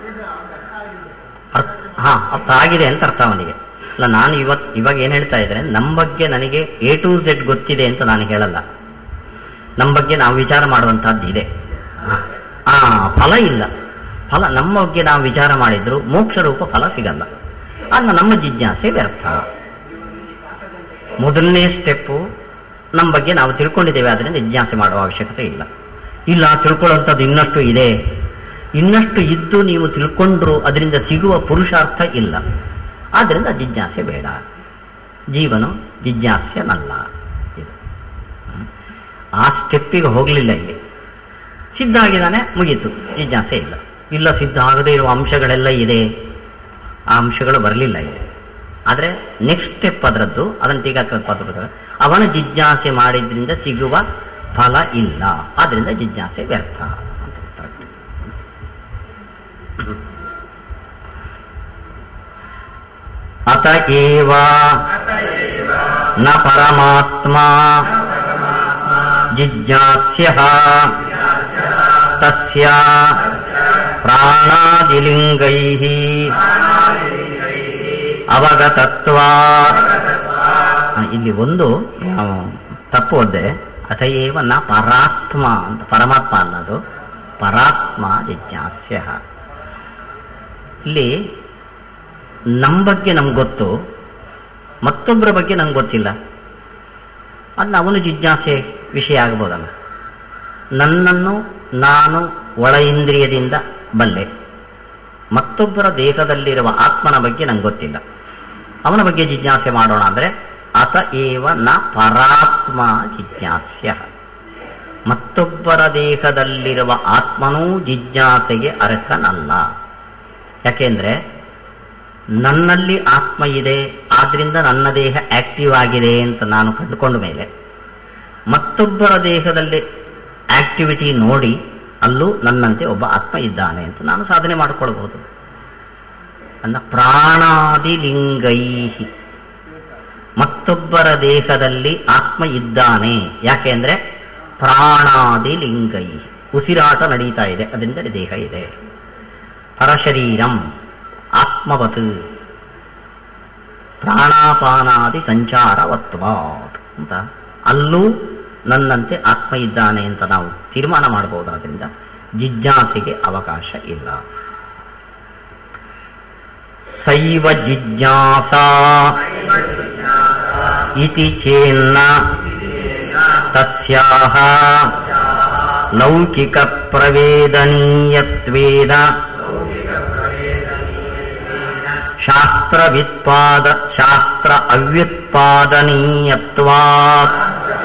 ಅರ್ಥ ಹಾ ಅರ್ಥ ಆಗಿದೆ ಅಂತ ಅರ್ಥ ಅವನಿಗೆ ಅಲ್ಲ ನಾನು ಇವತ್ ಇವಾಗ ಏನ್ ಹೇಳ್ತಾ ಇದ್ರೆ ನಮ್ಮ ಬಗ್ಗೆ ನನಗೆ ಎ ಟು ಝೆಡ್ ಗೊತ್ತಿದೆ ಅಂತ ನಾನು ಹೇಳಲ್ಲ ನಮ್ಮ ಬಗ್ಗೆ ನಾವು ವಿಚಾರ ಮಾಡುವಂತಹದ್ದು ಇದೆ ಹಾ. ಆ ಫಲ ಇಲ್ಲ ಫಲ ನಮ್ಮ ಬಗ್ಗೆ ನಾವು ವಿಚಾರ ಮಾಡಿದ್ರು ಮೋಕ್ಷ ರೂಪ ಫಲ ಸಿಗಲ್ಲ ಅಲ್ಲ ನಮ್ಮ ಜಿಜ್ಞಾಸೆ ವ್ಯರ್ಥ ಮೊದಲನೇ ಸ್ಟೆಪ್ಪು ನಮ್ಮ ಬಗ್ಗೆ ನಾವು ತಿಳ್ಕೊಂಡಿದ್ದೇವೆ ಅದರಿಂದ ಜಿಜ್ಞಾಸೆ ಮಾಡುವ ಅವಶ್ಯಕತೆ ಇಲ್ಲ ಇಲ್ಲ ತಿಳ್ಕೊಳ್ಳುವಂಥದ್ದು ಇನ್ನಷ್ಟು ಇದೆ ಇನ್ನಷ್ಟು ಇದ್ದು ನೀವು ತಿಳ್ಕೊಂಡ್ರು ಅದರಿಂದ ಸಿಗುವ ಪುರುಷಾರ್ಥ ಇಲ್ಲ ಆದ್ರಿಂದ ಜಿಜ್ಞಾಸೆ ಬೇಡ ಜೀವನು ಜಿಜ್ಞಾಸ್ಯನಲ್ಲ ಇದು ಹ್ಮ್. ಆ ಸ್ಟೆಪ್ಪಿಗೆ ಹೋಗಲಿಲ್ಲ ಇಲ್ಲಿ ಸಿದ್ಧ ಆಗಿದ್ದಾನೆ ಮುಗೀತು ಜಿಜ್ಞಾಸೆ ಇಲ್ಲ ಇಲ್ಲ ಸಿದ್ಧ ಆಗದೇ ಇರುವ ಅಂಶಗಳೆಲ್ಲ ಇದೆ ಆ ಅಂಶಗಳು ಬರಲಿಲ್ಲ ಇಲ್ಲಿ ಆದ್ರೆ ನೆಕ್ಸ್ಟ್ ಸ್ಟೆಪ್ ಅದರದ್ದು ಅದನ್ನು ಟೀಕಾಕಲ್ಪ ಅವನ ಜಿಜ್ಞಾಸೆ ಮಾಡಿದ್ರಿಂದ ಸಿಗುವ ಫಲ ಇಲ್ಲ ಆದ್ರಿಂದ ಜಿಜ್ಞಾಸೆ ವ್ಯರ್ಥ ಅಂತ ಉತ್ತರ. ಅತ ಏವ ನ ಪರಮಾತ್ಮ ಜಿಜ್ಞಾಸ್ಯ ತಸ್ಯ ಪ್ರಾಣಾದಿಲಿಂಗೈ ಅವಗತತ್ವಾ ಇಲ್ಲಿ ಒಂದು ಆ, ತಪ್ಪು ಓದ್ದೆ ಅಥಯೇವ ನ ಪರಾತ್ಮ ಅಂತ ಪರಮಾತ್ಮ ಅನ್ನೋದು ಪರಾತ್ಮ ಜಿಜ್ಞಾಸ್ಯ ಇಲ್ಲಿ ನಮ್ಮ ಬಗ್ಗೆ ನಮ್ಗೆ ಗೊತ್ತು ಮತ್ತೊಬ್ಬರ ಬಗ್ಗೆ ನಂಗೆ ಗೊತ್ತಿಲ್ಲ ಅದನ್ನ ಅವನು ಜಿಜ್ಞಾಸೆ ವಿಷಯ ಆಗ್ಬೋದಲ್ಲ ನನ್ನನ್ನು ನಾನು ಒಳ ಇಂದ್ರಿಯದಿಂದ ಬಲ್ಲೆ ಮತ್ತೊಬ್ಬರ ದೇಹದಲ್ಲಿರುವ ಆತ್ಮನ ಬಗ್ಗೆ ನಂಗೆ ಗೊತ್ತಿಲ್ಲ ಅವನ ಬಗ್ಗೆ ಜಿಜ್ಞಾಸೆ ಮಾಡೋಣ ಅಂದ್ರೆ ಅತ ಏವ ನ ಪರಾತ್ಮ ಜಿಜ್ಞಾಸ್ಯ ಮತ್ತೊಬ್ಬರ ದೇಹದಲ್ಲಿರುವ ಆತ್ಮನೂ ಜಿಜ್ಞಾಸೆಗೆ ಅರ್ಹನಲ್ಲ ಯಾಕೆಂದ್ರೆ ನನ್ನಲ್ಲಿ ಆತ್ಮ ಇದೆ ಆದ್ರಿಂದ ನನ್ನ ದೇಹ ಆಕ್ಟಿವ್ ಆಗಿದೆ ಅಂತ ನಾನು ಕಂಡುಕೊಂಡ ಮೇಲೆ ಮತ್ತೊಬ್ಬರ ದೇಹದಲ್ಲಿ ಆಕ್ಟಿವಿಟಿ ನೋಡಿ ಅಲ್ಲೂ ನನ್ನಂತೆ ಒಬ್ಬ ಆತ್ಮ ಇದ್ದಾನೆ ಅಂತ ನಾನು ಸಾಧನೆ ಮಾಡಿಕೊಳ್ಬಹುದು ಅನ್ನ ಪ್ರಾಣಾದಿಲಿಂಗೈ ಮತ್ತೊಬ್ಬರ ದೇಹದಲ್ಲಿ ಆತ್ಮ ಇದ್ದಾನೆ ಯಾಕೆಂದ್ರೆ ಪ್ರಾಣಾದಿಲಿಂಗೈ ಉಸಿರಾಟ ನಡೀತಾ ಇದೆ ಅದರಿಂದ ದೇಹ ಇದೆ ಪರಶರೀರಂ ಆತ್ಮವತ್ ಪ್ರಾಣಾಪಾನಾದಿ ಸಂಚಾರವತ್ವಾತ್ ಅಂತ ಅಲ್ಲೂ ನನ್ನಂತೆ ಆತ್ಮ ಇದ್ದಾನೆ ಅಂತ ನಾವು ತೀರ್ಮಾನ ಮಾಡಬಹುದಾದ್ರಿಂದ ಜಿಜ್ಞಾಸೆಗೆ ಅವಕಾಶ ಇಲ್ಲ ಸೈವ ಜಿಜ್ಞಾಸಾ ಇತಿ ಚೇನ್ನ ತಸ್ಯಾಹ ಲೌಕಿಕ ಪ್ರವೇದನೀಯತ್ವೇನ ಶಾಸ್ತ್ರವಿತ್ಪಾದ ಶಾಸ್ತ್ರ ಅವ್ಯುತ್ಪಾದನೀಯತ್ವಾತ್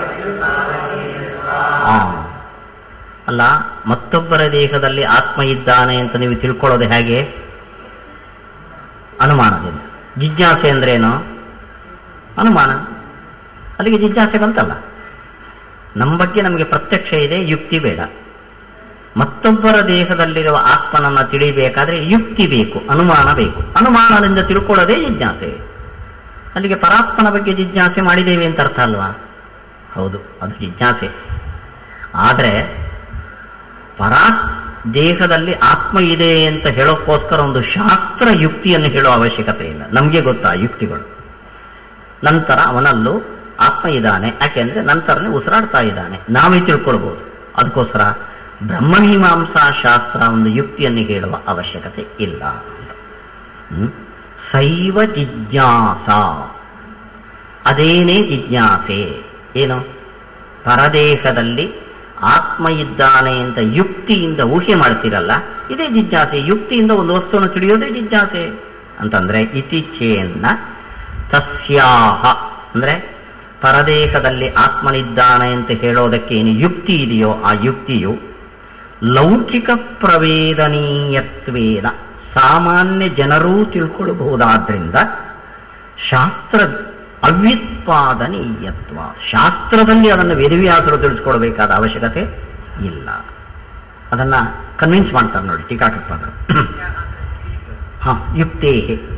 ಆ. ಅಲ್ಲ ಮತ್ತೊಬ್ಬರ ದೇಹದಲ್ಲಿ ಆತ್ಮ ಇದ್ದಾನೆ ಅಂತ ನೀವು ತಿಳ್ಕೊಳ್ಳೋದು ಹೇಗೆ ಅನುಮಾನದಿಂದ ಜಿಜ್ಞಾಸೆ ಅಂದ್ರೇನು ಅನುಮಾನ ಅಲ್ಲಿಗೆ ಜಿಜ್ಞಾಸೆ ಬಂತಲ್ಲ ನಮ್ಮ ಬಗ್ಗೆ ನಮಗೆ ಪ್ರತ್ಯಕ್ಷ ಇದೆ ಯುಕ್ತಿ ಬೇಡ ಮತ್ತೊಬ್ಬರ ದೇಹದಲ್ಲಿರುವ ಆತ್ಮನನ್ನ ತಿಳಿಬೇಕಾದ್ರೆ ಯುಕ್ತಿ ಬೇಕು ಅನುಮಾನ ಬೇಕು ಅನುಮಾನದಿಂದ ತಿಳ್ಕೊಳ್ಳೋದೇ ಜಿಜ್ಞಾಸೆ ಅಲ್ಲಿಗೆ ಪರಾತ್ಮನ ಬಗ್ಗೆ ಜಿಜ್ಞಾಸೆ ಮಾಡಿದ್ದೇವೆ ಅಂತ ಅರ್ಥ ಅಲ್ವಾ ಹೌದು ಅದು ಜಿಜ್ಞಾಸೆ ಆದರೆ ಪರಾ ದೇಹದಲ್ಲಿ ಆತ್ಮ ಇದೆ ಅಂತ ಹೇಳೋಕ್ಕೋಸ್ಕರ ಒಂದು ಶಾಸ್ತ್ರ ಯುಕ್ತಿಯನ್ನು ಹೇಳೋ ಅವಶ್ಯಕತೆ ಇಲ್ಲ ನಮಗೆ ಗೊತ್ತಾ ಯುಕ್ತಿಗಳು ನಂತರ ಅವನಲ್ಲೂ ಆತ್ಮ ಇದ್ದಾನೆ ಯಾಕೆಂದ್ರೆ ನಂತರನೇ ಉಸಿರಾಡ್ತಾ ಇದ್ದಾನೆ ನಾವೇ ತಿಳ್ಕೊಳ್ಬಹುದು ಅದಕ್ಕೋಸ್ಕರ ಬ್ರಹ್ಮಮೀಮಾಂಸಾ ಶಾಸ್ತ್ರ ಒಂದು ಯುಕ್ತಿಯನ್ನು ಹೇಳುವ ಅವಶ್ಯಕತೆ ಇಲ್ಲ ಹ್ಮ್? ಸೈವ ಜಿಜ್ಞಾಸ ಅದೇನೇ ಜಿಜ್ಞಾಸೆ ಏನು ಪರದೇಹದಲ್ಲಿ ಆತ್ಮ ಇದ್ದಾನೆ ಅಂತ ಯುಕ್ತಿಯಿಂದ ಊಹೆ ಮಾಡ್ತೀರಲ್ಲ ಇದೇ ಜಿಜ್ಞಾಸೆ ಯುಕ್ತಿಯಿಂದ ಒಂದು ವಸ್ತುವನ್ನು ತಿಳಿಯೋದೇ ಜಿಜ್ಞಾಸೆ ಅಂತಂದ್ರೆ ಇತಿಚೇನ್ನ ತಸ್ಯಾಹ ಅಂದ್ರೆ ಪರದೇಹದಲ್ಲಿ ಆತ್ಮನಿದ್ದಾನೆ ಅಂತ ಹೇಳೋದಕ್ಕೆ ಏನು ಯುಕ್ತಿ ಇದೆಯೋ ಆ ಯುಕ್ತಿಯು ಲೌಕಿಕ ಪ್ರವೇದನೀಯತ್ವೇನ ಸಾಮಾನ್ಯ ಜನರೂ ತಿಳ್ಕೊಳ್ಳಬಹುದಾದ್ರಿಂದ ಶಾಸ್ತ್ರ ಅವ್ಯುತ್ಪಾದನೀಯತ್ವ ಶಾಸ್ತ್ರದಲ್ಲಿ ಅದನ್ನು ವೇದವ್ಯಾಸರು ತಿಳಿಸ್ಕೊಡ್ಬೇಕಾದ ಅವಶ್ಯಕತೆ ಇಲ್ಲ ಅದನ್ನ ಕನ್ವಿನ್ಸ್ ಮಾಡ್ತಾರೆ ನೋಡಿ ಟೀಕಾಕೃತ್ಪಾದರು ಹ ಯುಕ್ತೇ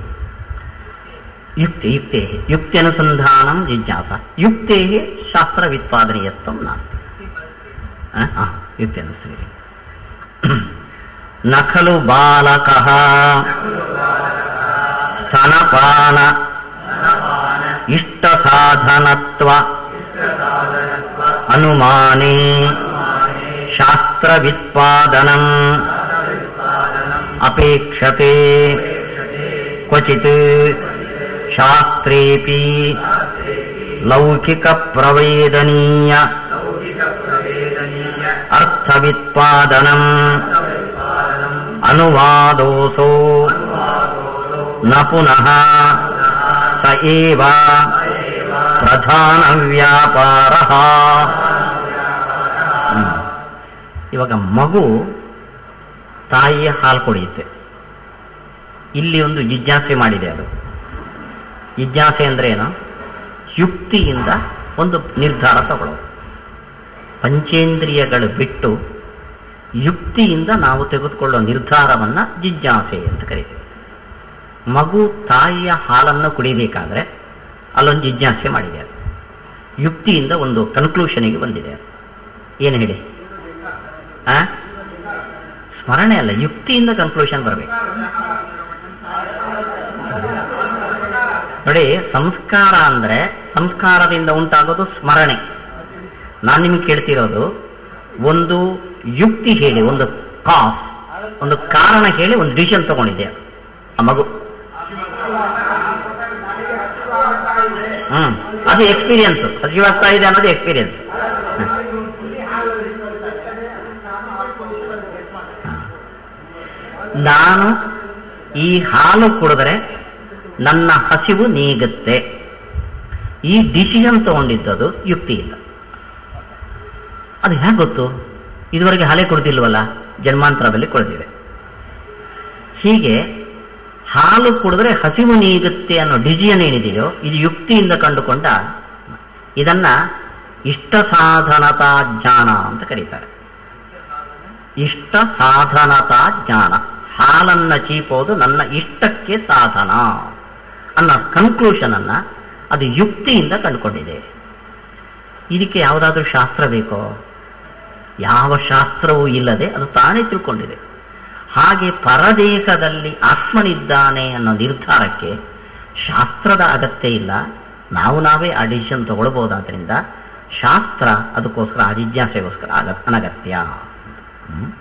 ಯುಕ್ತಿ ಯುಕ್ತೇ ಯುಕ್ತ್ಯನುಸಂಧಾನಂ ಜಿಜ್ಞಾಸ ಯುಕ್ತೇ ಶಾಸ್ತ್ರ ವಿತ್ಪಾದನೀಯತ್ವ ನಾಸ್ತಿ ಹ? ಹ, ಯುಕ್ತ್ಯನುಸರಿ ನ ಖಲು ಬಾಲಕಃ ಸ್ತನಪಾನ ಇಷ್ಟ ಸಾಧನತ್ವ ಅನುಮಾನೇ ಶಾಸ್ತ್ರ ವಿತ್ಪಾದನಂ ಅಪೇಕ್ಷತೆ ಕ್ವಚಿತ್ ಶಾಸ್ತ್ರೇಪಿ ಲೌಕಿಕ ಪ್ರವೇದನೀಯ ಅರ್ಥವಿತ್ಪಾದನಂ ಅನುವಾದೋಸೋ ನ ಪುನಃ ಸ ಏವ ಪ್ರಧಾನ ವ್ಯಾಪಾರ ಇವಾಗ ಮಗು ತಾಯಿಯ ಹಾಲು ಕುಡಿಯುತ್ತೆ ಇಲ್ಲಿ ಒಂದು ಜಿಜ್ಞಾಸೆ ಮಾಡಿದೆ ಅದು ಜಿಜ್ಞಾಸೆ ಅಂದ್ರೆ ಏನು ಯುಕ್ತಿಯಿಂದ ಒಂದು ನಿರ್ಧಾರ ತಗೊಳ್ಳೋದು ಪಂಚೇಂದ್ರಿಯಗಳು ಬಿಟ್ಟು ಯುಕ್ತಿಯಿಂದ ನಾವು ತೆಗೆದುಕೊಳ್ಳೋ ನಿರ್ಧಾರವನ್ನ ಜಿಜ್ಞಾಸೆ ಅಂತ ಕರೀತೀವಿ ಮಗು ತಾಯಿಯ ಹಾಲನ್ನು ಕುಡಿಬೇಕಾದ್ರೆ ಅಲ್ಲೊಂದು ಜಿಜ್ಞಾಸೆ ಮಾಡಿದೆ ಅದು. ಯುಕ್ತಿಯಿಂದ ಒಂದು ಕನ್ಕ್ಲೂಷನ್ಗೆ ಬಂದಿದೆ ಅದು. ಏನು ಹೇಳಿ ಆ? ಸ್ಮರಣೆ ಅಲ್ಲ ಯುಕ್ತಿಯಿಂದ ಕನ್ಕ್ಲೂಷನ್ ಬರಬೇಕು ನೋಡಿ ಸಂಸ್ಕಾರ ಅಂದ್ರೆ ಸಂಸ್ಕಾರದಿಂದ ಉಂಟಾಗೋದು ಸ್ಮರಣೆ ನಾನು ನಿಮ್ಗೆ ಕೇಳ್ತಿರೋದು ಒಂದು ಯುಕ್ತಿ ಹೇಳಿ ಒಂದು ಕಾಸ್ ಒಂದು ಕಾರಣ ಹೇಳಿ ಒಂದು ಡಿಸಿಷನ್ ತಗೊಂಡಿದೆ ಆ ಮಗು ಹ್ಮ್ ಅದು ಎಕ್ಸ್ಪೀರಿಯನ್ಸ್ ಸಜೀವಾಗ್ತಾ ಇದೆ ಅನ್ನೋದು ಎಕ್ಸ್ಪೀರಿಯನ್ಸ್ ನಾನು ಈ ಹಾಲು ಕುಡಿದ್ರೆ ನನ್ನ ಹಸಿವು ನೀಗುತ್ತೆ ಈ ಡಿಸಿಷನ್ ತಗೊಂಡಿದ್ದದು ಯುಕ್ತಿಯಿಂದ ಅದು ಹೇಗೆ ಗೊತ್ತು ಇದುವರೆಗೆ ಹಾಲೇ ಕುಡ್ದಿಲ್ವಲ್ಲ ಜನ್ಮಾಂತರದಲ್ಲಿ ಕುಡಿದಿದೆ ಹೀಗೆ ಹಾಲು ಕುಡಿದ್ರೆ ಹಸಿವು ನೀಗುತ್ತೆ ಅನ್ನೋ ಡಿಸಿಷನ್ ಏನಿದೆಯೋ ಇದು ಯುಕ್ತಿಯಿಂದ ಕಂಡುಕೊಂಡ ಇದನ್ನ ಇಷ್ಟ ಸಾಧನತಾ ಜ್ಞಾನ ಅಂತ ಕರೀತಾರೆ ಇಷ್ಟ ಸಾಧನತಾ ಜ್ಞಾನ ಹಾಲನ್ನ ಚೀಪೋದು ನನ್ನ ಇಷ್ಟಕ್ಕೆ ಸಾಧನ ಅನ್ನೋ ಕನ್ಕ್ಲೂಷನ್ ಅನ್ನ ಅದು ಯುಕ್ತಿಯಿಂದ ಕಂಡುಕೊಂಡಿದೆ ಇದಕ್ಕೆ ಯಾವುದಾದ್ರೂ ಶಾಸ್ತ್ರ ಬೇಕೋ ಯಾವ ಶಾಸ್ತ್ರವೂ ಇಲ್ಲದೆ ಅದು ತಾನೇ ತಿಳ್ಕೊಂಡಿದೆ ಹಾಗೆ ಪರದೇಶದಲ್ಲಿ ಆತ್ಮನಿದ್ದಾನೆ ಅನ್ನೋ ನಿರ್ಧಾರಕ್ಕೆ ಶಾಸ್ತ್ರದ ಅಗತ್ಯ ಇಲ್ಲ ನಾವು ನಾವೇ ಆ ಡಿಸಿಷನ್ ತಗೊಳ್ಬಹುದಾದ್ರಿಂದ ಶಾಸ್ತ್ರ ಅದಕ್ಕೋಸ್ಕರ ಆ ಜಿಜ್ಞಾಸೆಗೋಸ್ಕರ ಅಗ ಅನಗತ್ಯ ಹ್ಮ್.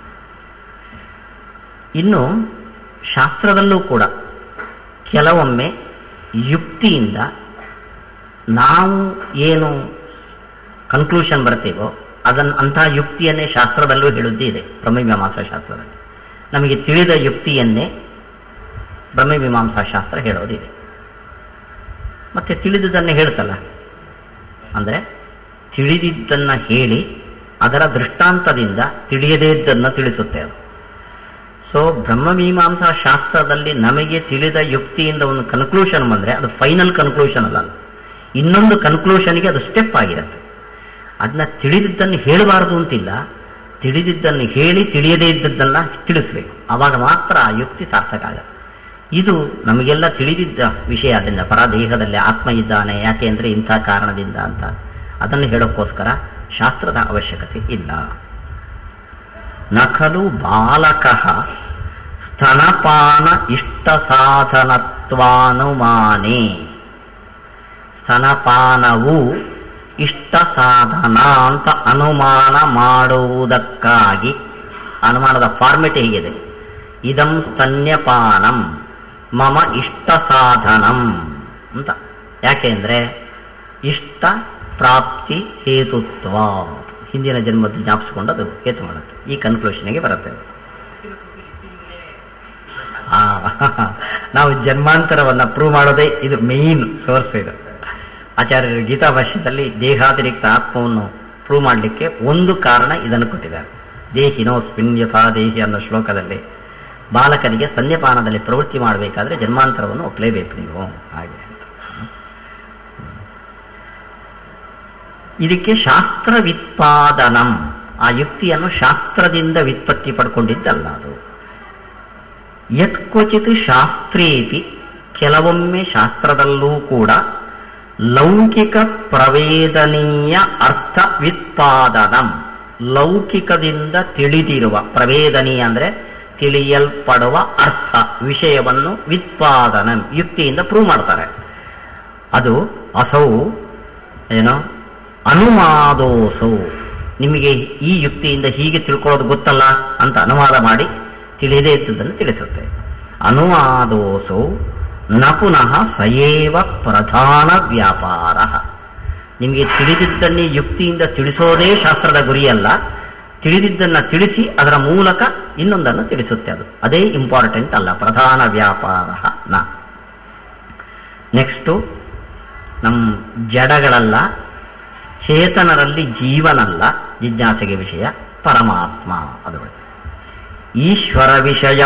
ಇನ್ನು ಶಾಸ್ತ್ರದಲ್ಲೂ ಕೂಡ ಕೆಲವೊಮ್ಮೆ ಯುಕ್ತಿಯಿಂದ ನಾವು ಏನು ಕನ್ಕ್ಲೂಷನ್ ಬರ್ತೀವೋ ಅದನ್ನ ಅಂತಹ ಯುಕ್ತಿಯನ್ನೇ ಶಾಸ್ತ್ರದಲ್ಲೂ ಹೇಳುವುದೇ ಬ್ರಹ್ಮಮೀಮಾಂಸಾ ಶಾಸ್ತ್ರದಲ್ಲಿ ನಮಗೆ ತಿಳಿದ ಯುಕ್ತಿಯನ್ನೇ ಬ್ರಹ್ಮಮೀಮಾಂಸಾ ಶಾಸ್ತ್ರ ಹೇಳೋದಿದೆ ಮತ್ತೆ ತಿಳಿದುದನ್ನೇ ಹೇಳ್ತಲ್ಲ ಅಂದ್ರೆ ತಿಳಿದಿದ್ದನ್ನ ಹೇಳಿ ಅದರ ದೃಷ್ಟಾಂತದಿಂದ ತಿಳಿಯದೇ ಇದ್ದನ್ನ ತಿಳಿಸುತ್ತೆ ಅದು ಸೊ ಬ್ರಹ್ಮಮೀಮಾಂಸಾ ಶಾಸ್ತ್ರದಲ್ಲಿ ನಮಗೆ ತಿಳಿದ ಯುಕ್ತಿಯಿಂದ ಒಂದು ಕನ್ಕ್ಲೂಷನ್ ಬಂದ್ರೆ ಅದು ಫೈನಲ್ ಕನ್ಕ್ಲೂಷನ್ ಅಲ್ಲ ಅದು. ಇನ್ನೊಂದು ಕನ್ಕ್ಲೂಷನ್ಗೆ ಅದು ಸ್ಟೆಪ್ ಆಗಿರುತ್ತೆ ಅದನ್ನ ತಿಳಿದಿದ್ದನ್ನು ಹೇಳಬಾರದು ಅಂತಿಲ್ಲ ತಿಳಿದಿದ್ದನ್ನು ಹೇಳಿ ತಿಳಿಯದೇ ಇದ್ದದ್ದನ್ನ ತಿಳಿಸ್ಬೇಕು ಆವಾಗ ಮಾತ್ರ ಆ ಯುಕ್ತಿ ಸಾರ್ಥಕ ಆಗುತ್ತೆ ಇದು ನಮಗೆಲ್ಲ ತಿಳಿದಿದ್ದ ವಿಷಯ ಅದರಿಂದ ಪರದೇಹದಲ್ಲಿ ಆತ್ಮ ಇದ್ದಾನೆ ಯಾಕೆ ಅಂದ್ರೆ ಇಂಥ ಕಾರಣದಿಂದ ಅಂತ ಅದನ್ನು ಹೇಳೋಕ್ಕೋಸ್ಕರ ಶಾಸ್ತ್ರದ ಅವಶ್ಯಕತೆ ಇಲ್ಲ ನಖಲು ಬಾಲಕ ಸ್ತನಪಾನ ಇಷ್ಟ ಸಾಧನತ್ವಾನುಮಾನೇ ಸ್ತನಪಾನವು ಇಷ್ಟ ಸಾಧನ ಅಂತ ಅನುಮಾನ ಮಾಡುವುದಕ್ಕಾಗಿ ಅನುಮಾನದ ಫಾರ್ಮೆಟ್ ಹೇಗಿದೆ ಇದಂ ಸ್ತನ್ಯಪಾನಂ ಮಮ ಇಷ್ಟ ಸಾಧನಂ ಅಂತ ಯಾಕೆಂದ್ರೆ ಇಷ್ಟ ಪ್ರಾಪ್ತಿ ಹೇತುತ್ವ ಹಿಂದಿನ ಜನ್ಮದ ಜ್ಞಾಪಿಸಿಕೊಂಡು ಅದು ಹೇತು ಮಾಡುತ್ತೆ ಈ ಕನ್ಕ್ಲೂಷನ್ಗೆ ಬರುತ್ತೆ ಆ, ನಾವು ಜನ್ಮಾಂತರವನ್ನ ಪ್ರೂವ್ ಮಾಡೋದೇ ಇದು ಮೇನ್ ಸೋರ್ಸ್ ಇದು ಆಚಾರ್ಯರು ಗೀತಾ ಭಾಷ್ಯದಲ್ಲಿ ದೇಹಾತಿರಿಕ್ತ ಆತ್ಮವನ್ನು ಪ್ರೂವ್ ಮಾಡಲಿಕ್ಕೆ ಒಂದು ಕಾರಣ ಇದನ್ನು ಕೊಟ್ಟಿದ್ದಾರೆ ದೇಹಿನೋಸ್ಮಿನ್ ಯಥಾ ದೇಹಿ ಅನ್ನೋ ಶ್ಲೋಕದಲ್ಲಿ ಬಾಲಕನಿಗೆ ಸ್ತನ್ಯಪಾನದಲ್ಲಿ ಪ್ರವೃತ್ತಿ ಮಾಡಬೇಕಾದ್ರೆ ಜನ್ಮಾಂತರವನ್ನು ಒಪ್ಪಲೇಬೇಕು ನೀವು ಹಾಗೆ ಅಂತ. ಇದಕ್ಕೆ ಶಾಸ್ತ್ರ ವಿತ್ಪಾದನಂ ಆ ಯುಕ್ತಿಯನ್ನು ಶಾಸ್ತ್ರದಿಂದ ವ್ಯುತ್ಪತ್ತಿ ಪಡ್ಕೊಂಡಿದ್ದಲ್ಲ ಅದು ಯತ್ಕ್ವಚಿತ್ ಶಾಸ್ತ್ರೇಪಿ ಕೆಲವೊಮ್ಮೆ ಶಾಸ್ತ್ರದಲ್ಲೂ ಕೂಡ ಲೌಕಿಕ ಪ್ರವೇದನೀಯ ಅರ್ಥ ವಿತ್ಪಾದನಂ ಲೌಕಿಕದಿಂದ ತಿಳಿದಿರುವ ಪ್ರವೇದನೀಯ ಅಂದ್ರೆ ತಿಳಿಯಲ್ಪಡುವ ಅರ್ಥ ವಿಷಯವನ್ನು ವಿತ್ಪಾದನಂ ಯುಕ್ತಿಯಿಂದ ಪ್ರೂವ್ ಮಾಡ್ತಾರೆ ಅದು ಅಸೌ ಏನು ಅನುವಾದೋಸು ನಿಮಗೆ ಈ ಯುಕ್ತಿಯಿಂದ ಹೀಗೆ ತಿಳ್ಕೊಳ್ಳೋದು ಗೊತ್ತಲ್ಲ ಅಂತ ಅನುವಾದ ಮಾಡಿ ತಿಳಿಯದೇ ಇದ್ದುದನ್ನು ತಿಳಿಸುತ್ತೆ ಅನುವಾದೋಸು ನ ಪುನಃ ಸಯೇವ ಪ್ರಧಾನ ವ್ಯಾಪಾರ ನಿಮಗೆ ತಿಳಿದಿದ್ದನ್ನೇ ಯುಕ್ತಿಯಿಂದ ತಿಳಿಸೋದೇ ಶಾಸ್ತ್ರದ ಗುರಿಯಲ್ಲ ತಿಳಿದಿದ್ದನ್ನ ತಿಳಿಸಿ ಅದರ ಮೂಲಕ ಇನ್ನೊಂದನ್ನು ತಿಳಿಸುತ್ತೆ ಅದು ಅದೇ ಇಂಪಾರ್ಟೆಂಟ್ ಅಲ್ಲ ಪ್ರಧಾನ ವ್ಯಾಪಾರ ನ ನೆಕ್ಸ್ಟು ನಮ್ಮ ಜಡಗಳಲ್ಲ ಚೇತನರಲ್ಲಿ ಜೀವನಲ್ಲ ಜಿಜ್ಞಾಸೆಗೆ ವಿಷಯ ಪರಮಾತ್ಮ ಅದು ಈಶ್ವರ ವಿಷಯ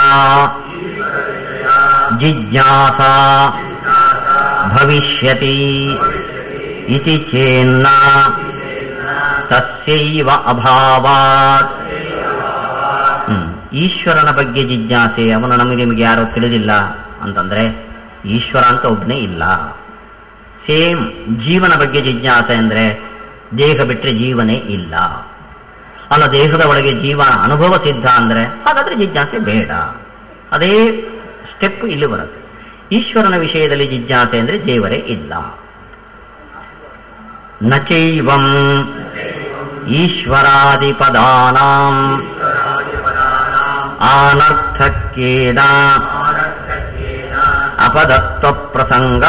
ಜಿಜ್ಞಾಸ ಭವಿಷ್ಯತಿ ಇತಿ ಚೇನ್ನ ತಸ್ಯೈವ ಅಭಾವಾತ್ ಹ್ಮ್. ಈಶ್ವರನ ಬಗ್ಗೆ ಜಿಜ್ಞಾಸೆ ಅವನು ನಮಗೆ ನಿಮಗೆ ಯಾರೋ ತಿಳಿದಿಲ್ಲ ಅಂತಂದ್ರೆ ಈಶ್ವರ ಅಂತ ಒಬ್ಬನೇ ಇಲ್ಲ ಸೇಮ್ ಜೀವನ ಬಗ್ಗೆ ಜಿಜ್ಞಾಸೆ ಅಂದ್ರೆ ದೇಹ ಬಿಟ್ಟರೆ ಜೀವನೇ ಇಲ್ಲ ಅಲ್ಲ ದೇಹದ ಒಳಗೆ ಜೀವನ ಅನುಭವ ಸಿದ್ಧ ಅಂದ್ರೆ ಹಾಗಾದ್ರೆ ಜಿಜ್ಞಾಸೆ ಬೇಡ ಅದೇ ಸ್ಟೆಪ್ ಇಲ್ಲಿ ಬರುತ್ತೆ ಈಶ್ವರನ ವಿಷಯದಲ್ಲಿ ಜಿಜ್ಞಾಸೆ ಅಂದ್ರೆ ದೇವರೇ ಇಲ್ಲ ನಚೈವಂ ಈಶ್ವರಾದಿಪದಾನಾಂ ಆನರ್ಥಕ್ಕೇನ ಅಪದತ್ವ ಪ್ರಸಂಗ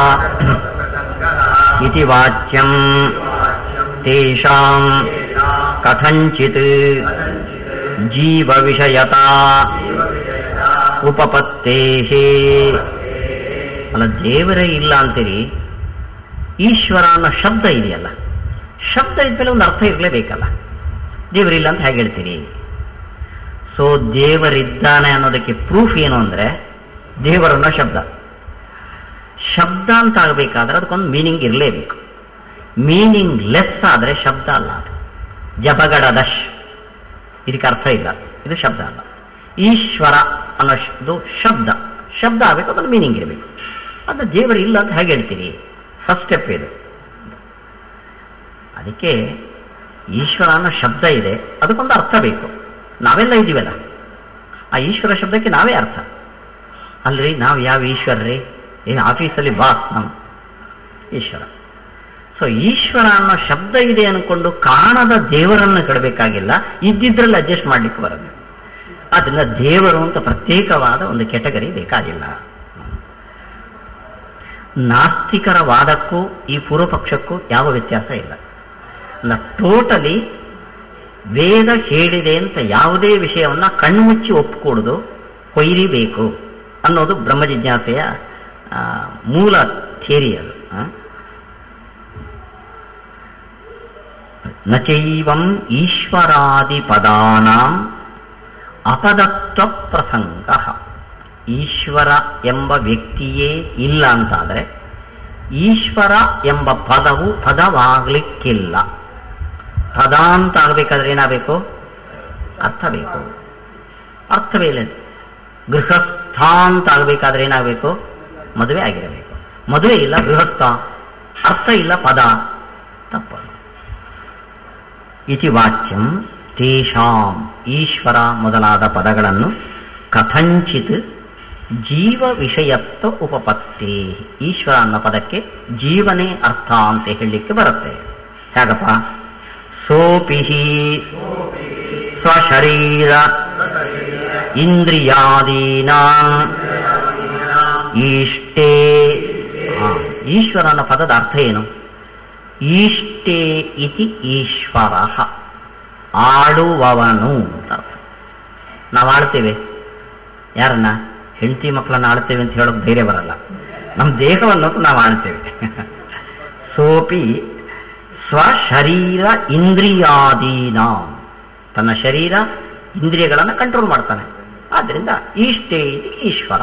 ಇತಿ ವಾಚ್ಯಂ ತೇಷಾಂ ಕಥಂಚಿತ್ ಜೀವ ವಿಷಯತಾ ಉಪಪತ್ತೇಹೇ ಅಲ್ಲ ದೇವರೇ ಇಲ್ಲ ಅಂತೀರಿ ಈಶ್ವರ ಅನ್ನೋ ಶಬ್ದ ಇದೆಯಲ್ಲ ಶಬ್ದ ಇದ್ಮೇಲೆ ಒಂದು ಅರ್ಥ ಇರಲೇಬೇಕಲ್ಲ ದೇವರಿಲ್ಲ ಅಂತ ಹೇಗೆ ಹೇಳ್ತೀರಿ ಸೊ ದೇವರಿದ್ದಾನೆ ಅನ್ನೋದಕ್ಕೆ ಪ್ರೂಫ್ ಏನು ಅಂದ್ರೆ ದೇವರನ್ನೋ ಶಬ್ದ ಶಬ್ದ ಅಂತ ಆಗಬೇಕಾದ್ರೆ ಅದಕ್ಕೊಂದು ಮೀನಿಂಗ್ ಇರಲೇಬೇಕು ಮೀನಿಂಗ್ ಲೆಸ್ ಆದ್ರೆ ಶಬ್ದ ಅಲ್ಲ ಅದು ಜಪಗಡ ದಶ್ ಇದಕ್ಕೆ ಅರ್ಥ ಇಲ್ಲ ಇದು ಶಬ್ದ ಅಲ್ಲ ಈಶ್ವರ ಅನ್ನೋ ಶ- ಇದು ಶಬ್ದ ಶಬ್ದ ಆಗಬೇಕು ಅದೊಂದು ಮೀನಿಂಗ್ ಇರಬೇಕು ಅದು ದೇವರು ಇಲ್ಲ ಅಂತ ಹೇಗೆ ಹೇಳ್ತೀರಿ ಫಸ್ಟ್ ಸ್ಟೆಪ್ ಇದು ಅದಕ್ಕೆ ಈಶ್ವರ ಅನ್ನೋ ಶಬ್ದ ಇದೆ ಅದಕ್ಕೊಂದು ಅರ್ಥ ಬೇಕು ನಾವೆಲ್ಲ ಇದ್ದೀವಲ್ಲ ಆ ಈಶ್ವರ ಶಬ್ದಕ್ಕೆ ನಾವೇ ಅರ್ಥ ಅಲ್ರಿ ನಾವು ಯಾವ ಈಶ್ವರ್ರಿ ಏನು ಆಫೀಸಲ್ಲಿ ಬಾಸ್ ನಾವು ಈಶ್ವರ ಸೊ ಈಶ್ವರ ಅನ್ನೋ ಶಬ್ದ ಇದೆ ಅನ್ಕೊಂಡು ಕಾಣದ ದೇವರನ್ನು ಕಡಬೇಕಾಗಿಲ್ಲ ಇದ್ದಿದ್ರಲ್ಲಿ ಅಡ್ಜಸ್ಟ್ ಮಾಡ್ಲಿಕ್ಕೆ ಬರುತ್ತೆ ಅದರಿಂದ ದೇವರು ಅಂತ ಪ್ರತ್ಯೇಕವಾದ ಒಂದು ಕೆಟಗರಿ ಬೇಕಾಗಿಲ್ಲ ನಾಸ್ತಿಕರ ವಾದಕ್ಕೂ ಈ ಪೂರ್ವ ಪಕ್ಷಕ್ಕೂ ಯಾವ ವ್ಯತ್ಯಾಸ ಇಲ್ಲ ಟೋಟಲಿ ವೇದ ಹೇಳಿದೆ ಅಂತ ಯಾವುದೇ ವಿಷಯವನ್ನ ಕಣ್ಮುಚ್ಚಿ ಒಪ್ಪಿಕೊಡುದು ಕೊಯ್ರಿಬೇಕು ಅನ್ನೋದು ಬ್ರಹ್ಮ ಜಿಜ್ಞಾಸೆಯ ಆ, ಮೂಲ ಥಿಯರಿ ಅದು ಆ. ನಚೈವಂ ಈಶ್ವರಾದಿ ಪದಾನಾಂ ಅಪದತ್ವ ಪ್ರಸಂಗ ಈಶ್ವರ ಎಂಬ ವ್ಯಕ್ತಿಯೇ ಇಲ್ಲ ಅಂತಾದ್ರೆ ಈಶ್ವರ ಎಂಬ ಪದವು ಪದವಾಗ್ಲಿಕ್ಕಿಲ್ಲ ಪದ ಅಂತ ಆಗ್ಬೇಕಾದ್ರೆ ಏನಾಗಬೇಕು ಅರ್ಥ ಬೇಕು ಅರ್ಥವೇ ಇಲ್ಲ ಗೃಹಸ್ಥ ಅಂತ ಆಗ್ಬೇಕಾದ್ರೆ ಏನಾಗಬೇಕು ಮದುವೆ ಆಗಿರಬೇಕು ಮದುವೆ ಇಲ್ಲ ಗೃಹಸ್ಥ ಅರ್ಥ ಇಲ್ಲ ಪದ ತಪ್ಪದು ಇತಿ ವಾಚ್ಯಂ ತೇಷಾಂ ಈಶ್ವರ ಮೊದಲಾದ ಪದಗಳನ್ನು ಕಥಂಚಿತ್ ಜೀವ ವಿಷಯತ್ವ ಉಪಪತ್ತಿ ಈಶ್ವರ ಅನ್ನೋ ಪದಕ್ಕೆ ಜೀವನೇ ಅರ್ಥ ಅಂತ ಹೇಳಲಿಕ್ಕೆ ಬರುತ್ತೆ ಹೇಗಪ್ಪ ಸೋಪಿಹಿ ಸ್ವಶರೀರ ಇಂದ್ರಿಯಾದೀನಾಂ ಈಷ್ಟೇ ಆ, ಈಶ್ವರ ಅನ್ನೋ ಪದದ ಅರ್ಥ ಏನು ಈಷ್ಟೇ ಇತಿ ಈಶ್ವರ ಆಳುವವನು ಅಂತ ಅರ್ಥ ನಾವು ಆಳ್ತೇವೆ ಯಾರನ್ನ ಹೆಂಡತಿ ಮಕ್ಕಳನ್ನ ಆಳ್ತೇವೆ ಅಂತ ಹೇಳೋಕೆ ಧೈರ್ಯ ಬರಲ್ಲ ನಮ್ಮ ದೇಹವನ್ನು ನಾವು ಆಳ್ತೇವೆ ಸೋಪಿ ಸ್ವಶರೀರ ಇಂದ್ರಿಯಾದೀನ ತನ್ನ ಶರೀರ ಇಂದ್ರಿಯಗಳನ್ನು ಕಂಟ್ರೋಲ್ ಮಾಡ್ತಾನೆ ಆದ್ರಿಂದ ಈಷ್ಟೇ ಇತಿ ಈಶ್ವರ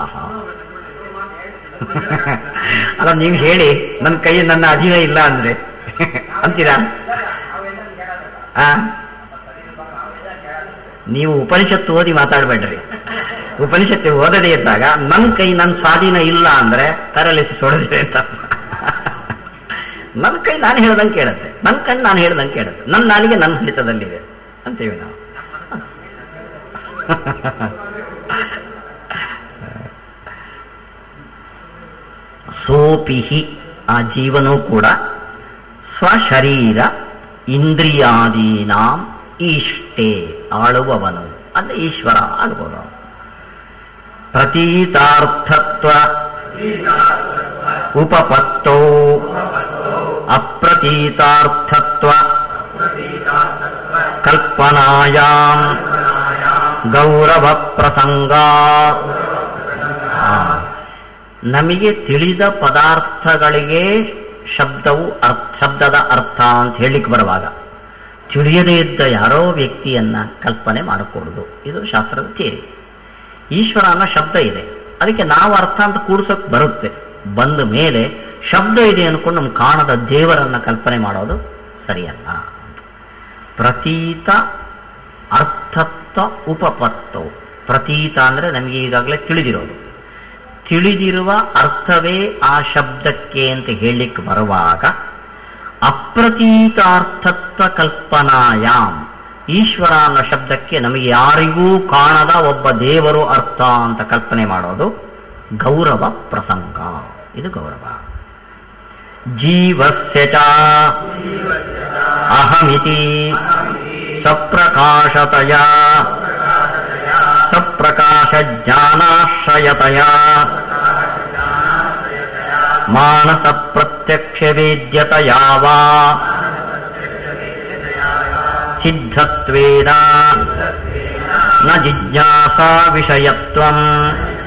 ಅಲ್ಲ ನೀವು ಹೇಳಿ ನನ್ನ ಕೈ ನನ್ನ ಅಧೀನ ಇಲ್ಲ ಅಂದ್ರೆ ಅಂತೀರಾ ಆ ನೀವು ಉಪನಿಷತ್ತು ಓದಿ ಮಾತಾಡ್ಬೇಡ್ರಿ ಉಪನಿಷತ್ತು ಓದದೇ ಇದ್ದಾಗ ನನ್ನ ಕೈ ನನ್ನ ಸ್ವಾಧೀನ ಇಲ್ಲ ಅಂದ್ರೆ ತರಲಿಸಿ ಸೊಡದಿದೆ ಅಂತ ನನ್ನ ಕೈ ನಾನು ಹೇಳ್ದಂಗೆ ಕೇಳುತ್ತೆ ನನ್ನ ಕಣ್ಣು ನಾನು ಹೇಳ್ದಂಗೆ ಕೇಳುತ್ತೆ ನನ್ನ ನಾಲಿಗೆ ನನ್ನ ಹಿಡಿತದಲ್ಲಿದೆ ಅಂತೀವಿ ನಾವು ಸೋಪಿಹಿ ಆ ಜೀವನೂ ಕೂಡ ಸ್ವಶರೀರ ಇಂದ್ರಿಯಾದೀನಾಂ ಇಷ್ಟೇ ಆಳುವವನು ಅಂದ್ರೆ ಈಶ್ವರ ಆಗ್ಬೋದು ಪ್ರತೀತಾರ್ಥತ್ವ ಉಪಪತ್ತೋ ಅಪ್ರತೀತಾರ್ಥತ್ವ ಕಲ್ಪನಾಯಾಂ ಗೌರವ ಪ್ರಸಂಗ ನಮಗೆ ತಿಳಿದ ಪದಾರ್ಥಗಳಿಗೆ ಶಬ್ದವು ಅರ್ಥ ಶಬ್ದದ ಅರ್ಥ ಅಂತ ಹೇಳಲಿಕ್ಕೆ ಬರುವಾಗ ತಿಳಿಯದೇ ಇದ್ದ ಯಾರೋ ವ್ಯಕ್ತಿಯನ್ನ ಕಲ್ಪನೆ ಮಾಡಿಕೊಡುದು ಇದು ಶಾಸ್ತ್ರದ ಥಿಯರಿ ಈಶ್ವರ ಅನ್ನೋ ಶಬ್ದ ಇದೆ ಅದಕ್ಕೆ ನಾವು ಅರ್ಥ ಅಂತ ಕೂಡ್ಸೋಕ್ ಬರುತ್ತೆ ಬಂದ ಮೇಲೆ ಶಬ್ದ ಇದೆ ಅನ್ಕೊಂಡು ನಮ್ಗೆ ಕಾಣದ ದೇವರನ್ನ ಕಲ್ಪನೆ ಮಾಡೋದು ಸರಿಯಲ್ಲ ಪ್ರತೀತ ಅರ್ಥತ್ವ ಉಪಪತ್ತವು ಪ್ರತೀತ ಅಂದ್ರೆ ನಮಗೆ ಈಗಾಗಲೇ ತಿಳಿದಿರೋದು ತಿಳಿದಿರುವ ಅರ್ಥವೇ ಆ ಶಬ್ದಕ್ಕೆ ಅಂತ ಹೇಳಲಿಕ್ಕೆ ಬರುವಾಗ ಅಪ್ರತೀತಾರ್ಥತ್ವ ಕಲ್ಪನಾಯಾಮ್ ಈಶ್ವರ ಅನ್ನೋ ಶಬ್ದಕ್ಕೆ ನಮಗೆ ಯಾರಿಗೂ ಕಾಣದ ಒಬ್ಬ ದೇವರು ಅರ್ಥ ಅಂತ ಕಲ್ಪನೆ ಮಾಡೋದು ಗೌರವ ಪ್ರಸಂಗ ಇದು ಗೌರವ ಜೀವಸ್ಯ ಚ ಅಹಮಿತಿ ಸಪ್ರಕಾಶತಯ ಸಪ್ರಕಾಶ ಜ್ಞಾನಾಶ್ರಯತಯ ಮಾನಸ ಪ್ರತ್ಯಕ್ಷ ವೇದ್ಯತಯಾ ವಾ ಸಿದ್ಧತ್ವೇನ ನ ಜಿಜ್ಞಾಸಾ ವಿಷಯತ್ವಂ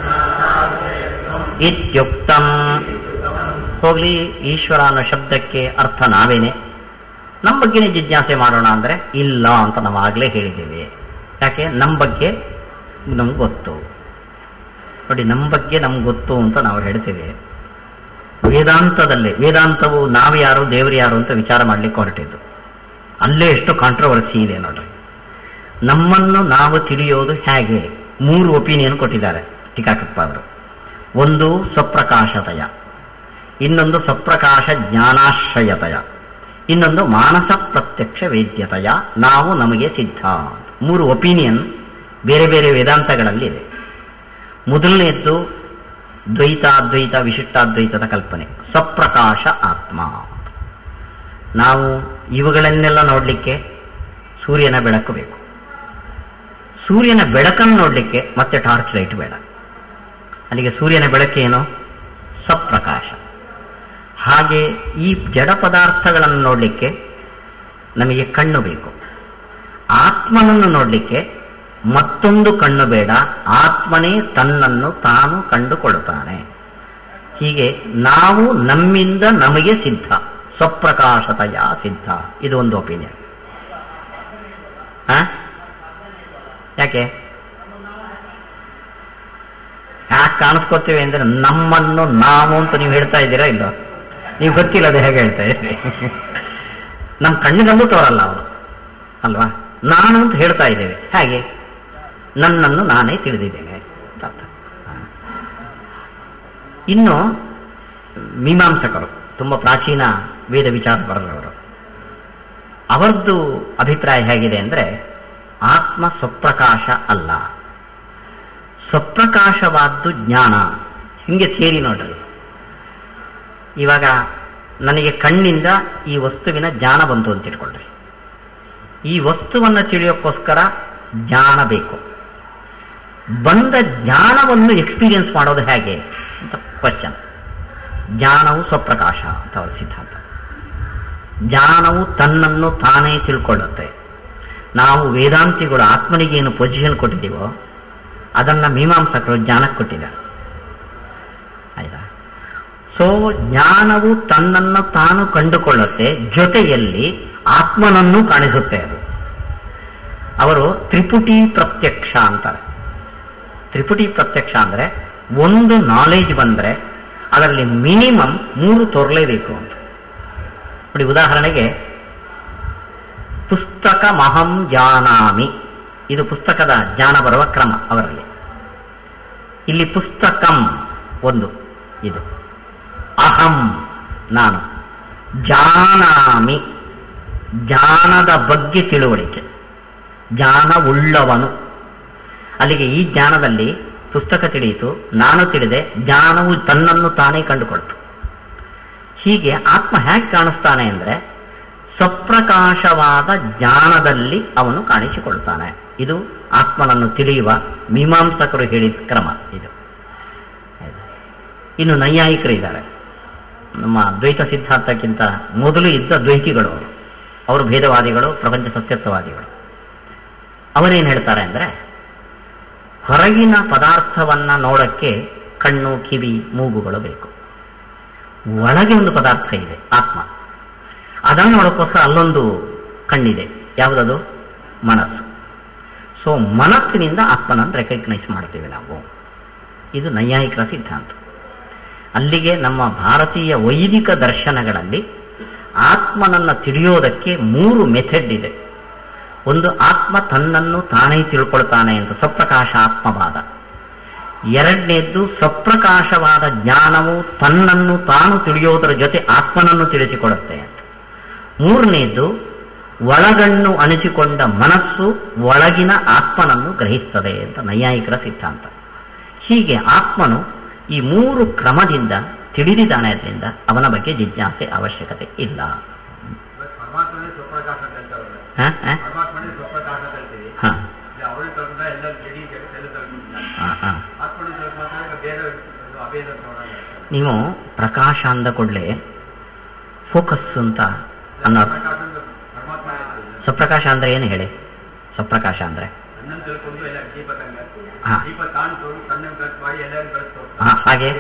ಇತ್ಯುಕ್ತಂ ಹೋಗ್ಲಿ ಈಶ್ವರ ಅನ್ನೋ ಶಬ್ದಕ್ಕೆ ಅರ್ಥ ನಾವೇನೆ ನಮ್ಮ ಬಗ್ಗೆನೇ ಜಿಜ್ಞಾಸೆ ಮಾಡೋಣ ಅಂದ್ರೆ ಇಲ್ಲ ಅಂತ ನಾವು ಆಗ್ಲೇ ಹೇಳಿದ್ದೇವೆ ಯಾಕೆ ನಮ್ಮ ಬಗ್ಗೆ ನಮ್ಗೆ ಗೊತ್ತು ನೋಡಿ ನಮ್ಮ ಬಗ್ಗೆ ನಮ್ಗೆ ಗೊತ್ತು ಅಂತ ನಾವು ಹೇಳ್ತೇವೆ ವೇದಾಂತದಲ್ಲಿ ವೇದಾಂತವು ನಾವು ಯಾರು ದೇವರು ಯಾರು ಅಂತ ವಿಚಾರ ಮಾಡ್ಲಿಕ್ಕೆ ಹೊರಟಿದ್ದು ಅಲ್ಲೇ ಎಷ್ಟು ಕಾಂಟ್ರವರ್ಸಿ ಇದೆ ನೋಡ್ರಿ ನಮ್ಮನ್ನು ನಾವು ತಿಳಿಯೋದು ಹೇಗೆ ಮೂರು ಒಪಿನಿಯನ್ ಕೊಟ್ಟಿದ್ದಾರೆ ಟೀಕಾಕೃತ್ಪಾದರು ಒಂದು ಸ್ವಪ್ರಕಾಶತಯ ಇನ್ನೊಂದು ಸ್ವಪ್ರಕಾಶ ಜ್ಞಾನಾಶ್ರಯತಯ ಇನ್ನೊಂದು ಮಾನಸ ಪ್ರತ್ಯಕ್ಷ ವೇದ್ಯತಯ ನಾವು ನಮಗೆ ಸಿದ್ಧ ಮೂರು ಒಪಿನಿಯನ್ ಬೇರೆ ಬೇರೆ ವೇದಾಂತಗಳಲ್ಲಿ ಇದೆ ಮೊದಲನೆಯದ್ದು ದ್ವೈತ ಅದ್ವೈತ ವಿಶಿಷ್ಟಾದ್ವೈತದ ಕಲ್ಪನೆ ಸ್ವಪ್ರಕಾಶ ಆತ್ಮ ನಾವು ಇವುಗಳನ್ನೆಲ್ಲ ನೋಡಲಿಕ್ಕೆ ಸೂರ್ಯನ ಬೆಳಕು ಬೇಕು ಸೂರ್ಯನ ಬೆಳಕನ್ನು ನೋಡಲಿಕ್ಕೆ ಮತ್ತೆ ಟಾರ್ಚ್ ಲೈಟ್ ಬೇಡ ಅಲ್ಲಿಗೆ ಸೂರ್ಯನ ಬೆಳಕೇನು ಸ್ವಪ್ರಕಾಶ ಹಾಗೆ ಈ ಜಡ ಪದಾರ್ಥಗಳನ್ನು ನೋಡಲಿಕ್ಕೆ ನಮಗೆ ಕಣ್ಣು ಬೇಕು ಆತ್ಮನನ್ನು ನೋಡಲಿಕ್ಕೆ ಮತ್ತೊಂದು ಕಣ್ಣು ಬೇಡ ಆತ್ಮನೇ ತನ್ನನ್ನು ತಾನು ಕಂಡುಕೊಳ್ಳುತ್ತಾನೆ ಹೀಗೆ ನಾವು ನಮ್ಮಿಂದ ನಮಗೆ ಸಿದ್ಧ ಸ್ವಪ್ರಕಾಶತಯ ಸಿದ್ಧ ಇದು ಒಂದು ಒಪಿನಿಯನ್ ಯಾಕೆ ಯಾಕೆ ಕಾಣಿಸ್ಕೊತೀವಿ ಅಂದ್ರೆ ನಮ್ಮನ್ನು ನಾವು ಅಂತ ನೀವು ಹೇಳ್ತಾ ಇದ್ದೀರಾ ಇಲ್ಲ ನೀವು ಗೊತ್ತಿಲ್ಲ ಅದು ಹೇಗೆ ಹೇಳ್ತಾ ಇದ್ರಿ ನಮ್ಮ ಕಣ್ಣಿನಲ್ಲೂ ತೋರಲ್ಲ ಅವರು ಅಲ್ವಾ ನಾನು ಅಂತ ಹೇಳ್ತಾ ಇದ್ದೇವೆ ಹೇಗೆ ನನ್ನನ್ನು ನಾನೇ ತಿಳಿದಿದ್ದೇನೆ ಅಂತ ಅರ್ಥ. ಇನ್ನು ಮೀಮಾಂಸಕರು ತುಂಬ ಪ್ರಾಚೀನ ವೇದ ವಿಚಾರ ಬರೆದವರು ಅವರದ್ದು ಅಭಿಪ್ರಾಯ ಹೇಗಿದೆ ಅಂದ್ರೆ ಆತ್ಮ ಸ್ವಪ್ರಕಾಶ ಅಲ್ಲ ಸ್ವಪ್ರಕಾಶವಾದ್ದು ಜ್ಞಾನ ಹಿಂಗೆ ಸೇರಿ ನೋಡ್ರಿ ಇವಾಗ ನನಗೆ ಕಣ್ಣಿಂದ ಈ ವಸ್ತುವಿನ ಜ್ಞಾನ ಬಂತು ಅಂತ ಇಟ್ಕೊಳ್ರಿ ಈ ವಸ್ತುವನ್ನು ತಿಳಿಯೋಕ್ಕೋಸ್ಕರ ಜ್ಞಾನ ಬೇಕು ಬಂದ ಜ್ಞಾನವನ್ನು ಎಕ್ಸ್ಪೀರಿಯನ್ಸ್ ಮಾಡೋದು ಹೇಗೆ ಅಂತ ಕ್ವಶನ್ ಜ್ಞಾನವು ಸ್ವಪ್ರಕಾಶ ಅಂತ ಅವರ ಸಿದ್ಧಾಂತ ಜ್ಞಾನವು ತನ್ನನ್ನು ತಾನೇ ತಿಳ್ಕೊಳ್ಳುತ್ತೆ ನಾವು ವೇದಾಂತಿಗಳು ಆತ್ಮನಿಗೆ ಏನು ಪೊಸಿಷನ್ ಕೊಟ್ಟಿದ್ದೀವೋ ಅದನ್ನ ಮೀಮಾಂಸಕರು ಜ್ಞಾನಕ್ಕೆ ಕೊಟ್ಟಿದ್ದಾರೆ ಆಯ್ತಾ ಸೊ ಜ್ಞಾನವು ತನ್ನನ್ನು ತಾನು ಕಂಡುಕೊಳ್ಳುತ್ತೆ ಜೊತೆಯಲ್ಲಿ ಆತ್ಮನನ್ನು ಕಾಣಿಸುತ್ತೆ ಅದು ಅವರು ತ್ರಿಪುಟಿ ಪ್ರತ್ಯಕ್ಷ ಅಂತಾರೆ ತ್ರಿಪುಟಿ ಪ್ರತ್ಯಕ್ಷ ಅಂದ್ರೆ ಒಂದು ನಾಲೆಜ್ ಬಂದ್ರೆ ಅದರಲ್ಲಿ ಮಿನಿಮಮ್ ಮೂರು ತೋರ್ಲೇಬೇಕು ಅಂತ ನೋಡಿ ಉದಾಹರಣೆಗೆ ಪುಸ್ತಕ ಮಹಂ ಜಾನಾಮಿ ಇದು ಪುಸ್ತಕದ ಜ್ಞಾನ ಬರುವ ಕ್ರಮ ಅವರಲ್ಲಿ ಇಲ್ಲಿ ಪುಸ್ತಕಂ ಒಂದು ಇದು ಅಹಂ ನಾನು ಜಾನಾಮಿ ಜ್ಞಾನದ ಬಗ್ಗೆ ತಿಳುವಳಿಕೆ ಜ್ಞಾನ ಉಳ್ಳವನು ಅಲ್ಲಿಗೆ ಈ ಜ್ಞಾನದಲ್ಲಿ ಪುಸ್ತಕ ತಿಳಿಯಿತು ನಾನು ತಿಳಿದೆ ಜ್ಞಾನವು ತನ್ನನ್ನು ತಾನೇ ಕಂಡುಕೊಳ್ತು ಹೀಗೆ ಆತ್ಮ ಹೇಗೆ ಕಾಣಿಸ್ತಾನೆ ಅಂದ್ರೆ ಸ್ವಪ್ರಕಾಶವಾದ ಜ್ಞಾನದಲ್ಲಿ ಅವನು ಕಾಣಿಸಿಕೊಳ್ತಾನೆ ಇದು ಆತ್ಮನನ್ನು ತಿಳಿಯುವ ಮೀಮಾಂಸಕರು ಹೇಳಿದ ಕ್ರಮ ಇದು ಇನ್ನು ನೈಯಾಯಿಕರು ಇದ್ದಾರೆ ನಮ್ಮ ದ್ವೈತ ಸಿದ್ಧಾಂತಕ್ಕಿಂತ ಮೊದಲು ಇದ್ದ ದ್ವೈತಿಗಳು ಅವರು ಅವರು ಭೇದವಾದಿಗಳು ಪ್ರಪಂಚ ಸತ್ಯತ್ವವಾದಿಗಳು ಅವರೇನು ಹೇಳ್ತಾರೆ ಅಂದ್ರೆ ಹೊರಗಿನ ಪದಾರ್ಥವನ್ನ ನೋಡಕ್ಕೆ ಕಣ್ಣು ಕಿವಿ ಮೂಗುಗಳು ಬೇಕು ಒಳಗೆ ಒಂದು ಪದಾರ್ಥ ಇದೆ ಆತ್ಮ ಅದನ್ನು ನೋಡೋಕ್ಕೋಸ್ಕರ ಅಲ್ಲೊಂದು ಕಣ್ಣಿದೆ ಯಾವುದದು ಮನಸ್ಸು ಸೊ ಮನಸ್ಸಿನಿಂದ ಆತ್ಮನನ್ನು ರೆಕಗ್ನೈಸ್ ಮಾಡ್ತೇವೆ ನಾವು ಇದು ನೈಯಾಯಿಕರ ಸಿದ್ಧಾಂತ ಅಲ್ಲಿಗೆ ನಮ್ಮ ಭಾರತೀಯ ವೈದಿಕ ದರ್ಶನಗಳಲ್ಲಿ ಆತ್ಮನನ್ನ ತಿಳಿಯೋದಕ್ಕೆ ಮೂರು ಮೆಥಡ್ ಇದೆ ಒಂದು ಆತ್ಮ ತನ್ನನ್ನು ತಾನೇ ತಿಳ್ಕೊಳ್ತಾನೆ ಅಂತ ಸ್ವಪ್ರಕಾಶ ಆತ್ಮವಾದ ಎರಡನೇದ್ದು ಸ್ವಪ್ರಕಾಶವಾದ ಜ್ಞಾನವು ತನ್ನನ್ನು ತಾನು ತಿಳಿಯೋದರ ಜೊತೆ ಆತ್ಮನನ್ನು ತಿಳಿಸಿಕೊಡುತ್ತೆ ಅಂತ ಮೂರನೇದ್ದು ಒಳಗಣ್ಣು ಅಣಿಸಿಕೊಂಡ ಮನಸ್ಸು ಒಳಗಿನ ಆತ್ಮನನ್ನು ಗ್ರಹಿಸ್ತದೆ ಅಂತ ನೈಯಾಯಿಕರ ಸಿದ್ಧಾಂತ ಹೀಗೆ ಆತ್ಮನು ಈ ಮೂರು ಕ್ರಮದಿಂದ ತಿಳಿದಿದ್ದಾನೆ ಅದರಿಂದ ಅವನ ಬಗ್ಗೆ ಜಿಜ್ಞಾಸೆ ಅವಶ್ಯಕತೆ ಇಲ್ಲ ಪರಮಾತ್ಮನೇ ಸ್ವಪ್ರಕಾಶ ಅಂತ ಹೇಳ್ತಾರಲ್ಲ ಹ? ಹ? ಪರಮಾತ್ಮನೇ ಸ್ವಪ್ರಕಾಶ ಅಂತ ಹೇಳ್ತೀವಿ ಹ, ಅವಳು ತಗೊಂಡ ಎಲ್ಲ ಇಡೀ ಜಗತ್ತೆಲ್ಲ ತಗೊಂಡಿದ್ದಾನೆ ಹ, ಹ. ಆತ್ಮನ ಸ್ವಲ್ಪ ಮಾತ್ರ ಬೇರೆ ಒಂದು ಅಭೇದ ನೋಡೋಣ ನೀವು ಪ್ರಕಾಶ ಅಂದ ಕೂಡಲೇ ಫೋಕಸ್ ಅಂತ ಅನ್ನೋ ಅರ್ಥ. ಪ್ರಕಾಶ ಅಂದ್ರೆ ಪರಮಾತ್ಮ ಹೇಳ್ತಾನೆ. ಸ್ವಪ್ರಕಾಶ ಅಂದ್ರೆ ಏನು ಹೇಳಿ ಸ್ವಪ್ರಕಾಶ ಅಂದ್ರೆ ನನ್ನನ್ನು ತಿಳ್ಕೊಂಡು ಎಲ್ಲ ದೀಪ ತಂಗ ಹಾ. ದೀಪ ತಾನು ತೋರು ತನ್ನ ಖರ್ಚು ಮಾಡಿ ಎಲ್ಲರೂ ಕಳಿಸ್ತು ಹಾ, ಹಾಗೆ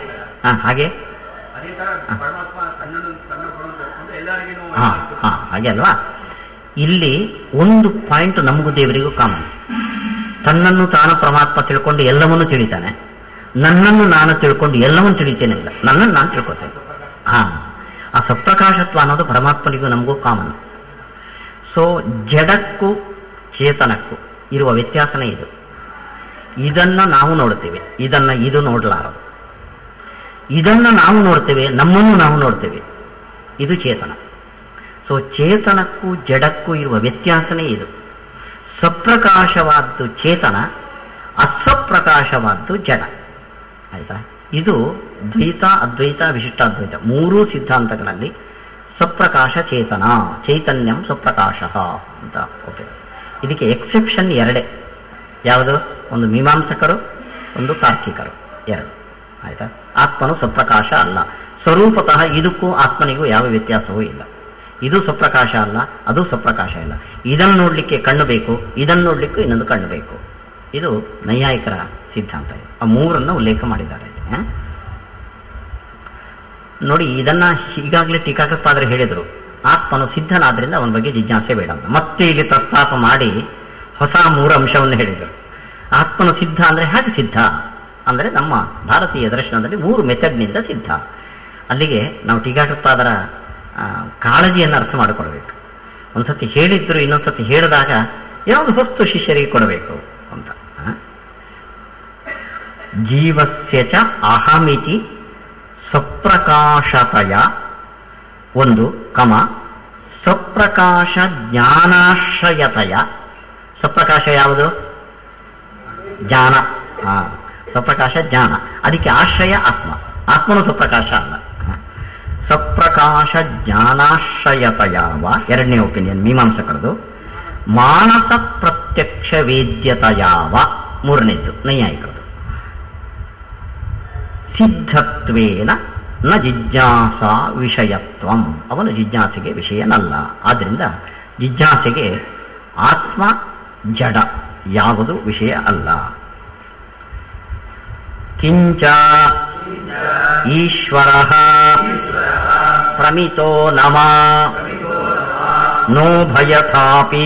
ಹಾ ಹಾಗೆ ಅದೇ ತರ ಪರಮಾತ್ಮ ತನ್ನನ್ನು ತನ್ನ ಗುಣವನ್ನು ತರಿಸ್ಕೊಂಡು ಎಲ್ಲರಿಗೂ ಹಾ ಹಾ ಹಾಗೆ ಅಲ್ವಾ ಇಲ್ಲಿ ಒಂದು ಪಾಯಿಂಟ್ ನಮಗೂ ದೇವರಿಗೂ ಕಾಮನ್ ತನ್ನನ್ನು ತಾನು ಪರಮಾತ್ಮ ತಿಳ್ಕೊಂಡು ಎಲ್ಲವನ್ನೂ ತಿಳಿತಾನೆ ನನ್ನನ್ನು ನಾನು ತಿಳ್ಕೊಂಡು ಎಲ್ಲವನ್ನೂ ತಿಳಿತೇನೆ ಇಲ್ಲ ನನ್ನನ್ನು ನಾನು ತಿಳ್ಕೊತೇನೆ ಹಾ ಆ ಸಪ್ರಕಾಶತ್ವ ಅನ್ನೋದು ಪರಮಾತ್ಮನಿಗೂ ನಮಗೂ ಕಾಮನ್ ಸೊ ಜಡಕ್ಕೂ ಚೇತನಕ್ಕೂ ಇರುವ ವ್ಯತ್ಯಾಸನೇ ಇದು ಇದನ್ನ ನಾವು ನೋಡ್ತೇವೆ ಇದನ್ನ ಇದು ನೋಡಲಾರದು ಇದನ್ನ ನಾವು ನೋಡ್ತೇವೆ ನಮ್ಮನ್ನು ನಾವು ನೋಡ್ತೇವೆ ಇದು ಚೇತನ ಸೊ ಚೇತನಕ್ಕೂ ಜಡಕ್ಕೂ ಇರುವ ವ್ಯತ್ಯಾಸನೇ ಇದು ಸಪ್ರಕಾಶವಾದ್ದು ಚೇತನ ಅಸಪ್ರಕಾಶವಾದ್ದು ಜಡ ಆಯ್ತಾ ಇದು ದ್ವೈತ ಅದ್ವೈತ ವಿಶಿಷ್ಟಾದ್ವೈತ ಮೂರೂ ಸಿದ್ಧಾಂತಗಳಲ್ಲಿ ಸಪ್ರಕಾಶ ಚೇತನ ಚೈತನ್ಯಂ ಸಪ್ರಕಾಶ ಅಂತ ಓಕೆ ಇದಕ್ಕೆ ಎಕ್ಸೆಪ್ಷನ್ ಎರಡೇ ಯಾವುದು ಒಂದು ಮೀಮಾಂಸಕರು ಒಂದು ತಾರ್ಕಿಕರು ಎರಡು ಆಯ್ತಾ ಆತ್ಮನು ಸಪ್ರಕಾಶ ಅಲ್ಲ ಸ್ವರೂಪತಃ ಇದಕ್ಕೂ ಆತ್ಮನಿಗೂ ಯಾವ ವ್ಯತ್ಯಾಸವೂ ಇಲ್ಲ ಇದು ಸಪ್ರಕಾಶ ಅಲ್ಲ ಅದು ಸಪ್ರಕಾಶ ಇಲ್ಲ ಇದನ್ನು ನೋಡ್ಲಿಕ್ಕೆ ಕಣ್ಣು ಬೇಕು ಇದನ್ನು ನೋಡ್ಲಿಕ್ಕೂ ಇನ್ನೊಂದು ಕಣ್ಣು ಬೇಕು ಇದು ನೈಯಾಯಿಕರ ಸಿದ್ಧಾಂತ ಇದು. ಆ ಮೂರನ್ನು ಉಲ್ಲೇಖ ಮಾಡಿದ್ದಾರೆ ಹ? ನೋಡಿ ಇದನ್ನ ಈಗಾಗಲೇ ಟೀಕಾಕೃತ್ಪಾದರು ಹೇಳಿದರು ಆತ್ಮನು ಸಿದ್ಧನಾದ್ರಿಂದ ಅವನ ಬಗ್ಗೆ ಜಿಜ್ಞಾಸೆ ಬೇಡ ಅಂತ ಮತ್ತೆ ಇಲ್ಲಿ ಪ್ರಸ್ತಾಪ ಮಾಡಿ ಹೊಸ ಮೂರು ಅಂಶವನ್ನು ಹೇಳಿದರು ಆತ್ಮನು ಸಿದ್ಧ ಅಂದ್ರೆ ಹೇಗೆ ಸಿದ್ಧ ಅಂದ್ರೆ ನಮ್ಮ ಭಾರತೀಯ ದರ್ಶನದಲ್ಲಿ ಮೂರು ಮೆಥಡ್ನಿಂದ ಸಿದ್ಧ ಅಲ್ಲಿಗೆ ನಾವು ಟೀಕಾಕೃತ್ಪಾದರ ಆ, ಕಾಳಜಿಯನ್ನು ಅರ್ಥ ಮಾಡಿಕೊಳ್ಬೇಕು ಒಂದ್ಸತಿ ಹೇಳಿದ್ರು ಇನ್ನೊಂದ್ಸತಿ ಹೇಳಿದಾಗ ಯಾವುದು ಹೊಸ್ತು ಶಿಷ್ಯರಿಗೆ ಕೊಡಬೇಕು ಅಂತ ಆ? ಜೀವಸ್ಯ ಚ ಅಹಮಿತಿ ಸಪ್ರಕಾಶತಯ ಒಂದು ಕಮ ಸಪ್ರಕಾಶ ಜ್ಞಾನಾಶ್ರಯತಯ ಸಪ್ರಕಾಶ ಯಾವುದು ಜ್ಞಾನ ಹಾ ಸಪ್ರಕಾಶ ಜ್ಞಾನ ಅದಕ್ಕೆ ಆಶ್ರಯ ಆತ್ಮ ಆತ್ಮನು ಸಪ್ರಕಾಶ ಅಲ್ಲ ಹ. ಸಪ್ರಕಾಶ ಜ್ಞಾನಾಶ್ರಯತಯಾವ ಎರಡನೇ ಒಪಿನಿಯನ್ ಮೀಮಾಂಸಕರದು ಮಾನಸ ಪ್ರತ್ಯಕ್ಷ ವೇದ್ಯತಯಾವ ಮೂರನೇದ್ದು ನೈಯಾಯಿಕರದು ಸಿದ್ಧತ್ವೇನ ನ ಜಿಜ್ಞಾಸ ವಿಷಯತ್ವಂ ಅವನು ಜಿಜ್ಞಾಸೆಗೆ ವಿಷಯನಲ್ಲ ಆದ್ದರಿಂದ ಜಿಜ್ಞಾಸೆಗೆ ಆತ್ಮ ಜಡ ಯಾವುದು ವಿಷಯ ಅಲ್ಲ ಕಿಂಚ ಈಶ್ವರ ಪ್ರಮಿತೋ ನಮ ನೋ ಭಯಥಾಪಿ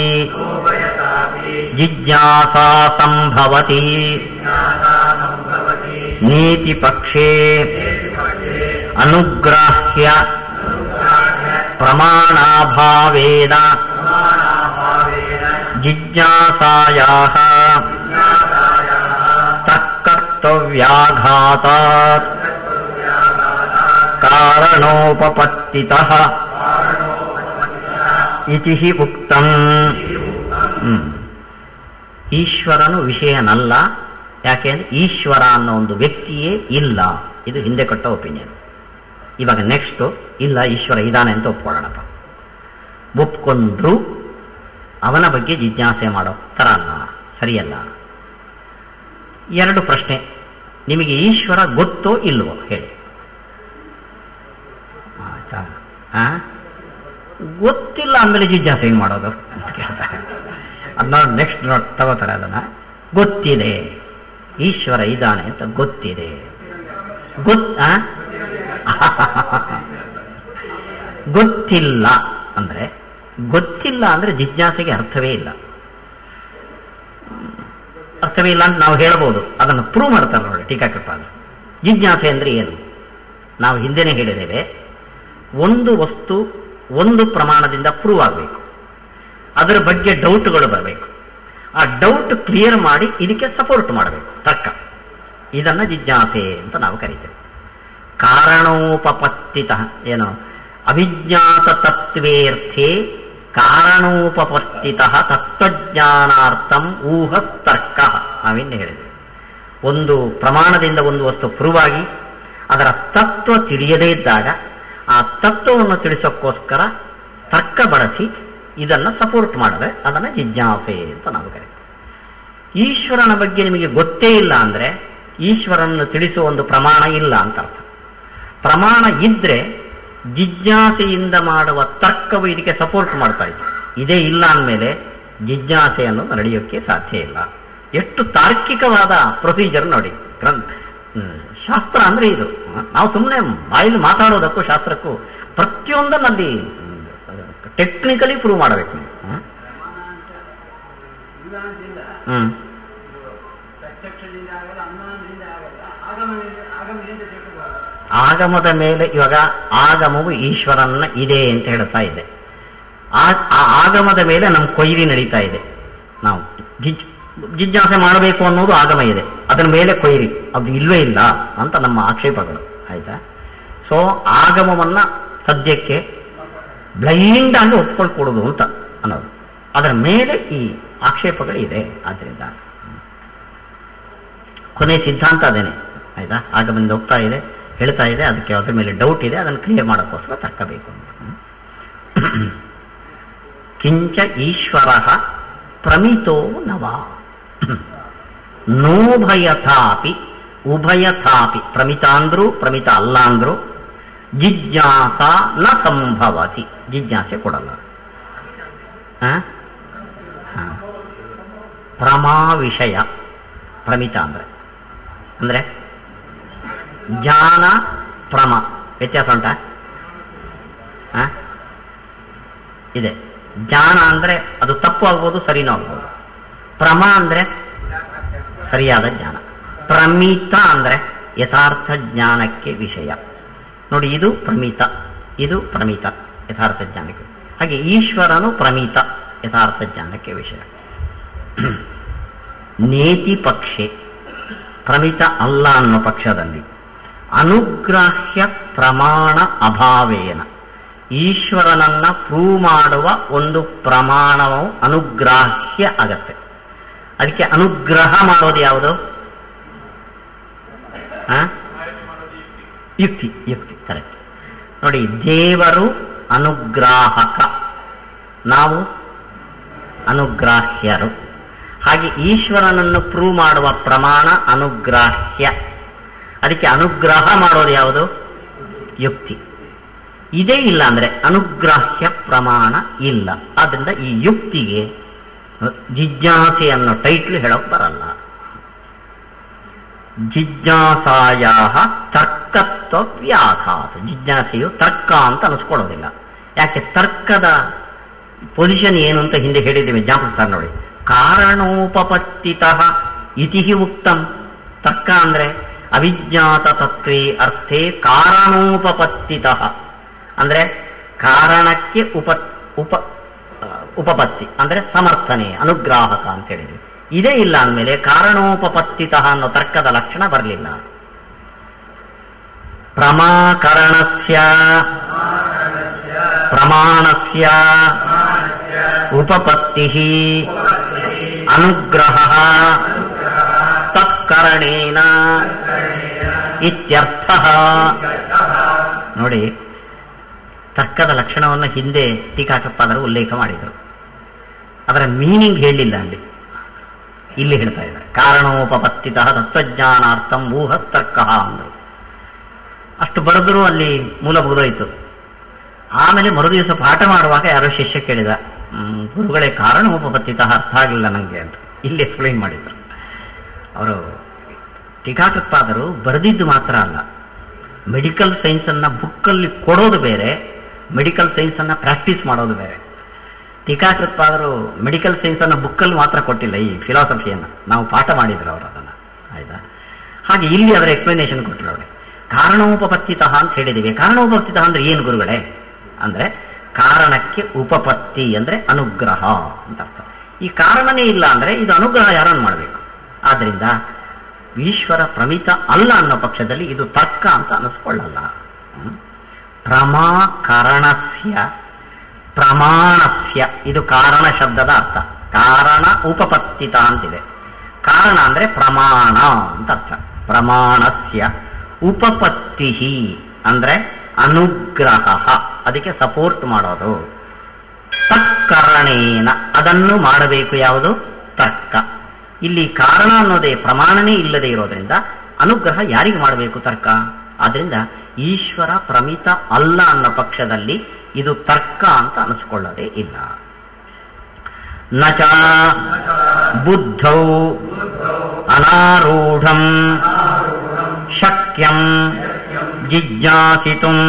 ಜಿಜ್ಞಾಸಾ ಸಂಭವತಿ ನೀತಿ ಪಕ್ಷೇ ಅನುಗ್ರಾಹ್ಯ ಪ್ರಮಾಣಾಭಾವೇನ ಜಿಜ್ಞಾಸಾಯಾಹ ತಕ್ಕರ್ತವ್ಯಾಘಾತಾತ್ ಕಾರಣೋಪಪತ್ತಿತಃ ಇತಿ ಹಿ ಉಕ್ತಂ ಹ್ಮ್. ಈಶ್ವರನು ವಿಷಯನಲ್ಲ ಯಾಕೆಂದ್ರೆ ಈಶ್ವರ ಅನ್ನೋ ಒಂದು ವ್ಯಕ್ತಿಯೇ ಇಲ್ಲ ಇದು ಹಿಂದೆ ಕೊಟ್ಟ ಒಪಿನಿಯನ್ ಇವಾಗ ನೆಕ್ಸ್ಟ್ ಇಲ್ಲ ಈಶ್ವರ ಇದ್ದಾನೆ ಅಂತ ಒಪ್ಕೊಳ್ಳೋಣಪ್ಪ ಒಪ್ಕೊಂಡ್ರು ಅವನ ಬಗ್ಗೆ ಜಿಜ್ಞಾಸೆ ಮಾಡೋ ತರ ಅಲ್ಲ ಸರಿಯಲ್ಲ ಎರಡು ಪ್ರಶ್ನೆ ನಿಮಗೆ ಈಶ್ವರ ಗೊತ್ತೋ ಇಲ್ವೋ ಹೇಳಿ ಆಯ್ತಾ ಆ? ಗೊತ್ತಿಲ್ಲ ಅಂದಮೇಲೆ ಜಿಜ್ಞಾಸೆ ಹೆಂಗ್ ಮಾಡೋದು ಅಂತ ಕೇಳ್ತಾರೆ ಅದನ್ನ ನೆಕ್ಸ್ಟ್ ನೋಡ್ ತಗೋತಾರೆ ಅದನ್ನ ಗೊತ್ತಿದೆ ಈಶ್ವರ ಇದ್ದಾನೆ ಅಂತ ಗೊತ್ತಿದೆ ಗೊತ್ತ ಆ? ಗೊತ್ತಿಲ್ಲ ಅಂದ್ರೆ ಗೊತ್ತಿಲ್ಲ ಅಂದ್ರೆ ಜಿಜ್ಞಾಸೆಗೆ ಅರ್ಥವೇ ಇಲ್ಲ ಅರ್ಥವೇ ಇಲ್ಲ ಅಂತ ನಾವು ಹೇಳ್ಬೋದು ಅದನ್ನು ಪ್ರೂವ್ ಮಾಡ್ತಾರೆ ನೋಡಿ ಟೀಕಾಕೃಪಾಲ ಜಿಜ್ಞಾಸೆ ಅಂದ್ರೆ ಏನು ನಾವು ಹಿಂದೆನೇ ಹೇಳಿದ್ದೇವೆ ಒಂದು ವಸ್ತು ಒಂದು ಪ್ರಮಾಣದಿಂದ ಪ್ರೂವ್ ಆಗಬೇಕು ಅದರ ಬಗ್ಗೆ ಡೌಟ್ಗಳು ಬರಬೇಕು ಆ ಡೌಟ್ ಕ್ಲಿಯರ್ ಮಾಡಿ ಇದಕ್ಕೆ ಸಪೋರ್ಟ್ ಮಾಡಬೇಕು ತರ್ಕ ಇದನ್ನ ಜಿಜ್ಞಾಸೆ ಅಂತ ನಾವು ಕರಿತೇವೆ ಕಾರಣೋಪಪತ್ತಿತ ಏನು ಅವಿಜ್ಞಾತ ತತ್ವೇರ್ಥೆ ಕಾರಣೋಪಪತ್ತಿತ ತತ್ವಜ್ಞಾನಾರ್ಥಂ ಊಹಸ್ತರ್ಕ ನಾವಿನ್ನು ಹೇಳಿದ್ವಿ ಒಂದು ಪ್ರಮಾಣದಿಂದ ಒಂದು ವಸ್ತು ಪ್ರೂವ್ ಆಗಿ ಅದರ ತತ್ವ ತಿಳಿಯದೇ ಇದ್ದಾಗ ಆ ತತ್ವವನ್ನು ತಿಳಿಸೋಕ್ಕೋಸ್ಕರ ತರ್ಕ ಬಳಸಿ ಇದನ್ನ ಸಪೋರ್ಟ್ ಮಾಡಿದ್ರೆ ಅದನ್ನ ಜಿಜ್ಞಾಸೆ ಅಂತ ನಾವು ಕರೀತೀವಿ ಈಶ್ವರನ ಬಗ್ಗೆ ನಿಮಗೆ ಗೊತ್ತೇ ಇಲ್ಲ ಅಂದ್ರೆ ಈಶ್ವರನನ್ನು ತಿಳಿಸುವ ಒಂದು ಪ್ರಮಾಣ ಇಲ್ಲ ಅಂತ ಅರ್ಥ ಪ್ರಮಾಣ ಇದ್ರೆ ಜಿಜ್ಞಾಸೆಯಿಂದ ಮಾಡುವ ತರ್ಕವು ಇದಕ್ಕೆ ಸಪೋರ್ಟ್ ಮಾಡ್ತಾ ಇತ್ತು ಇದೇ ಇಲ್ಲ ಅಂದಮೇಲೆ ಜಿಜ್ಞಾಸೆ ಅನ್ನೋದು ನಡೆಯೋಕ್ಕೆ ಸಾಧ್ಯ ಇಲ್ಲ ಎಷ್ಟು ತಾರ್ಕಿಕವಾದ ಪ್ರೊಸೀಜರ್ ನೋಡಿ ಗ್ರಂಥ ಹ್ಮ್, ಶಾಸ್ತ್ರ ಅಂದ್ರೆ ಇದು ನಾವು ಸುಮ್ಮನೆ ಬಾಯಲ್ಲಿ ಮಾತಾಡೋದಕ್ಕೂ ಶಾಸ್ತ್ರಕ್ಕೂ ಪ್ರತಿಯೊಂದನ್ನಲ್ಲಿ ಟೆಕ್ನಿಕಲಿ ಪ್ರೂವ್ ಮಾಡಬೇಕು ನೀವು ಹ? ಇಲ್ಲ ಅಂತಿಲ್ಲ ಹ್ಮ್ ಪ್ರತ್ಯಕ್ಷದಿಂದ ಆಗಲ್ಲ ಅನುಮಾನದಿಂದ ಆಗಲ್ಲ ಆಗಮನದಿಂದ ಆಗಮನದಿಂದ ತಿಳ್ಕೋಬಾರದು ಆಗಮದ ಮೇಲೆ ಇವಾಗ ಆಗಮವು ಈಶ್ವರನ್ನ ಇದೆ ಅಂತ ಹೇಳ್ತಾ ಇದೆ ಆ ಆ ಆಗಮದ ಮೇಲೆ ನಮ್ಮ ಕೊಯ್ಲಿ ನಡೀತಾ ಇದೆ ನಾವು ಜಿಜ್ ಜಿಜ್ಞಾಸೆ ಮಾಡಬೇಕು ಅನ್ನೋದು ಆಗಮ ಇದೆ ಅದರ ಮೇಲೆ ಕೊಯ್ರಿ ಅದು ಇಲ್ವೇ ಇಲ್ಲ ಅಂತ ನಮ್ಮ ಆಕ್ಷೇಪಗಳು ಆಯ್ತಾ ಸೊ ಆಗಮವನ್ನ ಸದ್ಯಕ್ಕೆ ಬ್ಲೈಂಡ್ ಆಗಿ ಒಪ್ಕೊಳ್ಕೊಡುದು ಅಂತ ಅನ್ನೋದು ಅದರ ಮೇಲೆ ಈ ಆಕ್ಷೇಪಗಳು ಇದೆ ಆದ್ರಿಂದ ಕೊನೆ ಸಿದ್ಧಾಂತ ಅದೇನೆ ಆಯ್ತಾ ಆಗಮದಿಂದ ಹೋಗ್ತಾ ಇದೆ ಹೇಳ್ತಾ ಇದೆ ಅದಕ್ಕೆ ಅದ್ರ ಮೇಲೆ ಡೌಟ್ ಇದೆ ಅದನ್ನು ಕ್ಲಿಯರ್ ಮಾಡೋಕ್ಕೋಸ್ಕರ ತರ್ಕಬೇಕು ಕಿಂಚ ಈಶ್ವರ ಪ್ರಮಿತೋ ನವ ನೋಭಯಥಾಪಿ ಉಭಯಥಾಪಿ ಪ್ರಮಿತ ಅಂದ್ರು ಪ್ರಮಿತ ಅಲ್ಲ ಅಂದ್ರು ಜಿಜ್ಞಾಸ ನ ಸಂಭವತಿ ಜಿಜ್ಞಾಸೆ ಕೊಡಲ್ಲ ಆ? ಆ. ಪ್ರಮಾ ವಿಷಯ ಪ್ರಮಿತ ಅಂದ್ರೆ ಅಂದ್ರೆ ಜ್ಞಾನ ಪ್ರಮ ವ್ಯತ್ಯಾಸ ಉಂಟಾ ಆ? ಇದೆ ಜ್ಞಾನ ಅಂದ್ರೆ ಅದು ತಪ್ಪು ಆಗ್ಬೋದು ಸರಿನೂ ಆಗ್ಬೋದು ಪ್ರಮ ಅಂದ್ರೆ ಸರಿಯಾದ ಜ್ಞಾನ ಪ್ರಮಿತ ಅಂದ್ರೆ ಯಥಾರ್ಥ ಜ್ಞಾನಕ್ಕೆ ವಿಷಯ ನೋಡಿ ಇದು ಪ್ರಮಿತ ಇದು ಪ್ರಮಿತ ಯಥಾರ್ಥ ಜ್ಞಾನಕ್ಕೆ ಹಾಗೆ ಈಶ್ವರನು ಪ್ರಮಿತ ಯಥಾರ್ಥ ಜ್ಞಾನಕ್ಕೆ ವಿಷಯ ನೇತಿ ಪಕ್ಷೆ ಪ್ರಮಿತ ಅಲ್ಲ ಅನ್ನೋ ಪಕ್ಷದಲ್ಲಿ ಅನುಗ್ರಾಹ್ಯ ಪ್ರಮಾಣ ಅಭಾವೇನ ಈಶ್ವರನನ್ನ ಪ್ರೂವ್ ಮಾಡುವ ಒಂದು ಪ್ರಮಾಣವು ಅನುಗ್ರಾಹ್ಯ ಆಗತ್ತೆ ಅದಕ್ಕೆ ಅನುಗ್ರಹ ಮಾಡೋದು ಯಾವುದು ಆ? ಯುಕ್ತಿ ಯುಕ್ತಿ ಕರೆಕ್ಟ್ ನೋಡಿ ದೇವರು ಅನುಗ್ರಾಹಕ ನಾವು ಅನುಗ್ರಾಹ್ಯರು ಹಾಗೆ ಈಶ್ವರನನ್ನು ಪ್ರೂವ್ ಮಾಡುವ ಪ್ರಮಾಣ ಅನುಗ್ರಾಹ್ಯ ಅದಕ್ಕೆ ಅನುಗ್ರಹ ಮಾಡೋದು ಯಾವುದು ಯುಕ್ತಿ ಇದೇ ಇಲ್ಲ ಅಂದ್ರೆ ಅನುಗ್ರಾಹ್ಯ ಪ್ರಮಾಣ ಇಲ್ಲ ಆದ್ರಿಂದ ಈ ಯುಕ್ತಿಗೆ ಜಿಜ್ಞಾಸೆ ಅನ್ನೋ ಟೈಟ್ಲ್ ಹೇಳೋಕ್ ಬರಲ್ಲ ಜಿಜ್ಞಾಸಾಯ ತರ್ಕತ್ವ ವ್ಯಾಘಾತ ಜಿಜ್ಞಾಸೆಯು ತರ್ಕ ಅಂತ ಅನಿಸ್ಕೊಳ್ಳೋದಿಲ್ಲ ಯಾಕೆ ತರ್ಕದ ಪೊಸಿಷನ್ ಏನು ಅಂತ ಹಿಂದೆ ಹೇಳಿದ್ದೇವೆ ಜ್ಞಾಪಿಸ್ತಾರೆ ನೋಡಿ ಕಾರಣೋಪಪತ್ತಿತ ಇತಿ ಉಕ್ತಂ ತರ್ಕ ಅಂದ್ರೆ ಅವಿಜ್ಞಾತ ತತ್ವೇ ಅರ್ಥೇ ಕಾರಣೋಪಪತ್ತಿತ ಅಂದ್ರೆ ಕಾರಣಕ್ಕೆ ಉಪ ಉಪ ಆ, ಉಪಪತ್ತಿ ಅಂದ್ರೆ ಸಮರ್ಥನೆ ಅನುಗ್ರಾಹಕ ಅಂತ ಹೇಳಿದ್ವಿ ಇದೇ ಇಲ್ಲ ಅಂದಮೇಲೆ ಕಾರಣೋಪಪತ್ತಿತ ಅನ್ನೋ ತರ್ಕದ ಲಕ್ಷಣ ಬರಲಿಲ್ಲ ಪ್ರಮಾಕರಣಸ್ಯ ಪ್ರಮಾಣಸ್ಯ ಉಪಪತ್ತಿ ಅನುಗ್ರಹ ತತ್ಕರಣೇನ ಇತ್ಯರ್ಥ ನೋಡಿ ತರ್ಕದ ಲಕ್ಷಣವನ್ನು ಹಿಂದೆ ಟೀಕಾಕಪ್ಪಾದರು ಉಲ್ಲೇಖ ಮಾಡಿದರು ಅದರ ಮೀನಿಂಗ್ ಹೇಳಿಲ್ಲ ಅಲ್ಲಿ ಇಲ್ಲಿ ಹೇಳ್ತಾ ಇದ್ದಾರೆ ಕಾರಣೋಪಪತ್ತಿತ ತತ್ವಜ್ಞಾನಾರ್ಥಂ ಊಹ ತರ್ಕ ಅಂದರು ಅಷ್ಟು ಬರೆದ್ರು ಅಲ್ಲಿ ಮೂಲ ಮುಗಿದೋಯ್ತು ಆಮೇಲೆ ಮರುದಿವಸ ಪಾಠ ಮಾಡುವಾಗ ಯಾರೋ ಶಿಷ್ಯ ಕೇಳಿದ "ಹ್ಮ್, ಗುರುಗಳೇ ಕಾರಣೋಪಪತ್ತಿತ ಅರ್ಥ ಆಗಲಿಲ್ಲ ನನಗೆ ಅಂತ ಇಲ್ಲಿ ಎಕ್ಸ್ಪ್ಲೈನ್ ಮಾಡಿದ್ರು ಅವರು ಟೀಕಾಕೃತ್ಪಾದರು ಬರೆದಿದ್ದು ಮಾತ್ರ ಅಲ್ಲ ಮೆಡಿಕಲ್ ಸೈನ್ಸ್ ಅನ್ನ ಬುಕ್ಕಲ್ಲಿ ಕೊಡೋದು ಬೇರೆ ಮೆಡಿಕಲ್ ಸೈನ್ಸ್ ಅನ್ನ ಪ್ರಾಕ್ಟೀಸ್ ಮಾಡೋದು ಬೇರೆ ಟೀಕಾಕೃತ್ಪಾದರು ಮೆಡಿಕಲ್ ಸೈನ್ಸ್ ಅನ್ನ ಬುಕ್ಕಲ್ಲಿ ಮಾತ್ರ ಕೊಟ್ಟಿಲ್ಲ ಈ ಫಿಲಾಸಫಿಯನ್ನ ನಾವು ಪಾಠ ಮಾಡಿದ್ರು ಅವರು ಅದನ್ನ ಆಯ್ತಾ ಹಾಗೆ ಇಲ್ಲಿ ಅದರ ಎಕ್ಸ್ಪ್ಲನೇಷನ್ ಕೊಟ್ಟರು ಅವ್ರಿಗೆ ಕಾರಣೋಪಪತ್ತಿತ ಅಂತ ಹೇಳಿದ್ದೀವಿ ಕಾರಣೋಪಪತ್ತಿತ ಅಂದ್ರೆ ಏನು ಗುರುಗಳೇ ಅಂದ್ರೆ ಕಾರಣಕ್ಕೆ ಉಪಪತ್ತಿ ಅಂದ್ರೆ ಅನುಗ್ರಹ ಅಂತ ಅರ್ಥ ಈ ಕಾರಣನೇ ಇಲ್ಲ ಅಂದ್ರೆ ಇದು ಅನುಗ್ರಹ ಯಾರನ್ನು ಮಾಡಬೇಕು ಆದ್ರಿಂದ ಈಶ್ವರ ಪ್ರಮಿತ ಅಲ್ಲ ಅನ್ನೋ ಪಕ್ಷದಲ್ಲಿ ಇದು ತರ್ಕ ಅಂತ ಅನಿಸ್ಕೊಳ್ಳಲ್ಲ ಹ್ಮ್. ಪ್ರಮಾಕರಣಸ್ಯ ಪ್ರಮಾಣಸ್ಯ ಇದು ಕಾರಣ ಶಬ್ದದ ಅರ್ಥ ಕಾರಣ ಉಪಪತ್ತಿತ ಅಂತಿದೆ ಕಾರಣ ಅಂದ್ರೆ ಪ್ರಮಾಣ ಅಂತ ಅರ್ಥ ಪ್ರಮಾಣಸ್ಯ ಉಪಪತ್ತಿ ಅಂದ್ರೆ ಅನುಗ್ರಹ ಅದಕ್ಕೆ ಸಪೋರ್ಟ್ ಮಾಡೋದು ತತ್ಕರಣೇನ ಅದನ್ನು ಮಾಡಬೇಕು ಯಾವುದು ತರ್ಕ ಇಲ್ಲಿ ಕಾರಣ ಅನ್ನೋದೇ ಪ್ರಮಾಣನೇ ಇಲ್ಲದೆ ಇರೋದ್ರಿಂದ ಅನುಗ್ರಹ ಯಾರಿಗೆ ಮಾಡಬೇಕು ತರ್ಕ ಆದ್ರಿಂದ ಈಶ್ವರ ಪ್ರಮಿತ ಅಲ್ಲ ಅನ್ನೋ ಪಕ್ಷದಲ್ಲಿ ಇದು ತರ್ಕ ಅಂತ ಅನಿಸ್ಕೊಳ್ಳೋದೇ ಇಲ್ಲ ನಚ ಬುದ್ಧೌ ಅನಾರೂಢಂ ಶಕ್ಯಂ ಜಿಜ್ಞಾಸಿತು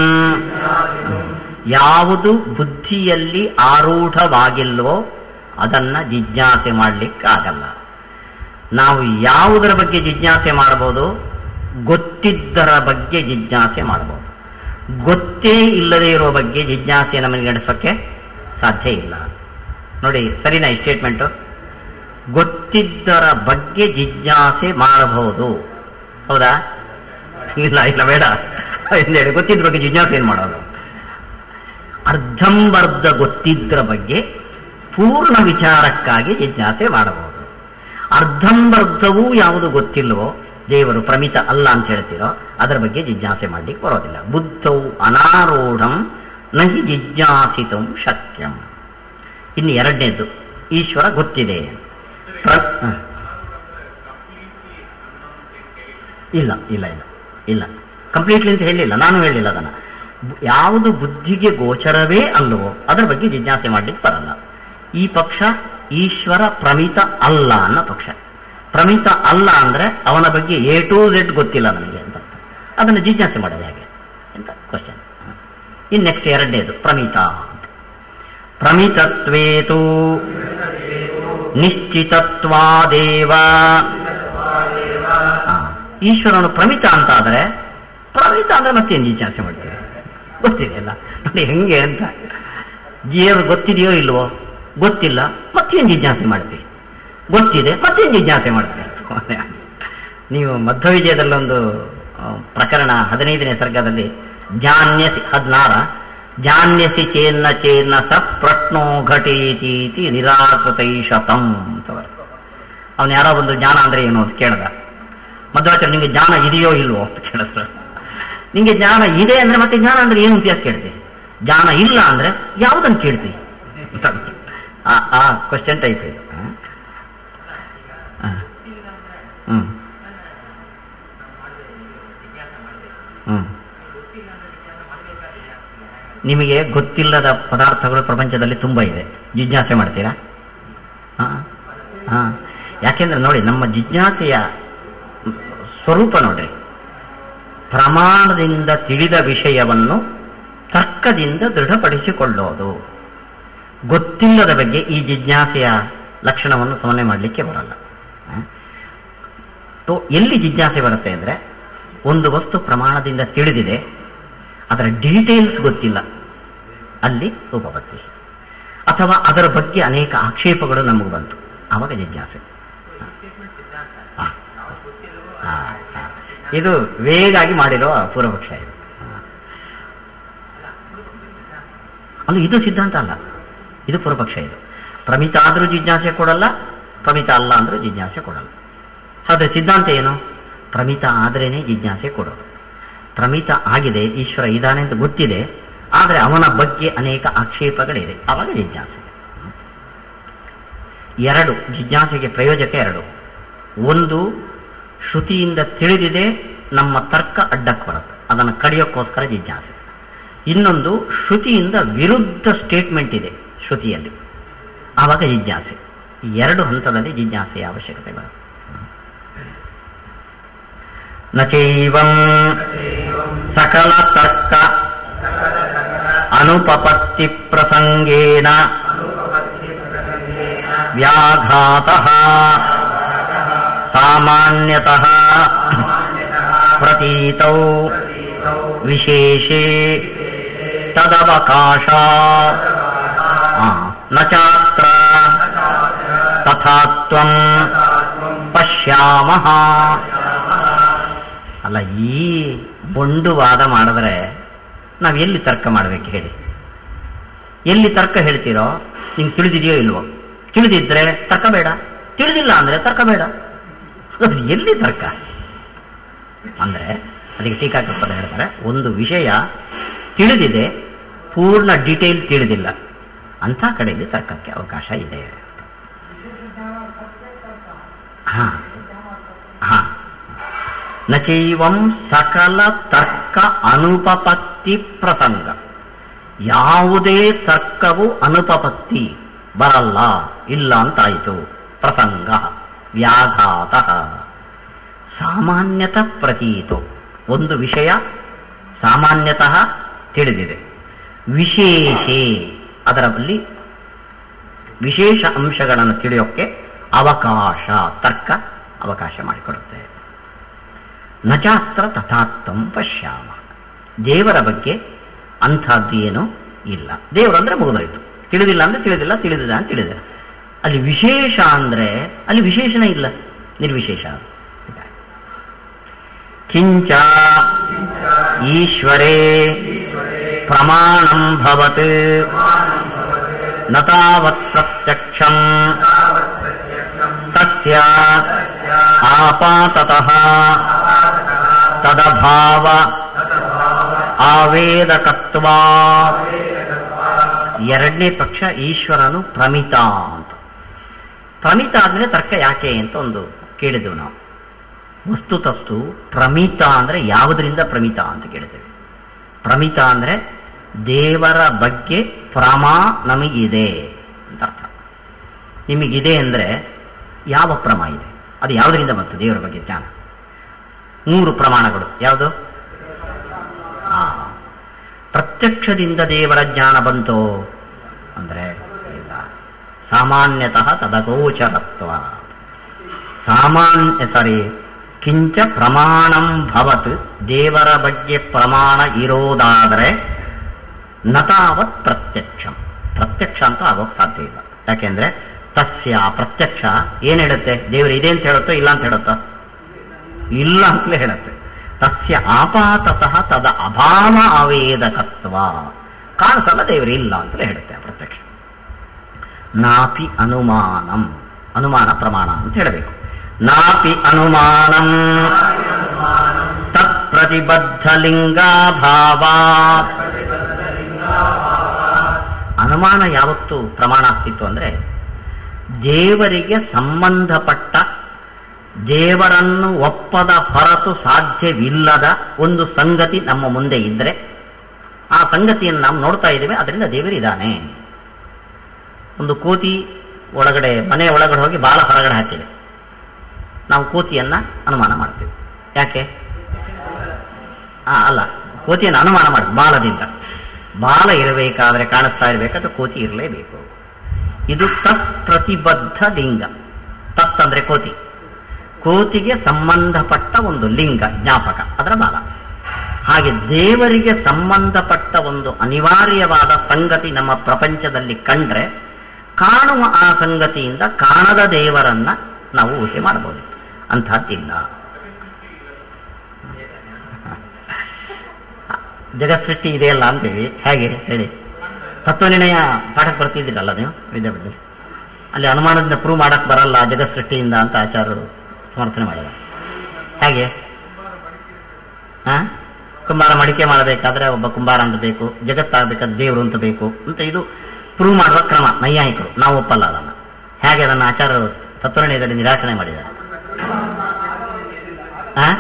ಯಾವುದು ಬುದ್ಧಿಯಲ್ಲಿ ಆರೂಢವಾಗಿಲ್ವೋ ಅದನ್ನ ಜಿಜ್ಞಾಸೆ ಮಾಡಲಿಕ್ಕಾಗಲ್ಲ ನಾವು ಯಾವುದರ ಬಗ್ಗೆ ಜಿಜ್ಞಾಸೆ ಮಾಡಬಹುದು ಗೊತ್ತಿದ್ದರ ಬಗ್ಗೆ ಜಿಜ್ಞಾಸೆ ಮಾಡಬಹುದು ಗೊತ್ತೇ ಇಲ್ಲದೆ ಇರುವ ಬಗ್ಗೆ ಜಿಜ್ಞಾಸೆ ನಮಗೆ ನಡೆಸೋಕ್ಕೆ ಸಾಧ್ಯ ಇಲ್ಲ ನೋಡಿ ಸರಿನಾ ಈ ಸ್ಟೇಟ್ಮೆಂಟು ಗೊತ್ತಿದ್ದರ ಬಗ್ಗೆ ಜಿಜ್ಞಾಸೆ ಮಾಡಬಹುದು ಹೌದಾ ಇಲ್ಲ ಇಲ್ಲ ಬೇಡ ಹೇಳಿ ಗೊತ್ತಿದ್ರ ಬಗ್ಗೆ ಜಿಜ್ಞಾಸೆ ಏನ್ ಮಾಡೋದು ಅರ್ಧಂಬರ್ಧ ಗೊತ್ತಿದ್ದರ ಬಗ್ಗೆ ಪೂರ್ಣ ವಿಚಾರಕ್ಕಾಗಿ ಜಿಜ್ಞಾಸೆ ಮಾಡಬಹುದು ಅರ್ಧಂಬರ್ಧವೂ ಯಾವುದು ಗೊತ್ತಿಲ್ವೋ ದೇವರು ಪ್ರಮಿತ ಅಲ್ಲ ಅಂತ ಹೇಳ್ತೀರೋ ಅದರ ಬಗ್ಗೆ ಜಿಜ್ಞಾಸೆ ಮಾಡ್ಲಿಕ್ಕೆ ಬರೋದಿಲ್ಲ ಬುದ್ಧವು ಅನಾರೂಢಂ ನಹಿ ಜಿಜ್ಞಾಸಿತು ಶಕ್ಯಂ ಇನ್ನು ಎರಡನೇದು ಈಶ್ವರ ಗೊತ್ತಿದೆ ಪ್ರ- ಹ. ಇಲ್ಲ ಇಲ್ಲ ಇಲ್ಲ ಇಲ್ಲ ಕಂಪ್ಲೀಟ್ಲಿ ಅಂತ ಹೇಳಿಲ್ಲ ನಾನು ಹೇಳಿಲ್ಲ ಅದನ್ನ ಬು- ಯಾವುದು ಬುದ್ಧಿಗೆ ಗೋಚರವೇ ಅಲ್ಲವೋ ಅದರ ಬಗ್ಗೆ ಜಿಜ್ಞಾಸೆ ಮಾಡ್ಲಿಕ್ಕೆ ಬರಲ್ಲ ಈ ಪಕ್ಷ ಈಶ್ವರ ಪ್ರಮಿತ ಅಲ್ಲ ಅನ್ನೋ ಪಕ್ಷ ಪ್ರಮಿತ ಅಲ್ಲ ಅಂದ್ರೆ ಅವನ ಬಗ್ಗೆ ಎ ಟು ಝೆಡ್ ಗೊತ್ತಿಲ್ಲ ನನಗೆ ಅಂತ ಅರ್ಥ. ಅದನ್ನು ಜಿಜ್ಞಾಸೆ ಮಾಡೋದು ಹೇಗೆ ಅಂತ ಕ್ವಶನ್ ಇನ್ ನೆಕ್ಸ್ಟ್ ಎರಡನೇದು ಪ್ರಮಿತ ಅಂತ ಪ್ರಮಿತತ್ವೇತು ನಿಶ್ಚಿತತ್ವಾದೇವ ಆ, ಈಶ್ವರನು ಪ್ರಮಿತ ಅಂತ ಆದ್ರೆ ಪ್ರಮಿತ ಅಂದ್ರೆ ಮತ್ತೇನು ಜಿಜ್ಞಾಸೆ ಮಾಡ್ತೀವಿ ಗೊತ್ತಿದೆ ಅಲ್ಲ ನೋಡಿ ಹೆಂಗೆ ಅಂತ ದೇವರು ಗೊತ್ತಿದೆಯೋ ಇಲ್ವೋ ಗೊತ್ತಿಲ್ಲ ಮತ್ತೇನು ಜಿಜ್ಞಾಸೆ ಮಾಡ್ತೀವಿ ಗೊತ್ತಿದೆ ಮತ್ತೇನು ಜಿಜ್ಞಾಸೆ ಮಾಡ್ತೀವಿ ನೀವು ಮಧ್ವ ವಿಜಯದಲ್ಲೊಂದು ಆ, ಪ್ರಕರಣ ಹದಿನೈದನೇ ಸರ್ಗದಲ್ಲಿ ಜಾನ್ಯಸಿ ಹದಿನಾರ ಜಾನ್ಯಸಿ ಚೇನ್ನ ಚೇನ್ನ ಸ ಪ್ರಶ್ನೋ ಘಟೇತೀತಿ ನಿರಾಕೃತೈಶತಂ ಅಂತ ಬರುತ್ತೆ ಅವನು ಯಾರೋ ಒಂದು ಜ್ಞಾನ ಅಂದ್ರೆ ಏನು ಅಂತ ಕೇಳ್ದ ಮಧ್ವಾಚಾರ್ಯ ನಿಂಗೆ ಜ್ಞಾನ ಇದೆಯೋ ಇಲ್ವೋ ಅಂತ ಕೇಳಿದ್ರು ನಿಂಗೆ ಜ್ಞಾನ ಇದೆ ಅಂದ್ರೆ ಮತ್ತೆ ಜ್ಞಾನ ಅಂದ್ರೆ ಏನು ಅಂತ ಯಾಕೆ ಕೇಳ್ತಿ ಜ್ಞಾನ ಇಲ್ಲ ಅಂದ್ರೆ ಯಾವುದನ್ನು ಕೇಳ್ತಿ ಅಂತ ಆ- ಆ ಕ್ವಶನ್ ಟೈಪ್ ಇದು ಹ? ಹ. ಹ್ಮ್ ಹ್ಮ್ ನಿಮಗೆ ಗೊತ್ತಿಲ್ಲದ ಪದಾರ್ಥಗಳು ಪ್ರಪಂಚದಲ್ಲಿ ತುಂಬಾ ಇದೆ ಜಿಜ್ಞಾಸೆ ಮಾಡ್ತೀರಾ ಹಾ ಹಾ ಯಾಕೆಂದ್ರೆ ನೋಡಿ ನಮ್ಮ ಜಿಜ್ಞಾಸೆಯ ಸ್ವರೂಪ ನೋಡ್ರಿ ಪ್ರಮಾಣದಿಂದ ತಿಳಿದ ವಿಷಯವನ್ನು ತರ್ಕದಿಂದ ದೃಢಪಡಿಸಿಕೊಳ್ಳೋದು ಗೊತ್ತಿಲ್ಲದ ಬಗ್ಗೆ ಈ ಜಿಜ್ಞಾಸೆಯ ಲಕ್ಷಣವನ್ನು ಸಮನ್ವಯ ಮಾಡಲಿಕ್ಕೆ ಬರಲ್ಲ ಹ? ತೋ ಎಲ್ಲಿ ಜಿಜ್ಞಾಸೆ ಬರುತ್ತೆ ಅಂದ್ರೆ ಒಂದು ವಸ್ತು ಪ್ರಮಾಣದಿಂದ ತಿಳಿದಿದೆ ಅದರ ಡೀಟೇಲ್ಸ್ ಗೊತ್ತಿಲ್ಲ ಅಲ್ಲಿ ಉಪಪತ್ತಿ ಅಥವಾ ಅದರ ಬಗ್ಗೆ ಅನೇಕ ಆಕ್ಷೇಪಗಳು ನಮಗೆ ಬಂತು ಆವಾಗ ಜಿಜ್ಞಾಸೆ ಹ. ಹ, ಹ. ಇದು ವೇಗಾಗಿ ಮಾಡಿರೋ ಪೂರ್ವಪಕ್ಷ ಇದು ಹ. ಅದು ಇದು ಸಿದ್ಧಾಂತ ಅಲ್ಲ ಇದು ಪೂರ್ವಪಕ್ಷ ಇದು ಪ್ರಮಿತ ಆದ್ರೂ ಜಿಜ್ಞಾಸೆ ಕೊಡಲ್ಲ ಪ್ರಮಿತ ಅಲ್ಲ ಅಂದ್ರೂ ಜಿಜ್ಞಾಸೆ ಕೊಡಲ್ಲ ಆದ್ರೆ ಸಿದ್ಧಾಂತ ಏನು ಪ್ರಮಿತ ಆದ್ರೇನೆ ಜಿಜ್ಞಾಸೆ ಕೊಡೋದು ಪ್ರಮಿತ ಆಗಿದೆ ಈಶ್ವರ ಇದ್ದಾನೆ ಅಂತ ಗೊತ್ತಿದೆ ಆದರೆ ಅವನ ಬಗ್ಗೆ ಅನೇಕ ಆಕ್ಷೇಪಗಳಿದೆ ಅವಾಗ ಜಿಜ್ಞಾಸೆ ಎರಡು ಜಿಜ್ಞಾಸೆಗೆ ಪ್ರಯೋಜಕ ಎರಡು ಒಂದು ಶ್ರುತಿಯಿಂದ ತಿಳಿದಿದೆ ನಮ್ಮ ತರ್ಕ ಅಡ್ಡಕ್ಕೆ ಬರುತ್ತೆ ಅದನ್ನು ಕಡಿಯೋಕ್ಕೋಸ್ಕರ ಜಿಜ್ಞಾಸೆ ಇನ್ನೊಂದು ಶ್ರುತಿಯಿಂದ ವಿರುದ್ಧ ಸ್ಟೇಟ್ಮೆಂಟ್ ಇದೆ ಶ್ರುತಿಯಲ್ಲಿ ಆವಾಗ ಜಿಜ್ಞಾಸೆ ಈ ಎರಡು ಹಂತದಲ್ಲಿ ಜಿಜ್ಞಾಸೆಯ ಅವಶ್ಯಕತೆ ಬರುತ್ತೆ ನಚೈವಂ ಸಕಲ ತರ್ಕ ಅನುಪಪತ್ತಿ ಪ್ರಸಂಗೇನ ವ್ಯಾಘಾತಃ ಸಾಮಾನ್ಯತಃ ಪ್ರತೀತೌ ವಿಶೇಷೇ ತದವಕಾಶ ನ ಚಾತ್ರ ತಥಾ ತ್ವಂ ಪಶ್ಯಾಮಃ ಅಲ್ಲ ಈ ಬೊಂಡು ವಾದ ಮಾಡಿದ್ರೆ ನಾವು ಎಲ್ಲಿ ತರ್ಕ ಮಾಡ್ಬೇಕು ಹೇಳಿ ಎಲ್ಲಿ ತರ್ಕ ಹೇಳ್ತೀರೋ ನಿಂಗೆ ತಿಳಿದಿದೆಯೋ ಇಲ್ವೋ ತಿಳಿದಿದ್ರೆ ತರ್ಕ ಬೇಡ ತಿಳಿದಿಲ್ಲ ಅಂದ್ರೆ ತರ್ಕ ಬೇಡ ಅದು ಎಲ್ಲಿ ತರ್ಕ ಅಂದ್ರೆ ಅದಕ್ಕೆ ಟೀಕಾಕೃಪದ ಹೇಳ್ತಾರೆ ಒಂದು ವಿಷಯ ತಿಳಿದಿದೆ ಪೂರ್ಣ ಡೀಟೇಲ್ ತಿಳಿದಿಲ್ಲ ಅಂಥ ಕಡೆಯಲ್ಲಿ ತರ್ಕಕ್ಕೆ ಅವಕಾಶ ಇದೆ ಹಾ ಹಾ ನಚೈವಂ ಸಕಲ ತರ್ಕ ಅನುಪಪತ್ತಿ ಪ್ರಸಂಗ ಯಾವುದೇ ತರ್ಕವು ಅನುಪಪತ್ತಿ ಬರಲ್ಲ ಇಲ್ಲ ಅಂತಾಯಿತು ಪ್ರಸಂಗ ವ್ಯಾಘಾತ ಸಾಮಾನ್ಯತ ಪ್ರತೀತು ಒಂದು ವಿಷಯ ಸಾಮಾನ್ಯತಃ ತಿಳಿದಿದೆ ವಿಶೇಷೇ ಅದರಲ್ಲಿ ವಿಶೇಷ ಅಂಶಗಳನ್ನು ತಿಳಿಯೋಕ್ಕೆ ಅವಕಾಶ ತರ್ಕ ಅವಕಾಶ ಮಾಡಿಕೊಡುತ್ತೆ ನಚಾಸ್ತ್ರ ತಥಾತ್ವಂ ಪಶ್ಯಾಮ ದೇವರ ಬಗ್ಗೆ ಅಂಥದ್ದು ಏನೂ ಇಲ್ಲ ದೇವರಂದ್ರೆ ಮುಗಿದೋಯ್ತು ತಿಳಿದಿಲ್ಲ ಅಂದ್ರೆ ತಿಳಿದಿಲ್ಲ ತಿಳಿದಿಲ್ಲ ಅಂತ ತಿಳಿದಿಲ್ಲ ಅಲ್ಲಿ ವಿಶೇಷ ಅಂದ್ರೆ ಅಲ್ಲಿ ವಿಶೇಷಣ ಇಲ್ಲ ನಿರ್ವಿಶೇಷ ಕಿಂಚ ಈಶ್ವರೇ ಪ್ರಮಾಣಂ ಭವತ್ ನ ತಾವತ್ ಪ್ರತ್ಯಕ್ಷಂ ತಸ್ಯ ಆಪಾತತಃ ತದಭಾವ ಆವೇದಕತ್ವ ಎರಡನೇ ಪಕ್ಷ ಈಶ್ವರನು ಪ್ರಮಿತ ಅಂತ ಪ್ರಮಿತ ಆದ್ರೆ ತರ್ಕ ಯಾಕೆ ಅಂತ ಒಂದು ಕೇಳಿದೆವು ನಾವು ವಸ್ತುತಸ್ತು ಪ್ರಮಿತ ಅಂದ್ರೆ ಯಾವುದರಿಂದ ಪ್ರಮಿತ ಅಂತ ಕೇಳಿದ್ದೇವೆ ಪ್ರಮಿತ ಅಂದ್ರೆ ದೇವರ ಬಗ್ಗೆ ಪ್ರಮಾ ನಮಗಿದೆ ಅಂತ ಅರ್ಥ ನಿಮಗಿದೆ ಅಂದ್ರೆ ಯಾವ ಪ್ರಮ ಇದೆ ಅದು ಯಾವುದರಿಂದ ಬಂತು ದೇವರ ಬಗ್ಗೆ ಜ್ಞಾನ ಮೂರು ಪ್ರಮಾಣಗಳು ಯಾವುದು ಆ, ಪ್ರತ್ಯಕ್ಷದಿಂದ ದೇವರ ಜ್ಞಾನ ಬಂತೋ ಅಂದ್ರೆ ಇಲ್ಲ ಸಾಮಾನ್ಯತಃ ತದಗೋಚರತ್ವ ಸಾಮಾನ್ಯ ಸಾರಿ ಕಿಂಚ ಪ್ರಮಾಣಂ ಭವತ್ ದೇವರ ಬಗ್ಗೆ ಪ್ರಮಾಣ ಇರೋದಾದರೆ ನತಾವತ್ ಪ್ರತ್ಯಕ್ಷಂ ಪ್ರತ್ಯಕ್ಷ ಅಂತೂ ಆಗೋಕ್ ಸಾಧ್ಯ ಇಲ್ಲ ಯಾಕೆಂದ್ರೆ ತಸ್ಯ ಆ ಪ್ರತ್ಯಕ್ಷ ಏನ್ ಹೇಳುತ್ತೆ ದೇವರು ಇದೆ ಅಂತ ಹೇಳುತ್ತೋ ಇಲ್ಲ ಅಂತ ಹೇಳುತ್ತೋ ಇಲ್ಲ ಅಂತಲೇ ಹೇಳುತ್ತೆ ತಸ್ಯ ಆಪಾತತಃ ತದ ಅಭಾವ ಆವೇದಕತ್ವ ಕಾಣಿಸಲ್ಲ ದೇವರು ಇಲ್ಲ ಅಂತಲೇ ಹೇಳುತ್ತೆ ಆ ಪ್ರತ್ಯಕ್ಷ ನಾಪಿ ಅನುಮಾನಂ ಅನುಮಾನ ಪ್ರಮಾಣ ಅಂತ ಹೇಳಬೇಕು ನಾಪಿ ಅನುಮಾನಂ ತತ್ ಪ್ರತಿಬದ್ಧ ಲಿಂಗಾಭಾವ ಅನುಮಾನ ಯಾವತ್ತು ಪ್ರಮಾಣ ಆಗ್ತಿತ್ತು ಅಂದ್ರೆ ದೇವರಿಗೆ ಸಂಬಂಧಪಟ್ಟ ದೇವರನ್ನು ಒಪ್ಪದ ಹೊರತು ಸಾಧ್ಯವಿಲ್ಲದ ಒಂದು ಸಂಗತಿ ನಮ್ಮ ಮುಂದೆ ಇದ್ರೆ ಆ ಸಂಗತಿಯನ್ನು ನಾವು ನೋಡ್ತಾ ಇದ್ದೇವೆ ಅದರಿಂದ ದೇವರಿದ್ದಾನೆ ಒಂದು ಕೋತಿ ಒಳಗಡೆ ಮನೆ ಒಳಗಡೆ ಹೋಗಿ ಬಾಲ ಹೊರಗಡೆ ಹಾಕಿದೆ ನಾವು ಕೋತಿಯನ್ನ ಅನುಮಾನ ಮಾಡ್ತೇವೆ ಯಾಕೆ ಆ, ಅಲ್ಲ ಕೋತಿಯನ್ನು ಅನುಮಾನ ಮಾಡಿ ಬಾಲದಿಂದ ಬಾಲ ಇರಬೇಕಾದ್ರೆ ಕಾಣಿಸ್ತಾ ಇರಬೇಕಾದ್ರೆ ಕೋತಿ ಇರಲೇಬೇಕು ಇದು ತತ್ ಪ್ರತಿಬದ್ಧ ಲಿಂಗ ತತ್ ಅಂದ್ರೆ ಕೋತಿ ಕೋತಿಗೆ ಸಂಬಂಧಪಟ್ಟ ಒಂದು ಲಿಂಗ ಜ್ಞಾಪಕ ಅದರ ಬಾಲ ಹಾಗೆ ದೇವರಿಗೆ ಸಂಬಂಧಪಟ್ಟ ಒಂದು ಅನಿವಾರ್ಯವಾದ ಸಂಗತಿ ನಮ್ಮ ಪ್ರಪಂಚದಲ್ಲಿ ಕಂಡ್ರೆ ಕಾಣುವ ಆ ಸಂಗತಿಯಿಂದ ಕಾಣದ ದೇವರನ್ನ ನಾವು ಊಹೆ ಮಾಡಬಹುದು ಅಂಥದ್ದಿಲ್ಲ ಜಗತ್ಸೃಷ್ಟಿ ಇದೆಯಲ್ಲ ಅಂತೀವಿ ಹೇಗೆ ಹೇಳಿ ತತ್ವನಿರ್ಣಯ ಪಾಠಕ್ಕೆ ಬರ್ತಿದ್ದೀರಲ್ಲ ನೀವು ವಿದ್ಯಾಪೀಠದಲ್ಲಿ ಅಲ್ಲಿ ಅನುಮಾನದಿಂದ ಪ್ರೂವ್ ಮಾಡಕ್ ಬರಲ್ಲ ಜಗತ್ ಸೃಷ್ಟಿಯಿಂದ ಅಂತ ಆಚಾರ್ಯರು ಸಮರ್ಥನೆ ಮಾಡಿದ್ದಾರೆ ಹೇಗೆ ಹಾ ಕುಂಬಾರ ಮಡಿಕೆ ಮಾಡಬೇಕಾದ್ರೆ ಒಬ್ಬ ಕುಂಬಾರ ಅಂತ ಬೇಕು ಜಗತ್ತಾಗಬೇಕಾದ್ರೆ ದೇವರು ಅಂತ ಬೇಕು ಅಂತ ಇದು ಪ್ರೂವ್ ಮಾಡುವ ಕ್ರಮ ನೈಯಾಯಿಕರು ನಾವು ಒಪ್ಪಲ್ಲ ಅದನ್ನ ಹೇಗೆ ಅದನ್ನ ಆಚಾರ್ಯರು ತತ್ವನಿರ್ಣಯದಲ್ಲಿ ನಿರಾಕರಣೆ ಮಾಡಿದ್ದಾರೆ ಹಾ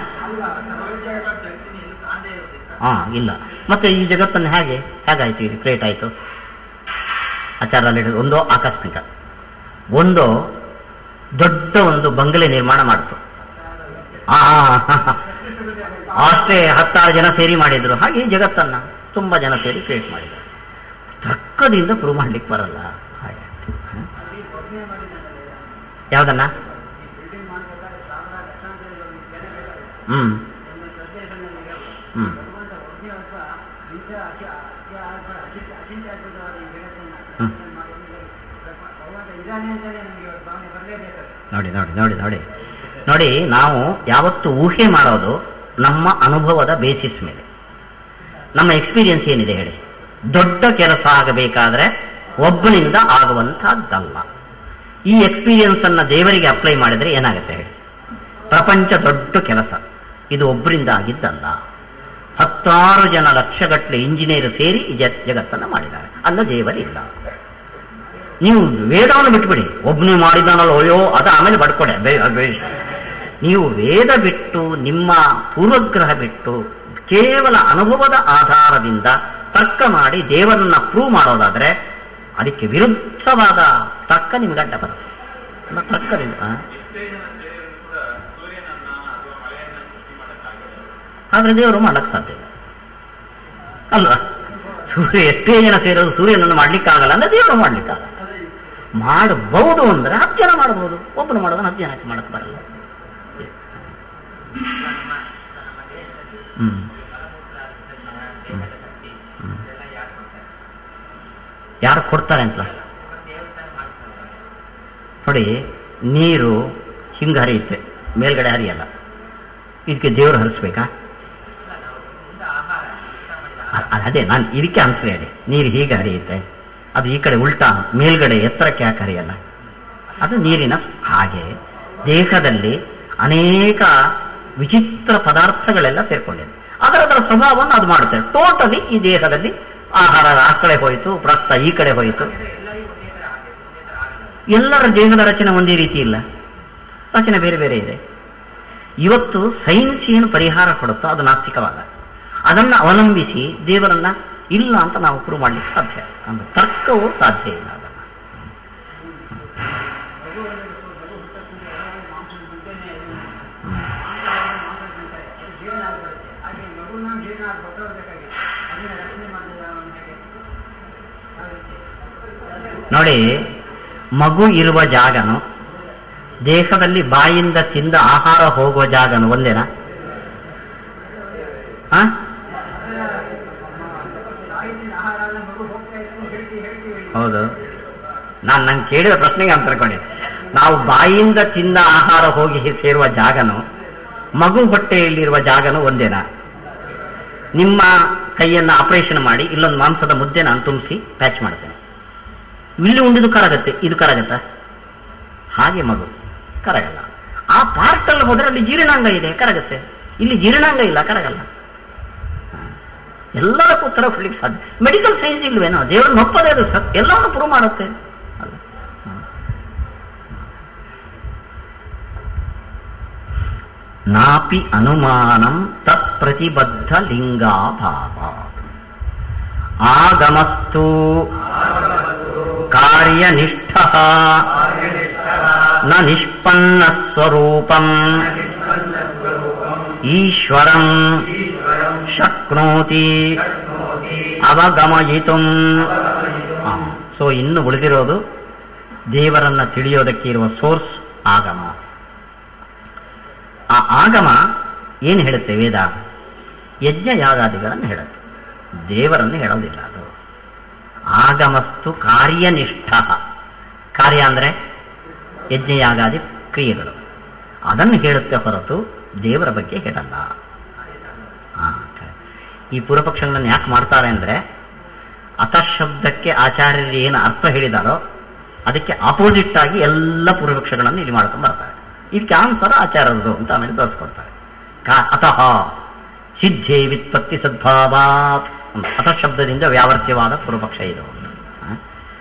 ಹಾ ಇಲ್ಲ ಮತ್ತೆ ಈ ಜಗತ್ತನ್ನು ಹೇಗೆ ಹೇಗಾಯ್ತು ಇದು ಕ್ರಿಯೇಟ್ ಆಯ್ತು ಆಚಾರಲ್ಲಿ ಹೇಳಿದ್ರು, ಒಂದು ಆಕಸ್ಮಿಕ ಒಂದು ದೊಡ್ಡ ಒಂದು ಬಂಗಲೆ ನಿರ್ಮಾಣ ಮಾಡಿತು ಆ ಅಷ್ಟೇ ಹತ್ತಾರು ಜನ ಸೇರಿ ಮಾಡಿದ್ರು ಹಾಗೆ ಈ ಜಗತ್ತನ್ನ ತುಂಬಾ ಜನ ಸೇರಿ ಕ್ರಿಯೇಟ್ ಮಾಡಿದ್ರು ತರ್ಕದಿಂದ ಪ್ರೂವ್ ಮಾಡ್ಲಿಕ್ಕೆ ಬರಲ್ಲ ಹಾಗೆ ಹ? ಯಾವ್ದನ್ನ ಹ್ಮ್ ಹ್ಮ್ ಹ್ಮ್. ನೋಡಿ ನೋಡಿ ನೋಡಿ ನೋಡಿ ನೋಡಿ ನಾವು ಯಾವತ್ತು ಊಹೆ ಮಾಡೋದು ನಮ್ಮ ಅನುಭವದ ಬೇಸಿಸ್ ಮೇಲೆ ನಮ್ಮ ಎಕ್ಸ್ಪೀರಿಯನ್ಸ್ ಏನಿದೆ ಹೇಳಿ ದೊಡ್ಡ ಕೆಲಸ ಆಗಬೇಕಾದ್ರೆ ಒಬ್ಬನಿಂದ ಆಗುವಂತಹದ್ದಲ್ಲ ಈ ಎಕ್ಸ್ಪೀರಿಯನ್ಸ್ ಅನ್ನ ದೇವರಿಗೆ ಅಪ್ಲೈ ಮಾಡಿದ್ರೆ ಏನಾಗುತ್ತೆ ಹೇಳಿ ಪ್ರಪಂಚ ದೊಡ್ಡ ಕೆಲಸ ಇದು ಒಬ್ಬರಿಂದ ಆಗಿದ್ದಲ್ಲ ಹತ್ತಾರು ಜನ ಲಕ್ಷಗಟ್ಟಲೆ ಇಂಜಿನಿಯರ್ ಸೇರಿ ಈ ಜಗ್- ಜಗತ್ತನ್ನ ಮಾಡಿದ್ದಾರೆ ಅಲ್ಲ ದೇವರಿಲ್ಲ ನೀವು ವೇದವನ್ನು ಬಿಟ್ಬಿಡಿ ಒಬ್ಬನೇ ಮಾಡಿದಾನಲ್ಲ ಅಯ್ಯೋ ಅದ ಆಮೇಲೆ ಬಡ್ಕೊಡೆ ಬೇ- ಬೇ- ನೀವು ವೇದ ಬಿಟ್ಟು ನಿಮ್ಮ ಪೂರ್ವಗ್ರಹ ಬಿಟ್ಟು ಕೇವಲ ಅನುಭವದ ಆಧಾರದಿಂದ ತರ್ಕ ಮಾಡಿ ದೇವರನ್ನ ಪ್ರೂವ್ ಮಾಡೋದಾದ್ರೆ ಅದಕ್ಕೆ ವಿರುದ್ಧವಾದ ತರ್ಕ ನಿಮ್ಗೆ ಅಡ್ಡ ಬರುತ್ತೆ ಅಲ್ಲ, ತರ್ಕದಿಂದ ಆ? ಆದ್ರೆ ದೇವರು ಮಾಡಕ್ ಸಾಧ್ಯ ಇಲ್ಲ ಅಲ್ವಾ ಸೂರ್ಯ ಎಷ್ಟೇ ಜನ ಸೇರೋದು ಸೂರ್ಯನನ್ನು ಮಾಡ್ಲಿಕ್ಕಾಗಲ್ಲ ಅಂದ್ರೆ ದೇವರು ಮಾಡ್ಲಿಕ್ಕಾಗಲ್ಲ ಮಾಡಬಹುದು ಅಂದ್ರೆ ಹತ್ತು ಜನ ಮಾಡಬಹುದು ಒಬ್ಬನು ಮಾಡೋದನ್ನ ಹತ್ತು ಜನಕ್ಕೆ ಮಾಡಕ್ ಬರಲ್ಲ ಹ್ಮ್ ಹ್ಮ್. ಹ್ಮ್. ಯಾರು ಕೊಡ್ತಾರೆ ಅಂತ ನೋಡಿ ನೀರು ಹಿಂಗ ಹರಿಯುತ್ತೆ ಮೇಲ್ಗಡೆ ಹರಿಯಲ್ಲ ಇದಕ್ಕೆ ದೇವರು ಹರಿಸ್ಬೇಕಾ ಅ- ಅ- ಅದೇ ನಾನು ಇದಕ್ಕೆ ಆನ್ಸರ್ ಹೇಳಿ ನೀರು ಹೀಗೆ ಹರಿಯುತ್ತೆ ಅದು ಈ ಕಡೆ ಉಲ್ಟಾ ಮೇಲ್ಗಡೆ ಎತ್ತರಕ್ಕೆ ಯಾಕೆ ಹರಿಯಲ್ಲ ಅದು ನೀರಿನ ಹಾಗೆ ದೇಹದಲ್ಲಿ ಅನೇಕ ವಿಚಿತ್ರ ಪದಾರ್ಥಗಳೆಲ್ಲ ಸೇರ್ಕೊಂಡಿದೆ ಅದರದರ ಸ್ವಭಾವವನ್ನು ಅದು ಮಾಡುತ್ತೆ ಟೋಟಲಿ ಈ ದೇಹದಲ್ಲಿ ಆಹಾರ ಆ ಕಡೆ ಹೋಯಿತು ರಕ್ತ ಈ ಕಡೆ ಹೋಯಿತು ಎಲ್ಲರ ದೇಹದ ರಚನೆ ಒಂದೇ ರೀತಿ ಇಲ್ಲ ರಚನೆ ಬೇರೆ ಬೇರೆ ಇದೆ ಇವತ್ತು ಸೈನ್ಸ್ ಏನು ಪರಿಹಾರ ಕೊಡುತ್ತೋ ಅದು ನಾಸ್ತಿಕವಾದ ಅದನ್ನ ಅವಲಂಬಿಸಿ ದೇವರನ್ನ ಇಲ್ಲ ಅಂತ ನಾವು ಪ್ರೂವ್ ಮಾಡ್ಲಿಕ್ಕೆ ಸಾಧ್ಯ ಅಂದ್ರೆ ತರ್ಕವು ಸಾಧ್ಯ ಇಲ್ಲ ಅದನ್ನ ಹಾಗೆ ಮಗುನ ಜೀರ್ಣ ಗೊತ್ತಾಗಬೇಕಾಗಿ ಅದನ್ನ ರಚನೆ ಮಾಡಿದ ಹೇಗೆ ನೋಡಿ ಮಗು ಇರುವ ಜಾಗನು ದೇಹದಲ್ಲಿ ಬಾಯಿಂದ ತಿಂದ ಆಹಾರ ಹೋಗುವ ಜಾಗನು ಒಂದೇನಾ ಆ? ತಾಯಿನ ಆಹಾರ ಎಲ್ಲ ಮಗು ಹೋಗ್ತಾ ಇತ್ತು ಹೇಳ್ತಿ ಹೇಳ್ತಿ ಹೇಳಿ ಹೌದು ನಾನು ನಂಗೆ ಕೇಳಿದ ಪ್ರಶ್ನೆಗೆ ಅಂತ ತಿಳ್ಕೊಂಡೆ ನಾವು ಬಾಯಿಂದ ತಿಂದ ಆಹಾರ ಹೋಗಿ ಸೇರುವ ಜಾಗನು ಮಗು ಹೊಟ್ಟೆಯಲ್ಲಿರುವ ಜಾಗನು ಒಂದೇನಾ ನಿಮ್ಮ ಕೈಯನ್ನ ಆಪರೇಷನ್ ಮಾಡಿ ಇಲ್ಲೊಂದು ಮಾಂಸದ ಮುದ್ದೆ ನಾನು ತುಂಬಿಸಿ ಪ್ಯಾಚ್ ಮಾಡ್ತೇನೆ ಇಲ್ಲಿ ಉಂಡಿದ್ದು ಕರಗತ್ತೆ ಇದು ಕರಗತ್ತ ಹಾಗೆ ಮಗು ಕರಗಲ್ಲ ಆ ಪಾರ್ಟ್ ಅಲ್ಲಿ ಹೋದ್ರೆ ಅಲ್ಲಿ ಜೀರ್ಣಾಂಗ ಇದೆ ಕರಗತ್ತೆ ಇಲ್ಲಿ ಜೀರ್ಣಾಂಗ ಇಲ್ಲ ಕರಗಲ್ಲ ಹ. ಎಲ್ಲದಕ್ಕೂ ಉತ್ತರ ಕೊಡ್ಲಿಕ್ಕೆ ಸಾಧ್ಯ ಮೆಡಿಕಲ್ ಸೈನ್ಸ್ ಇಲ್ವೇನೋ ದೇವರನ್ನ ಒಪ್ಪದೇ ಅದು ಸತ್ ಎಲ್ಲವನ್ನು ಪ್ರೂವ್ ಮಾಡುತ್ತೆ ಅಲ್ಲ ಹ. ನಾಪಿ ಅನುಮಾನಂ ತತ್ ಪ್ರತಿಬದ್ಧ ಲಿಂಗಾಭಾವ ಆಗಮಸ್ತು ಕಾರ್ಯನಿಷ್ಠ ನ ನಿಷ್ಪನ್ನ ಸ್ವರೂಪಂ ಈಶ್ವರಂ ಶಕ್ನೋತಿ ಅವಗಮಯಿತು ಸೊ ಇನ್ನು ಉಳಿದಿರೋದು ದೇವರನ್ನ ತಿಳಿಯೋದಕ್ಕೆ ಇರುವ ಸೋರ್ಸ್ ಆಗಮ ಆ ಆಗಮ ಏನು ಹೇಳುತ್ತೆ ವೇದ ಯಜ್ಞ ಯಾಗಾದಿಗಳನ್ನು ಹೇಳುತ್ತೆ ದೇವರನ್ನು ಹೇಳೋದಿಲ್ಲ ಅದು ಆಗಮಸ್ತು ಕಾರ್ಯನಿಷ್ಠ ಕಾರ್ಯ ಅಂದ್ರೆ ಯಜ್ಞಯಾಗಾದಿ ಕ್ರಿಯೆಗಳು ಅದನ್ನು ಹೇಳುತ್ತೆ ಹೊರತು ದೇವರ ಬಗ್ಗೆ ಹೇಳಲ್ಲ ಆ, correct. ಈ ಪೂರ್ವಪಕ್ಷಗಳನ್ನು ಯಾಕೆ ಮಾಡ್ತಾರೆ ಅಂದ್ರೆ ಅತಃಶಬ್ದಕ್ಕೆ ಆಚಾರ್ಯರು ಏನು ಅರ್ಥ ಹೇಳಿದಾರೋ ಅದಕ್ಕೆ ಆಪೋಸಿಟ್ ಆಗಿ ಎಲ್ಲ ಪೂರ್ವಪಕ್ಷಗಳನ್ನು ಇಲ್ಲಿ ಮಾಡ್ಕೊಂಡು ಬರ್ತಾರೆ ಇದಕ್ಕೆ ಆನ್ಸರ್ ಆಚಾರ್ಯರದು ಅಂತ ಆಮೇಲೆ ತೋರಿಸ್ಕೊಡ್ತಾರೆ ಕಾ ಅತಃ ಸಿದ್ಧೇ ವಿತ್ಪತ್ತಿ ಸದ್ಭಾವಾತ್ ಅಂತ. ಅತಃ ಶಬ್ದದಿಂದ ವ್ಯಾವರ್ತ್ಯವಾದ ಪೂರ್ವಪಕ್ಷ ಇದು ಆ?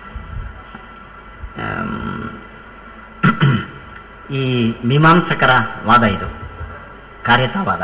ಆಮ್, ಈ ಮೀಮಾಂಸಕರ ವಾದ ಇದು ಕಾರ್ಯತಾವಾದ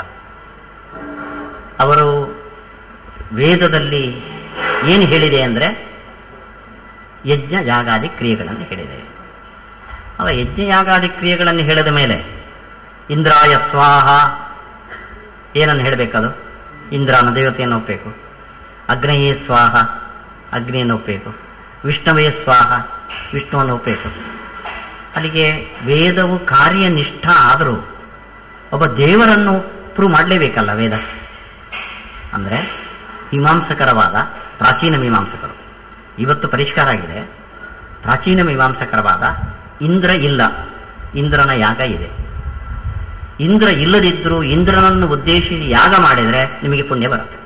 ಅವರು ವೇದದಲ್ಲಿ ಏನು ಹೇಳಿದೆ ಅಂದ್ರೆ ಯಜ್ಞ ಯಾಗಾದಿ ಕ್ರಿಯೆಗಳನ್ನು ಹೇಳಿದೆ ಅವ ಯಜ್ಞ ಯಾಗಾದಿ ಕ್ರಿಯೆಗಳನ್ನು ಹೇಳಿದ ಮೇಲೆ ಇಂದ್ರಾಯ ಸ್ವಾಹ ಏನನ್ನು ಹೇಳಬೇಕದು ಇಂದ್ರನ ದೇವತೆಯನ್ನು ಒಪ್ಪಬೇಕು ಅಗ್ನಯೇ ಸ್ವಾಹ ಅಗ್ನಿಯನ್ನು ಒಪ್ಪಬೇಕು ವಿಷ್ಣುವೇ ಸ್ವಾಹ ವಿಷ್ಣುವನ್ನು ಒಪ್ಪಬೇಕು ಅಲ್ಲಿಗೆ ವೇದವು ಕಾರ್ಯನಿಷ್ಠ ಆದರೂ ಒಬ್ಬ ದೇವರನ್ನು ಪ್ರೂವ್ ಮಾಡಲೇಬೇಕಲ್ಲ ವೇದ ಅಂದ್ರೆ ಮೀಮಾಂಸಕರವಾದ ಪ್ರಾಚೀನ ಮೀಮಾಂಸಕರು ಇವತ್ತು ಪರಿಷ್ಕಾರ ಆಗಿದೆ ಪ್ರಾಚೀನ ಮೀಮಾಂಸಕರವಾದ ಇಂದ್ರ ಇಲ್ಲ ಇಂದ್ರನ ಯಾಗ ಇದೆ ಇಂದ್ರ ಇಲ್ಲದಿದ್ರೂ ಇಂದ್ರನನ್ನು ಉದ್ದೇಶಿಸಿ ಯಾಗ ಮಾಡಿದರೆ ನಿಮಗೆ ಪುಣ್ಯ ಬರುತ್ತೆ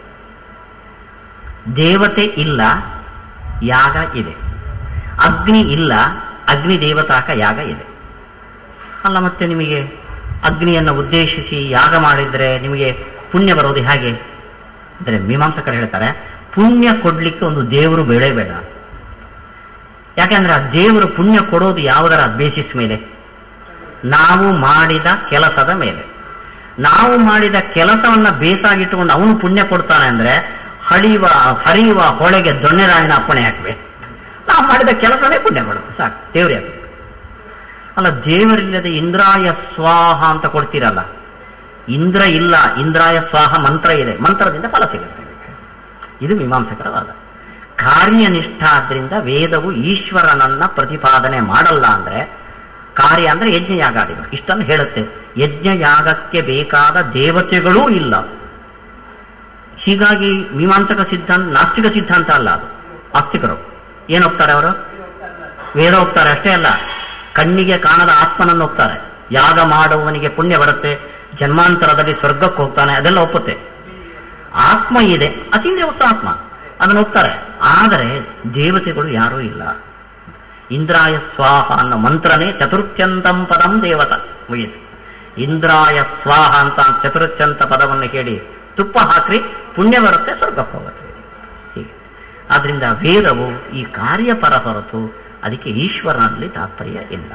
ದೇವತೆ ಇಲ್ಲ ಯಾಗ ಇದೆ ಅಗ್ನಿ ಇಲ್ಲ ಅಗ್ನಿ ದೇವತಾಕ ಯಾಗ ಇದೆ ಅಲ್ಲ ಮತ್ತೆ ನಿಮಗೆ ಅಗ್ನಿಯನ್ನು ಉದ್ದೇಶಿಸಿ ಯಾಗ ಮಾಡಿದ್ರೆ ನಿಮಗೆ ಪುಣ್ಯ ಬರೋದು ಹೇಗೆ ಅಂದ್ರೆ ಮೀಮಾಂಸಕರು ಹೇಳ್ತಾರೆ ಪುಣ್ಯ ಕೊಡ್ಲಿಕ್ಕೆ ಒಂದು ದೇವರು ಬೇಡೇ ಬೇಡ ಯಾಕೆಂದ್ರೆ ಆ ದೇವರು ಪುಣ್ಯ ಕೊಡೋದು ಯಾವುದರ ಬೇಸಿಸ್ ಮೇಲೆ ನಾವು ಮಾಡಿದ ಕೆಲಸದ ಮೇಲೆ ನಾವು ಮಾಡಿದ ಕೆಲಸವನ್ನ ಬೇಸಾಗಿಟ್ಟುಕೊಂಡು ಅವನು ಪುಣ್ಯ ಕೊಡ್ತಾನೆ ಅಂದ್ರೆ ಹಳಿಯುವ ಹರಿಯುವ ಹೊಳೆಗೆ ದೊಣ್ಣೆರಾಯಿನ ಅಪ್ಪಣೆ ಹಾಕ್ಬೇಕು ನಾವು ಮಾಡಿದ ಕೆಲಸನೇ ಪುಣ್ಯ ಕೊಡುತ್ತೆ ಸಾಕು ದೇವ್ರೇ ಅದು ಅಲ್ಲ ದೇವರಿಲ್ಲದೆ ಇಂದ್ರಾಯ ಸ್ವಾಹ ಅಂತ ಕೊಡ್ತೀರಲ್ಲ ಇಂದ್ರ ಇಲ್ಲ ಇಂದ್ರಾಯ ಸ್ವಾಹ ಮಂತ್ರ ಇದೆ ಮಂತ್ರದಿಂದ ಫಲ ಸಿಗುತ್ತೆ ಇದು ಮೀಮಾಂಸಕರ ವಾದ ಕಾರ್ಯನಿಷ್ಠ ಆದ್ರಿಂದ ವೇದವು ಈಶ್ವರನನ್ನ ಪ್ರತಿಪಾದನೆ ಮಾಡಲ್ಲ ಅಂದ್ರೆ ಕಾರ್ಯ ಅಂದ್ರೆ ಯಜ್ಞಯಾಗಾದಿಗಳು ಇಷ್ಟನ್ನು ಹೇಳುತ್ತೆ ಯಜ್ಞಯಾಗಕ್ಕೆ ಬೇಕಾದ ದೇವತೆಗಳೂ ಇಲ್ಲ ಹೀಗಾಗಿ ಮೀಮಾಂಸಕ ಸಿದ್ಧಾಂತ ನಾಸ್ತಿಕ ಸಿದ್ಧಾಂತ ಅಲ್ಲ ಅದು ಆಸ್ತಿಕರು ಏನ್ ಹೋಗ್ತಾರೆ ಅವರು ವೇದ ಹೋಗ್ತಾರೆ ಅಷ್ಟೇ ಅಲ್ಲ ಕಣ್ಣಿಗೆ ಕಾಣದ ಆತ್ಮನನ್ನು ಹೋಗ್ತಾರೆ ಯಾಗ ಮಾಡುವವನಿಗೆ ಪುಣ್ಯ ಬರುತ್ತೆ ಜನ್ಮಾಂತರದಲ್ಲಿ ಸ್ವರ್ಗಕ್ಕೆ ಹೋಗ್ತಾನೆ ಅದೆಲ್ಲ ಒಪ್ಪುತ್ತೆ ಆತ್ಮ ಇದೆ ಅತೀಂದ್ರಿಯ ವಸ್ತು ಆತ್ಮ ಅದನ್ನು ಹೋಗ್ತಾರೆ ಆದರೆ ದೇವತೆಗಳು ಯಾರೂ ಇಲ್ಲ ಇಂದ್ರಾಯ ಸ್ವಾಹ ಅನ್ನೋ ಮಂತ್ರನೇ ಚತುರ್ಥ್ಯಂತಂ ಪದಂ ದೇವತ ಮುಗಿಯಿತು ಇಂದ್ರಾಯ ಸ್ವಾಹ ಅಂತ ಚತುರ್ಥ್ಯಂತ ಪದವನ್ನು ಹೇಳಿ ತುಪ್ಪ ಹಾಕ್ರಿ ಪುಣ್ಯ ಬರುತ್ತೆ ಸ್ವರ್ಗಕ್ಕೆ ಹೋಗುತ್ತೆ ಹೀಗೆ ಆದ್ರಿಂದ ವೇದವು ಈ ಕಾರ್ಯಪರ ಹೊರತು ಅದಕ್ಕೆ ಈಶ್ವರನಲ್ಲಿ ತಾತ್ಪರ್ಯ ಇಲ್ಲ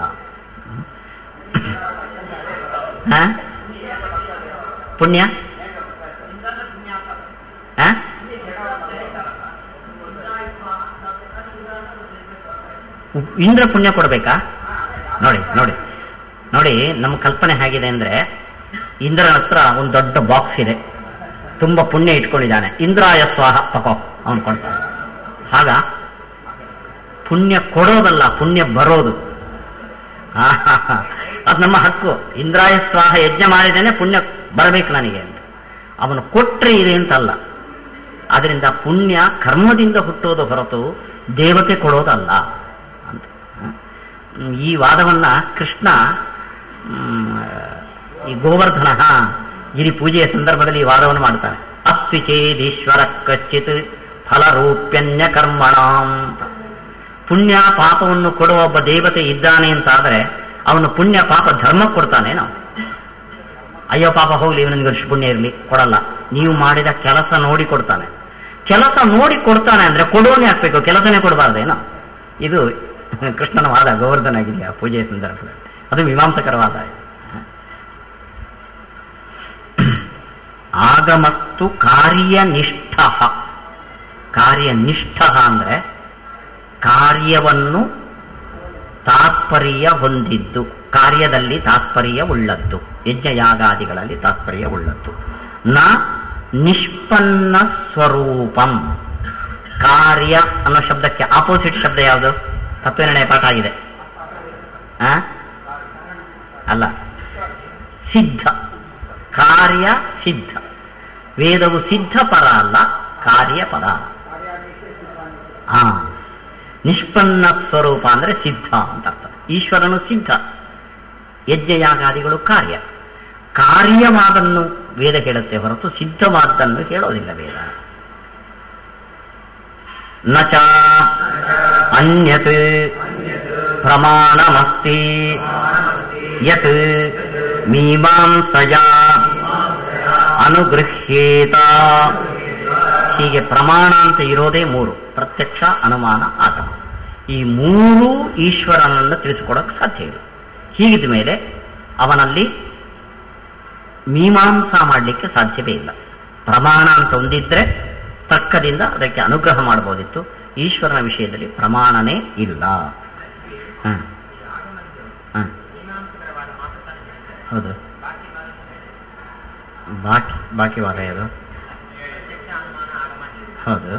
ಹ? ಪುಣ್ಯ ಹ? ಇಂದ್ರ ಪುಣ್ಯ ಕೊಡ್ಬೇಕಾ ನೋಡಿ ನೋಡಿ ನೋಡಿ ನಮ್ಮ ಕಲ್ಪನೆ ಹೇಗಿದೆ ಅಂದ್ರೆ ಇಂದ್ರನ ಹತ್ರ ಒಂದು ದೊಡ್ಡ ಬಾಕ್ಸ್ ಇದೆ ತುಂಬಾ ಪುಣ್ಯ ಇಟ್ಕೊಂಡಿದ್ದಾನೆ ಇಂದ್ರಾಯ ಸ್ವಾಹ ತಗೋ ಅವನು ಕೊಡ್ತಾನೆ ಆಗ ಪುಣ್ಯ ಕೊಡೋದಲ್ಲ ಪುಣ್ಯ ಬರೋದು ಆಹಾಹಾ. ಅದು ನಮ್ಮ ಹಕ್ಕು ಇಂದ್ರಾಯ ಸ್ವಾಹ ಯಜ್ಞ ಮಾಡಿದ್ದೇನೆ ಪುಣ್ಯ ಬರಬೇಕು ನನಗೆ ಅಂತ ಅವನು ಕೊಟ್ರೆ ಇದೆ ಅಂತಲ್ಲ ಅದರಿಂದ ಪುಣ್ಯ ಕರ್ಮದಿಂದ ಹುಟ್ಟೋದು ಹೊರತು ದೇವತೆ ಕೊಡೋದಲ್ಲ ಅಂತ ಹ್ಮ್. ಈ ವಾದವನ್ನ ಕೃಷ್ಣ ಹ್ಮ್, ಈ ಗೋವರ್ಧನ ಗಿರಿ ಪೂಜೆಯ ಸಂದರ್ಭದಲ್ಲಿ ಈ ವಾದವನ್ನು ಮಾಡ್ತಾನೆ ಅಸ್ತಿ ಚೇದೀಶ್ವರ ಕಚ್ಚಿತ್ ಫಲರೂಪ್ಯನ್ಯ ಕರ್ಮಣಾಂ ಅಂತ. ಪುಣ್ಯ ಪಾಪವನ್ನು ಕೊಡುವ ಒಬ್ಬ ದೇವತೆ ಇದ್ದಾನೆ ಅಂತಾದ್ರೆ ಅವನು ಪುಣ್ಯ ಪಾಪ ಧರ್ಮ ಕೊಡ್ತಾನೆ ನಾವು ಅಯ್ಯೋ ಪಾಪ ಹೋಗ್ಲಿ ಇವನಿಗೆ ಅಷ್ಟು ಪುಣ್ಯ ಇರಲಿ ಕೊಡಲ್ಲ ನೀವು ಮಾಡಿದ ಕೆಲಸ ನೋಡಿ ಕೊಡ್ತಾನೆ ಕೆಲಸ ನೋಡಿ ಕೊಡ್ತಾನೆ ಅಂದ್ರೆ ಕೊಡೋನೇ ಹಾಕ್ಬೇಕು ಕೆಲಸನೇ ಕೊಡಬಾರ್ದೇನೋ ಇದು ಕೃಷ್ಣನ ವಾದ ಗೋವರ್ಧನ ಆಗಿದೆಯಾ ಪೂಜೆಯ ಸಂದರ್ಭದಲ್ಲಿ ಅದು ಮೀಮಾಂಸಕರ ವಾದ ಆಗಮತ್ತು ಕಾರ್ಯನಿಷ್ಠ ಕಾರ್ಯನಿಷ್ಠ ಅಂದ್ರೆ ಕಾರ್ಯವನ್ನು ತಾತ್ಪರ್ಯ ಹೊಂದಿದ್ದು ಕಾರ್ಯದಲ್ಲಿ ತಾತ್ಪರ್ಯ ಉಳ್ಳದ್ದು ಯಜ್ಞಯಾಗಾದಿಗಳಲ್ಲಿ ತಾತ್ಪರ್ಯ ಉಳ್ಳದ್ದು ನ ನಿಷ್ಪನ್ನ ಸ್ವರೂಪಂ ಕಾರ್ಯ ಅನ್ನೋ ಶಬ್ದಕ್ಕೆ ಆಪೋಸಿಟ್ ಶಬ್ದ ಯಾವುದು ತತ್ವನಿರ್ಣಯ ಪಾಠ ಆಗಿದೆ ಆ? ಅಲ್ಲ ಸಿದ್ಧ ಕಾರ್ಯ ಸಿದ್ಧ ವೇದವು ಸಿದ್ಧ ಪರ ಅಲ್ಲ ಕಾರ್ಯಪರ ಹಾ ನಿಷ್ಪನ್ನ ಸ್ವರೂಪ ಅಂದ್ರೆ ಸಿದ್ಧ ಅಂತ ಅರ್ಥ ಈಶ್ವರನು ಸಿದ್ಧ ಯಜ್ಞಯಾಗಾದಿಗಳು ಕಾರ್ಯ ಕಾರ್ಯವಾದನ್ನು ವೇದ ಹೇಳುತ್ತೆ ಹೊರತು ಸಿದ್ಧವಾದ್ದನ್ನು ಹೇಳೋದಿಲ್ಲ ವೇದ ನಚ ಅನ್ಯತ್ ಪ್ರಮಾಣಮಸ್ತಿ ಯತ್ ಮೀಮಾಂಸಯ ಅನುಗೃಹ್ಯೇತ ಹೀಗೆ ಪ್ರಮಾಣ ಅಂತ ಇರೋದೇ ಮೂರು ಪ್ರತ್ಯಕ್ಷ ಅನುಮಾನ ಆಗಮ ಈ ಮೂರೂ ಈಶ್ವರನನ್ನು ತಿಳಿಸಿಕೊಡಕ್ಕೆ ಸಾಧ್ಯ ಇಲ್ಲ ಹೀಗಿದ ಮೇಲೆ ಅವನಲ್ಲಿ ಮೀಮಾಂಸಾ ಮಾಡಲಿಕ್ಕೆ ಸಾಧ್ಯವೇ ಇಲ್ಲ ಪ್ರಮಾಣ ಅಂತ ಒಂದಿದ್ರೆ ತರ್ಕದಿಂದ ಅದಕ್ಕೆ ಅನುಗ್ರಹ ಮಾಡಬಹುದಿತ್ತು ಈಶ್ವರನ ವಿಷಯದಲ್ಲಿ ಪ್ರಮಾಣನೇ ಇಲ್ಲ ಹ. ಹ. ಹೌದು ಬಾಕಿ ಬಾಕಿ ವಾದ ಯಾವುದು ಹೌದು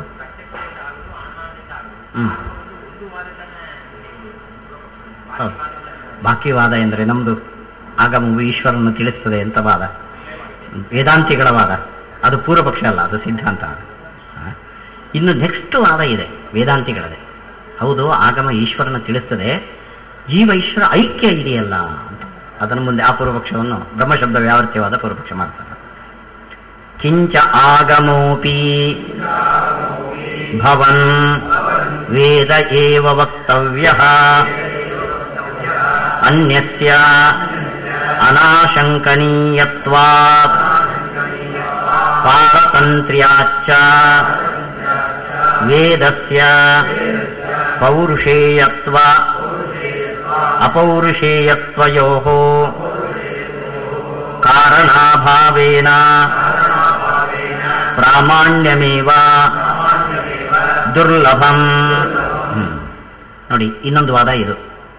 ಹ್ಮ್ ಹೌದು ಬಾಕಿ ವಾದ ಎಂದ್ರೆ ನಮ್ದು ಆಗಮವು ಈಶ್ವರನ್ನು ತಿಳಿಸ್ತದೆ ಅಂತ ವಾದ ವೇದಾಂತಿಗಳ ವಾದ ಅದು ಪೂರ್ವ ಪಕ್ಷ ಅಲ್ಲ ಅದು ಸಿದ್ಧಾಂತ ಹ? ಇನ್ನು ನೆಕ್ಸ್ಟ್ ವಾದ ಇದೆ ವೇದಾಂತಿಗಳದೇ ಹೌದು ಆಗಮ ಈಶ್ವರನ ತಿಳಿಸ್ತದೆ ಜೀವ ಈಶ್ವರ ಐಕ್ಯ ಇದೆಯಲ್ಲ ಅಂತ ಅದನ್ನು ಮುಂದೆ ಆ ಪೂರ್ವಪಕ್ಷವನ್ನು ಬ್ರಹ್ಮಶಬ್ದ ವ್ಯಾವರ್ತ್ಯವಾದ ಪೂರ್ವಪಕ್ಷ ಮಾಡ್ತಾರೆ ಕಿಂಚ ಆಗಮೋಪಿ ಭವನ್ ವೇದ ಏವ ವಕ್ತವ್ಯ ಅನ್ಯಸ್ಯ ಅನಾಶಂಕನೀಯತ್ವಾತ್ ಪಾರತಂತ್ರ್ಯಾಚ್ಚ ವೇದಸ್ಯ ಪೌರುಷೇಯತ್ವ ಅಪೌರುಷೇಯತ್ವಯೋಃ ಕಾರಣಾಭಾವೇನ ಪ್ರಾಮಾಣ್ಯಮೇವ ದುರ್ಲಭಂ ಹ್ಮ್. ನೋಡಿ ಇನ್ನೊಂದು ವಾದ ಇದು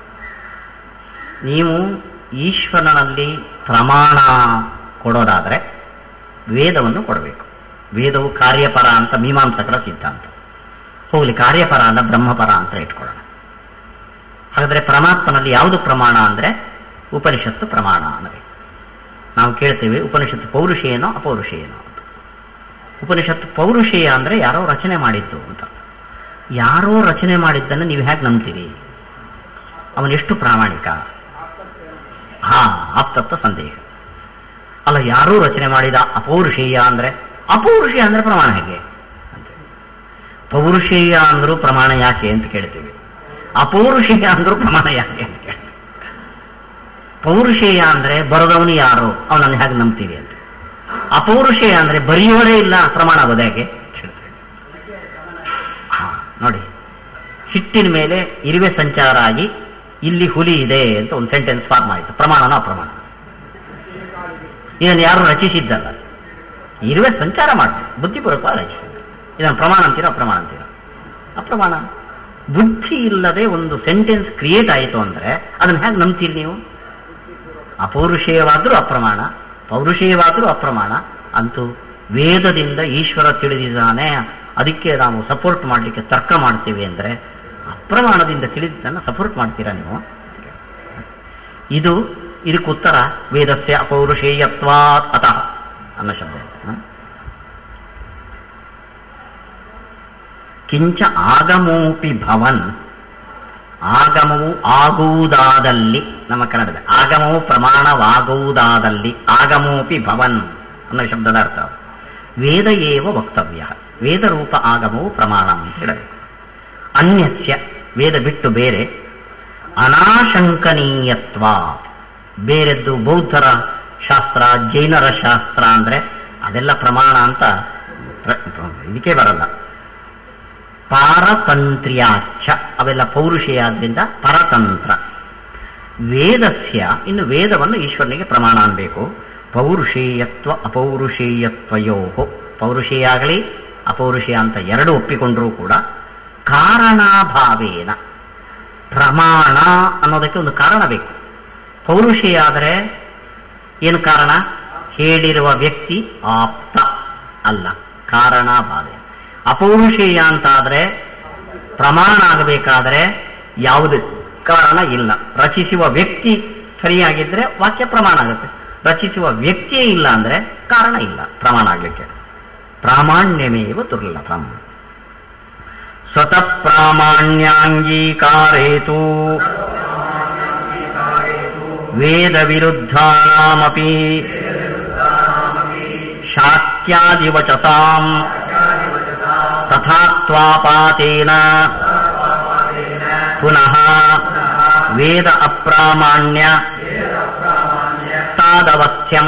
ನೀವು ಈಶ್ವರನಲ್ಲಿ ಪ್ರಮಾಣ ಕೊಡೋದಾದ್ರೆ ವೇದವನ್ನು ಕೊಡಬೇಕು ವೇದವು ಕಾರ್ಯಪರ ಅಂತ ಮೀಮಾಂಸಕರ ಸಿದ್ಧಾಂತ ಹೋಗ್ಲಿ ಕಾರ್ಯಪರ ಅಲ್ಲ ಬ್ರಹ್ಮಪರ ಅಂತ ಇಟ್ಕೊಳ್ಳೋಣ ಹಾಗಾದ್ರೆ ಪರಮಾತ್ಮನಲ್ಲಿ ಯಾವುದು ಪ್ರಮಾಣ ಅಂದ್ರೆ ಉಪನಿಷತ್ತು ಪ್ರಮಾಣ ಅನ್ನಬೇಕು ನಾವು ಕೇಳ್ತೇವೆ ಉಪನಿಷತ್ತು ಪೌರುಷೇಯನೋ ಅಪೌರುಷೇಯನೋ ಅಂತ ಉಪನಿಷತ್ತು ಪೌರುಷೇಯ ಅಂದ್ರೆ ಯಾರೋ ರಚನೆ ಮಾಡಿದ್ದು ಅಂತ ಯಾರೋ ರಚನೆ ಮಾಡಿದ್ದನ್ನು ನೀವು ಹೇಗೆ ನಂಬ್ತೀರಿ ಅವನೆಷ್ಟು ಪ್ರಾಮಾಣಿಕ ಹಾ ಆಪ್ತತ್ವ ಸಂದೇಹ ಅಲ್ಲ ಯಾರೂ ರಚನೆ ಮಾಡಿದ ಅಪೌರುಷೇಯ ಅಂದ್ರೆ ಅಪೌರುಷೇಯ ಅಂದ್ರೆ ಪ್ರಮಾಣ ಹೇಗೆ ಅಂತ ಪೌರುಷೇಯ ಅಂದ್ರೂ ಪ್ರಮಾಣ ಯಾಕೆ ಅಂತ ಕೇಳ್ತೀವಿ ಅಪೌರುಷೇಯ ಅಂದ್ರೂ ಪ್ರಮಾಣ ಯಾಕೆ ಅಂತ ಕೇಳ್ತೀವಿ ಪೌರುಷೇಯ ಅಂದ್ರೆ ಬರದವನು ಯಾರು ಅವನನ್ನು ಹೇಗೆ ನಂಬ್ತೀವಿ ಅಂತ ಅಪೌರುಷೇಯ ಅಂದ್ರೆ ಬರೆಯೋರೇ ಇಲ್ಲ ಪ್ರಮಾಣ ಆಗೋದು ಹೇಗೆ ಕೇಳ್ತೀವಿ ಹಾ ನೋಡಿ ಹಿಟ್ಟಿನ ಮೇಲೆ ಇರುವೆ ಸಂಚಾರ ಆಗಿ ಇಲ್ಲಿ ಹುಲಿ ಇದೆ ಅಂತ ಒಂದು ಸೆಂಟೆನ್ಸ್ ಫಾರ್ಮ್ ಆಯಿತು ಪ್ರಮಾಣನ ಅಪ್ರಮಾಣ ಇದನ್ನು ಯಾರು ರಚಿಸಿದ್ದಲ್ಲ ಇರುವೆ ಸಂಚಾರ ಮಾಡ್ತಾರೆ ಬುದ್ಧಿಪೂರ್ವಕವಾಗಿ ರಚಿಸಿದ್ದಾರೆ ಇದನ್ನು ಪ್ರಮಾಣ ಅಂತೀರಾ ಅಪ್ರಮಾಣ ಅಂತೀರಾ ಅಪ್ರಮಾಣ ಬುದ್ಧಿ ಇಲ್ಲದೆ ಒಂದು ಸೆಂಟೆನ್ಸ್ ಕ್ರಿಯೇಟ್ ಆಯಿತು ಅಂದ್ರೆ ಅದನ್ನ ಹೇಗೆ ನಂಬ್ತೀರಿ ನೀವು ಅಪೌರುಷೇಯವಾದ್ರೂ ಅಪ್ರಮಾಣ ಪೌರುಷೇಯವಾದ್ರೂ ಅಪ್ರಮಾಣ ಅಂತೂ ವೇದದಿಂದ ಈಶ್ವರ ತಿಳಿದಿದ್ದಾನೆ ಅದಕ್ಕೆ ನಾವು ಸಪೋರ್ಟ್ ಮಾಡಲಿಕ್ಕೆ ತರ್ಕ ಮಾಡ್ತೀವಿ ಅಂದ್ರೆ ಅಪ್ರಮಾಣದಿಂದ ತಿಳಿದಿದ್ದನ್ನು ಸಪೋರ್ಟ್ ಮಾಡ್ತೀರಾ ನೀವು ಇದು ಇದಕ್ಕೆ ಉತ್ತರ ವೇದಸ್ಯ ಅಪೌರುಷೇಯತ್ವಾ ಅತಃ ಅನ್ನೋ ಶಬ್ದ ಹ? ಕಿಂಚ ಆಗಮೋಪಿ ಭವನ್ ಆಗಮವು ಆಗುವುದಾದಲ್ಲಿ ನಮ್ಮ ಕನ್ನಡದ ಆಗಮವು ಪ್ರಮಾಣವಾಗುವುದಾದಲ್ಲಿ ಆಗಮೋಪಿ ಭವನ್ ಅನ್ನೋ ಶಬ್ದದ ಅರ್ಥ ವೇದ ಏವ ವಕ್ತವ್ಯ ವೇದರೂಪ ಆಗಮವು ಪ್ರಮಾಣ ಅಂತ ಹೇಳಬೇಕು ಅನ್ಯಸ್ಯ ವೇದ ಬಿಟ್ಟು ಬೇರೆ ಅನಾಶಂಕನೀಯತ್ವ ಬೇರೆದ್ದು ಬೌದ್ಧರ ಶಾಸ್ತ್ರ ಜೈನರ ಶಾಸ್ತ್ರ ಅಂದ್ರೆ ಅದೆಲ್ಲ ಪ್ರಮಾಣ ಅಂತ ಪ್ರ- ಇದಕ್ಕೆ ಬರಲ್ಲ ಪಾರತಂತ್ರ್ಯಾಚ್ಛ ಅವೆಲ್ಲ ಪೌರುಷೇಯ ಆದ್ರಿಂದ ಪರತಂತ್ರ ವೇದಸ್ಯ ಇನ್ನು ವೇದವನ್ನು ಈಶ್ವರನಿಗೆ ಪ್ರಮಾಣ ಅನ್ಬೇಕು ಪೌರುಷೇಯತ್ವ ಅಪೌರುಷೇಯತ್ವಯೋ ಪೌರುಷೇಯ ಆಗಲಿ ಅಪೌರುಷೇಯ ಅಂತ ಎರಡು ಒಪ್ಪಿಕೊಂಡ್ರೂ ಕೂಡ ಕಾರಣಾಭಾವೇನ ಪ್ರಮಾಣ ಅನ್ನೋದಕ್ಕೆ ಒಂದು ಕಾರಣ ಬೇಕು ಪೌರುಷೇಯ ಆದರೆ ಏನು ಕಾರಣ ಹೇಳಿರುವ ವ್ಯಕ್ತಿ ಆಪ್ತ ಅಲ್ಲ ಕಾರಣಾಭಾವೆ ಅಪೌರುಷೇಯ ಅಂತಾದ್ರೆ ಪ್ರಮಾಣ ಆಗಬೇಕಾದ್ರೆ ಯಾವುದೇ ಕಾರಣ ಇಲ್ಲ ರಚಿಸುವ ವ್ಯಕ್ತಿ ಸರಿಯಾಗಿದ್ರೆ ವಾಕ್ಯ ಪ್ರಮಾಣ ಆಗುತ್ತೆ ರಚಿಸುವ ವ್ಯಕ್ತಿಯೇ ಇಲ್ಲ ಅಂದ್ರೆ ಕಾರಣ ಇಲ್ಲ ಪ್ರಮಾಣ ಆಗ್ಲಿಕ್ಕೆ ಪ್ರಾಮಾಣ್ಯಮೇವ ದುರ್ಲಭಂ ಸ್ವತಃ ಪ್ರಾಮಾಣ್ಯಾಂಗೀಕಾರೇತು ವೇದ ವಿರುದ್ಧಾನಾಮಪಿ ಶಾಕ್ಯಾದಿವಚತಾಂ ತಥಾ ತ್ವಾಪಾತೇನ ಪುನಃ ವೇದ ಅಪ್ರಾಮಾಣ್ಯ ತಾದವಸ್ಥ್ಯಂ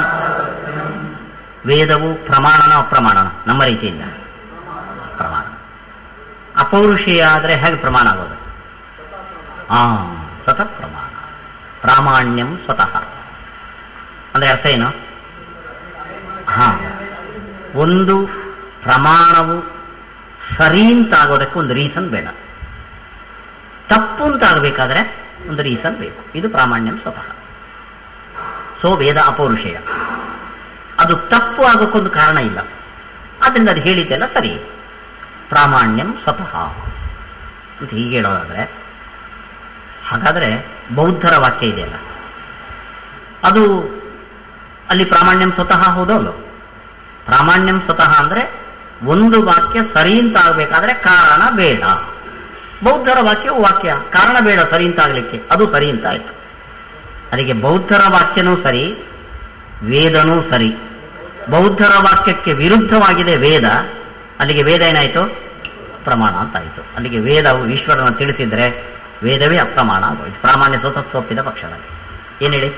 ವೇದವು ಪ್ರಮಾಣನ ಅಪ್ರಮಾಣನ ನಮ್ಮ ರೀತಿಯಿಂದ ಪ್ರಮಾಣ ಅಪೌರುಷೇಯ ಆದರೆ ಹೇಗೆ ಪ್ರಮಾಣ ಆಗೋದು ಆ ಸ್ವತಃ ಪ್ರಮಾಣ ಪ್ರಾಮಾಣ್ಯಂ ಸ್ವತಃ ಅಂದ್ರೆ ಅರ್ಥ ಏನು ಹಾ ಒಂದು ಪ್ರಮಾಣವು ಸರಿ ಅಂತಾಗೋದಕ್ಕೆ ಒಂದು ರೀಸನ್ ಬೇಡ ತಪ್ಪು ಅಂತ ಆಗಬೇಕಾದ್ರೆ ಒಂದು ರೀಸನ್ ಬೇಕು ಇದು ಪ್ರಾಮಾಣ್ಯಂ ಸ್ವತಃ ಸೊ ವೇದ ಅಪೌರುಷೇಯ ಅದು ತಪ್ಪು ಆಗೋಕ್ಕೊಂದು ಕಾರಣ ಇಲ್ಲ ಆದ್ರಿಂದ ಅದು ಹೇಳಿದ್ದೆಲ್ಲ ಸರಿ ಪ್ರಾಮಾಣ್ಯಂ ಸ್ವತಃ ಅಂತ ಹೀಗೆ ಹೇಳೋದಾದ್ರೆ ಹಾಗಾದ್ರೆ ಬೌದ್ಧರ ವಾಕ್ಯ ಇದೆಯಲ್ಲ ಅದು ಅಲ್ಲಿ ಪ್ರಾಮಾಣ್ಯಂ ಸ್ವತಃ ಹೌದಲ್ಲ ಪ್ರಾಮಾಣ್ಯಂ ಸ್ವತಃ ಅಂದ್ರೆ ಒಂದು ವಾಕ್ಯ ಸರಿ ಅಂತ ಆಗ್ಬೇಕಾದ್ರೆ ಕಾರಣ ಬೇಡ ಬೌದ್ಧರ ವಾಕ್ಯವು ವಾಕ್ಯ ಕಾರಣ ಬೇಡ ಸರಿ ಅಂತ ಆಗ್ಲಿಕ್ಕೆ ಅದು ಸರಿ ಅಂತ ಆಯ್ತು ಅದಕ್ಕೆ ಬೌದ್ಧರ ವಾಕ್ಯನೂ ಸರಿ ವೇದನೂ ಸರಿ ಬೌದ್ಧರ ವಾಕ್ಯಕ್ಕೆ ವಿರುದ್ಧವಾಗಿದೆ ವೇದ ಅಲ್ಲಿಗೆ ವೇದ ಏನಾಯ್ತು ಪ್ರಮಾಣ ಅಂತ ಆಯ್ತು ಅಲ್ಲಿಗೆ ವೇದವು ಈಶ್ವರನ ತಿಳಿಸಿದ್ರೆ ವೇದವೇ ಅಪ್ರಮಾಣ ಆಗೋಯ್ತು ಪ್ರಾಮಾಣ್ಯ ಸ್ವತಃ ಒಪ್ಪಿದ ಪಕ್ಷದಲ್ಲಿ ಏನ್ ಹೇಳಿ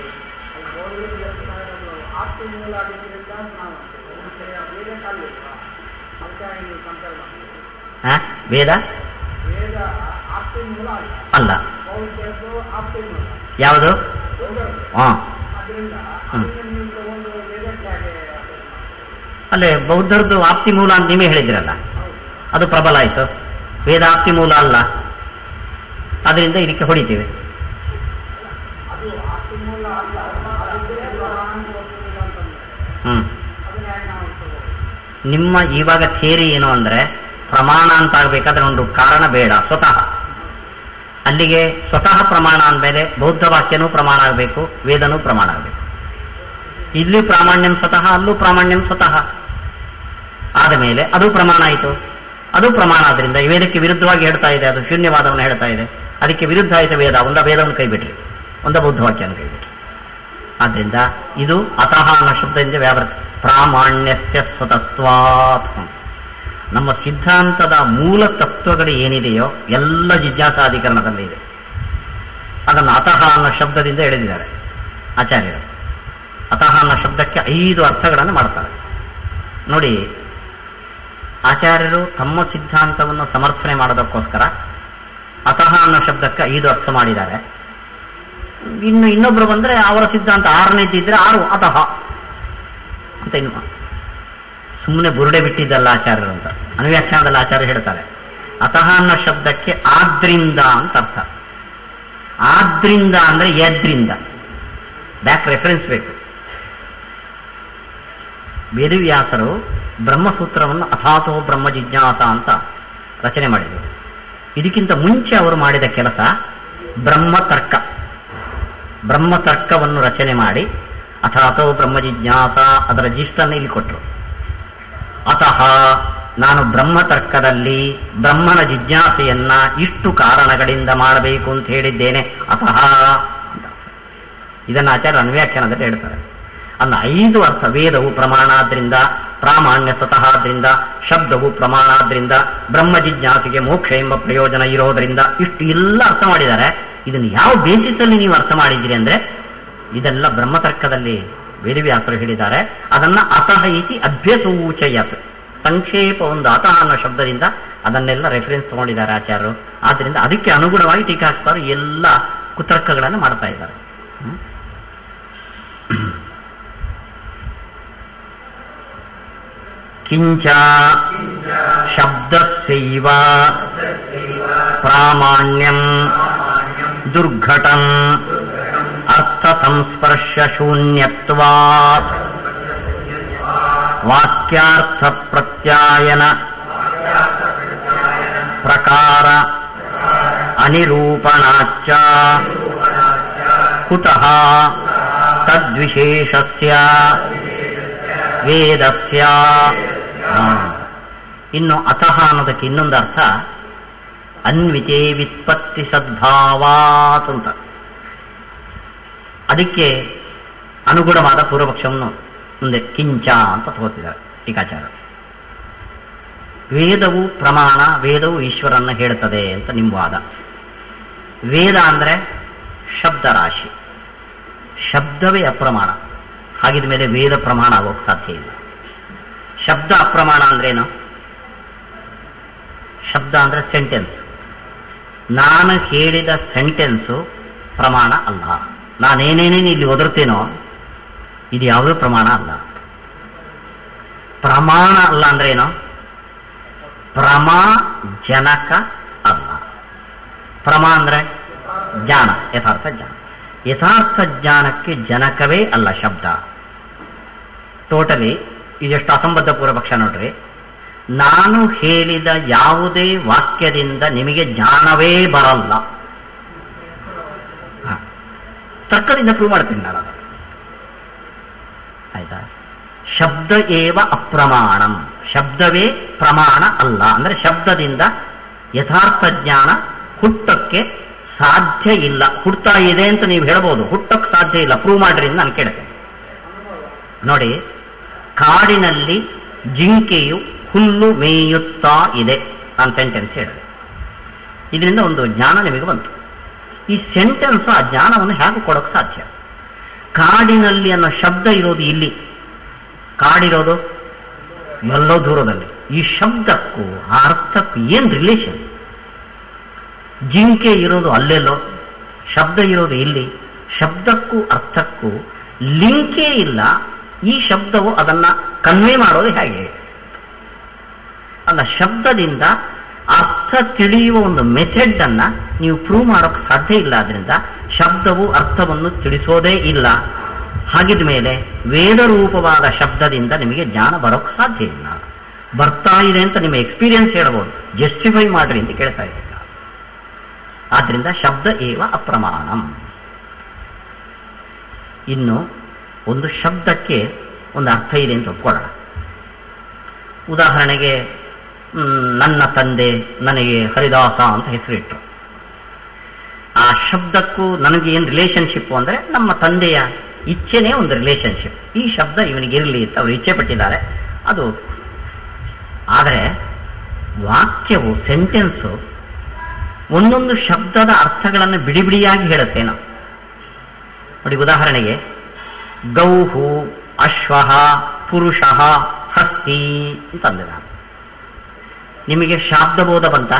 ಆಸ್ತಿ ಮೂಲ ಆಗಿದ್ದರಿಂದ ನಾವು ವೇದ ಕಾಲಿಲ್ವಾ ಅದಕ್ಕೆ ನೀವು ಕಂಪೇರ್ ಮಾಡಿ ಆ? ವೇದ ವೇದ ಆಸ್ತಿ ಮೂಲ ಅಲ್ಲ ಅಲ್ಲ ಬೌದ್ಧದ್ದು ಆಸ್ತಿ ಮೂಲ ಯಾವುದು ಬೌದ್ಧದ್ದು ಹಾ ಅದರಿಂದ ಹ್ಮ್. ಅದನ್ನ ನೀವು ತಗೊಂಡು ವೇದಕ್ಕೆ ಹಾಗೆ ಅಲ್ಲೇ ಬೌದ್ಧರದ್ದು ಆಪ್ತಿ ಮೂಲ ಅಂತ ನೀವೇ ಹೇಳಿದ್ರಲ್ಲ ಅದು ಪ್ರಬಲ ಆಯ್ತು ವೇದ ಆಪ್ತಿ ಮೂಲ ಅಲ್ಲ ಅದರಿಂದ ಇದಕ್ಕೆ ಹೊಡಿತೀವಿ ಅದು ಆಸ್ತಿ ಮೂಲ ಅಲ್ಲ ಅದಿದ್ದರೆ ಪ್ರಮಾಣ ಅಂತ ಒಪ್ಪುವುದಿಲ್ಲ ಅಂತಂದ್ರೆ ಹ್ಮ್ ಅದನ್ನ ಹೇಗೆ ನಾವು ತಗೋಬೋದು ನಿಮ್ಮ ಇವಾಗ ಥಿಯರಿ ಏನು ಅಂದ್ರೆ ಪ್ರಮಾಣ ಅಂತ ಆಗ್ಬೇಕಾದ್ರೆ ಒಂದು ಕಾರಣ ಬೇಡ ಸ್ವತಃ ಅಲ್ಲಿಗೆ ಸ್ವತಃ ಪ್ರಮಾಣ ಅಂದಮೇಲೆ ಬೌದ್ಧ ವಾಕ್ಯನೂ ಪ್ರಮಾಣ ಆಗಬೇಕು ವೇದನೂ ಪ್ರಮಾಣ ಆಗಬೇಕು ಇಲ್ಲಿ ಪ್ರಾಮಾಣ್ಯಂ ಸ್ವತಃ ಅಲ್ಲೂ ಪ್ರಾಮಾಣ್ಯಂ ಸ್ವತಃ ಆದ ಮೇಲೆ ಅದು ಪ್ರಮಾಣ ಆಯಿತು ಅದು ಪ್ರಮಾಣ ಆದ್ರಿಂದ ಈ ವೇದಕ್ಕೆ ವಿರುದ್ಧವಾಗಿ ಹೇಳ್ತಾ ಇದೆ ಅದು ಶೂನ್ಯವಾದವನ್ನು ಹೇಳ್ತಾ ಇದೆ ಅದಕ್ಕೆ ವಿರುದ್ಧ ಆಯಿತು ವೇದ ಒಂದ ವೇದವನ್ನು ಕೈಬಿಟ್ರಿ ಒಂದ ಬೌದ್ಧ ವಾಕ್ಯವನ್ನು ಕೈಬಿಟ್ರಿ ಆದ್ರಿಂದ ಇದು ಅತಃ ಅನ್ನೋ ಶಬ್ದದಿಂದ ವ್ಯಾವೃತ ಪ್ರಾಮಾಣ್ಯಸ್ಯ ಸ್ವತತ್ವಾತ್ ನಮ್ಮ ಸಿದ್ಧಾಂತದ ಮೂಲ ತತ್ವಗಳು ಏನಿದೆಯೋ ಎಲ್ಲ ಜಿಜ್ಞಾಸಾಧಿಕರಣದಲ್ಲಿ ಇದೆ ಅದನ್ನು ಅತಃ ಅನ್ನೋ ಶಬ್ದದಿಂದ ಎಳೆದಿದ್ದಾರೆ ಆಚಾರ್ಯರು ಅತಃ ಅನ್ನೋ ಶಬ್ದಕ್ಕೆ ಐದು ಅರ್ಥಗಳನ್ನು ಮಾಡ್ತಾರೆ ನೋಡಿ ಆಚಾರ್ಯರು ತಮ್ಮ ಸಿದ್ಧಾಂತವನ್ನು ಸಮರ್ಥನೆ ಮಾಡೋದಕ್ಕೋಸ್ಕರ ಅತಃ ಅನ್ನೋ ಶಬ್ದಕ್ಕೆ ಐದು ಅರ್ಥ ಮಾಡಿದ್ದಾರೆ ಇನ್ನು ಇನ್ನೊಬ್ರು ಬಂದ್ರೆ ಅವರ ಸಿದ್ಧಾಂತ ಆರನೇದಿದ್ರೆ ಆರು ಅತಃ ಅಂತ ಇನ್ನು ಸುಮ್ಮನೆ ಬುರುಡೆ ಬಿಟ್ಟಿದ್ದಲ್ಲ ಆಚಾರ್ಯರು ಅಂತ ಅನುವ್ಯಾಖ್ಯಾನದಲ್ಲಿ ಆಚಾರ್ಯ ಹೇಳ್ತಾರೆ ಅತಃ ಅನ್ನೋ ಶಬ್ದಕ್ಕೆ ಆದ್ರಿಂದ ಅಂತ ಅರ್ಥ ಆದ್ರಿಂದ ಅಂದ್ರೆ ಎದ್ರಿಂದ ಬ್ಯಾಕ್ ರೆಫರೆನ್ಸ್ ಬೇಕು ವೇದವ್ಯಾಸರು ಬ್ರಹ್ಮಸೂತ್ರವನ್ನು ಅಥಾತೋ ಬ್ರಹ್ಮ ಜಿಜ್ಞಾಸ ಅಂತ ರಚನೆ ಮಾಡಿದರು ಇದಕ್ಕಿಂತ ಮುಂಚೆ ಅವರು ಮಾಡಿದ ಕೆಲಸ ಬ್ರಹ್ಮತರ್ಕ ಬ್ರಹ್ಮತರ್ಕವನ್ನು ರಚನೆ ಮಾಡಿ ಅಥಾತೋ ಬ್ರಹ್ಮ ಜಿಜ್ಞಾಸ ಅದರ ಜಿಷ್ಟನ್ನು ಇಲ್ಲಿ ಕೊಟ್ಟರು ಅತಃ ನಾನು ಬ್ರಹ್ಮತರ್ಕದಲ್ಲಿ ಬ್ರಹ್ಮನ ಜಿಜ್ಞಾಸೆಯನ್ನ ಇಷ್ಟು ಕಾರಣಗಳಿಂದ ಮಾಡಬೇಕು ಅಂತ ಹೇಳಿದ್ದೇನೆ ಅತಃ ಅಂತ. ಇದನ್ನ ಆಚಾರ್ಯ ಅನ್ವ್ಯಾಖ್ಯಾನದಲ್ಲಿ ಹೇಳ್ತಾರೆ ಅನ್ನ ಐದು ಅರ್ಥ ವೇದವು ಪ್ರಮಾಣಾದ್ರಿಂದ ಪ್ರಾಮಾಣ್ಯ ಸ್ವತಃ ಆದ್ರಿಂದ ಶಬ್ದವು ಪ್ರಮಾಣಾದ್ರಿಂದ ಬ್ರಹ್ಮ ಜಿಜ್ಞಾಸಿಗೆ ಮೋಕ್ಷ ಎಂಬ ಪ್ರಯೋಜನ ಇರೋದ್ರಿಂದ ಇಷ್ಟು ಎಲ್ಲ ಅರ್ಥ ಮಾಡಿದ್ದಾರೆ ಇದನ್ನು ಯಾವ ಬೇಸಿಸಲ್ಲಿ ನೀವು ಅರ್ಥ ಮಾಡಿದ್ದೀರಿ ಅಂದ್ರೆ ಇದೆಲ್ಲ ಬ್ರಹ್ಮತರ್ಕದಲ್ಲಿ ವೇದವ್ಯಾಸರು ಹೇಳಿದ್ದಾರೆ ಅದನ್ನ ಅತಃ ಇತಿ ಅಭ್ಯಸೂಚಯತ್ ಸಂಕ್ಷೇಪ ಒಂದು ಅತಃ ಅನ್ನೋ ಶಬ್ದದಿಂದ ಅದನ್ನೆಲ್ಲ ರೆಫರೆನ್ಸ್ ತಗೊಂಡಿದ್ದಾರೆ ಆಚಾರ್ಯರು ಆದ್ರಿಂದ ಅದಕ್ಕೆ ಅನುಗುಣವಾಗಿ ಟೀಕಾಸ್ತಾರು ಎಲ್ಲ ಕುತರ್ಕಗಳನ್ನು ಮಾಡ್ತಾ ಇದ್ದಾರೆ ಹ್ಮ್? ಕಿಂಚ ಶಬ್ದಸ್ಯೈವ ಪ್ರಾಮಾಣ್ಯಂ ದುರ್ಘಟಂ ಅರ್ಥ ಸಂಸ್ಪರ್ಶ ಶೂನ್ಯತ್ವಾತ್ ವಾಕ್ಯಾರ್ಥ ಪ್ರತ್ಯಾಯನ ಪ್ರಕಾರ ಅನಿರೂಪಣಾಚ್ಚ ಕುತಃ ತದ್ವಿಶೇಷಸ್ಯ ವೇದಸ್ಯ ಹಾ. ಇನ್ನು ಅತಃ ಅನ್ನೋದಕ್ಕೆ ಇನ್ನೊಂದು ಅರ್ಥ ಅನ್ವಿತೆ ವಿತ್ಪತ್ತಿ ಸದ್ಭಾವಾತ್ ಅಂತ ಅದಕ್ಕೆ ಅನುಗುಣವಾದ ಪೂರ್ವಪಕ್ಷವನ್ನು ಮುಂದೆ ಕಿಂಚ ಅಂತ ತಗೋತಿದ್ದಾರೆ ಟೀಕಾಚಾರ ವೇದವು ಪ್ರಮಾಣ ವೇದವು ಈಶ್ವರನ್ನ ಹೇಳ್ತದೆ ಅಂತ ನಿಮ್ಮ ವಾದ ವೇದ ಅಂದ್ರೆ ಶಬ್ದ ರಾಶಿ ಶಬ್ದವೇ ಅಪ್ರಮಾಣ ಹಾಗಿದ ಮೇಲೆ ವೇದ ಪ್ರಮಾಣ ಆಗೋಕ್ ಸಾಧ್ಯ ಇಲ್ಲ ಶಬ್ದ ಅಪ್ರಮಾಣ ಅಂದ್ರೇನು ಶಬ್ದ ಅಂದ್ರೆ ಸೆಂಟೆನ್ಸ್ ನಾನು ಹೇಳಿದ ಸೆಂಟೆನ್ಸು ಪ್ರಮಾಣ ಅಲ್ಲ ನಾನೇನೇನೇನು ಇಲ್ಲಿ ಒದರ್ತೇನೋ ಇದು ಯಾವುದೂ ಪ್ರಮಾಣ ಅಲ್ಲ ಪ್ರಮಾಣ ಅಲ್ಲ ಅಂದ್ರೆ ಏನು ಪ್ರಮಾ ಜನಕ ಅಲ್ಲ ಪ್ರಮಾ ಅಂದ್ರೆ ಜ್ಞಾನ ಯಥಾರ್ಥ ಜ್ಞಾನ ಯಥಾರ್ಥ ಜ್ಞಾನಕ್ಕೆ ಜನಕವೇ ಅಲ್ಲ ಶಬ್ದ ಟೋಟಲಿ ಇದೆಷ್ಟು ಅಸಂಬದ್ಧ ಪೂರ್ವಪಕ್ಷ ನೋಡ್ರಿ ನಾನು ಹೇಳಿದ ಯಾವುದೇ ವಾಕ್ಯದಿಂದ ನಿಮಗೆ ಜ್ಞಾನವೇ ಬರಲ್ಲ ಹ. ತರ್ಕದಿಂದ ಪ್ರೂವ್ ಮಾಡ್ತೀನಿ ನಾನು ಅದನ್ನ. ಆಯ್ತಾ ಶಬ್ದ ಏವ ಅಪ್ರಮಾಣಂ ಶಬ್ದವೇ ಪ್ರಮಾಣ ಅಲ್ಲ ಅಂದ್ರೆ ಶಬ್ದದಿಂದ ಯಥಾರ್ಥ ಜ್ಞಾನ ಹುಟ್ಟಕ್ಕೆ ಸಾಧ್ಯ ಇಲ್ಲ ಹುಡ್ತಾ ಇದೆ ಅಂತ ನೀವು ಹೇಳ್ಬೋದು ಹುಟ್ಟಕ್ಕೆ ಸಾಧ್ಯ ಇಲ್ಲ ಪ್ರೂವ್ ಮಾಡ್ರಿ ಅಂತ ನಾನು ಕೇಳ್ತೇನೆ ನೋಡಿ ಕಾಡಿನಲ್ಲಿ ಜಿಂಕೆಯು ಹುಲ್ಲು ಮೇಯುತ್ತಾ ಇದೆ ನಾನು ಸೆಂಟೆನ್ಸ್ ಹೇಳಿದೆ ಇದರಿಂದ ಒಂದು ಜ್ಞಾನ ನಿಮಗೆ ಬಂತು ಈ ಸೆಂಟೆನ್ಸ್ ಆ ಜ್ಞಾನವನ್ನು ಹೇಗೆ ಕೊಡೋಕೆ ಸಾಧ್ಯ ಕಾಡಿನಲ್ಲಿ ಅನ್ನೋ ಶಬ್ದ ಇರೋದು ಇಲ್ಲಿ ಕಾಡಿರೋದು ಎಲ್ಲೋ ದೂರದಲ್ಲಿ ಈ ಶಬ್ದಕ್ಕೂ ಆ ಅರ್ಥಕ್ಕೂ ಏನ್ ರಿಲೇಷನ್ ಜಿಂಕೆ ಇರೋದು ಅಲ್ಲೆಲ್ಲೋ ಶಬ್ದ ಇರೋದು ಇಲ್ಲಿ ಶಬ್ದಕ್ಕೂ ಅರ್ಥಕ್ಕೂ ಲಿಂಕೇ ಇಲ್ಲ ಈ ಶಬ್ದವು ಅದನ್ನ ಕನ್ವೆ ಮಾಡೋದು ಹೇಗೆ ಅಲ್ಲ ಶಬ್ದದಿಂದ ಅರ್ಥ ತಿಳಿಯುವ ಒಂದು ಮೆಥಡ್ ಅನ್ನ ನೀವು ಪ್ರೂವ್ ಮಾಡೋಕೆ ಸಾಧ್ಯ ಇಲ್ಲ ಆದ್ರಿಂದ ಶಬ್ದವು ಅರ್ಥವನ್ನು ತಿಳಿಸೋದೇ ಇಲ್ಲ ಹಾಗಿದ ಮೇಲೆ ವೇದ ರೂಪವಾದ ಶಬ್ದದಿಂದ ನಿಮಗೆ ಜ್ಞಾನ ಬರೋಕ್ ಸಾಧ್ಯ ಇಲ್ಲ ಬರ್ತಾ ಇದೆ ಅಂತ ನಿಮ್ಮ ಎಕ್ಸ್ಪೀರಿಯನ್ಸ್ ಹೇಳ್ಬೋದು ಜಸ್ಟಿಫೈ ಮಾಡ್ರಿ ಅಂತ ಕೇಳ್ತಾ ಇದ್ದೀವಿ ಆದ್ರಿಂದ ಶಬ್ದ ಏವ ಅಪ್ರಮಾಣಂ ಇನ್ನು ಒಂದು ಶಬ್ದಕ್ಕೆ ಒಂದು ಅರ್ಥ ಇದೆ ಅಂತ ಒಪ್ಕೊಳ್ಳೋಣ ಉದಾಹರಣೆಗೆ ಮ್, ನನ್ನ ತಂದೆ ನನಗೆ ಹರಿದಾಸ ಅಂತ ಹೆಸರಿಟ್ಟರು ಆ ಶಬ್ದಕ್ಕೂ ನನಗೆ ಏನು ರಿಲೇಶನ್ಶಿಪ್ ಅಂದ್ರೆ ನಮ್ಮ ತಂದೆಯ ಇಚ್ಛೆನೇ ಒಂದು ರಿಲೇಶನ್ಶಿಪ್ ಈ ಶಬ್ದ ಇವನಿಗೆ ಇರಲಿ ಅಂತ ಅವರು ಇಚ್ಛೆ ಪಟ್ಟಿದ್ದಾರೆ ಅದು ಆದರೆ ವಾಕ್ಯವು ಸೆಂಟೆನ್ಸು ಒಂದೊಂದು ಶಬ್ದದ ಅರ್ಥಗಳನ್ನು ಬಿಡಿ ಬಿಡಿಯಾಗಿ ಹೇಳುತ್ತೇನೋ ನೋಡಿ ಉದಾಹರಣೆಗೆ ಗೌಹು ಅಶ್ವಃ ಪುರುಷ ಹಸ್ತಿ ಅಂತಂದೆ ನಾನು ನಿಮಗೆ ಶಾಬ್ದಬೋಧ ಬಂತ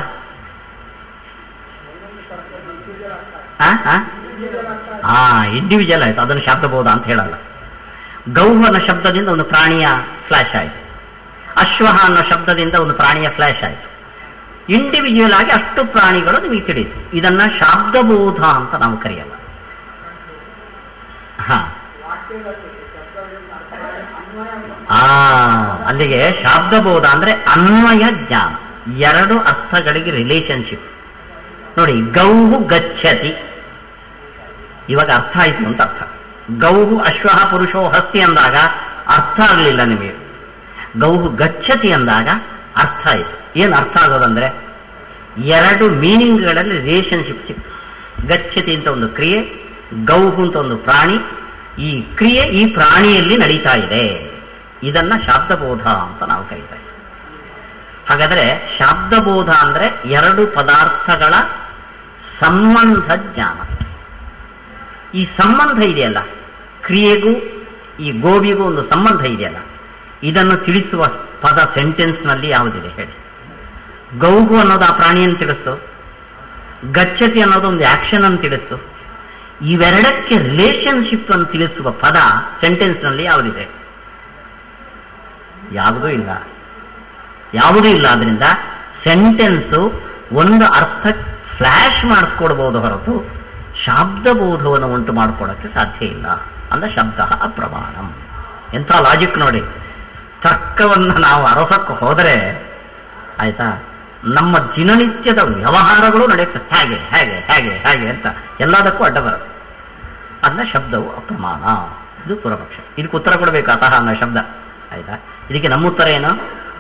ಹಾ ಇಂಡಿವಿಜುವಲ್ ಆಯ್ತು ಅದನ್ನು ಶಾಬ್ದಬೋಧ ಅಂತ ಹೇಳಲ್ಲ ಗೌಹು ಅನ್ನೋ ಶಬ್ದದಿಂದ ಒಂದು ಪ್ರಾಣಿಯ ಫ್ಲಾಶ್ ಆಯ್ತು ಅಶ್ವಹ ಅನ್ನೋ ಶಬ್ದದಿಂದ ಒಂದು ಪ್ರಾಣಿಯ ಫ್ಲಾಶ್ ಆಯ್ತು ಇಂಡಿವಿಜುವಲ್ ಆಗಿ ಅಷ್ಟು ಪ್ರಾಣಿಗಳು ನಿಮಗೆ ತಿಳಿಯಿತು ಇದನ್ನ ಶಾಬ್ದಬೋಧ ಅಂತ ನಾವು ಕರೆಯಲ್ಲ ಹಾ ಆ ಅಲ್ಲಿಗೆ ಶಾಬ್ದಬೋಧ ಅಂದ್ರೆ ಅನ್ವಯ ಜ್ಞಾನ ಎರಡು ಅರ್ಥಗಳಿಗೆ ರಿಲೇಶನ್ಶಿಪ್ ನೋಡಿ ಗೌಹು ಗಚ್ಚತಿ ಇವಾಗ ಅರ್ಥ ಆಯ್ತು ಅಂತ ಅರ್ಥ ಗೌಹು ಅಶ್ವಹ ಪುರುಷೋ ಹಸ್ತಿ ಅಂದಾಗ ಅರ್ಥ ಆಗಲಿಲ್ಲ ನಿಮಗೆ ಗೌಹು ಗಚ್ಚತಿ ಅಂದಾಗ ಅರ್ಥ ಆಯ್ತು ಏನು ಅರ್ಥ ಆಗೋದಂದ್ರೆ ಎರಡು ಮೀನಿಂಗ್ಗಳಲ್ಲಿ ರಿಲೇಶನ್ಶಿಪ್ ಸಿಕ್ತು ಗಚ್ಚತಿ ಅಂತ ಒಂದು ಕ್ರಿಯೆ ಗೌಹು ಅಂತ ಒಂದು ಪ್ರಾಣಿ ಈ ಕ್ರಿಯೆ ಈ ಪ್ರಾಣಿಯಲ್ಲಿ ನಡೀತಾ ಇದೆ ಇದನ್ನ ಶಾಬ್ದಬೋಧ ಅಂತ ನಾವು ಕರೀತಾ ಇದ್ದೀವಿ ಹಾಗಾದ್ರೆ ಶಾಬ್ದಬೋಧ ಅಂದ್ರೆ ಎರಡು ಪದಾರ್ಥಗಳ ಸಂಬಂಧ ಜ್ಞಾನ ಈ ಸಂಬಂಧ ಇದೆಯಲ್ಲ ಕ್ರಿಯೆಗೂ ಈ ಗೋವಿಗೂ ಒಂದು ಸಂಬಂಧ ಇದೆಯಲ್ಲ ಇದನ್ನು ತಿಳಿಸುವ ಪದ ಸೆಂಟೆನ್ಸ್ನಲ್ಲಿ ಯಾವುದಿದೆ ಹೇಳಿ ಗೌಗು ಅನ್ನೋದು ಆ ಪ್ರಾಣಿಯನ್ನು ತಿಳಿಸ್ತು ಗಚ್ಚತಿ ಅನ್ನೋದು ಒಂದು ಆಕ್ಷನ್ ಅನ್ನು ತಿಳಿಸ್ತು ಇವೆರಡಕ್ಕೆ ರಿಲೇಶನ್ಶಿಪ್ ಅನ್ನು ತಿಳಿಸುವ ಪದ ಸೆಂಟೆನ್ಸ್ನಲ್ಲಿ ಯಾವುದಿದೆ ಯಾವುದೂ ಇಲ್ಲ ಯಾವುದೂ ಇಲ್ಲ ಆದ್ರಿಂದ ಸೆಂಟೆನ್ಸು ಒಂದು ಅರ್ಥ ಫ್ಲಾಶ್ ಮಾಡಿಸ್ಕೊಡ್ಬೋದು ಹೊರತು ಶಾಬ್ದಬೋಧವನ್ನು ಉಂಟು ಮಾಡಿಕೊಡಕ್ಕೆ ಸಾಧ್ಯ ಇಲ್ಲ ಅಂದ್ರೆ ಶಬ್ದ ಅಪ್ರಮಾಣಂ ಎಂಥ ಲಾಜಿಕ್ ನೋಡಿ ತರ್ಕವನ್ನು ನಾವು ಅರಸಕ್ಕೆ ಹೋದರೆ ಆಯ್ತಾ ನಮ್ಮ ದಿನನಿತ್ಯದ ವ್ಯವಹಾರಗಳು ನಡೆಯುತ್ತೆ ಹೇಗೆ ಹೇಗೆ ಹೇಗೆ ಹೇಗೆ ಅಂತ ಎಲ್ಲದಕ್ಕೂ ಅಡ್ಡ ಬರುತ್ತೆ ಅದನ್ನ ಶಬ್ದವು ಅಪ್ರಮಾಣ ಇದು ಪೂರ್ವಪಕ್ಷ ಇದಕ್ಕೆ ಉತ್ತರ ಕೊಡಬೇಕು ಅತಃ ಅನ್ನೋ ಶಬ್ದ ಆಯ್ತಾ ಇದಕ್ಕೆ ನಮ್ಮ ಉತ್ತರ ಏನು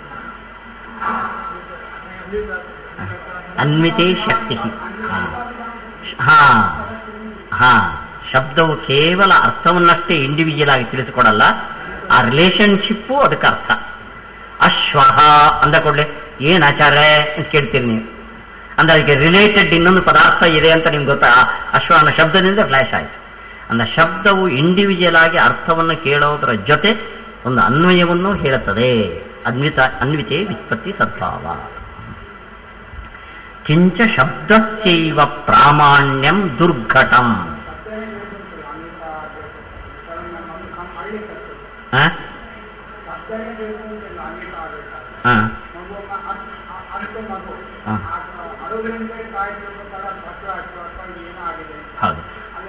ಅನ್ವಿತೆ ಶಕ್ತಿ ಹಾ ಹಾ ಶಬ್ದವು ಕೇವಲ ಅರ್ಥವನ್ನಷ್ಟೇ ಇಂಡಿವಿಜುವಲ್ ಆಗಿ ತಿಳಿಸಿಕೊಡಲ್ಲ ಆ ರಿಲೇಶನ್ಶಿಪ್ಪು ಅದಕ್ಕೆ ಅರ್ಥ ಅಶ್ವಹ ಅಂದ ಕೂಡಲೇ ಏನ್ ಆಚಾರ್ಯ ಅಂತ ಕೇಳ್ತೀರಿ ನೀವು ಅಂದ್ರೆ ಅದಕ್ಕೆ ರಿಲೇಟೆಡ್ ಇನ್ನೊಂದು ಪದಾರ್ಥ ಇದೆ ಅಂತ ನಿಮ್ಗೆ ಗೊತ್ತಾ ಆ ಅಶ್ವ ಅನ್ನೋ ಶಬ್ದದಿಂದ ಫ್ಲಾಶ್ ಆಯ್ತು ಅಂದ್ರೆ ಶಬ್ದವು ಇಂಡಿವಿಜುವಲ್ ಆಗಿ ಅರ್ಥವನ್ನು ಕೇಳೋದರ ಜೊತೆ ಒಂದು ಅನ್ವಯವನ್ನು ಹೇಳುತ್ತದೆ ಅನ್ವಿತ ಅನ್ವಿತೆ ವಿತ್ಪತ್ತಿ ಸದ್ಭಾವ ಕಿಂಚ ಶಬ್ದಸ್ಯೈವ ಪ್ರಾಮಾಣ್ಯಂ ದುರ್ಘಟಂ ಆ? ಆ. ಆ. ಹೌದು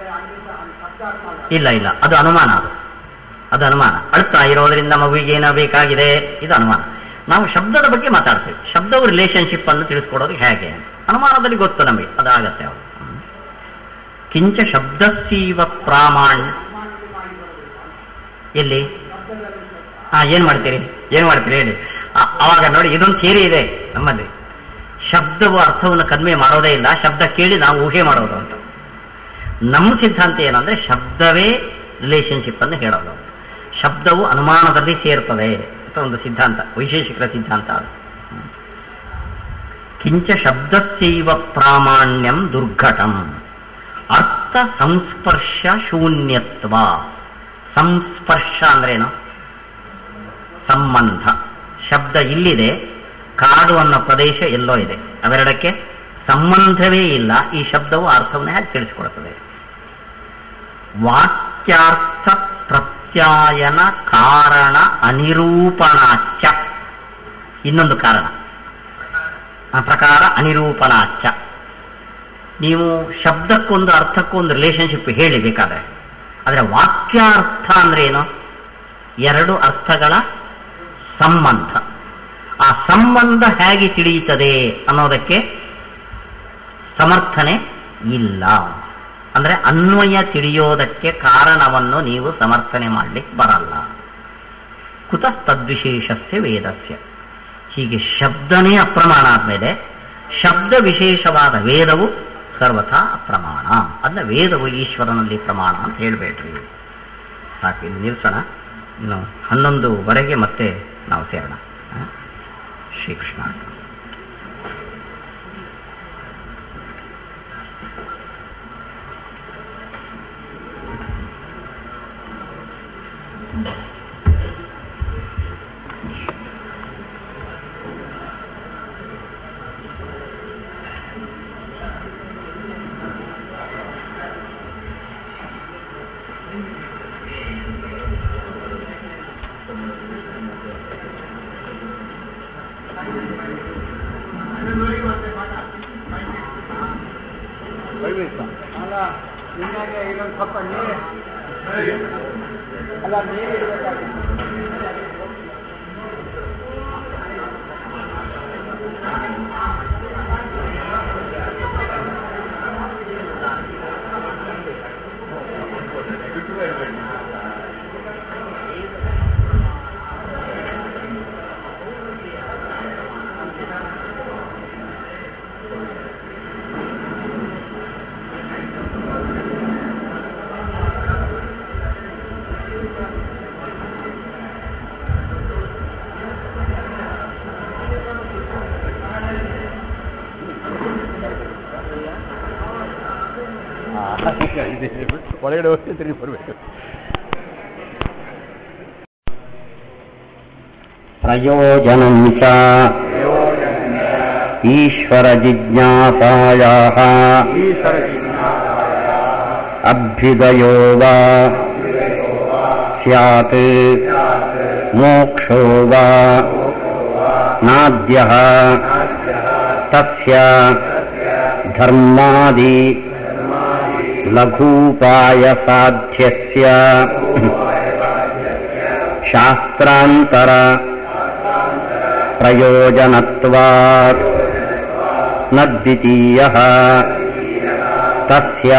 ಇಲ್ಲ ಇಲ್ಲ ಅದು ಅನುಮಾನ ಅದು ಅದು ಅನುಮಾನ ಅಳ್ತಾ ಇರೋದ್ರಿಂದ ಮಗುವಿಗೆ ಏನೋ ಬೇಕಾಗಿದೆ ಇದು ಅನುಮಾನ ನಾವು ಶಬ್ದದ ಬಗ್ಗೆ ಮಾತಾಡ್ತೀವಿ ಶಬ್ದವು ರಿಲೇಶನ್ಶಿಪ್ ಅನ್ನು ತಿಳಿಸ್ಕೊಡೋದು ಹೇಗೆ ಅಂತ ಅನುಮಾನದಲ್ಲಿ ಗೊತ್ತು ನಮಗೆ ಅದಾಗತ್ತೆ ಅವರು ಕಿಂಚ ಶಬ್ದಸ್ಸೀವ ಪ್ರಾಮಾಣ್ಯ ಎಲ್ಲಿ ಹಾ ಏನ್ ಮಾಡ್ತೀರಿ ಏನ್ ಮಾಡ್ತೀರಿ ಹೇಳಿ ಆ- ಅವಾಗ ನೋಡಿ ಇದೊಂದು ಥಿಯರಿ ಇದೆ ನಮ್ಮಲ್ಲಿ ಶಬ್ದವು ಅರ್ಥವನ್ನು ಕಡಿಮೆ ಮಾಡೋದೇ ಇಲ್ಲ ಶಬ್ದ ಕೇಳಿ ನಾವು ಊಹೆ ಮಾಡೋದು ಅಂತ ನಮ್ಮ ಸಿದ್ಧಾಂತ ಏನಂದ್ರೆ ಶಬ್ದವೇ ರಿಲೇಶನ್ಶಿಪ್ ಅನ್ನು ಹೇಳೋದು ಶಬ್ದವು ಅನುಮಾನದಲ್ಲಿ ಸೇರ್ತದೆ ಅಂತ ಒಂದು ಸಿದ್ಧಾಂತ ವೈಶೇಷಿಕರ ಸಿದ್ಧಾಂತ ಅದು ಹ್ಮ್. ಕಿಂಚ ಶಬ್ದಸ್ಯೈವ ಪ್ರಾಮಾಣ್ಯಂ ದುರ್ಘಟಂ ಅರ್ಥ ಸಂಸ್ಪರ್ಶ ಶೂನ್ಯತ್ವ ಸಂಸ್ಪರ್ಶ ಅಂದ್ರೇನು ಸಂಬಂಧ ಶಬ್ದ ಇಲ್ಲಿದೆ ಕಾಡು ಅನ್ನೋ ಪ್ರದೇಶ ಎಲ್ಲೋ ಇದೆ ಅವೆರಡಕ್ಕೆ ಸಂಬಂಧವೇ ಇಲ್ಲ ಈ ಶಬ್ದವು ಅರ್ಥವನ್ನು ಹೇಗೆ ತಿಳಿಸಿಕೊಡುತ್ತದೆ ವಾಕ್ಯಾರ್ಥ ಪ್ರತ್ಯಾಯನ ಕಾರಣ ಅನಿರೂಪಣಾಚ ಇನ್ನೊಂದು ಕಾರಣ ಆ ಪ್ರಕಾರ ಅನಿರೂಪಣಾಚ ನೀವು ಶಬ್ದಕ್ಕೊಂದು ಅರ್ಥಕ್ಕೊಂದು ರಿಲೇಶನ್ಶಿಪ್ ಹೇಳಿ ಬೇಕಾದ್ರೆ ಆದರೆ ವಾಕ್ಯಾರ್ಥ ಅಂದ್ರೆ ಏನು ಎರಡು ಅರ್ಥಗಳ ಸಂಬಂಧ ಆ ಸಂಬಂಧ ಹೇಗೆ ತಿಳಿಯುತ್ತದೆ ಅನ್ನೋದಕ್ಕೆ ಸಮರ್ಥನೆ ಇಲ್ಲ ಅಂದ್ರೆ ಅನ್ವಯ ತಿಳಿಯೋದಕ್ಕೆ ಕಾರಣವನ್ನು ನೀವು ಸಮರ್ಥನೆ ಮಾಡ್ಲಿಕ್ಕೆ ಬರಲ್ಲ ಕುತ ತದ್ವಿಶೇಷಸ್ಯ ವೇದಸ್ಯ ಹೀಗೆ ಶಬ್ದನೇ ಅಪ್ರಮಾಣ ಆದ್ಮೇಲೆ ಶಬ್ದ ವಿಶೇಷವಾದ ವೇದವು ಸರ್ವಥಾ ಅಪ್ರಮಾಣ ಅದನ್ನ ವೇದವು ಈಶ್ವರನಲ್ಲಿ ಪ್ರಮಾಣ ಅಂತ ಹೇಳ್ಬೇಡ್ರಿ ಸಾಕು ಇಲ್ಲಿ ನಿಲ್ಸೋಣ ಇನ್ನು ಹನ್ನೊಂದುವರೆಗೆ ಮತ್ತೆ ನಾವು ಸೇರೋಣ ಹ? ಶ್ರೀಕೃಷ್ಣ ಅಲ್ಲ ನಿನ್ನಾಗೆ ಇದೊಂದು ಸ್ವಲ್ಪ ನೀರು ಅಲ್ಲ ನೀರು ಇಡಬೇಕಾಗಿತ್ತು ಒಳಗಡೆ ಹೋಗಿ ತಿರುಗಿ ಬರಬೇಕು ಪ್ರಯೋಜನಂ ಚ ಈಶ್ವರ ಜಿಜ್ಞಾಸಾಯಾ ಅಭ್ಯುದಯೋ ವಾ ಸ್ಯಾತ್ ಮೋಕ್ಷೋ ವಾ ನಾದ್ಯ ತಸ್ಯ ಧರ್ಮಾದಿ ಲಘೂಪಾಯ ಸಾಧ್ಯಸ್ಯ ಶಾಸ್ತ್ರಾಂತರ ಪ್ರಯೋಜನತ್ವಾತ್ ನ ದ್ವಿತೀಯಃ ತಸ್ಯ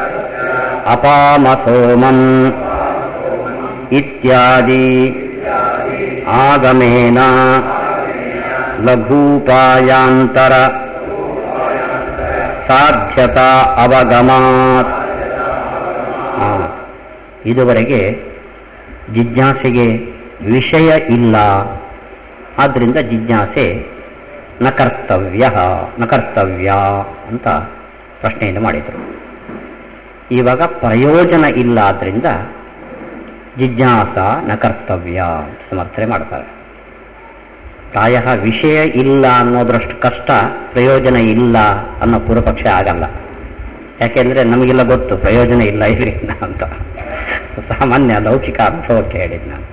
ಅಪಾಮಸೋಮಂ ಇತ್ಯಾದಿ ಆಗಮೇನ ಲಘೂಪಾಯಾಂತರ ಸಾಧ್ಯತಾ ಅವಗಮಾತ್ ಆ, ಇದುವರೆಗೆ ಜಿಜ್ಞಾಸೆಗೆ ವಿಷಯ ಇಲ್ಲ ಆದ್ದರಿಂದ ಜಿಜ್ಞಾಸೆ ನ ಕರ್ತವ್ಯ ನ ಕರ್ತವ್ಯ ಅಂತ ಪ್ರಶ್ನೆಯನ್ನು ಮಾಡಿದರು ಇವಾಗ ಪ್ರಯೋಜನ ಇಲ್ಲ ಆದ್ರಿಂದ ಜಿಜ್ಞಾಸ ನ ಕರ್ತವ್ಯ ಅಂತ ಸಮರ್ಥನೆ ಮಾಡ್ತಾರೆ ಪ್ರಾಯ ವಿಷಯ ಇಲ್ಲ ಅನ್ನೋದ್ರಷ್ಟು ಕಷ್ಟ ಪ್ರಯೋಜನ ಇಲ್ಲ ಅನ್ನೋ ಪೂರ್ವಪಕ್ಷ ಆಗಲ್ಲ ಯಾಕೆಂದ್ರೆ ನಮಗೆಲ್ಲ ಗೊತ್ತು ಪ್ರಯೋಜನ ಇಲ್ಲ ಇದರಿಂದ ಅಂತ ಸಾಮಾನ್ಯ ಲೌಕಿಕ ಅನುಭವಕ್ಕೆ ಹೇಳಿದ್ನ ಅಂತ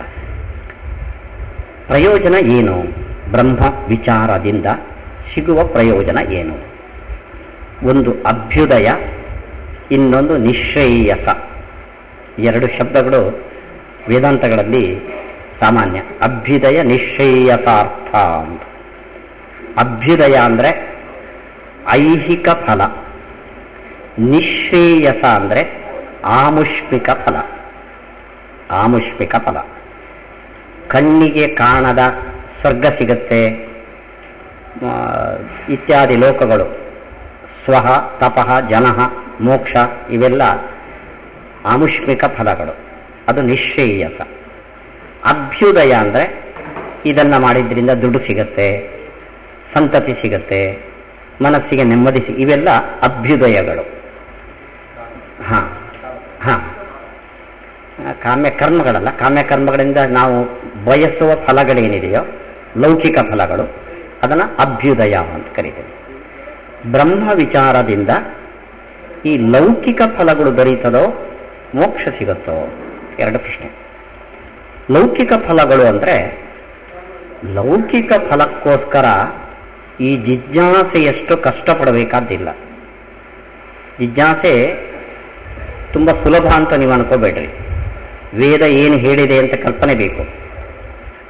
ಪ್ರಯೋಜನ ಏನು ಬ್ರಹ್ಮ ವಿಚಾರದಿಂದ ಸಿಗುವ ಪ್ರಯೋಜನ ಏನು ಒಂದು ಅಭ್ಯುದಯ ಇನ್ನೊಂದು ನಿಶ್ರೇಯಸ ಎರಡು ಶಬ್ದಗಳು ವೇದಾಂತಗಳಲ್ಲಿ ಸಾಮಾನ್ಯ ಅಭ್ಯುದಯ ನಿಶ್ರೇಯಸಾರ್ಥ ಅಂತ ಅಭ್ಯುದಯ ಅಂದ್ರೆ ಐಹಿಕ ಫಲ ನಿಶ್ರೇಯಸ ಅಂದ್ರೆ ಆಮುಷ್ಮಿಕ ಫಲ ಆಮುಷ್ಮಿಕ ಫಲ ಕಣ್ಣಿಗೆ ಕಾಣದ ಸ್ವರ್ಗ ಸಿಗುತ್ತೆ ಆ, ಇತ್ಯಾದಿ ಲೋಕಗಳು ಸ್ವಹ ತಪಃ ಜನಃ ಮೋಕ್ಷ ಇವೆಲ್ಲ ಆಮುಷ್ಮಿಕ ಫಲಗಳು ಅದು ನಿಶ್ರೇಯಸ ಅಭ್ಯುದಯ ಅಂದ್ರೆ ಇದನ್ನ ಮಾಡಿದ್ರಿಂದ ದುಡ್ಡು ಸಿಗತ್ತೆ ಸಂತತಿ ಸಿಗತ್ತೆ ಮನಸ್ಸಿಗೆ ನೆಮ್ಮದಿ ಸಿ ಇವೆಲ್ಲ ಅಭ್ಯುದಯಗಳು ಹಾ ಹಾ ಆ, ಕಾಮ್ಯ ಕರ್ಮಗಳಲ್ಲ ಕಾಮ್ಯ ಕರ್ಮಗಳಿಂದ ನಾವು ಬಯಸುವ ಫಲಗಳೇನಿದೆಯೋ ಲೌಕಿಕ ಫಲಗಳು ಅದನ್ನ ಅಭ್ಯುದಯ ಅಂತ ಕರೀತೇವೆ ಬ್ರಹ್ಮ ವಿಚಾರದಿಂದ ಈ ಲೌಕಿಕ ಫಲಗಳು ದೊರೀತದೋ ಮೋಕ್ಷ ಸಿಗುತ್ತೋ ಎರಡು ಪ್ರಶ್ನೆ ಲೌಕಿಕ ಫಲಗಳು ಅಂದ್ರೆ ಲೌಕಿಕ ಫಲಕ್ಕೋಸ್ಕರ ಈ ಜಿಜ್ಞಾಸೆಯಷ್ಟು ಕಷ್ಟಪಡಬೇಕಾದ್ದಿಲ್ಲ ಜಿಜ್ಞಾಸೆ ತುಂಬ ಸುಲಭ ಅಂತ ನೀವು ಅನ್ಕೋಬೇಡ್ರಿ ವೇದ ಏನು ಹೇಳಿದೆ ಅಂತ ಕಲ್ಪನೆ ಬೇಕು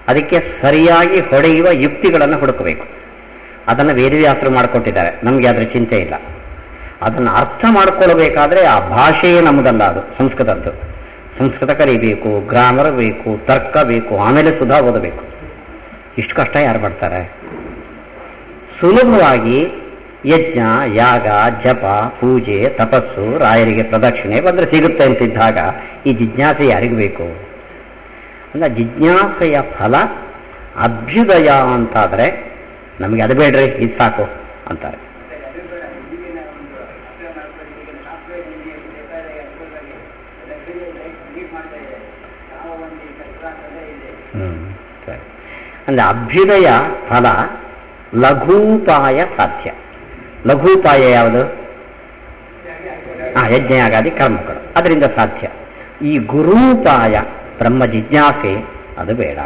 ಅದಕ್ಕೆ ಸರಿಯಾಗಿ ಹೊಡೆಯುವ ಯುಕ್ತಿಗಳನ್ನು ಹುಡುಕಬೇಕು ಅದನ್ನು ವೇದವ್ಯಾಸರು ಮಾಡಿಕೊಟ್ಟಿದ್ದಾರೆ ನಮಗೆ ಅದರ ಚಿಂತೆ ಇಲ್ಲ ಅದನ್ನು ಅರ್ಥ ಮಾಡ್ಕೊಳ್ಬೇಕಾದ್ರೆ ಆ ಭಾಷೆಯೇ ನಮ್ಮದಲ್ಲ ಅದು ಸಂಸ್ಕೃತದ್ದು ಸಂಸ್ಕೃತ ಕಲಿಬೇಕು ಗ್ರಾಮರ್ ಬೇಕು ತರ್ಕ ಬೇಕು ಆಮೇಲೆ ಸುಧಾ ಓದಬೇಕು ಇಷ್ಟು ಕಷ್ಟ ಯಾರು ಮಾಡ್ತಾರೆ ಸುಲಭವಾಗಿ ಯಜ್ಞ ಯಾಗ ಜಪ ಪೂಜೆ ತಪಸ್ಸು ರಾಯರಿಗೆ ಪ್ರದಕ್ಷಿಣೆ ಬಂದ್ರೆ ಸಿಗುತ್ತೆ ಅಂತಿದ್ದಾಗ ಈ ಜಿಜ್ಞಾಸೆ ಯಾರಿಗೂ ಬೇಕು ಅಂದ್ರೆ ಜಿಜ್ಞಾಸೆಯ ಫಲ ಅಭ್ಯುದಯ ಅಂತಾದ್ರೆ ನಮಗೆ ಅದು ಬೇಡ್ರಿ ಇದು ಸಾಕು ಅಂತಾರೆ ಹ್ಮ್ ಸರಿ ಅಂದ್ರೆ ಅಭ್ಯುದಯ ಫಲ ಲಘೂಪಾಯ ಸಾಧ್ಯ ಲಘೂಪಾಯ ಯಾವುದು ಆ ಯಜ್ಞಯಾಗಾದಿ ಕರ್ಮಗಳು ಅದರಿಂದ ಸಾಧ್ಯ ಈ ಗುರೂಪಾಯ ಬ್ರಹ್ಮ ಜಿಜ್ಞಾಸೆ ಅದು ಬೇಡ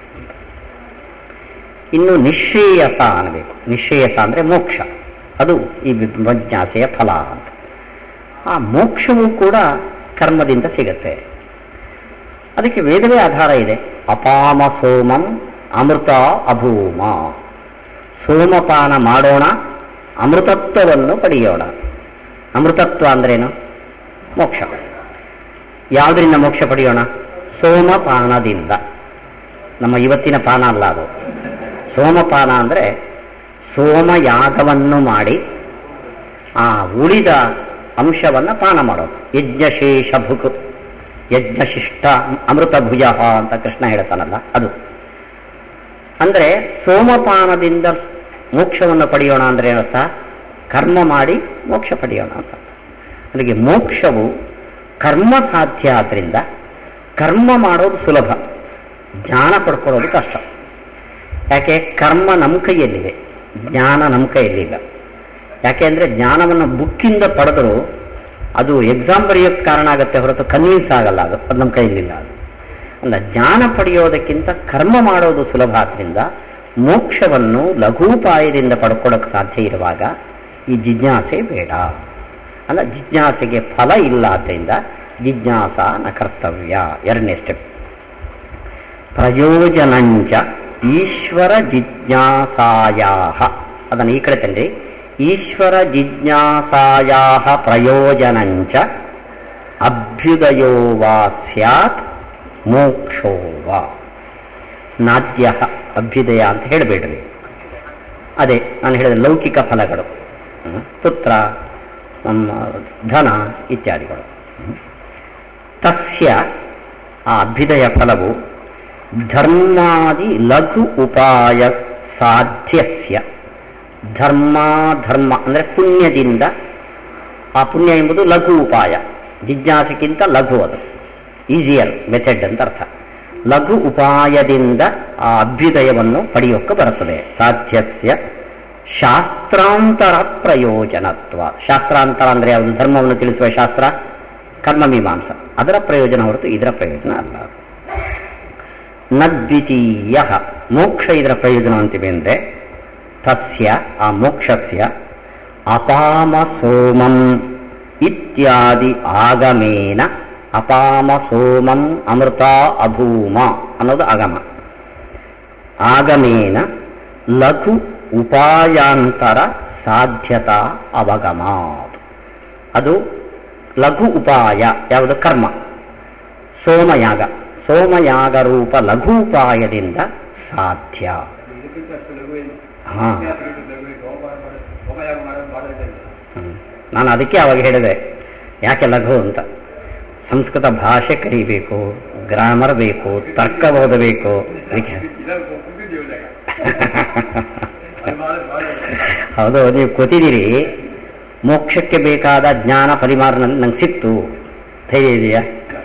ಇನ್ನು ನಿಶ್ರೇಯಸ ಅನ್ನಬೇಕು ನಿಶ್ರೇಯಸ ಅಂದ್ರೆ ಮೋಕ್ಷ ಅದು ಈ ಬ್ರಹ್ಮಜ್ಞಾಸೆಯ ಫಲ ಅಂತ ಆ ಮೋಕ್ಷವೂ ಕೂಡ ಕರ್ಮದಿಂದ ಸಿಗತ್ತೆ ಅದಕ್ಕೆ ವೇದವೇ ಆಧಾರ ಇದೆ ಅಪಾಮ ಸೋಮಂ ಅಮೃತ ಅಭೂಮ ಸೋಮಪಾನ ಮಾಡೋಣ ಅಮೃತತ್ವವನ್ನು ಪಡೆಯೋಣ ಅಮೃತತ್ವ ಅಂದ್ರೇನು ಮೋಕ್ಷ ಯಾವುದರಿಂದ ಮೋಕ್ಷ ಪಡೆಯೋಣ ಸೋಮಪಾನದಿಂದ ನಮ್ಮ ಇವತ್ತಿನ ಪಾನ ಅಲ್ಲ ಅದು ಸೋಮಪಾನ ಅಂದ್ರೆ ಸೋಮಯಾಗವನ್ನು ಮಾಡಿ ಆ ಉಳಿದ ಅಂಶವನ್ನ ಪಾನ ಮಾಡೋದು ಯಜ್ಞಶೇಷ ಭುಕ್ ಯಜ್ಞಶಿಷ್ಟ ಅಮೃತ ಭುಜ ಅಂತ ಕೃಷ್ಣ ಹೇಳ್ತಾನಲ್ಲ ಅದು ಅಂದ್ರೆ ಸೋಮಪಾನದಿಂದ ಮೋಕ್ಷವನ್ನು ಪಡೆಯೋಣ ಅಂದ್ರೆ ಏನರ್ಥ ಕರ್ಮ ಮಾಡಿ ಮೋಕ್ಷ ಪಡೆಯೋಣ ಅಂತ ಅಲ್ಲಿಗೆ ಮೋಕ್ಷವು ಕರ್ಮ ಸಾಧ್ಯ ಆದ್ರಿಂದ ಕರ್ಮ ಮಾಡೋದು ಸುಲಭ ಜ್ಞಾನ ಪಡ್ಕೊಳ್ಳೋದು ಕಷ್ಟ ಯಾಕೆ ಕರ್ಮ ನಮ್ಮ ಕೈಯಲ್ಲಿದೆ ಜ್ಞಾನ ನಮ್ಮ ಕೈಯಲ್ಲಿಲ್ಲ ಯಾಕೆ ಅಂದ್ರೆ ಜ್ಞಾನವನ್ನು ಬುಕ್ಕಿಂದ ಪಡೆದರೂ ಅದು ಎಕ್ಸಾಮ್ ಬರೆಯೋಕ್ಕೆ ಕಾರಣ ಆಗುತ್ತೆ ಹೊರತು ಕನ್ವಿನ್ಸ್ ಆಗಲ್ಲ ಅದು ಅದು ನಮ್ಮ ಕೈಯಲ್ಲಿಲ್ಲ ಅದು ಅಲ್ಲ ಜ್ಞಾನ ಪಡೆಯೋದಕ್ಕಿಂತ ಕರ್ಮ ಮಾಡೋದು ಸುಲಭ ಆದ್ರಿಂದ ಮೋಕ್ಷವನ್ನು ಲಘೂಪಾಯದಿಂದ ಪಡ್ಕೊಳ್ಳೋಕೆ ಸಾಧ್ಯ ಇರುವಾಗ ಈ ಜಿಜ್ಞಾಸೆ ಬೇಡ ಅಲ್ಲ ಜಿಜ್ಞಾಸೆಗೆ ಫಲ ಇಲ್ಲ ಆದ್ದರಿಂದ ಜಿಜ್ಞಾಸ ನ ಕರ್ತವ್ಯ ಎರಡನೇ ಸ್ಟೆಪ್ ಪ್ರಯೋಜನಂಚ ಈಶ್ವರ ಜಿಜ್ಞಾಸಾಯಾ ಅದನ್ನು ಈ ಕಡೆ ತಂದ್ರಿ ಈಶ್ವರ ಜಿಜ್ಞಾಸಾಯಾ ಪ್ರಯೋಜನಂಚ ಅಭ್ಯುದಯೋ ವಾ ಸ್ಯಾತ್ ಮೋಕ್ಷೋ ವಾ ನಾದ್ಯ ಅಭ್ಯುದಯ ಅಂತ ಹೇಳಬೇಡ್ರಿ ಅದೇ ನಾನು ಹೇಳಿದ ಲೌಕಿಕ ಫಲಗಳು ಹ್ಮ್. ಪುತ್ರ ನಮ್ಮ ಧನ ಇತ್ಯಾದಿಗಳು ಹ್ಮ್. ತಸ್ಯ ಆ ಅಭ್ಯುದಯ ಫಲವು ಧರ್ಮಾದಿ ಲಘು ಉಪಾಯ ಸಾಧ್ಯಸ್ಯ ಧರ್ಮ ಧರ್ಮ ಅಂದ್ರೆ ಪುಣ್ಯದಿಂದ ಆ ಪುಣ್ಯ ಎಂಬುದು ಲಘು ಉಪಾಯ ಜಿಜ್ಞಾಸಕ್ಕಿಂತ ಲಘು ಅದು ಈಸಿಯರ್ ಮೆಥಡ್ ಅಂತ ಅರ್ಥ ಲಘು ಉಪಾಯದಿಂದ ಆ ಅಭ್ಯುದಯವನ್ನು ಪಡೆಯೋಕ್ಕೆ ಬರುತ್ತದೆ ಸಾಧ್ಯಸ್ಯ ಶಾಸ್ತ್ರಾಂತರ ಪ್ರಯೋಜನತ್ವ ಶಾಸ್ತ್ರಾಂತರ ಅಂದ್ರೆ ಯಾವುದು ಧರ್ಮವನ್ನು ತಿಳಿಸುವ ಶಾಸ್ತ್ರ ಕರ್ಮಮೀಮಾಂಸ ಅದರ ಪ್ರಯೋಜನ ಹೊರತು ಇದರ ಪ್ರಯೋಜನ ಅಲ್ಲ ನ ದ್ವಿತೀಯ ಮೋಕ್ಷ ಇದರ ಪ್ರಯೋಜನ ಅಂತೀವಿ ಅಂದ್ರೆ ತಸ್ಯ ಆ ಮೋಕ್ಷಸ್ಯ ಅಪಾಮ ಸೋಮಂ ಇತ್ಯಾದಿ ಆಗಮೇನ ಅಪಾಮ ಸೋಮಂ ಅಮೃತ ಅಭೂಮ ಅನ್ನೋದು ಆಗಮ ಆಗಮೇನ ಲಘು ಉಪಾಯಾಂತರ ಸಾಧ್ಯತಾ ಅವಗಮ ಅದು ಲಘು ಉಪಾಯ ಯಾವುದು ಕರ್ಮ ಸೋಮಯಾಗ ಸೋಮಯಾಗ ರೂಪ ಲಘು ಉಪಾಯದಿಂದ ಸಾಧ್ಯ ಇದಕ್ಕಿಂತ ಅಷ್ಟು ಲಘು ಏನು? ಹಾ. ಇದಕ್ಕಿಂತ ಲಘು ಏನು? ಹೋಮ ಮಾಡೋದು ಹೋಮಯಾಗ ಮಾಡೋದು ಮಾಡೋದಿಲ್ಲ ಹ್ಮ್. ನಾನು ಅದಕ್ಕೆ ಅವಾಗ ಹೇಳಿದೆ ಯಾಕೆ ಲಘು ಅಂತ ಸಂಸ್ಕೃತ ಭಾಷೆ ಕಲಿಬೇಕು ಗ್ರಾಮರ್ ಬೇಕು ತರ್ಕ ಓದಬೇಕು ಅದಕ್ಕೆ ಇದನ್ನು ಒಪ್ಪಿದ್ದೀವಿ ಇವಾಗ. ಅದು ಮಾಡೋದು ಮಾಡೋದು ಹೌದು ನೀವು ಕೂತಿದ್ದೀರಿ ಮೋಕ್ಷಕ್ಕೆ ಬೇಕಾದ ಜ್ಞಾನ ಪರಿಮಾರ ನನ್- ನಂಗೆ ಸಿಕ್ತು ಧೈರ್ಯ ಇದೆಯಾ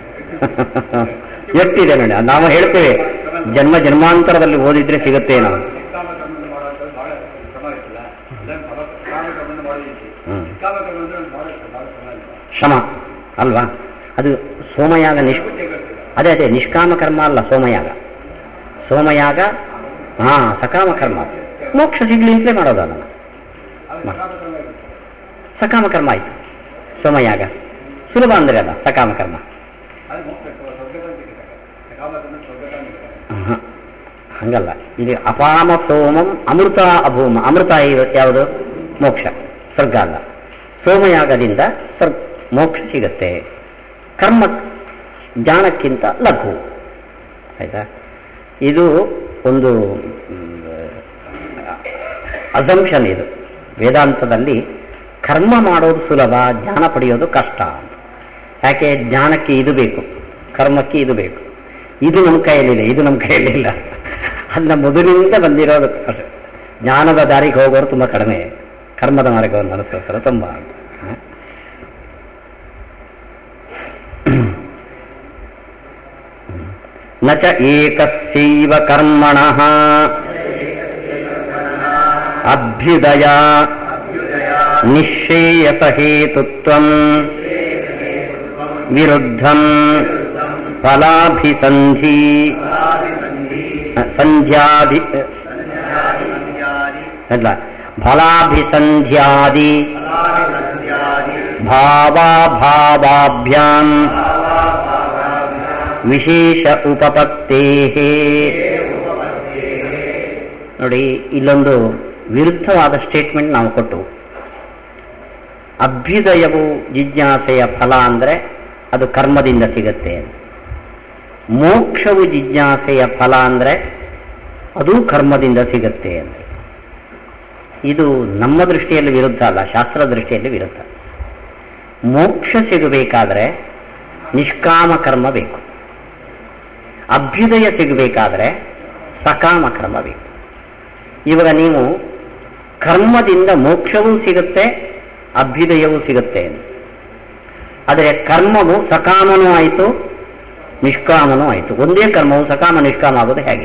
ಎಷ್ಟಿದೆ ನೋಡಿ ನಾವು ಹೇಳ್ತೇವೆ ಜನ್ಮ ಜನ್ಮಾಂತರದಲ್ಲಿ ಓದಿದ್ರೆ ಸಿಗುತ್ತೆ ನಾವು ನಿಷ್ಕಾಮ ಕರ್ಮವನ್ನು ಮಾಡುವಂಥದ್ದು ಬಹಳ ಶ್ರಮ ಇರ್ತಲ್ಲ ಅದನ್ನು ಭಗವ- ನಿಷ್ಕಾಮ ಕರ್ಮವನ್ನು ಮಾಡೋದಿತ್ತು ಹ್ಮ್. ನಿಷ್ಕಾಮ ಕರ್ಮ ಅಂದ್ರೆ ಒಂದು ಬಹಳ ಬಹಳ ಶ್ರಮ ಇಲ್ಲ ಶ್ರಮ ಅಲ್ವಾ ಅದು ಸೋಮಯಾಗ ನಿಷ್ ಬುದ್ಧಿ ಗೊತ್ತಿಲ್ಲ. ಅದೇ ಅದೇ ನಿಷ್ಕಾಮ ಕರ್ಮ ಅಲ್ಲ ಸೋಮಯಾಗ ಸೋಮಯಾಗ ಹಾ ಸಕಾಮ ಕರ್ಮ ಮೋಕ್ಷ ಸಿಗ್ಲಿ ಅಂತಲೇ ಮಾಡೋದು ಅದನ್ನು ಅದು ನಿಷ್ಕಾಮ ಕರ್ಮ ಇರುತ್ತೆ. ಸಕಾಮ ಕರ್ಮ ಆಯ್ತು ಸೋಮಯಾಗ ಸುಲಭ ಅಂದ್ರೆ ಅಲ್ಲ ಸಕಾಮ ಕರ್ಮ ಅದು ಮೋಕ್ಷ ಸ್ವರ್ಗದಲ್ಲಿ ಸಿಗುತ್ತೆ. ನಿಷ್ಕಾಮ ಕರ್ಮ ಸ್ವರ್ಗದಲ್ಲಿ ಸಿಗುತ್ತೆ. ಹ. ಹಂಗಲ್ಲ ಇಲ್ಲಿ ಅಪಾಮ ಸೋಮಂ ಅಮೃತ ಅಭೂಮ ಅಮೃತ ಇವ- ಯಾವುದು ಮೋಕ್ಷ ಸ್ವರ್ಗ ಅಲ್ಲ ಸೋಮಯಾಗದಿಂದ ಸ್ವರ್ಗ ಮೋಕ್ಷ ಸಿಗತ್ತೆ ಕರ್ಮ ಜ್ಞಾನಕ್ಕಿಂತ ಲಘು ಆಯ್ತಾ ಇದು ಒಂದು ಅಸಂಪ್ಷನ್ ಇದು ವೇದಾಂತದಲ್ಲಿ ಕರ್ಮ ಮಾಡೋದು ಸುಲಭ ಜ್ಞಾನ ಪಡೆಯೋದು ಕಷ್ಟ ಅಂತ ಯಾಕೆ ಜ್ಞಾನಕ್ಕೆ ಇದು ಬೇಕು ಕರ್ಮಕ್ಕೆ ಇದು ಬೇಕು ಇದು ನಮ್ಮ ಕೈಯಲ್ಲಿಲ್ಲ ಇದು ನಮ್ಮ ಕೈಯಲ್ಲಿಲ್ಲ ಅದನ್ನ ಮೊದಲಿನಿಂದ ಬಂದಿರೋದು ಅಷ್ಟೇ. ಜ್ಞಾನದ ದಾರಿಗೆ ಹೋಗೋರು ತುಂಬ ಕಡಿಮೆ ಕರ್ಮದ ಮಾರ್ಗವನ್ನು ಅನುಸರಿಸಲು ತುಂಬ ಹ? ನ ಚ ಏಕಸ್ಯೈವ ಕರ್ಮಣಃ ಅಭ್ಯುದಯ ನಿಶ್ರೇಯಸಹೇತುತ್ವಂ ವಿರುದ್ಧಂ ಫಲಾಭಿಸಂಧಿ ಸಂಧ್ಯಾಧಿ ಅಲ್ಲ ಫಲಾಭಿಸಂಧ್ಯಾದಿ ಭಾವಾಭಾವಾಭ್ಯಾಂ ವಿಶೇಷ ಉಪಪತ್ತೇ ನೋಡಿ ಇಲ್ಲೊಂದು ವಿರುದ್ಧವಾದ ಸ್ಟೇಟ್ಮೆಂಟ್ ನಾವು ಕೊಟ್ಟು ಅಭ್ಯುದಯವು ಜಿಜ್ಞಾಸೆಯ ಫಲ ಅಂದ್ರೆ ಅದು ಕರ್ಮದಿಂದ ಸಿಗತ್ತೆ ಮೋಕ್ಷವು ಜಿಜ್ಞಾಸೆಯ ಫಲ ಅಂದ್ರೆ ಅದು ಕರ್ಮದಿಂದ ಸಿಗತ್ತೆ ಅಂತ ಇದು ನಮ್ಮ ದೃಷ್ಟಿಯಲ್ಲಿ ವಿರುದ್ಧ ಅಲ್ಲ ಶಾಸ್ತ್ರ ದೃಷ್ಟಿಯಲ್ಲಿ ವಿರುದ್ಧ ಮೋಕ್ಷ ಸಿಗಬೇಕಾದ್ರೆ ನಿಷ್ಕಾಮ ಕರ್ಮ ಬೇಕು ಅಭ್ಯುದಯ ಸಿಗಬೇಕಾದ್ರೆ ಸಕಾಮ ಕರ್ಮ ಬೇಕು ಇವಾಗ ನೀವು ಕರ್ಮದಿಂದ ಮೋಕ್ಷವೂ ಸಿಗುತ್ತೆ ಅಭ್ಯುದಯವೂ ಸಿಗುತ್ತೆ ಆದರೆ ಕರ್ಮವು ಸಕಾಮನೂ ಆಯಿತು ನಿಷ್ಕಾಮನೂ ಆಯಿತು ಒಂದೇ ಕರ್ಮವು ಸಕಾಮ ನಿಷ್ಕಾಮ ಆಗೋದು ಹೇಗೆ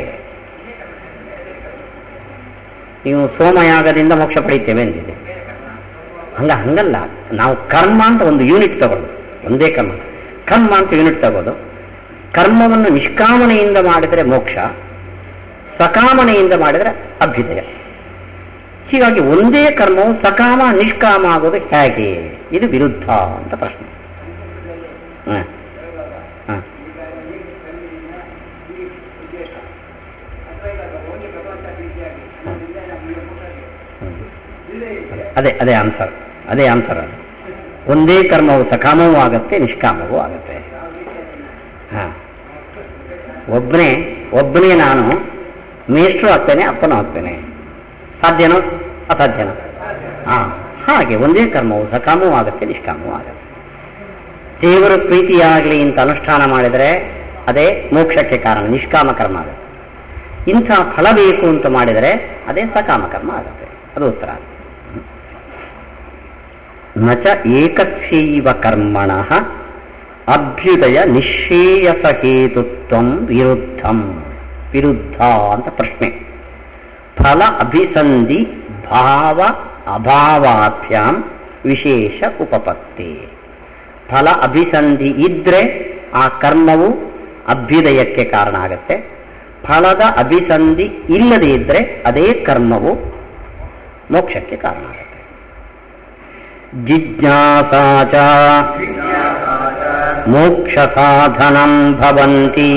ನೀವು ಸೋಮಯಾಗದಿಂದ ಮೋಕ್ಷ ಪಡಿತೇವೆ ಅಂದಿದೆ ಹಂಗ ಹಂಗಲ್ಲ ನಾವು ಕರ್ಮ ಅಂತ ಒಂದು ಯೂನಿಟ್ ತಗೊಳ್ಳೋದು ಒಂದೇ ಕರ್ಮ ಕರ್ಮ ಅಂತ ಯೂನಿಟ್ ತಗೋದು ಕರ್ಮವನ್ನು ನಿಷ್ಕಾಮನೆಯಿಂದ ಮಾಡಿದರೆ ಮೋಕ್ಷ ಸಕಾಮನೆಯಿಂದ ಮಾಡಿದರೆ ಅಭ್ಯುದಯ ಹೀಗಾಗಿ ಒಂದೇ ಕರ್ಮವು ಸಕಾಮ ನಿಷ್ಕಾಮ ಆಗೋದು ಹೇಗೆ ಇದು ವಿರುದ್ಧ ಅಂತ ಪ್ರಶ್ನೆ ಹ. ಹ. ಅದೇ ಅದೇ ಆನ್ಸರ್ ಅದೇ ಆನ್ಸರ್ ಅದು ಒಂದೇ ಕರ್ಮವು ಸಕಾಮವೂ ಆಗತ್ತೆ ನಿಷ್ಕಾಮವೂ ಆಗತ್ತೆ ಹಾ ಒಬ್ಬನೇ ಒಬ್ಬನೇ ನಾನು ಮೇಷ್ಟ್ರು ಆಗ್ತೇನೆ ಅಪ್ಪನೂ ಆಗ್ತೇನೆ ಸಾಧ್ಯನೋ ಅಸಾಧ್ಯನೋ ಹಾ ಹಾಗೆ ಒಂದೇ ಕರ್ಮವು ಸಕಾಮವೂ ಆಗತ್ತೆ ನಿಷ್ಕಾಮವೂ ಆಗತ್ತೆ ದೇವರ ಪ್ರೀತಿಯಾಗಲಿ ಅಂತ ಅನುಷ್ಠಾನ ಮಾಡಿದರೆ ಅದೇ ಮೋಕ್ಷಕ್ಕೆ ಕಾರಣ ನಿಷ್ಕಾಮ ಕರ್ಮ ಆಗುತ್ತೆ ಇಂಥ ಫಲ ಬೇಕು ಅಂತ ಮಾಡಿದರೆ ಅದೇ ಸಕಾಮ ಕರ್ಮ ಆಗುತ್ತೆ ಅದು ಉತ್ತರ ನ ಚ ಏಕಸ್ಯೈವ ಕರ್ಮಣಃ ಅಭ್ಯುದಯ ನಿಶ್ರೇಯಸ ಹೇತುತ್ವಂ ವಿರುದ್ಧಂ ವಿರುದ್ಧ ಅಂತ ಪ್ರಶ್ನೆ ಫಲ ಅಭಿಸಂಧಿ ಭಾವ ಅಭಾವಾಭ್ಯಾಂ ವಿಶೇಷ ಉಪಪತ್ತಿ ಫಲ ಅಭಿಸಂಧಿ ಇದ್ರೆ ಆ ಕರ್ಮವು ಅಭ್ಯುದಯಕ್ಕೆ ಕಾರಣ ಆಗತ್ತೆ ಫಲದ ಅಭಿಸಂಧಿ ಇಲ್ಲದೆ ಇದ್ರೆ ಅದೇ ಕರ್ಮವು ಮೋಕ್ಷಕ್ಕೆ ಕಾರಣ ಆಗುತ್ತೆ ಜಿಜ್ಞಾಸಾ ಚ ಮೋಕ್ಷ ಸಾಧನಂ ಭವಂತಿ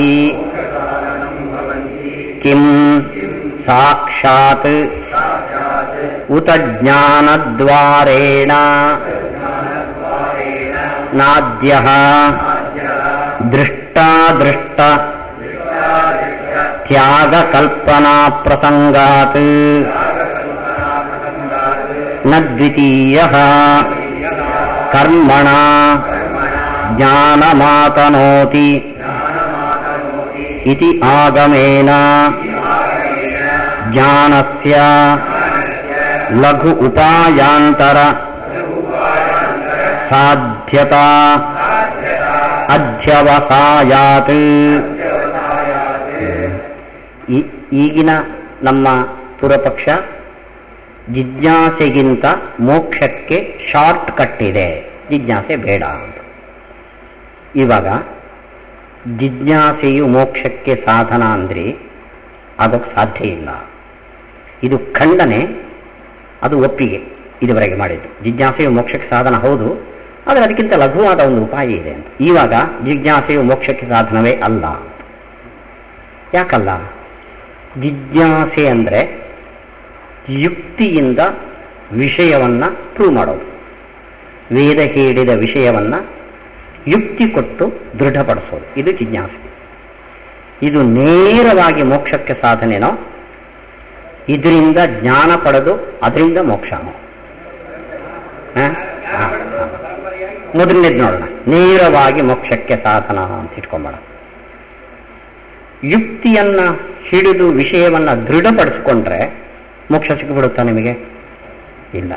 ಕಿಂ ಸಾಕ್ಷಾತ್ ಉತ ಜ್ಞಾನದ್ವಾರೇಣ ನಾದ್ಯ ದೃಷ್ಟಾದೃಷ್ಟ ತ್ಯಾಗಕಲ್ಪನಾ ಪ್ರಸಂಗಾತ್ ನ ದ್ವಿತೀಯ ಕರ್ಮಣ ಜ್ಞಾನಮಾತನೋತಿ ಇತಿ ಆಗಮೇನ ಜ್ಞಾನಸ್ಯ ಲಘು ಉಪಾಯಾಂತರ ಸಾಧ್ಯತಾ ಅಧ್ಯವಸಾಯಾತ್ ಈ- ಈಗಿನ ನಮ್ಮ ಪುರಪಕ್ಷ ಜಿಜ್ಞಾಸೆಗಿಂತ ಮೋಕ್ಷಕ್ಕೆ ಶಾರ್ಟ್ ಕಟ್ ಇದೆ ಜಿಜ್ಞಾಸೆ ಬೇಡ ಅಂತ ಇವಾಗ ಜಿಜ್ಞಾಸೆಯು ಮೋಕ್ಷಕ್ಕೆ ಸಾಧನ ಅಂದ್ರೆ ಆಗೋಕ್ಕೆ ಸಾಧ್ಯ ಇಲ್ಲ ಇದು ಖಂಡನೆ ಅದು ಒಪ್ಪಿಗೆ ಇದುವರೆಗೆ ಮಾಡಿದ್ದು ಜಿಜ್ಞಾಸೆಯು ಮೋಕ್ಷಕ್ಕೆ ಸಾಧನ ಹೌದು ಆದರೆ ಅದಕ್ಕಿಂತ ಲಘುವಾದ ಒಂದು ಉಪಾಯ ಇದೆ ಅಂತ ಇವಾಗ ಜಿಜ್ಞಾಸೆಯು ಮೋಕ್ಷಕ್ಕೆ ಸಾಧನವೇ ಅಲ್ಲ ಯಾಕಲ್ಲ ಜಿಜ್ಞಾಸೆ ಅಂದರೆ ಯುಕ್ತಿಯಿಂದ ವಿಷಯವನ್ನ ಪ್ರೂವ್ ಮಾಡೋದು ವೇದ ಹೇಳಿದ ವಿಷಯವನ್ನ ಯುಕ್ತಿ ಕೊಟ್ಟು ದೃಢಪಡಿಸೋದು ಇದು ಜಿಜ್ಞಾಸೆ ಇದು ನೇರವಾಗಿ ಮೋಕ್ಷಕ್ಕೆ ಸಾಧನೆನೋ ಇದರಿಂದ ಜ್ಞಾನ ಪಡೆದು ಅದರಿಂದ ಮೋಕ್ಷನೋ ಹ? ಹ, ಹ. ಮೊದಲನೇದು ನೋಡೋಣ ನೇರವಾಗಿ ಮೋಕ್ಷಕ್ಕೆ ಸಾಧನ ಅಂತ ಇಟ್ಕೊಂಬೇಡ ಯುಕ್ತಿಯನ್ನ ಹಿಡಿದು ವಿಷಯವನ್ನ ದೃಢಪಡಿಸ್ಕೊಂಡ್ರೆ ಮೋಕ್ಷ ಸಿಕ್ಕಿಬಿಡುತ್ತಾ ನಿಮಗೆ ಇಲ್ಲ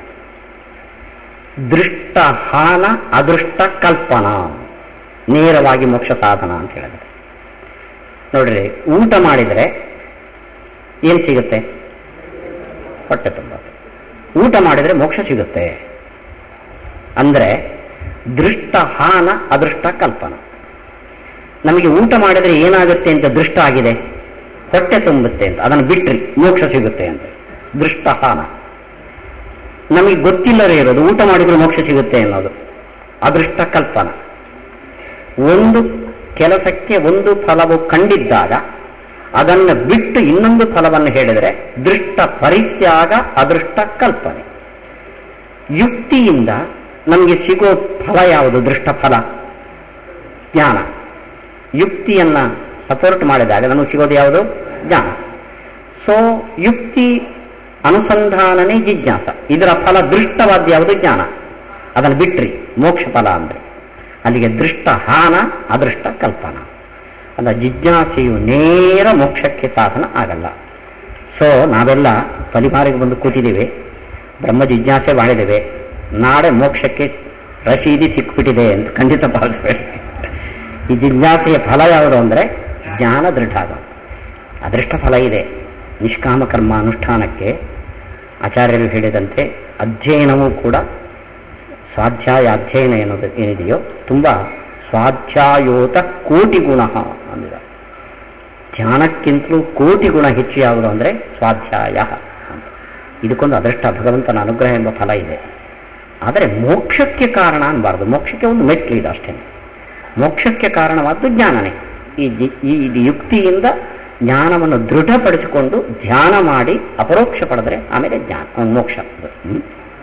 ದೃಷ್ಟ ಹಾನ ಅದೃಷ್ಟ ಕಲ್ಪನಾ ನೇರವಾಗಿ ಮೋಕ್ಷ ಸಾಧನ ಅಂತ ಹೇಳಿದ್ರೆ ನೋಡ್ರಿ ಊಟ ಮಾಡಿದರೆ ಏನ್ ಸಿಗುತ್ತೆ ಹೊಟ್ಟೆ ತುಂಬ ಊಟ ಮಾಡಿದರೆ ಮೋಕ್ಷ ಸಿಗುತ್ತೆ ಅಂದ್ರೆ ದೃಷ್ಟ ಹಾನ ಅದೃಷ್ಟ ಕಲ್ಪನಾ ನಮಗೆ ಊಟ ಮಾಡಿದ್ರೆ ಏನಾಗುತ್ತೆ ಅಂತ ದೃಷ್ಟ ಆಗಿದೆ ಹೊಟ್ಟೆ ತುಂಬುತ್ತೆ ಅಂತ ಅದನ್ನು ಬಿಟ್ರಿ ಮೋಕ್ಷ ಸಿಗುತ್ತೆ ಅಂತ ದೃಷ್ಟ ಹಾನ ನಮಗೆ ಗೊತ್ತಿಲ್ಲರೇ ಇರೋದು ಊಟ ಮಾಡಿದ್ರೆ ಮೋಕ್ಷ ಸಿಗುತ್ತೆ ಅನ್ನೋದು ಅದೃಷ್ಟ ಕಲ್ಪನ ಒಂದು ಕೆಲಸಕ್ಕೆ ಒಂದು ಫಲವು ಕಂಡಿದ್ದಾಗ ಅದನ್ನು ಬಿಟ್ಟು ಇನ್ನೊಂದು ಫಲವನ್ನು ಹೇಳಿದರೆ ದೃಷ್ಟ ಪರಿತ್ಯಾಗ ಅದೃಷ್ಟ ಕಲ್ಪನೆ ಯುಕ್ತಿಯಿಂದ ನಮಗೆ ಸಿಗೋ ಫಲ ಯಾವುದು ದೃಷ್ಟ ಫಲ ಜ್ಞಾನ ಯುಕ್ತಿಯನ್ನ ಸಪೋರ್ಟ್ ಮಾಡಿದಾಗ ನಮಗೆ ಸಿಗೋದು ಯಾವುದು ಜ್ಞಾನ ಸೊ ಯುಕ್ತಿ ಅನುಸಂಧಾನನೇ ಜಿಜ್ಞಾಸ ಇದರ ಫಲ ದೃಷ್ಟವಾದ ಯಾವುದು ಜ್ಞಾನ ಅದನ್ನು ಬಿಟ್ರಿ ಮೋಕ್ಷ ಫಲ ಅಂದ್ರೆ ಅಲ್ಲಿಗೆ ದೃಷ್ಟ ಹಾನ ಅದೃಷ್ಟ ಕಲ್ಪನಾ ಅಂದ್ರೆ ಜಿಜ್ಞಾಸೆಯು ನೇರ ಮೋಕ್ಷಕ್ಕೆ ಸಾಧನ ಆಗಲ್ಲ ಸೊ ನಾವೆಲ್ಲ ಫಲಿಮಾರಿಗೆ ಬಂದು ಕೂತಿದ್ದೇವೆ ಬ್ರಹ್ಮ ಜಿಜ್ಞಾಸೆ ಮಾಡಿದ್ದೇವೆ ನಾಳೆ ಮೋಕ್ಷಕ್ಕೆ ರಶೀದಿ ಸಿಕ್ಬಿಟ್ಟಿದೆ ಅಂತ ಖಂಡಿತ ಭಾವಿಸಬೇಡಿ ಈ ಜಿಜ್ಞಾಸೆಯ ಫಲ ಯಾವುದು ಅಂದ್ರೆ ಜ್ಞಾನ ದೃಢ ಆಗೋದು ಅದೃಷ್ಟ ಫಲ ಇದೆ ನಿಷ್ಕಾಮ ಕರ್ಮ ಅನುಷ್ಠಾನಕ್ಕೆ ಆಚಾರ್ಯರು ಹೇಳಿದಂತೆ ಅಧ್ಯಯನವೂ ಕೂಡ ಸ್ವಾಧ್ಯಾಯ ಅಧ್ಯಯನ ಎನ್ನುವುದು ಏನಿದೆಯೋ ತುಂಬ ಸ್ವಾಧ್ಯಾಯೋತ ಕೋಟಿ ಗುಣ ಅಂದಿದ ಧ್ಯಾನಕ್ಕಿಂತಲೂ ಕೋಟಿ ಗುಣ ಹೆಚ್ಚು ಯಾವುದು ಅಂದರೆ ಸ್ವಾಧ್ಯಾಯ ಅಂತ ಇದಕ್ಕೊಂದು ಅದೃಷ್ಟ ಭಗವಂತನ ಅನುಗ್ರಹ ಎಂಬ ಫಲ ಇದೆ ಆದರೆ ಮೋಕ್ಷಕ್ಕೆ ಕಾರಣ ಅನ್ಬಾರ್ದು ಮೋಕ್ಷಕ್ಕೆ ಒಂದು ಮೆಟ್ಲು ಇದೆ ಅಷ್ಟೇ ಮೋಕ್ಷಕ್ಕೆ ಕಾರಣವಾದ್ದು ಜ್ಞಾನನೇ ಈ ಜಿ- ಈ ಇದು ಯುಕ್ತಿಯಿಂದ ಜ್ಞಾನವನ್ನು ದೃಢಪಡಿಸಿಕೊಂಡು ಧ್ಯಾನ ಮಾಡಿ ಅಪರೋಕ್ಷ ಪಡೆದ್ರೆ ಆಮೇಲೆ ಜ್ಞಾನ ಅಹ್, ಮೋಕ್ಷ ಹ್ಮ್.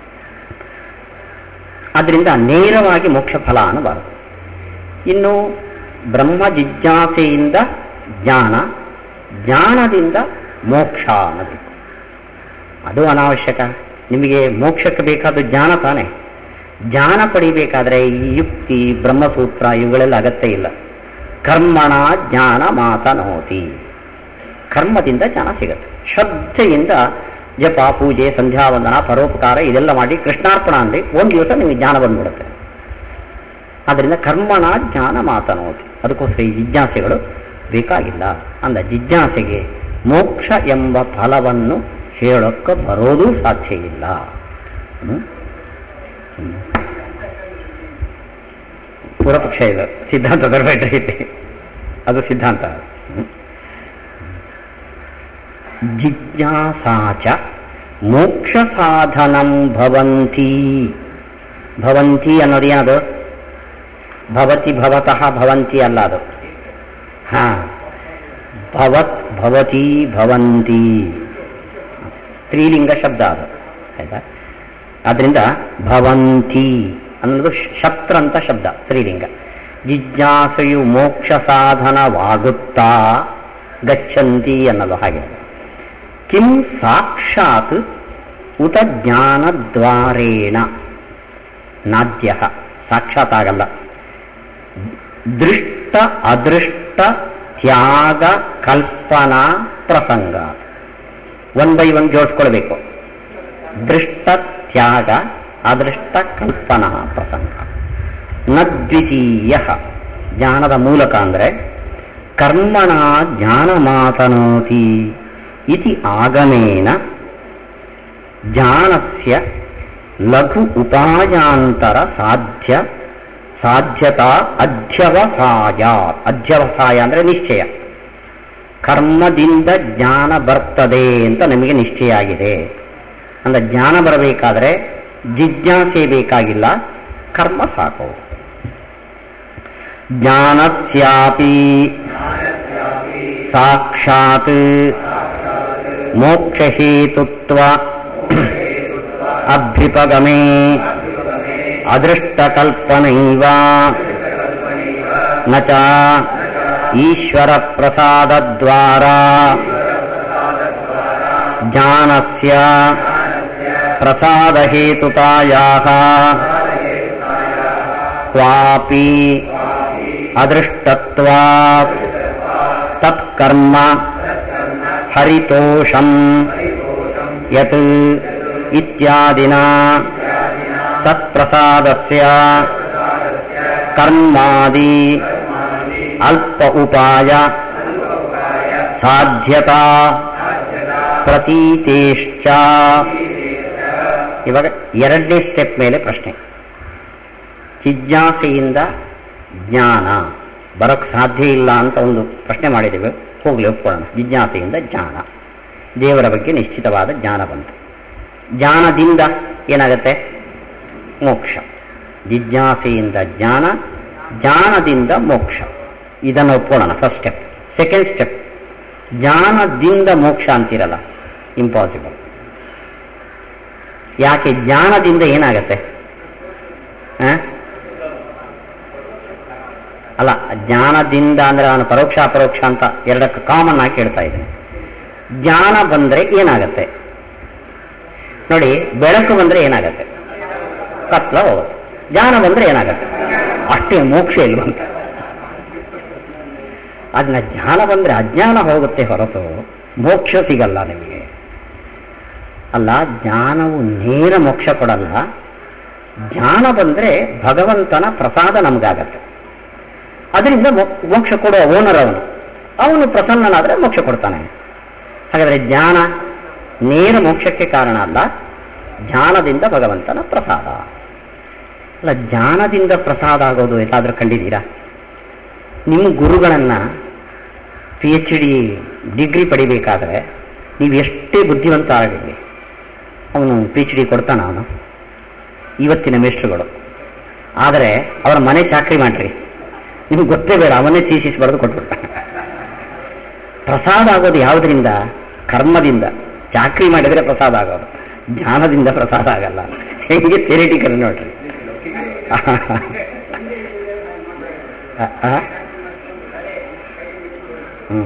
ಆದ್ರಿಂದ ನೇರವಾಗಿ ಮೋಕ್ಷ ಫಲ ಅನ್ನಬಾರದು ಇನ್ನು ಬ್ರಹ್ಮ ಜಿಜ್ಞಾಸೆಯಿಂದ ಜ್ಞಾನ ಜ್ಞಾನದಿಂದ ಮೋಕ್ಷ ಅನ್ನಬೇಕು ಅದು ಅನಾವಶ್ಯಕ ನಿಮಗೆ ಮೋಕ್ಷಕ್ಕೆ ಬೇಕಾದ ಜ್ಞಾನ ತಾನೆ ಜ್ಞಾನ ಪಡಿಬೇಕಾದ್ರೆ ಈ ಯುಕ್ತಿ ಬ್ರಹ್ಮಸೂತ್ರ ಇವುಗಳೆಲ್ಲ ಅಗತ್ಯ ಇಲ್ಲ ಕರ್ಮಣ ಜ್ಞಾನ ಮಾತನೋತಿ ಕರ್ಮದಿಂದ ಜ್ಞಾನ ಸಿಗುತ್ತೆ ಶ್ರದ್ಧೆಯಿಂದ ಜಪ ಪೂಜೆ ಸಂಧ್ಯಾವಂದನ ಪರೋಪಕಾರ ಇದೆಲ್ಲ ಮಾಡಿ ಕೃಷ್ಣಾರ್ಪಣ ಅಂದ್ರೆ ಒಂದು ದಿವಸ ನಿಮಗೆ ಜ್ಞಾನ ಬಂದ್ಬಿಡುತ್ತೆ ಆದ್ದರಿಂದ ಕರ್ಮಣ ಜ್ಞಾನ ಮಾತನೋತಿ ಅದಕ್ಕೋಸ್ಕರ ಈ ಜಿಜ್ಞಾಸೆಗಳು ಬೇಕಾಗಿಲ್ಲ ಅಂದ ಜಿಜ್ಞಾಸೆಗೆ ಮೋಕ್ಷ ಎಂಬ ಫಲವನ್ನು ಹೇಳೋಕ್ಕೆ ಬರೋದೂ ಸಾಧ್ಯ ಇಲ್ಲ ಹ್ಮ್? ಹ್ಮ್. ಪೂರ್ವಪಕ್ಷ ಇದು ಸಿದ್ಧಾಂತ ಬರಬೇಡ್ರಿ ಇದೆ ಅದು ಸಿದ್ಧಾಂತ ಹ್ಮ್. ಜಿಜ್ಞಾಸಾಚ ಮೋಕ್ಷ ಸಾಧನಂ ಭವಂತಿ ಭವಂತಿ ಅನ್ನೋದು ಏನದು ಭವತಿ ಭವತಃ ಭವಂತಿ ಅಲ್ಲ ಅದು ಹಾ ಭವತ್ ಭವತಿ ಭವಂತಿ ಸ್ತ್ರೀಲಿಂಗ ಶಬ್ದ ಅದು ಆಯ್ತಾ ಆದ್ರಿಂದ ಭವಂತಿ ಅನ್ನೋದು ಶತ್ರ ಅಂತ ಶಬ್ದ ಸ್ತ್ರೀಲಿಂಗ ಜಿಜ್ಞಾಸೆಯು ಮೋಕ್ಷ ಸಾಧನವಾಗುತ್ತಾ ಗಚ್ಚಂತಿ ಅನ್ನೋದು ಹಾಗೆ ಕಿಂ ಸಾಕ್ಷಾತ್ ಉತ ಜ್ಞಾನದ್ವಾರೇಣ ನಾದ್ಯ ಸಾಕ್ಷಾತ್ ಆಗಲ್ಲ ದೃಷ್ಟ ಅದೃಷ್ಟ ತ್ಯಾಗ ಕಲ್ಪನಾ ಪ್ರಸಂಗ ಒನ್ ಬೈ ಒನ್ ಜೋಡಿಸ್ಕೊಳ್ಬೇಕು ದೃಷ್ಟ ತ್ಯಾಗ ಅದೃಷ್ಟ ಕಲ್ಪನಾ ಪ್ರಸಂಗ ನ ದ್ವಿತೀಯ ಜ್ಞಾನದ ಮೂಲಕ ಅಂದ್ರೆ ಕರ್ಮಣ ಜ್ಞಾನ ಮಾತನೋತಿ ಇತಿ ಆಗಮೇನ ಜ್ಞಾನಸ್ಯ ಲಘು ಉಪಾಯಾಂತರ ಸಾಧ್ಯ ಸಾಧ್ಯತಾ ಅಧ್ಯವಸಾಯ ಅಧ್ಯವಸಾಯ ಅಂದ್ರೆ ನಿಶ್ಚಯ ಕರ್ಮದಿಂದ ಜ್ಞಾನ ಬರ್ತದೆ ಅಂತ ನಮಗೆ ನಿಶ್ಚಯ ಆಗಿದೆ ಅಂದ್ರೆ ಜ್ಞಾನ ಬರಬೇಕಾದ್ರೆ ಜಿಜ್ಞಾಸೆ ಬೇಕಾಗಿಲ್ಲ ಕರ್ಮ ಸಾಕು ಜ್ಞಾನಸ್ಯಾಪಿ ಸಾಕ್ಷಾತ್ ಮೋಕ್ಷಹೇತುತ್ವ ಅಭ್ಯುಪಗಮೇ ಅದೃಷ್ಟಕಲ್ಪನೈವ ನ ಚ ಈಶ್ವರ ಪ್ರಸಾದದ್ವಾರ ಜ್ಞಾನಸ್ಯ ಪ್ರಸಾದಹೇತುತಾಯಾः ಕ್ವಾಪಿ ಅದೃಷ್ಟತ್ವಾತ್ ತತ್ಕರ್ಮ ಹರಿತೋಷಂ ಯತ್ ಇತ್ಯಾದಿನ ತತ್ಪ್ರಸಾದಸ್ಯ ಕರ್ಮಾದಿ ಅಲ್ಪ ಉಪಾಯ ಸಾಧ್ಯತಾ ಪ್ರತೀತೇಶ್ಚ ಇವಾಗ ಎರಡನೇ ಸ್ಟೆಪ್ ಮೇಲೆ ಪ್ರಶ್ನೆ ಜಿಜ್ಞಾಸೆಯಿಂದ ಜ್ಞಾನ ಬರೋಕ್ ಸಾಧ್ಯ ಇಲ್ಲ ಅಂತ ಒಂದು ಪ್ರಶ್ನೆ ಮಾಡಿದ್ದೇವೆ ಹೋಗ್ಲಿ ಒಪ್ಕೊಳ್ಳೋಣ ಜಿಜ್ಞಾಸೆಯಿಂದ ಜ್ಞಾನ ದೇವರ ಬಗ್ಗೆ ನಿಶ್ಚಿತವಾದ ಜ್ಞಾನ ಬಂತು ಜ್ಞಾನದಿಂದ ಏನಾಗುತ್ತೆ ಮೋಕ್ಷ ಜಿಜ್ಞಾಸೆಯಿಂದ ಜ್ಞಾನ ಜ್ಞಾನದಿಂದ ಮೋಕ್ಷ ಇದನ್ನು ಒಪ್ಕೊಳ್ಳೋಣ ಫಸ್ಟ್ ಸ್ಟೆಪ್ ಸೆಕೆಂಡ್ ಸ್ಟೆಪ್ ಜ್ಞಾನದಿಂದ ಮೋಕ್ಷ ಅಂತಿರಲ್ಲ ಇಂಪಾಸಿಬಲ್ ಯಾಕೆ ಜ್ಞಾನದಿಂದ ಏನಾಗತ್ತೆ ಆ? ಅಲ್ಲ ಜ್ಞಾನದಿಂದ ಅಂದ್ರೆ ನಾನು ಪರೋಕ್ಷ ಅಪರೋಕ್ಷ ಅಂತ ಎರಡಕ್ಕೆ ಕಾಮನ್ ಆಗಿ ಕೇಳ್ತಾ ಇದ್ದೇನೆ ಜ್ಞಾನ ಬಂದ್ರೆ ಏನಾಗತ್ತೆ ನೋಡಿ ಬೆಳಕು ಬಂದ್ರೆ ಏನಾಗತ್ತೆ ಕತ್ಲ ಹೋಗುತ್ತೆ ಜ್ಞಾನ ಬಂದ್ರೆ ಏನಾಗತ್ತೆ ಅಷ್ಟೇ ಮೋಕ್ಷ ಇಲ್ವಂತ ಅದನ್ನ ಜ್ಞಾನ ಬಂದ್ರೆ ಅಜ್ಞಾನ ಹೋಗುತ್ತೆ ಹೊರತು ಮೋಕ್ಷ ಸಿಗಲ್ಲ ನಿಮಗೆ ಅಲ್ಲ ಜ್ಞಾನವು ನೇರ ಮೋಕ್ಷ ಕೊಡಲ್ಲ ಜ್ಞಾನ ಬಂದ್ರೆ ಭಗವಂತನ ಪ್ರಸಾದ ನಮಗಾಗತ್ತೆ ಅದರಿಂದ ಮೋ- ಮೋಕ್ಷ ಕೊಡುವ ಓನರ್ ಅವನು ಅವನು ಪ್ರಸನ್ನನಾದ್ರೆ ಮೋಕ್ಷ ಕೊಡ್ತಾನೆ ಹಾಗಾದ್ರೆ ಜ್ಞಾನ ನೇರ ಮೋಕ್ಷಕ್ಕೆ ಕಾರಣ ಅಲ್ಲ ಜ್ಞಾನದಿಂದ ಭಗವಂತನ ಪ್ರಸಾದ ಅಲ್ಲ ಜ್ಞಾನದಿಂದ ಪ್ರಸಾದ ಆಗೋದು ಎಲ್ಲಾದ್ರೂ ಕಂಡಿದ್ದೀರಾ ನಿಮ್ಮ ಗುರುಗಳನ್ನ ಪಿ ಎಚ್ ಡಿ ಡಿಗ್ರಿ ಪಡಿಬೇಕಾದ್ರೆ ನೀವು ಎಷ್ಟೇ ಬುದ್ಧಿವಂತ ಆಗಿರಲಿ ಅವನು ಪಿ ಎಚ್ ಡಿ ಕೊಡ್ತಾನ ಅವನು ಇವತ್ತಿನ ಮೇಷ್ಟ್ರುಗಳು ಆದರೆ ಅವರ ಮನೆ ಚಾಕ್ರಿ ಮಾಡ್ರಿ ನಿಮ್ಗೆ ಗೊತ್ತೇ ಬೇಡ ಅವನೇ ಥೀಸಿಸ್ ಬರೆದು ಕೊಟ್ಬಿಡ್ತಾನೆ ಪ್ರಸಾದ ಆಗೋದು ಯಾವುದರಿಂದ ಕರ್ಮದಿಂದ ಚಾಕ್ರಿ ಮಾಡಿದ್ರೆ ಪ್ರಸಾದ ಆಗೋದು ಜ್ಞಾನದಿಂದ ಪ್ರಸಾದ ಆಗಲ್ಲ ಹೆಂಗೆ ಥಿಯರಿಟಿಕಲ್ ನೋಡ್ರಿ ಆ, ಆ? ಹ್ಮ್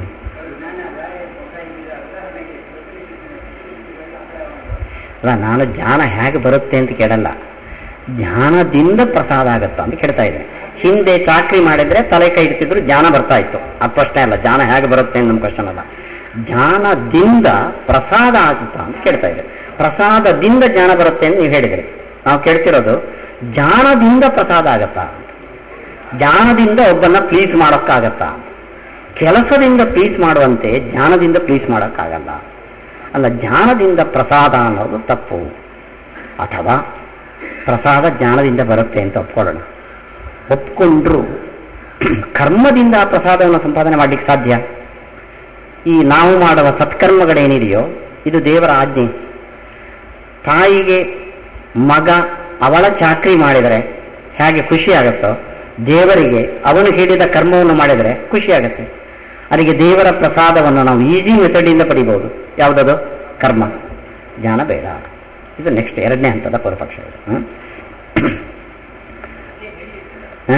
ಅಲ್ಲ ನಾನು ಜ್ಞಾನ ಹೇಗೆ ಬರುತ್ತೆ ಅಂತ ಕೇಳಲ್ಲ ಜ್ಞಾನದಿಂದ ಪ್ರಸಾದ ಆಗತ್ತ ಅಂತ ಕೇಳ್ತಾ ಇದೆ ಹಿಂದೆ ಚಾಕ್ರಿ ಮಾಡಿದ್ರೆ ತಲೆ ಕೈ ಇಡ್ತಿದ್ರು ಜ್ಞಾನ ಬರ್ತಾ ಇತ್ತು ಆ ಪ್ರಶ್ನೆ ಅಲ್ಲ ಜ್ಞಾನ ಹೇಗೆ ಬರುತ್ತೆ ಅಂತ ನಮ್ಮ ಕ್ವಶನ್ ಅಲ್ಲ ಜ್ಞಾನದಿಂದ ಪ್ರಸಾದ ಆಗುತ್ತಾ ಅಂತ ಕೇಳ್ತಾ ಇದೆ ಪ್ರಸಾದದಿಂದ ಜ್ಞಾನ ಬರುತ್ತೆ ಅಂತ ನೀವು ಹೇಳಿದ್ರಿ ನಾವು ಕೇಳ್ತಿರೋದು ಜ್ಞಾನದಿಂದ ಪ್ರಸಾದ ಆಗತ್ತಾ ಅಂತ ಜ್ಞಾನದಿಂದ ಒಬ್ಬನ್ನ ಪ್ಲೀಸ್ ಮಾಡೋಕ್ಕಾಗತ್ತಾ ಕೆಲಸದಿಂದ ಪ್ಲೀಸ್ ಮಾಡುವಂತೆ ಜ್ಞಾನದಿಂದ ಪ್ಲೀಸ್ ಮಾಡೋಕ್ಕಾಗಲ್ಲ ಅಲ್ಲ ಜ್ಞಾನದಿಂದ ಪ್ರಸಾದ ಅನ್ನೋದು ತಪ್ಪು ಅಥವಾ ಪ್ರಸಾದ ಜ್ಞಾನದಿಂದ ಬರುತ್ತೆ ಅಂತ ಒಪ್ಕೊಳ್ಳೋಣ ಒಪ್ಕೊಂಡ್ರು ಕರ್ಮದಿಂದ ಆ ಪ್ರಸಾದವನ್ನು ಸಂಪಾದನೆ ಮಾಡ್ಲಿಕ್ಕೆ ಸಾಧ್ಯ ಈ ನಾವು ಮಾಡುವ ಸತ್ಕರ್ಮಗಳೇನಿದೆಯೋ ಇದು ದೇವರ ಆಜ್ಞೆ ತಾಯಿಗೆ ಮಗ ಅವಳ ಚಾಕ್ರಿ ಮಾಡಿದರೆ ಹೇಗೆ ಖುಷಿ ಆಗುತ್ತೋ ದೇವರಿಗೆ ಅವನು ಹೇಳಿದ ಕರ್ಮವನ್ನು ಮಾಡಿದರೆ ಖುಷಿ ಆಗುತ್ತೆ ಅದಕ್ಕೆ ದೇವರ ಪ್ರಸಾದವನ್ನು ನಾವು ಈಸಿ ಮೆಥಡಿಂದ ಪಡಿಬಹುದು ಯಾವುದದು ಕರ್ಮ ಜ್ಞಾನ ಬೇಡ ಇದು ನೆಕ್ಸ್ಟ್ ಎರಡನೇ ಹಂತದ ಪೂರ್ವಪಕ್ಷ ಇದು ಹ್ಮ್? ಹ?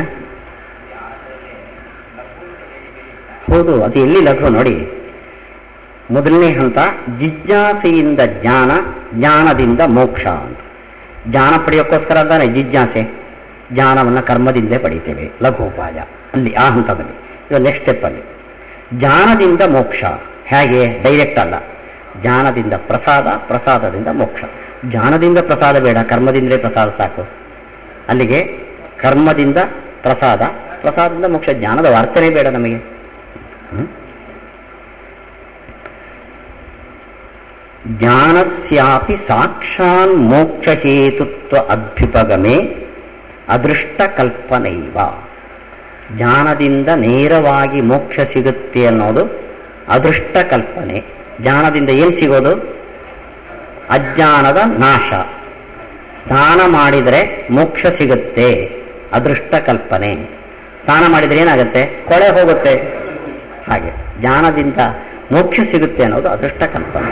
ಹೌದು ಅದು ಎಲ್ಲಿ ಲಘು ನೋಡಿ ಮೊದಲನೇ ಹಂತ ಜಿಜ್ಞಾಸೆಯಿಂದ ಜ್ಞಾನ ಜ್ಞಾನದಿಂದ ಮೋಕ್ಷ ಅಂತ ಜ್ಞಾನ ಪಡೆಯೋಕ್ಕೋಸ್ಕರ ಅಂತಾನೆ ಜಿಜ್ಞಾಸೆ ಜ್ಞಾನವನ್ನು ಕರ್ಮದಿಂದಲೇ ಪಡಿತೇವೆ ಲಘೋಪಾಯ ಅಲ್ಲಿ ಆ ಹಂತದಲ್ಲಿ ಇದು ನೆಕ್ಸ್ಟ್ ಸ್ಟೆಪ್ ಅಲ್ಲಿ ಜ್ಞಾನದಿಂದ ಮೋಕ್ಷ ಹೇಗೆ ಡೈರೆಕ್ಟ್ ಅಲ್ಲ ಜ್ಞಾನದಿಂದ ಪ್ರಸಾದ ಪ್ರಸಾದದಿಂದ ಮೋಕ್ಷ ಜ್ಞಾನದಿಂದ ಪ್ರಸಾದ ಬೇಡ ಕರ್ಮದಿಂದಲೇ ಪ್ರಸಾದ ಸಾಕು ಅಲ್ಲಿಗೆ ಕರ್ಮದಿಂದ ಪ್ರಸಾದ ಪ್ರಸಾದದಿಂದ ಮೋಕ್ಷ ಜ್ಞಾನದ ವಾರ್ತನೆ ಬೇಡ ನಮಗೆ ಹ್ಮ್? ಜ್ಞಾನಸ್ಯಾಪಿ ಸಾಕ್ಷಾನ್ ಮೋಕ್ಷಹೇತುತ್ವ ಅಭ್ಯುಪಗಮೆ ಅದೃಷ್ಟ ಕಲ್ಪನೈವ ಜ್ಞಾನದಿಂದ ನೇರವಾಗಿ ಮೋಕ್ಷ ಸಿಗುತ್ತೆ ಅನ್ನೋದು ಅದೃಷ್ಟ ಕಲ್ಪನೆ ಜ್ಞಾನದಿಂದ ಏನು ಸಿಗೋದು ಅಜ್ಞಾನದ ನಾಶ ಸ್ನಾನ ಮಾಡಿದರೆ ಮೋಕ್ಷ ಸಿಗುತ್ತೆ ಅದೃಷ್ಟ ಕಲ್ಪನೆ ಸ್ನಾನ ಮಾಡಿದರೆ ಏನಾಗುತ್ತೆ ಕೊಳೆ ಹೋಗುತ್ತೆ ಹಾಗೆ ಜ್ಞಾನದಿಂದ ಮೋಕ್ಷ ಸಿಗುತ್ತೆ ಅನ್ನೋದು ಅದೃಷ್ಟ ಕಲ್ಪನೆ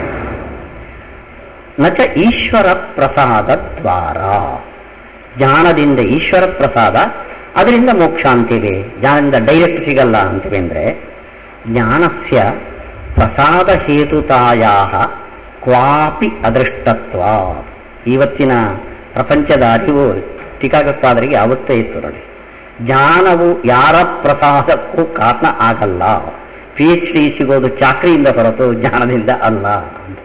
ನಚ ಈಶ್ವರ ಪ್ರಸಾದ ದ್ವಾರ ಜ್ಞಾನದಿಂದ ಈಶ್ವರ ಪ್ರಸಾದ ಅದರಿಂದ ಮೋಕ್ಷ ಅಂತೀವಿ ಜ್ಞಾನದಿಂದ ಡೈರೆಕ್ಟ್ ಸಿಗಲ್ಲ ಅಂತೀವಿ ಅಂದ್ರೆ ಜ್ಞಾನಸ್ಯ ಪ್ರಸಾದ ಹೇತುತಾಯ ಕ್ವಾಪಿ ಅದೃಷ್ಟತ್ವ ಇವತ್ತಿನ ಪ್ರಪಂಚದ ಅರಿವು ಟೀಕಾಗತ್ತಾದರಿಗೆ ಯಾವತ್ತೇ ಇತ್ತು ನೋಡಿ ಜ್ಞಾನವು ಯಾರ ಪ್ರಸಾದಕ್ಕೂ ಕಾರಣ ಆಗಲ್ಲ ಪಿ ಎಚ್ ಡಿ ಸಿಗೋದು ಚಾಕ್ರಿಯಿಂದ ಹೊರತು ಜ್ಞಾನದಿಂದ ಅಲ್ಲ ಅಂತ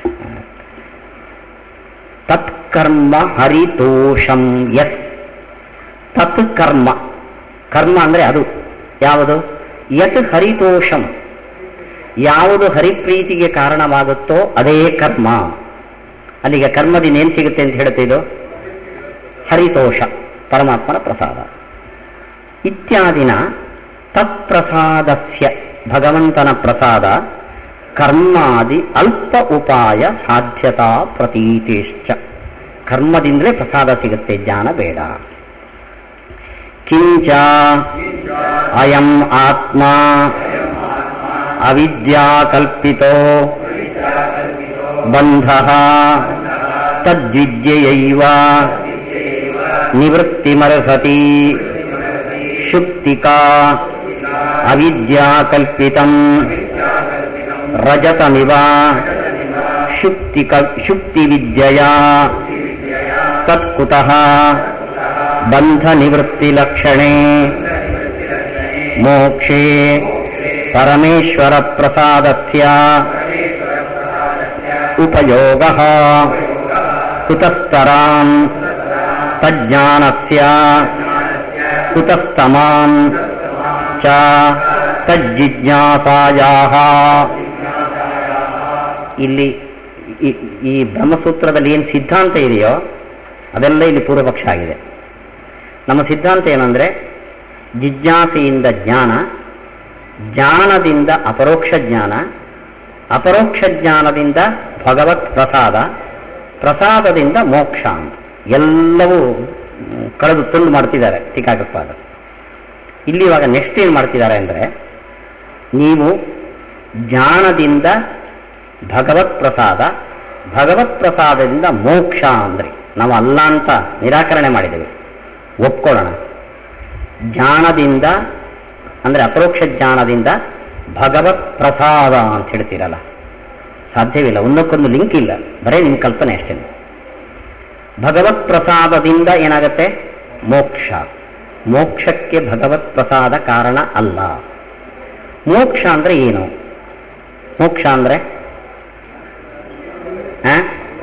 ತತ್ಕರ್ಮ ಹರಿತೋಷಂ ಯತ್ ತತ್ ಕರ್ಮ ಕರ್ಮ ಅಂದ್ರೆ ಅದು ಯಾವುದು ಯತ್ ಹರಿತೋಷಂ ಯಾವುದು ಹರಿಪ್ರೀತಿಗೆ ಕಾರಣವಾಗುತ್ತೋ ಅದೇ ಕರ್ಮ ಅಲ್ಲಿಗೆ ಕರ್ಮದಿಂದ ಏನ್ ಸಿಗುತ್ತೆ ಅಂತ ಹೇಳುತ್ತೆ ಇದು ಹರಿತೋಷ ಪರಮಾತ್ಮನ ಪ್ರಸಾದ ಇತ್ಯಾದಿನ ತತ್ಪ್ರಸಾದಸ್ಯ ಭಗವಂತನ ಪ್ರಸಾದ ಕರ್ಮಾದಿ ಅಲ್ಪ ಉಪಾಯ ಸಾಧ್ಯತಾ ಪ್ರತೀತಿಶ್ಚ ಕರ್ಮದಿಂದಲೇ ಪ್ರಸಾದ ಸಿಗುತ್ತೆ ಜ್ಞಾನ ಬೇಡ ಕಿಂಚ ಅಯಂ ಆತ್ಮ ಅವಿದ್ಯಾಕಲ್ಪಿತೋ ಬಂಧ ತದ್ವಿದ್ಯೆಯೈವ ನಿವೃತ್ತಿಮರ್ಹತಿ ಶುಕ್ತಿಕಾ ಅವಿದ್ಯಾಕಲ್ಪಿತಂ ರಜತಮಿವ ಶುಕ್ತಿಕ ಶುಕ್ತಿವಿದ್ಯೆಯ ತತ್ಕುತಃ ಬಂಧನಿವೃತ್ತಿಲಕ್ಷಣೆ ಮೋಕ್ಷೇ ಪರಮೇಶ್ವರ ಪ್ರಸಾದಸ್ಯ ಉಪಯೋಗ ಕುತಸ್ತರಾನ್ ತಜ್ಞಾನಸ್ಯ ಕುತಸ್ತಮಾನ್ ಚ ತಜ್ಜಿಜ್ಞಾಸಾಯಾಹ ಇಲ್ಲಿ ಈ- ಈ ಬ್ರಹ್ಮಸೂತ್ರದಲ್ಲಿ ಏನು ಸಿದ್ಧಾಂತ ಇದೆಯೋ ಅದೆಲ್ಲ ಇಲ್ಲಿ ಪೂರ್ವಪಕ್ಷ ಆಗಿದೆ ನಮ್ಮ ಸಿದ್ಧಾಂತ ಏನಂದ್ರೆ ಜಿಜ್ಞಾಸೆಯಿಂದ ಜ್ಞಾನ ಜ್ಞಾನದಿಂದ ಅಪರೋಕ್ಷ ಜ್ಞಾನ ಅಪರೋಕ್ಷ ಜ್ಞಾನದಿಂದ ಭಗವತ್ ಪ್ರಸಾದ ಪ್ರಸಾದದಿಂದ ಮೋಕ್ಷ ಅಂತ ಎಲ್ಲವೂ ಮ್, ಕಳೆದು ತುಂಡು ಮಾಡ್ತಿದ್ದಾರೆ ಟೀಕಾಕೃತ್ಪಾದ ಇಲ್ಲಿ ಇವಾಗ ನೆಕ್ಸ್ಟ್ ಏನು ಮಾಡ್ತಿದ್ದಾರೆ ಅಂದ್ರೆ ನೀವು ಜ್ಞಾನದಿಂದ ಭಗವತ್ ಪ್ರಸಾದ ಭಗವತ್ ಪ್ರಸಾದದಿಂದ ಮೋಕ್ಷ ಅಂದ್ರೆ ನಾವು ಅಲ್ಲ ಅಂತ ನಿರಾಕರಣೆ ಮಾಡಿದ್ದೇವೆ ಒಪ್ಕೊಳ್ಳೋಣ ಜ್ಞಾನದಿಂದ ಅಂದ್ರೆ ಅಪರೋಕ್ಷ ಜ್ಞಾನದಿಂದ ಭಗವತ್ ಪ್ರಸಾದ ಅಂತ ಹೇಳ್ತೀರಲ್ಲ ಸಾಧ್ಯವಿಲ್ಲ ಒಂದಕ್ಕೊಂದು ಲಿಂಕ್ ಇಲ್ಲ ಬರೇ ನಿಮ್ಮ ಕಲ್ಪನೆ ಅಷ್ಟೇ ಭಗವತ್ ಪ್ರಸಾದದಿಂದ ಏನಾಗತ್ತೆ ಮೋಕ್ಷ ಮೋಕ್ಷಕ್ಕೆ ಭಗವತ್ ಪ್ರಸಾದ ಕಾರಣ ಅಲ್ಲ ಮೋಕ್ಷ ಅಂದ್ರೆ ಏನು ಮೋಕ್ಷ ಅಂದ್ರೆ ಆ?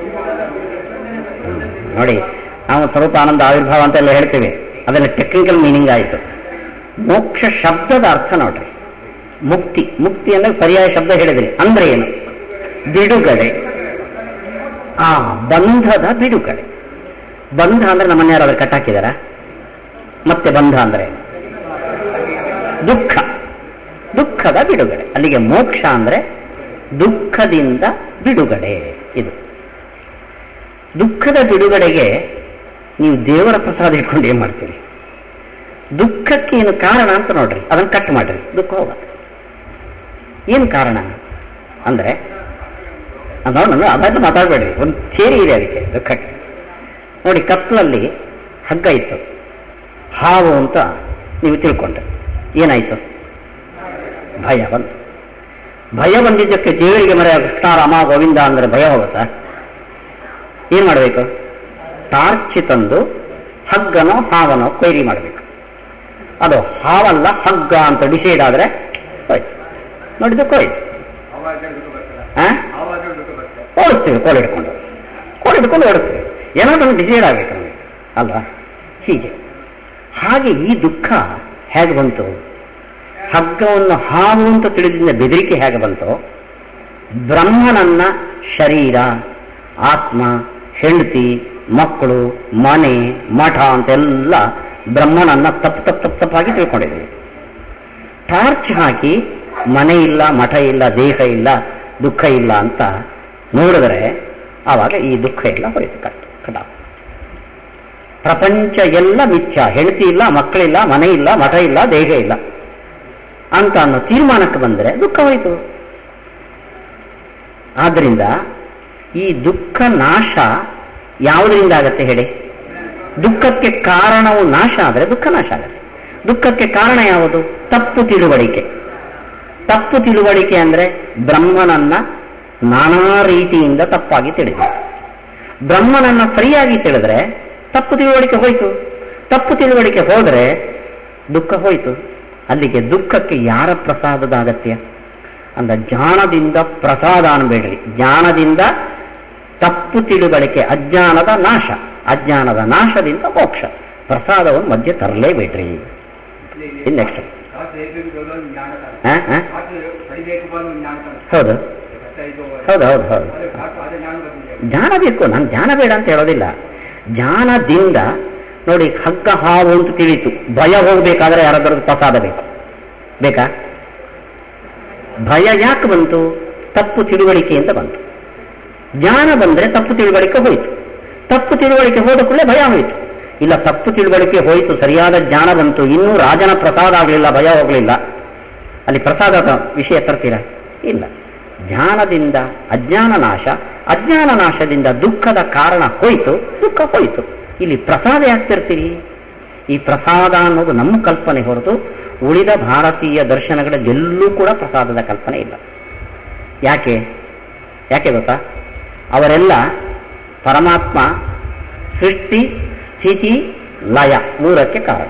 ಹ್ಮ್. ನೋಡಿ ನಾವು ಸ್ವರೂಪ ಆನಂದ ಆವಿರ್ಭಾವ ಅಂತೆಲ್ಲ ಹೇಳ್ತೇವೆ ಅದನ್ನ ಟೆಕ್ನಿಕಲ್ ಮೀನಿಂಗ್ ಆಯಿತು ಮೋಕ್ಷ ಶಬ್ದದ ಅರ್ಥ ನೋಡ್ರಿ ಮುಕ್ತಿ ಮುಕ್ತಿ ಅಂದ್ರೆ ಪರ್ಯಾಯ ಶಬ್ದ ಹೇಳಿದ್ರಿ ಅಂದ್ರೆ ಏನು ಬಿಡುಗಡೆ ಆ ಬಂಧದ ಬಿಡುಗಡೆ ಬಂಧ ಅಂದ್ರೆ ನಮ್ಮನ್ನ ಯಾರಾದ್ರೂ ಕಟ್ಟಾಕಿದಾರ ಮತ್ತೆ ಬಂಧ ಅಂದ್ರೆ ಏನು? ದುಃಖ ದುಃಖದ ಬಿಡುಗಡೆ ಅಲ್ಲಿಗೆ ಮೋಕ್ಷ ಅಂದ್ರೆ ದುಃಖದಿಂದ ಬಿಡುಗಡೆ ಇದು ದುಃಖದ ಬಿಡುಗಡೆಗೆ ನೀವು ದೇವರ ಪ್ರಸಾದ ಇಟ್ಕೊಂಡು ಏನ್ ಮಾಡ್ತೀರಿ ದುಃಖಕ್ಕೆ ಏನು ಕಾರಣ ಅಂತ ನೋಡ್ರಿ ಅದನ್ನು ಕಟ್ ಮಾಡ್ರಿ ದುಃಖ ಹೋಗುತ್ತೆ ಏನು ಕಾರಣ ಅಂದ್ರೆ ಅದನ್ನು ಅದನ್ನು ಮಾತಾಡಬೇಡ್ರಿ ಒಂದು ಥಿಯರಿ ಇದೆ ಅದಕ್ಕೆ ದುಃಖಕ್ಕೆ ನೋಡಿ ಕತ್ಲಲ್ಲಿ ಹಗ್ಗ ಇತ್ತು ಹಾವು ಅಂತ ನೀವು ತಿಳ್ಕೊಂಡ್ರೆ ಏನಾಯ್ತು ಭಯ ಬಂತು ಭಯ ಬಂದಿದ್ದಕ್ಕೆ ದೇವರಿಗೆ ಮರೆ ಕೃಷ್ಣ ರಾಮ ಗೋವಿಂದ ಅಂದ್ರೆ ಭಯ ಹೋಗುತ್ತಾ ಏನ್ ಮಾಡಬೇಕು ಟಾರ್ಚ್ ತಂದು ಹಗ್ಗನೋ ಹಾವನೋ ಕೊಯ್ರಿ ಮಾಡಬೇಕು ಅದು ಹಾವಲ್ಲ ಹಗ್ಗ ಅಂತ ಡಿಸೈಡ್ ಆದ್ರೆ ಹೋಯ್ತು ನೋಡಿದ್ದಕ್ಕೆ ಹೋಯ್ತು ಆವಾಗ ದುಃಖ ಬರ್ತದೆ ಆ? ಆವಾಗ ದುಃಖ ಬರ್ತದೆ ಓಡಿಸ್ತೀವಿ ಕೋಲ್ ಹಿಡ್ಕೊಂಡು ಕೋಲ್ ಹಿಡ್ಕೊಂಡು ಓಡಿಸ್ತೀವಿ ಏನಾದ್ರೂ ಒಂದು ಡಿಸೈಡ್ ಆಗ್ಬೇಕು ನಮಗೆ ಅಲ್ವಾ ಹೀಗೆ ಹಾಗೆ ಈ ದುಃಖ ಹೇಗೆ ಬಂತು ಹಗ್ಗವನ್ನು ಹಾವು ಅಂತ ತಿಳಿದಿಂದ ಬೆದರಿಕೆ ಹೇಗೆ ಬಂತು ಬ್ರಹ್ಮನನ್ನ ಶರೀರ ಆತ್ಮ ಹೆಂಡತಿ ಮಕ್ಕಳು ಮನೆ ಮಠ ಅಂತೆಲ್ಲ ಬ್ರಹ್ಮನನ್ನ ತಪ್ಪು ತಪ್ಪು ತಪ್ಪು ತಪ್ಪಾಗಿ ತಿಳ್ಕೊಂಡಿದ್ವಿ ಟಾರ್ಚ್ ಹಾಕಿ ಮನೆ ಇಲ್ಲ ಮಠ ಇಲ್ಲ ದೇಹ ಇಲ್ಲ ದುಃಖ ಇಲ್ಲ ಅಂತ ನೋಡಿದ್ರೆ ಆವಾಗ ಈ ದುಃಖ ಎಲ್ಲ ಹೋಯ್ತು ಕಟ್ ಕಟ ಪ್ರಪಂಚ ಎಲ್ಲ ಮಿಥ್ಯ ಹೆಂಡತಿ ಇಲ್ಲ ಮಕ್ಕಳಿಲ್ಲ ಮನೆ ಇಲ್ಲ ಮಠ ಇಲ್ಲ ದೇಹ ಇಲ್ಲ ಅಂತ ಅನ್ನೋ ತೀರ್ಮಾನಕ್ಕೆ ಬಂದರೆ ದುಃಖ ಹೋಯ್ತು ಆದ್ದರಿಂದ ಈ ದುಃಖ ನಾಶ ಯಾವುದರಿಂದ ಆಗತ್ತೆ ಹೇಳಿ ದುಃಖಕ್ಕೆ ಕಾರಣವು ನಾಶ ಆದರೆ ದುಃಖ ನಾಶ ಆಗತ್ತೆ ದುಃಖಕ್ಕೆ ಕಾರಣ ಯಾವುದು ತಪ್ಪು ತಿಳುವಳಿಕೆ ತಪ್ಪು ತಿಳುವಳಿಕೆ ಅಂದ್ರೆ ಬ್ರಹ್ಮನನ್ನ ನಾನಾ ರೀತಿಯಿಂದ ತಪ್ಪಾಗಿ ತಿಳಿದ ಬ್ರಹ್ಮನನ್ನ ಸರಿಯಾಗಿ ತಿಳಿದ್ರೆ ತಪ್ಪು ತಿಳುವಳಿಕೆ ಹೋಯ್ತು ತಪ್ಪು ತಿಳುವಳಿಕೆ ಹೋದ್ರೆ ದುಃಖ ಹೋಯ್ತು ಅಲ್ಲಿಗೆ ದುಃಖಕ್ಕೆ ಯಾರ ಪ್ರಸಾದದ ಅಗತ್ಯ ಅಂದ ಜ್ಞಾನದಿಂದ ಪ್ರಸಾದ ಅನ್ಬೇಡ್ರಿ ಜ್ಞಾನದಿಂದ ತಪ್ಪು ತಿಳುವಳಿಕೆ ಅಜ್ಞಾನದ ನಾಶ ಅಜ್ಞಾನದ ನಾಶದಿಂದ ಮೋಕ್ಷ ಪ್ರಸಾದವನ್ನು ಮಧ್ಯೆ ತರಲೇಬೇಡ್ರಿ ಇನ್ ನೆಕ್ಸ್ಟ್ ಶಾಸ್ತ್ರ ಹೇಗೆ ಬರೋದು ಜ್ಞಾನ ತಾನೆ. ಹಾ ಹಾ ಶಾಸ್ತ್ರ ಪಡಿಬೇಕು ಬರೋದು ಜ್ಞಾನ ತಾನೆ. ಹೌದು ಮತ್ತೆ ಇದು ಹೌದು ಹೌದು ಹೌದು ಅದೇ ಶಾಸ್ತ್ರ ಅದೇ ಜ್ಞಾನ ಬಂದಿದೆ ಜ್ಞಾನ ಬೇಕು ನಾನು ಜ್ಞಾನ ಬೇಡ ಅಂತ ಹೇಳೋದಿಲ್ಲ ಜ್ಞಾನದಿಂದ ನೋಡಿ ಹಗ್ಗ ಹಾವು ಅಂತ ತಿಳಿತು ಭಯ ಹೋಗ್ಬೇಕಾದ್ರೆ ಯಾರಾದ್ರದ್ದು ಪ್ರಸಾದ ಬೇಕು ಬೇಕಾ ಭಯ ಯಾಕೆ ಬಂತು ತಪ್ಪು ತಿಳುವಳಿಕೆಯಿಂದ ಬಂತು ಜ್ಞಾನ ಬಂದ್ರೆ ತಪ್ಪು ತಿಳುವಳಿಕೆ ಹೋಯಿತು ತಪ್ಪು ತಿಳುವಳಿಕೆ ಹೋದ ಕೂಡಲೇ ಭಯ ಹೋಯಿತು ಇಲ್ಲ ತಪ್ಪು ತಿಳುವಳಿಕೆ ಹೋಯಿತು ಸರಿಯಾದ ಜ್ಞಾನ ಬಂತು ಇನ್ನೂ ರಾಜನ ಪ್ರಸಾದ ಆಗಲಿಲ್ಲ ಭಯ ಹೋಗಲಿಲ್ಲ ಅಲ್ಲಿ ಪ್ರಸಾದದ ವಿಷಯ ತರ್ತೀರಾ ಇಲ್ಲ ಜ್ಞಾನದಿಂದ ಅಜ್ಞಾನ ನಾಶ ಅಜ್ಞಾನ ನಾಶದಿಂದ ದುಃಖದ ಕಾರಣ ಹೋಯಿತು ದುಃಖ ಹೋಯಿತು ಇಲ್ಲಿ ಪ್ರಸಾದ ಯಾಕೆ ತರ್ತೀರಿ ಈ ಪ್ರಸಾದ ಅನ್ನೋದು ನಮ್ಮ ಕಲ್ಪನೆ ಹೊರತು ಉಳಿದ ಭಾರತೀಯ ದರ್ಶನಗಳಲ್ಲಿ ಎಲ್ಲೂ ಕೂಡ ಪ್ರಸಾದದ ಕಲ್ಪನೆ ಇಲ್ಲ ಯಾಕೆ ಯಾಕೆ ಗೊತ್ತಾ ಅವರೆಲ್ಲ ಪರಮಾತ್ಮ ಸೃಷ್ಟಿ ಸ್ಥಿತಿ ಲಯ ಮೂರಕ್ಕೆ ಕಾರಣ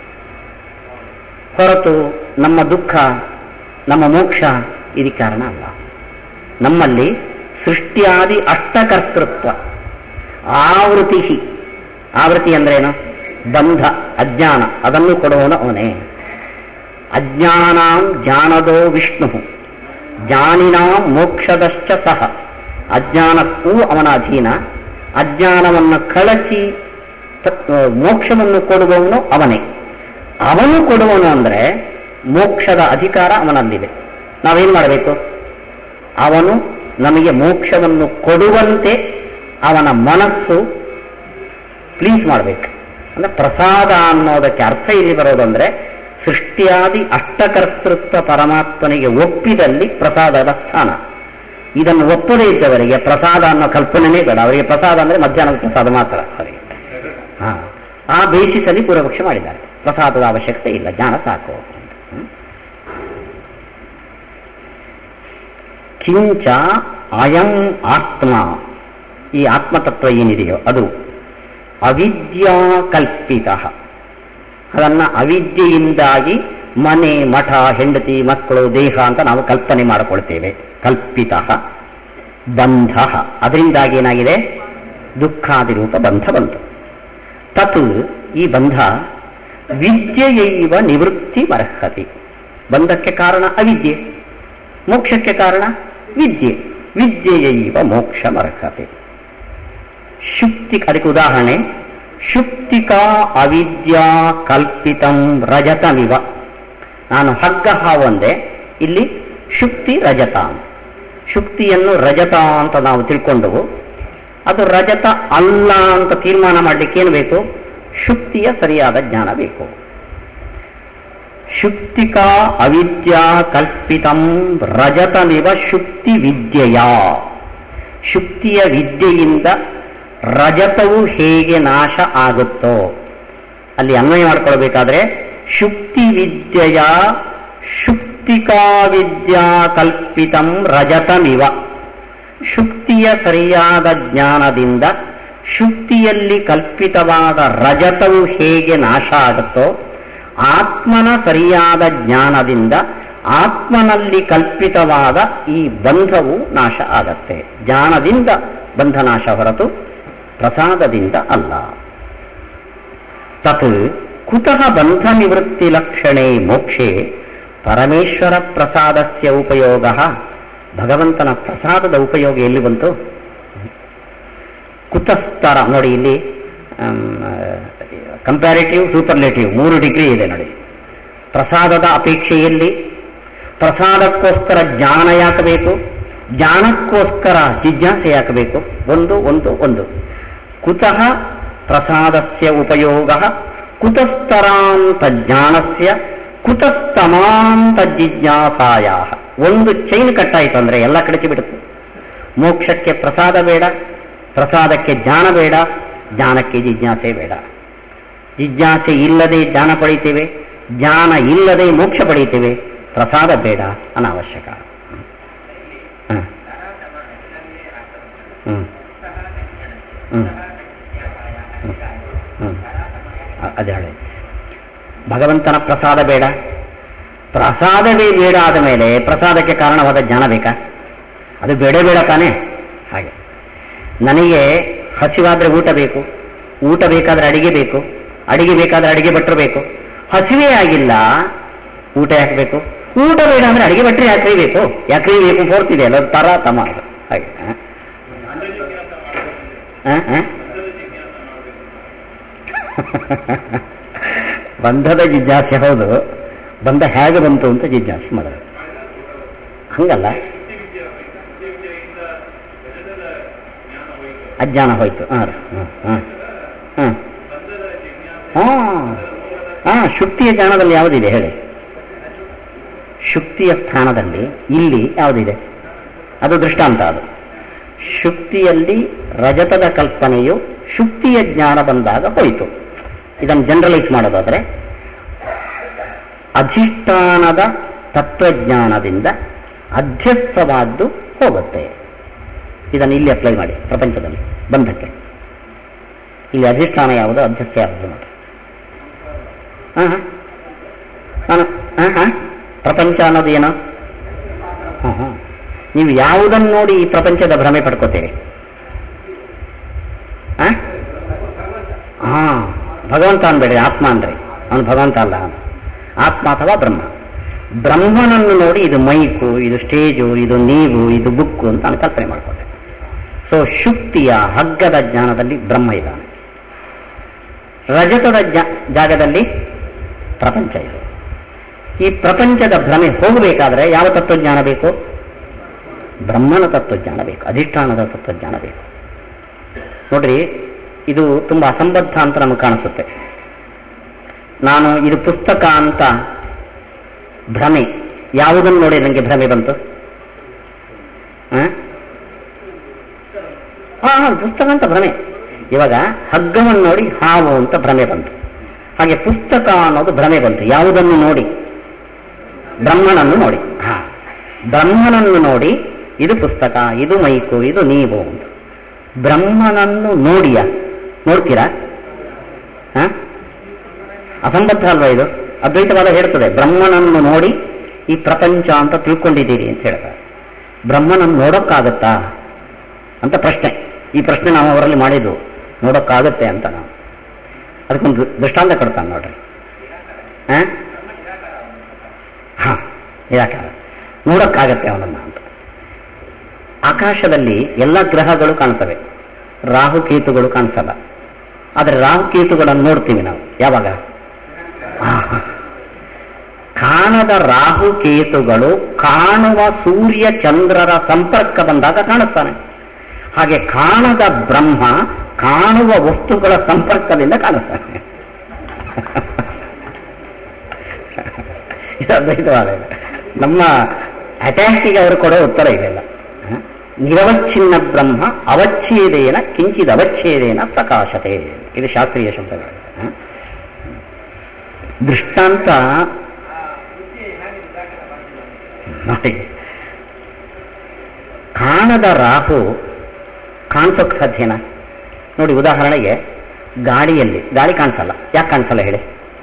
ಹೊರತು ನಮ್ಮ ದುಃಖ ನಮ್ಮ ಮೋಕ್ಷ ಇದಕ್ಕೆ ಕಾರಣ ಅಲ್ಲ ನಮ್ಮಲ್ಲಿ ಸೃಷ್ಟಿಯಾದಿ ಅಷ್ಟಕರ್ತೃತ್ವ ಆವೃತಿ ಆವೃತ್ತಿ ಅಂದ್ರೇನು ಬಂಧ ಅಜ್ಞಾನ ಅದನ್ನು ಕೊಡುವವನು ಅವನೇ ಅಜ್ಞಾನಾಂ ಜ್ಞಾನದೋ ವಿಷ್ಣು ಜ್ಞಾನಿನಾಂ ಮೋಕ್ಷದಶ್ಚ ಸಹ ಅಜ್ಞಾನಕ್ಕೂ ಅವನ ಅಧೀನ ಅಜ್ಞಾನವನ್ನು ಕಳಚಿ ತತ್- ಮೋಕ್ಷವನ್ನು ಕೊಡುವವನು ಅವನೇ ಅವನು ಕೊಡುವನು ಅಂದ್ರೆ ಮೋಕ್ಷದ ಅಧಿಕಾರ ಅವನಲ್ಲಿದೆ ನಾವೇನ್ ಮಾಡಬೇಕು ಅವನು ನಮಗೆ ಮೋಕ್ಷವನ್ನು ಕೊಡುವಂತೆ ಅವನ ಮನಸ್ಸು ಪ್ಲೀಸ್ ಮಾಡಬೇಕು ಅಂದ್ರೆ ಪ್ರಸಾದ ಅನ್ನೋದಕ್ಕೆ ಅರ್ಥ ಇಲ್ಲಿ ಬರೋದಂದ್ರೆ ಸೃಷ್ಟಿಯಾದಿ ಅಷ್ಟಕರ್ತೃತ್ವ ಪರಮಾತ್ಮನಿಗೆ ಒಪ್ಪಿದಲ್ಲಿ ಪ್ರಸಾದದ ಸ್ಥಾನ ಇದನ್ನು ಒಪ್ಪದೇ ಇದ್ದವರಿಗೆ ಪ್ರಸಾದ ಅನ್ನೋ ಕಲ್ಪನೆನೇ ಬೇಡ ಅವರಿಗೆ ಪ್ರಸಾದ ಅಂದ್ರೆ ಮಧ್ಯಾಹ್ನದ ಪ್ರಸಾದ ಮಾತ್ರ ಅವರಿಗೆ ಹಾ ಆ ಬೇಸಿಸಲ್ಲಿ ಪೂರ್ವಪಕ್ಷ ಮಾಡಿದ್ದಾರೆ ಪ್ರಸಾದದ ಅವಶ್ಯಕತೆ ಇಲ್ಲ ಜ್ಞಾನ ಸಾಕು ಹ್ಮ್. ಕಿಂಚ ಅಯಂ ಆತ್ಮ ಈ ಆತ್ಮತತ್ವ ಏನಿದೆಯೋ ಅದು ಅವಿದ್ಯಾ ಕಲ್ಪಿತ ಅದನ್ನ ಅವಿದ್ಯೆಯಿಂದಾಗಿ ಮನೆ ಮಠ ಹೆಂಡತಿ ಮಕ್ಕಳು ದೇಹ ಅಂತ ನಾವು ಕಲ್ಪನೆ ಮಾಡಿಕೊಳ್ತೇವೆ ಕಲ್ಪಿತ ಬಂಧ ಅದರಿಂದಾಗಿ ಏನಾಗಿದೆ ದುಃಖಾದಿ ರೂಪ ಬಂಧ ಬಂತು ತತ್ ಈ ಬಂಧ ವಿದ್ಯೆಯೈವ ನಿವೃತ್ತಿ ಮರ್ಹತಿ ಬಂಧಕ್ಕೆ ಕಾರಣ ಅವಿದ್ಯೆ ಮೋಕ್ಷಕ್ಕೆ ಕಾರಣ ವಿದ್ಯೆ ವಿದ್ಯೆಯೈವ ಮೋಕ್ಷ ಮರ್ಹತೆ ಶುಕ್ತಿ ಅದಕ್ಕೆ ಉದಾಹರಣೆ ಶುಕ್ತಿಕಾ ಅವಿದ್ಯಾ ಕಲ್ಪಿತಂ ರಜತಮಿವ ನಾನು ಹಗ್ಗ ಹಾವು ಅಂದೆ ಇಲ್ಲಿ ಶುಕ್ತಿ ರಜತ ಅಂತ. ಶುಕ್ತಿಯನ್ನು ರಜತ ಅಂತ ನಾವು ತಿಳ್ಕೊಂಡವು ಅದು ರಜತ ಅಲ್ಲ ಅಂತ ತೀರ್ಮಾನ ಮಾಡಲಿಕ್ಕೆ ಏನು ಬೇಕು ಶುಕ್ತಿಯ ಸರಿಯಾದ ಜ್ಞಾನ ಬೇಕು ಶುಕ್ತಿಕಾ ಅವಿದ್ಯಾ ಕಲ್ಪಿತಂ ರಜತಮಿವ ಶುಕ್ತಿ ವಿದ್ಯೆಯ ಶುಕ್ತಿಯ ವಿದ್ಯೆಯಿಂದ ರಜತವು ಹೇಗೆ ನಾಶ ಆಗುತ್ತೋ ಅಲ್ಲಿ ಅನ್ವಯ ಮಾಡ್ಕೊಳ್ಬೇಕಾದ್ರೆ ಶುಕ್ತಿ ವಿದ್ಯೆಯ ಶುಕ್ತಿಕಾ ವಿದ್ಯಾ ಕಲ್ಪಿತಂ ರಜತಮಿವ ಶುಕ್ತಿಯ ಸರಿಯಾದ ಜ್ಞಾನದಿಂದ ಶುಕ್ತಿಯಲ್ಲಿ ಕಲ್ಪಿತವಾದ ರಜತವು ಹೇಗೆ ನಾಶ ಆಗುತ್ತೋ ಆತ್ಮನ ಸರಿಯಾದ ಜ್ಞಾನದಿಂದ ಆತ್ಮನಲ್ಲಿ ಕಲ್ಪಿತವಾದ ಈ ಬಂಧವು ನಾಶ ಆಗತ್ತೆ ಜ್ಞಾನದಿಂದ ಬಂಧ ನಾಶ ಹೊರತು ಪ್ರಸಾದದಿಂದ ಅಲ್ಲ ತತ್ ಕುತಃ ಬಂಧ ನಿವೃತ್ತಿ ಲಕ್ಷಣೆ ಮೋಕ್ಷೆ ಪರಮೇಶ್ವರ ಪ್ರಸಾದಸ್ಯ ಉಪಯೋಗ ಭಗವಂತನ ಪ್ರಸಾದದ ಉಪಯೋಗ ಎಲ್ಲಿ ಬಂತು ಕುತಸ್ತರ ನೋಡಿ ಇಲ್ಲಿ ಕಂಪ್ಯಾರಿಟಿವ್ ಸೂಪರ್ಲೇಟಿವ್ ಮೂರು ಡಿಗ್ರಿ ಇದೆ ನೋಡಿ ಪ್ರಸಾದದ ಅಪೇಕ್ಷೆಯಲ್ಲಿ ಪ್ರಸಾದಕ್ಕೋಸ್ಕರ ಜ್ಞಾನ ಯಾಕೆ ಬೇಕು ಜ್ಞಾನಕ್ಕೋಸ್ಕರ ಜಿಜ್ಞಾಸೆ ಯಾಕೆ ಬೇಕು ಒಂದು ಒಂದು ಒಂದು ಕುತಃ ಪ್ರಸಾದಸ್ಯ ಉಪಯೋಗ ಕುತಸ್ತರಾಂತ ಜ್ಞಾನಸ್ಯ ಕುತಸ್ತಮಾಂತ ಜಿಜ್ಞಾಸಾಯ ಒಂದು ಚೈನ್ ಕಟ್ಟಾಯಿತು ಅಂದ್ರೆ ಎಲ್ಲ ಕಡಚಿ ಬಿಡುತ್ತೆ ಮೋಕ್ಷಕ್ಕೆ ಪ್ರಸಾದ ಬೇಡ ಪ್ರಸಾದಕ್ಕೆ ಜ್ಞಾನ ಬೇಡ ಜ್ಞಾನಕ್ಕೆ ಜಿಜ್ಞಾಸೆ ಬೇಡ ಜಿಜ್ಞಾಸೆ ಇಲ್ಲದೆ ಜ್ಞಾನ ಪಡಿತೇವೆ ಜ್ಞಾನ ಇಲ್ಲದೆ ಮೋಕ್ಷ ಪಡಿತೇವೆ ಪ್ರಸಾದ ಬೇಡ ಅನಾವಶ್ಯಕ ಹ. ಹ್ಮ್. ಹ್ಮ್. ಹ್ಮ್. ಅ- ಅದೇ ಹೇಳಿ ಭಗವಂತನ ಪ್ರಸಾದ ಬೇಡ ಪ್ರಸಾದವೇ ಬೇಡ ಆದ ಮೇಲೆ ಪ್ರಸಾದಕ್ಕೆ ಕಾರಣವಾದ ಜ್ಞಾನ ಬೇಕಾ ಅದು ಬೇಡ ಬೇಡ ತಾನೇ ಹಾಗೆ ನನಗೆ ಹಸಿವಾದ್ರೆ ಊಟ ಬೇಕು ಊಟ ಬೇಕಾದ್ರೆ ಅಡಿಗೆ ಬೇಕು ಅಡಿಗೆ ಬೇಕಾದ್ರೆ ಅಡಿಗೆ ಭಟ್ರು ಬೇಕು ಹಸಿವೇ ಆಗಿಲ್ಲ ಊಟ ಯಾಕೆ ಬೇಕು ಊಟ ಬೇಡ ಅಂದ್ರೆ ಅಡಿಗೆ ಭಟ್ರು ಯಾಕ್ರಿ ಬೇಕು ಯಾಕ್ರಿ ಬೇಕು ಫೋರ್ತ್ ಇದೆ ಅಲ್ಲ ತರ ತಮ ಅದು. ಹಾಗೆ ಹ? ಹ? ಹ? ಬಂಧದ ಜಿಜ್ಞಾಸೆ ಹೌದು ಬಂಧ ಹೇಗೆ ಬಂತು ಅಂತ ಜಿಜ್ಞಾಸೆ ಮಾಡೋದು ಹಂಗಲ್ಲ ಅಜ್ಞಾನ ಹೋಯ್ತು ಹಾಂ ಹಾಂ ಹಾಂ ಹಾಂ ಹಾಂ ಹಾಂ ಶುಕ್ತಿಯ ಜ್ಞಾನದಲ್ಲಿ ಯಾವುದಿದೆ ಹೇಳಿ ಶುಕ್ತಿಯ ಸ್ಥಾನದಲ್ಲಿ ಇಲ್ಲಿ ಯಾವುದಿದೆ ಅದು ದೃಷ್ಟಾಂತ ಅದು ಶುಕ್ತಿಯಲ್ಲಿ ರಜತದ ಕಲ್ಪನೆಯು ಶುಕ್ತಿಯ ಜ್ಞಾನ ಬಂದಾಗ ಹೋಯಿತು ಇದನ್ನು ಜನರಲೈಸ್ ಮಾಡೋದಾದ್ರೆ ಅಧಿಷ್ಠಾನದ ತತ್ವಜ್ಞಾನದಿಂದ ಅಧ್ಯಸ್ಥವಾದ್ದು ಹೋಗುತ್ತೆ ಇದನ್ನು ಇಲ್ಲಿ ಅಪ್ಲೈ ಮಾಡಿ ಪ್ರಪಂಚದಲ್ಲಿ ಬಂಧಕ್ಕೆ ಇಲ್ಲಿ ಅಧಿಷ್ಠಾನ ಯಾವುದು ಅಧ್ಯಸ್ಥ ಯಾವುದು ನೋಡಿ ಹಾಂ ಹಾಂ ನಾನು ಹಾಂ ಹಾಂ ಪ್ರಪಂಚ ಅನ್ನೋದು ಏನು ಹಾಂ ಹಾಂ ನೀವು ಯಾವುದನ್ನು ನೋಡಿ ಈ ಪ್ರಪಂಚದ ಭ್ರಮೆ ಪಡ್ಕೋತೀರಿ ಆ? ಹಾ ಭಗವಂತ ಅನ್ಬೇಡಿ ಆತ್ಮ ಅಂದ್ರಿ ಅವನು ಭಗವಂತ ಅಲ್ಲ ಅವನು ಆತ್ಮ ಅಥವಾ ಬ್ರಹ್ಮ ಬ್ರಹ್ಮನನ್ನು ನೋಡಿ ಇದು ಮೈಕು ಇದು ಸ್ಟೇಜು ಇದು ನೀವು ಇದು ಬುಕ್ಕು ಅಂತ ನಾನು ಕಲ್ಪನೆ ಮಾಡ್ಕೊಂಡೆ ಸೊ ಶುಕ್ತಿಯ ಹಗ್ಗದ ಜ್ಞಾನದಲ್ಲಿ ಬ್ರಹ್ಮ ಇದ್ದಾನೆ ರಜತದ ಜ್ಞಾ- ಜಾಗದಲ್ಲಿ ಪ್ರಪಂಚ ಇದೆ ಈ ಪ್ರಪಂಚದ ಭ್ರಮೆ ಹೋಗಬೇಕಾದ್ರೆ ಯಾವ ತತ್ವಜ್ಞಾನ ಬೇಕು ಬ್ರಹ್ಮನ ತತ್ವಜ್ಞಾನ ಬೇಕು ಅಧಿಷ್ಠಾನದ ತತ್ವಜ್ಞಾನ ಬೇಕು ನೋಡ್ರಿ ಇದು ತುಂಬಾ ಅಸಂಬದ್ಧ ಅಂತ ನಮಗೆ ಕಾಣಿಸುತ್ತೆ ನಾನು ಇದು ಪುಸ್ತಕ ಅಂತ ಭ್ರಮೆ ಯಾವುದನ್ನು ನೋಡಿ ನನಗೆ ಭ್ರಮೆ ಬಂತು ಆ? ಹಾ ಹಾ, ಪುಸ್ತಕ ಅಂತ ಭ್ರಮೆ ಇವಾಗ ಹಗ್ಗವನ್ನು ನೋಡಿ ಹಾವು ಅಂತ ಭ್ರಮೆ ಬಂತು ಹಾಗೆ ಪುಸ್ತಕ ಅನ್ನೋದು ಭ್ರಮೆ ಬಂತು ಯಾವುದನ್ನು ನೋಡಿ ಬ್ರಹ್ಮನನ್ನು ನೋಡಿ ಹಾ ಬ್ರಹ್ಮನನ್ನು ನೋಡಿ ಇದು ಪುಸ್ತಕ ಇದು ಮೈಕು ಇದು ನೀವು ಅಂತ ಬ್ರಹ್ಮನನ್ನು ನೋಡಿಯ ನೋಡ್ತೀರಾ ಹ? ಅಸಂಬದ್ಧ ಅಲ್ವಾ ಇದು ಅದ್ವೈತವಾದ ಹೇಳ್ತದೆ ಬ್ರಹ್ಮನನ್ನು ನೋಡಿ ಈ ಪ್ರಪಂಚ ಅಂತ ತಿಳ್ಕೊಂಡಿದ್ದೀರಿ ಅಂತ ಹೇಳ್ತಾರೆ ಬ್ರಹ್ಮನನ್ನು ನೋಡೋಕ್ಕಾಗತ್ತಾ ಅಂತ ಪ್ರಶ್ನೆ ಈ ಪ್ರಶ್ನೆ ನಾವು ಅವರಲ್ಲಿ ಮಾಡಿದ್ದು ನೋಡೋಕ್ಕಾಗತ್ತೆ ಅಂತ ನಾವು ಅದಕ್ಕೊಂದು ದೃಷ್ಟಾಂತ ಕೊಡ್ತಾನೆ ನೋಡ್ರಿ ಹ? ಹಾ ನಿರಾಕಾರ ನೋಡೋಕ್ಕಾಗತ್ತೆ ಅವನನ್ನ ಅಂತ ಆಕಾಶದಲ್ಲಿ ಎಲ್ಲ ಗ್ರಹಗಳು ಕಾಣ್ತವೆ ರಾಹುಕೇತುಗಳು ಕಾಣಿಸಲ್ಲ ಆದರೆ ರಾಹುಕೇತುಗಳನ್ನು ನೋಡ್ತೀವಿ ನಾವು ಯಾವಾಗ ಆಹಾ. ಕಾಣದ ರಾಹುಕೇತುಗಳು ಕಾಣುವ ಸೂರ್ಯ ಚಂದ್ರರ ಸಂಪರ್ಕ ಬಂದಾಗ ಕಾಣಿಸ್ತಾನೆ ಹಾಗೆ ಕಾಣದ ಬ್ರಹ್ಮ ಕಾಣುವ ವಸ್ತುಗಳ ಸಂಪರ್ಕದಿಂದ ಕಾಣಿಸ್ತಾನೆ ಇದು ಅದ್ವೈತವಾದ ಇದು. ನಮ್ಮ ಅಟ್ಯಾಕಿಗೆ ಅವರು ಕೊಡೋ ಉತ್ತರ ಇದೆಲ್ಲ ಹ? ನಿರವಚ್ಛಿನ್ನ ಬ್ರಹ್ಮ ಅವಚ್ಛೇದೇನ ಕಿಂಚಿದ ಅವಚ್ಛೇದೇನ ಪ್ರಕಾಶತೆ ಇದು ಶಾಸ್ತ್ರೀಯ ಶಬ್ದಗಳು ಹ? ದೃಷ್ಟಾಂತ ನೋಡಿ ಕಾಣದ ರಾಹು ಕಾಣಿಸೋಕ್ ಸಾಧ್ಯನಾ ನೋಡಿ ಉದಾಹರಣೆಗೆ ಗಾಳಿಯಲ್ಲಿ ಗಾಳಿ ಕಾಣಿಸಲ್ಲ ಯಾಕೆ ಕಾಣಿಸಲ್ಲ ಹೇಳಿ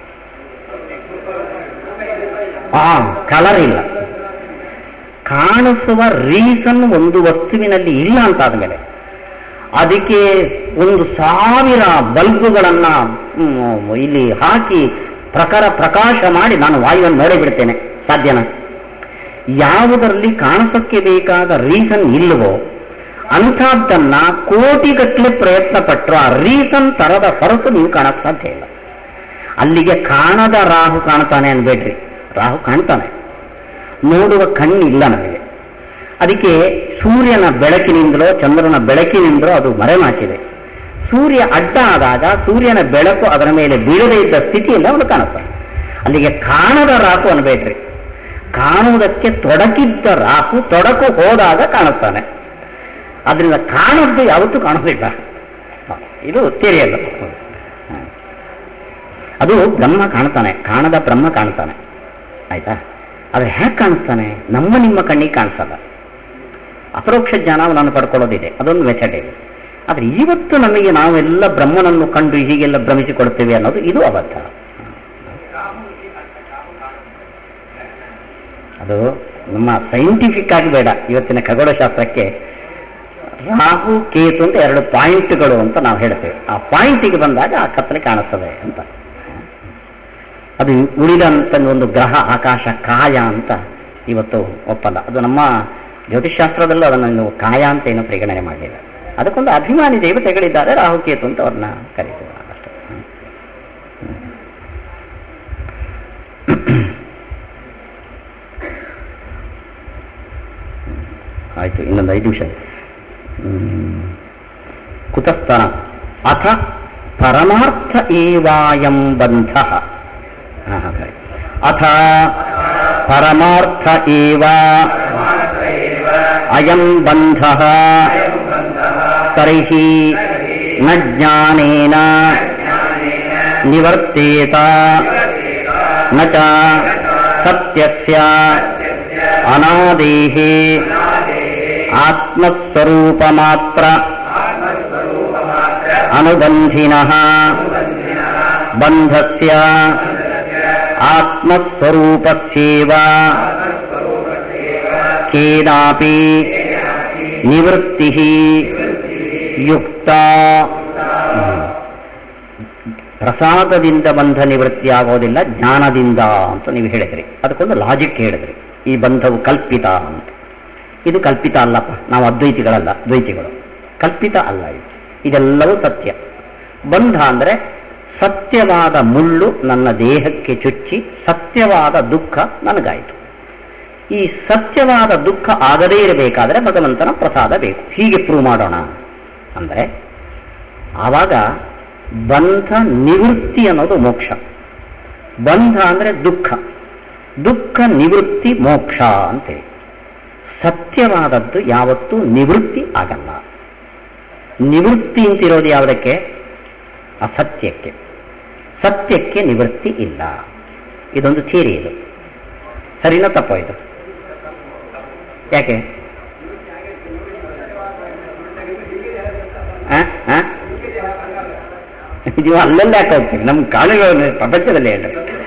ಆ ಕಲರ್ ಇಲ್ಲ ಕಾಣಿಸುವ ರೀಸನ್ ಒಂದು ವಸ್ತುವಿನಲ್ಲಿ ಇಲ್ಲ ಅಂತಾದ ಮೇಲೆ ಅದಕ್ಕೆ ಒಂದು ಸಾವಿರ ಬಲ್ಬುಗಳನ್ನ ಹ್ಮ್, ಇಲ್ಲಿ ಹಾಕಿ ಪ್ರಕಾರ ಪ್ರಕಾಶ ಮಾಡಿ ನಾನು ವಾಯುವನ್ನು ನೋಡೇ ಬಿಡ್ತೇನೆ ಸಾಧ್ಯನಾ ಯಾವುದರಲ್ಲಿ ಕಾಣಿಸೋಕ್ಕೆ ಬೇಕಾದ ರೀಸನ್ ಇಲ್ಲವೋ ಅಂಥದ್ದನ್ನ ಕೋಟಿಗಟ್ಟಲೆ ಪ್ರಯತ್ನ ಪಟ್ಟರು ಆ ರೀಸನ್ ತರದ ಹೊರತು ನೀವು ಕಾಣಕ್ ಸಾಧ್ಯ ಇಲ್ಲ ಅಲ್ಲಿಗೆ ಕಾಣದ ರಾಹು ಕಾಣ್ತಾನೆ ಅನ್ಬೇಡ್ರಿ ರಾಹು ಕಾಣ್ತಾನೆ ನೋಡುವ ಕಣ್ಣಿಲ್ಲ ನಮಗೆ ಅದಕ್ಕೆ ಸೂರ್ಯನ ಬೆಳಕಿನಿಂದಲೋ ಚಂದ್ರನ ಬೆಳಕಿನಿಂದಲೋ ಅದು ಮರೆಮಾಚಿದೆ ಸೂರ್ಯ ಅಡ್ಡ ಆದಾಗ ಸೂರ್ಯನ ಬೆಳಕು ಅದರ ಮೇಲೆ ಬೀಳದೇ ಇದ್ದ ಸ್ಥಿತಿಯಿಂದ ಅವನು ಕಾಣುತ್ತಾನೆ ಅಲ್ಲಿಗೆ ಕಾಣದ ರಾಹು ಅನ್ಬೇಡ್ರಿ ಕಾಣುವುದಕ್ಕೆ ತೊಡಕಿದ್ದ ರಾಹು ತೊಡಕು ಹೋದಾಗ ಕಾಣುತ್ತಾನೆ ಅದರಿಂದ ಕಾಣದ್ದು ಯಾವತ್ತೂ ಕಾಣೋದಿಲ್ಲ ಹ, ಇದು ಥಿಯರಿಯಲ್ಲ ಅದು ಬ್ರಹ್ಮ ಕಾಣ್ತಾನೆ ಕಾಣದ ಬ್ರಹ್ಮ ಕಾಣ್ತಾನೆ ಆಯ್ತಾ ಆದ್ರೆ ಹೇಗೆ ಕಾಣಿಸ್ತಾನೆ ನಮ್ಮ ನಿಮ್ಮ ಕಣ್ಣಿಗೆ ಕಾಣಿಸಲ್ಲ ಅಪರೋಕ್ಷ ಜ್ಞಾನ ಅವನನ್ನು ಪಡ್ಕೊಳ್ಳೋದಿದೆ ಅದೊಂದು ಮೆಥಡ್ ಇದೆ ಆದ್ರೆ ಇವತ್ತು ನಮಗೆ ನಾವೆಲ್ಲ ಬ್ರಹ್ಮನನ್ನು ಕಂಡು ಹೀಗೆಲ್ಲ ಭ್ರಮಿಸಿಕೊಳ್ತೇವೆ ಅನ್ನೋದು ಇದು ಅಬದ್ಧ ಅದು ನಮ್ಮ ಸೈಂಟಿಫಿಕ್ ಆಗಿ ಬೇಡ ಇವತ್ತಿನ ಖಗೋಳಶಾಸ್ತ್ರಕ್ಕೆ ರಾಹು ಕೇತು ಅಂತ ಎರಡು ಪಾಯಿಂಟ್ಗಳು ಅಂತ ನಾವು ಹೇಳ್ತೇವೆ ಆ ಪಾಯಿಂಟಿಗೆ ಬಂದಾಗ ಆ ಕತ್ತಲೆ ಕಾಣಿಸ್ತದೆ ಅಂತ ಅದು ಉಳಿದಂತ ಒಂದು ಗ್ರಹ ಆಕಾಶ ಕಾಯ ಅಂತ ಇವತ್ತು ಒಪ್ಪಲ್ಲ ಅದು ನಮ್ಮ ಜ್ಯೋತಿಷ್ಶಾಸ್ತ್ರದಲ್ಲೂ ಅದನ್ನು ಇನ್ನು ಕಾಯ ಅಂತ ಏನು ಪರಿಗಣನೆ ಮಾಡಲಿಲ್ಲ ಅದಕ್ಕೊಂದು ಅಭಿಮಾನಿ ದೇವತೆಗಳಿದ್ದಾರೆ ರಾಹುಕೇತು ಅಂತ ಅವ್ರನ್ನ ಕರೀತೀವಿ ನಾವು ಅಷ್ಟೇ ಹ್ಮ್. ಆಯ್ತು ಇನ್ನೊಂದು ಐದು ನಿಮಿಷ ಹ್ಮ್. ಕುತಸ್ಥಾನ ಅಥ ಪರಮಾರ್ಥ ಏವಾಯಂ ಬಂಧ ಹಾ, ಹಾಗೆ. ಅಥ ಪರಮಾರ್ಥ ಏವ ಅಯಂ ಬಂಧ ತರ್ಹಿ ನ ಜ್ಞಾನೇನ ನಿವರ್ತೇತ ನ ಚ ಸತ್ಯಸ್ಯ ಅನಾದೇಃ ಆತ್ಮಸ್ವರೂಪಮಾತ್ರ ಅನುಬಂಧಿನಃ ಬಂಧಸ್ಯ ಆತ್ಮಸ್ವರೂಪಸ್ಯೇವ ಕೇನಾಪಿ ನಿವೃತ್ತಿ ಯುಕ್ತ ಪ್ರಸಾದದಿಂದ ಬಂಧ ನಿವೃತ್ತಿ ಆಗೋದಿಲ್ಲ ಜ್ಞಾನದಿಂದ ಅಂತ ನೀವು ಹೇಳಿದ್ರಿ ಅದಕ್ಕೊಂದು ಲಾಜಿಕ್ ಹೇಳಿದ್ರಿ ಈ ಬಂಧವು ಕಲ್ಪಿತ ಅಂತ ಇದು ಕಲ್ಪಿತ ಅಲ್ಲಪ್ಪ ನಾವು ಅದ್ವೈತಿಗಳಲ್ಲ ದ್ವೈತಿಗಳು ಕಲ್ಪಿತ ಅಲ್ಲ ಇದು ಇದೆಲ್ಲವೂ ಸತ್ಯ ಬಂಧ ಅಂದ್ರೆ ಸತ್ಯವಾದ ಮುಳ್ಳು ನನ್ನ ದೇಹಕ್ಕೆ ಚುಚ್ಚಿ ಸತ್ಯವಾದ ದುಃಖ ನನಗಾಯಿತು ಈ ಸತ್ಯವಾದ ದುಃಖ ಆಗದೇ ಇರಬೇಕಾದ್ರೆ ಭಗವಂತನ ಪ್ರಸಾದ ಬೇಕು ಹೀಗೆ ಪ್ರೂವ್ ಮಾಡೋಣ ಅಂದ್ರೆ ಆವಾಗ ಬಂಧ ನಿವೃತ್ತಿ ಅನ್ನೋದು ಮೋಕ್ಷ ಬಂಧ ಅಂದ್ರೆ ದುಃಖ ದುಃಖ ನಿವೃತ್ತಿ ಮೋಕ್ಷ ಅಂತೇಳಿ ಸತ್ಯವಾದದ್ದು ಯಾವತ್ತೂ ನಿವೃತ್ತಿ ಆಗಲ್ಲ ನಿವೃತ್ತಿ ಅಂತಿರೋದು ಯಾವುದಕ್ಕೆ ಅಸತ್ಯಕ್ಕೆ ಸತ್ಯಕ್ಕೆ ನಿವೃತ್ತಿ ಇಲ್ಲ ಇದೊಂದು ಥಿಯರಿ ಇದು ಸರಿನಾ ತಪ್ಪೋ ಇದು ಯಾಕೆ ಆ? ಆ? ನೀವು ಅಲ್ಲೆಲ್ಲ ಯಾಕೆ ಹೋಗ್ತೀವಿ ನಮ್ಗೆ ಕಾಣುವ ಪ್ರಪಂಚದಲ್ಲಿ ಹೇಳಿ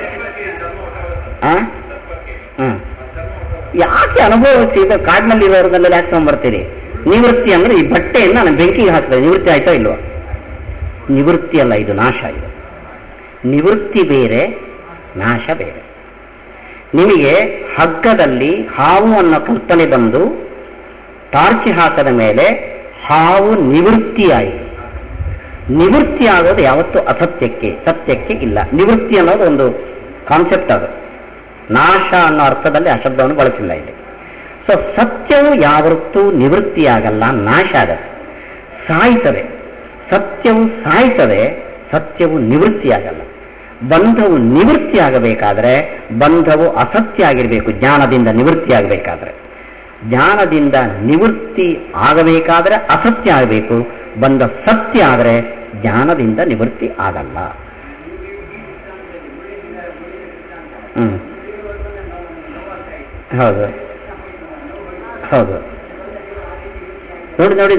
ಆ ಹ್ಮ್ ಯಾಕೆ ಅನುಭವಿಸಿ ಇದು ಕಾಡಿನಲ್ಲಿ ಇರೋರ್ನೆಲ್ಲ ಯಾಕೆ ತಗೊಂಡ್ಬರ್ತೀರಿ ನಿವೃತ್ತಿ ಅಂದ್ರೆ ಈ ಬಟ್ಟೆಯನ್ನು ನಾನು ಬೆಂಕಿಗೆ ಹಾಕ್ತೇನೆ ನಿವೃತ್ತಿ ಆಯ್ತಾ ಇಲ್ವಾ ನಿವೃತ್ತಿ ಅಲ್ಲ ಇದು ನಾಶ ಇದು ನಿವೃತ್ತಿ ಬೇರೆ ನಾಶ ಬೇರೆ ನಿಮಗೆ ಹಗ್ಗದಲ್ಲಿ ಹಾವು ಅನ್ನೋ ಕಲ್ಪನೆ ಬಂದು ಟಾರ್ಚಿ ಹಾಕದ ಮೇಲೆ ಹಾವು ನಿವೃತ್ತಿಯಾಯಿತು ನಿವೃತ್ತಿ ಆಗೋದು ಯಾವತ್ತು ಅಸತ್ಯಕ್ಕೆ ಸತ್ಯಕ್ಕೆ ಇಲ್ಲ ನಿವೃತ್ತಿ ಅನ್ನೋದು ಒಂದು ಕಾನ್ಸೆಪ್ಟ್ ಅದು ನಾಶ ಅನ್ನೋ ಅರ್ಥದಲ್ಲಿ ಆ ಶಬ್ದವನ್ನು ಬಳಸಿಲ್ಲ ಇಲ್ಲಿ ಸೊ ಸತ್ಯವು ಯಾವತ್ತೂ ನಿವೃತ್ತಿಯಾಗಲ್ಲ ನಾಶ ಆಗತ್ತೆ ಸಾಯ್ತದೆ ಸತ್ಯವು ಸಾಯ್ತದೆ ಸತ್ಯವು ನಿವೃತ್ತಿಯಾಗಲ್ಲ ಬಂಧವು ನಿವೃತ್ತಿ ಆಗಬೇಕಾದ್ರೆ ಬಂಧವು ಅಸತ್ಯ ಆಗಿರಬೇಕು ಜ್ಞಾನದಿಂದ ನಿವೃತ್ತಿ ಆಗಬೇಕಾದ್ರೆ ಜ್ಞಾನದಿಂದ ನಿವೃತ್ತಿ ಆಗಬೇಕಾದ್ರೆ ಅಸತ್ಯ ಆಗಬೇಕು ಬಂಧ ಸತ್ಯ ಆದರೆ ಜ್ಞಾನದಿಂದ ನಿವೃತ್ತಿ ಆಗಲ್ಲ ಹ್ಮ್ ಹೌದು ಹೌದು ನೋಡಿ ನೋಡಿ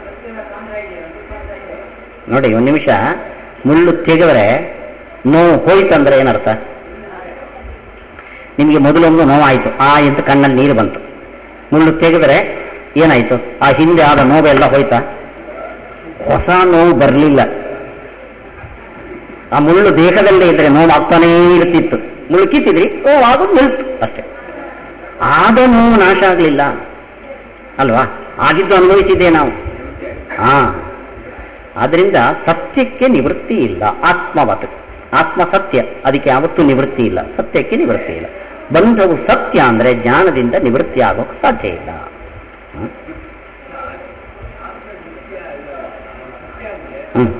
ನೋಡಿ ಒಂದು ನಿಮಿಷ ಮುಳ್ಳು ತೆಗೆದ್ರೆ ನೋವು ಹೋಯ್ತಂದ್ರೆ ಏನರ್ಥ ನಿಮಗೆ ಮೊದಲೊಂದು ನೋವಾಯಿತು ಆ ಅಂತ ಕಣ್ಣಲ್ಲಿ ನೀರು ಬಂತು ಮುಳ್ಳು ತೆಗೆದ್ರೆ ಏನಾಯ್ತು ಆ ಹಿಂದೆ ಆದ ನೋವೆಲ್ಲ ಹೋಯ್ತಾ ಹೊಸ ನೋವು ಬರಲಿಲ್ಲ ಆ ಮುಳ್ಳು ದೇಹದಲ್ಲೇ ಇದ್ರೆ ನೋವು ಆಗ್ತಾನೇ ಇರ್ತಿತ್ತು ಮುಳ್ಳು ಕಿತ್ತಿದ್ರಿ ಓ ಅದು ನಿಲ್ತು ಅಷ್ಟೇ ಆದ ನೋವು ನಾಶ ಆಗಲಿಲ್ಲ ಅಲ್ವಾ ಆಗಿದ್ದು ಅನುಭವಿಸಿದ್ದೆ ನಾವು ಹಾ ಆದ್ರಿಂದ ಸತ್ಯಕ್ಕೆ ನಿವೃತ್ತಿ ಇಲ್ಲ ಆತ್ಮವತ್ ಆತ್ಮ ಸತ್ಯ ಅದಕ್ಕೆ ಯಾವತ್ತೂ ನಿವೃತ್ತಿ ಇಲ್ಲ ಸತ್ಯಕ್ಕೆ ನಿವೃತ್ತಿ ಇಲ್ಲ ಬಂಧವು ಸತ್ಯ ಅಂದ್ರೆ ಜ್ಞಾನದಿಂದ ನಿವೃತ್ತಿ ಆಗೋಕೆ ಸಾಧ್ಯ ಇಲ್ಲ ಹ್ಮ್? ಹ್ಮ್.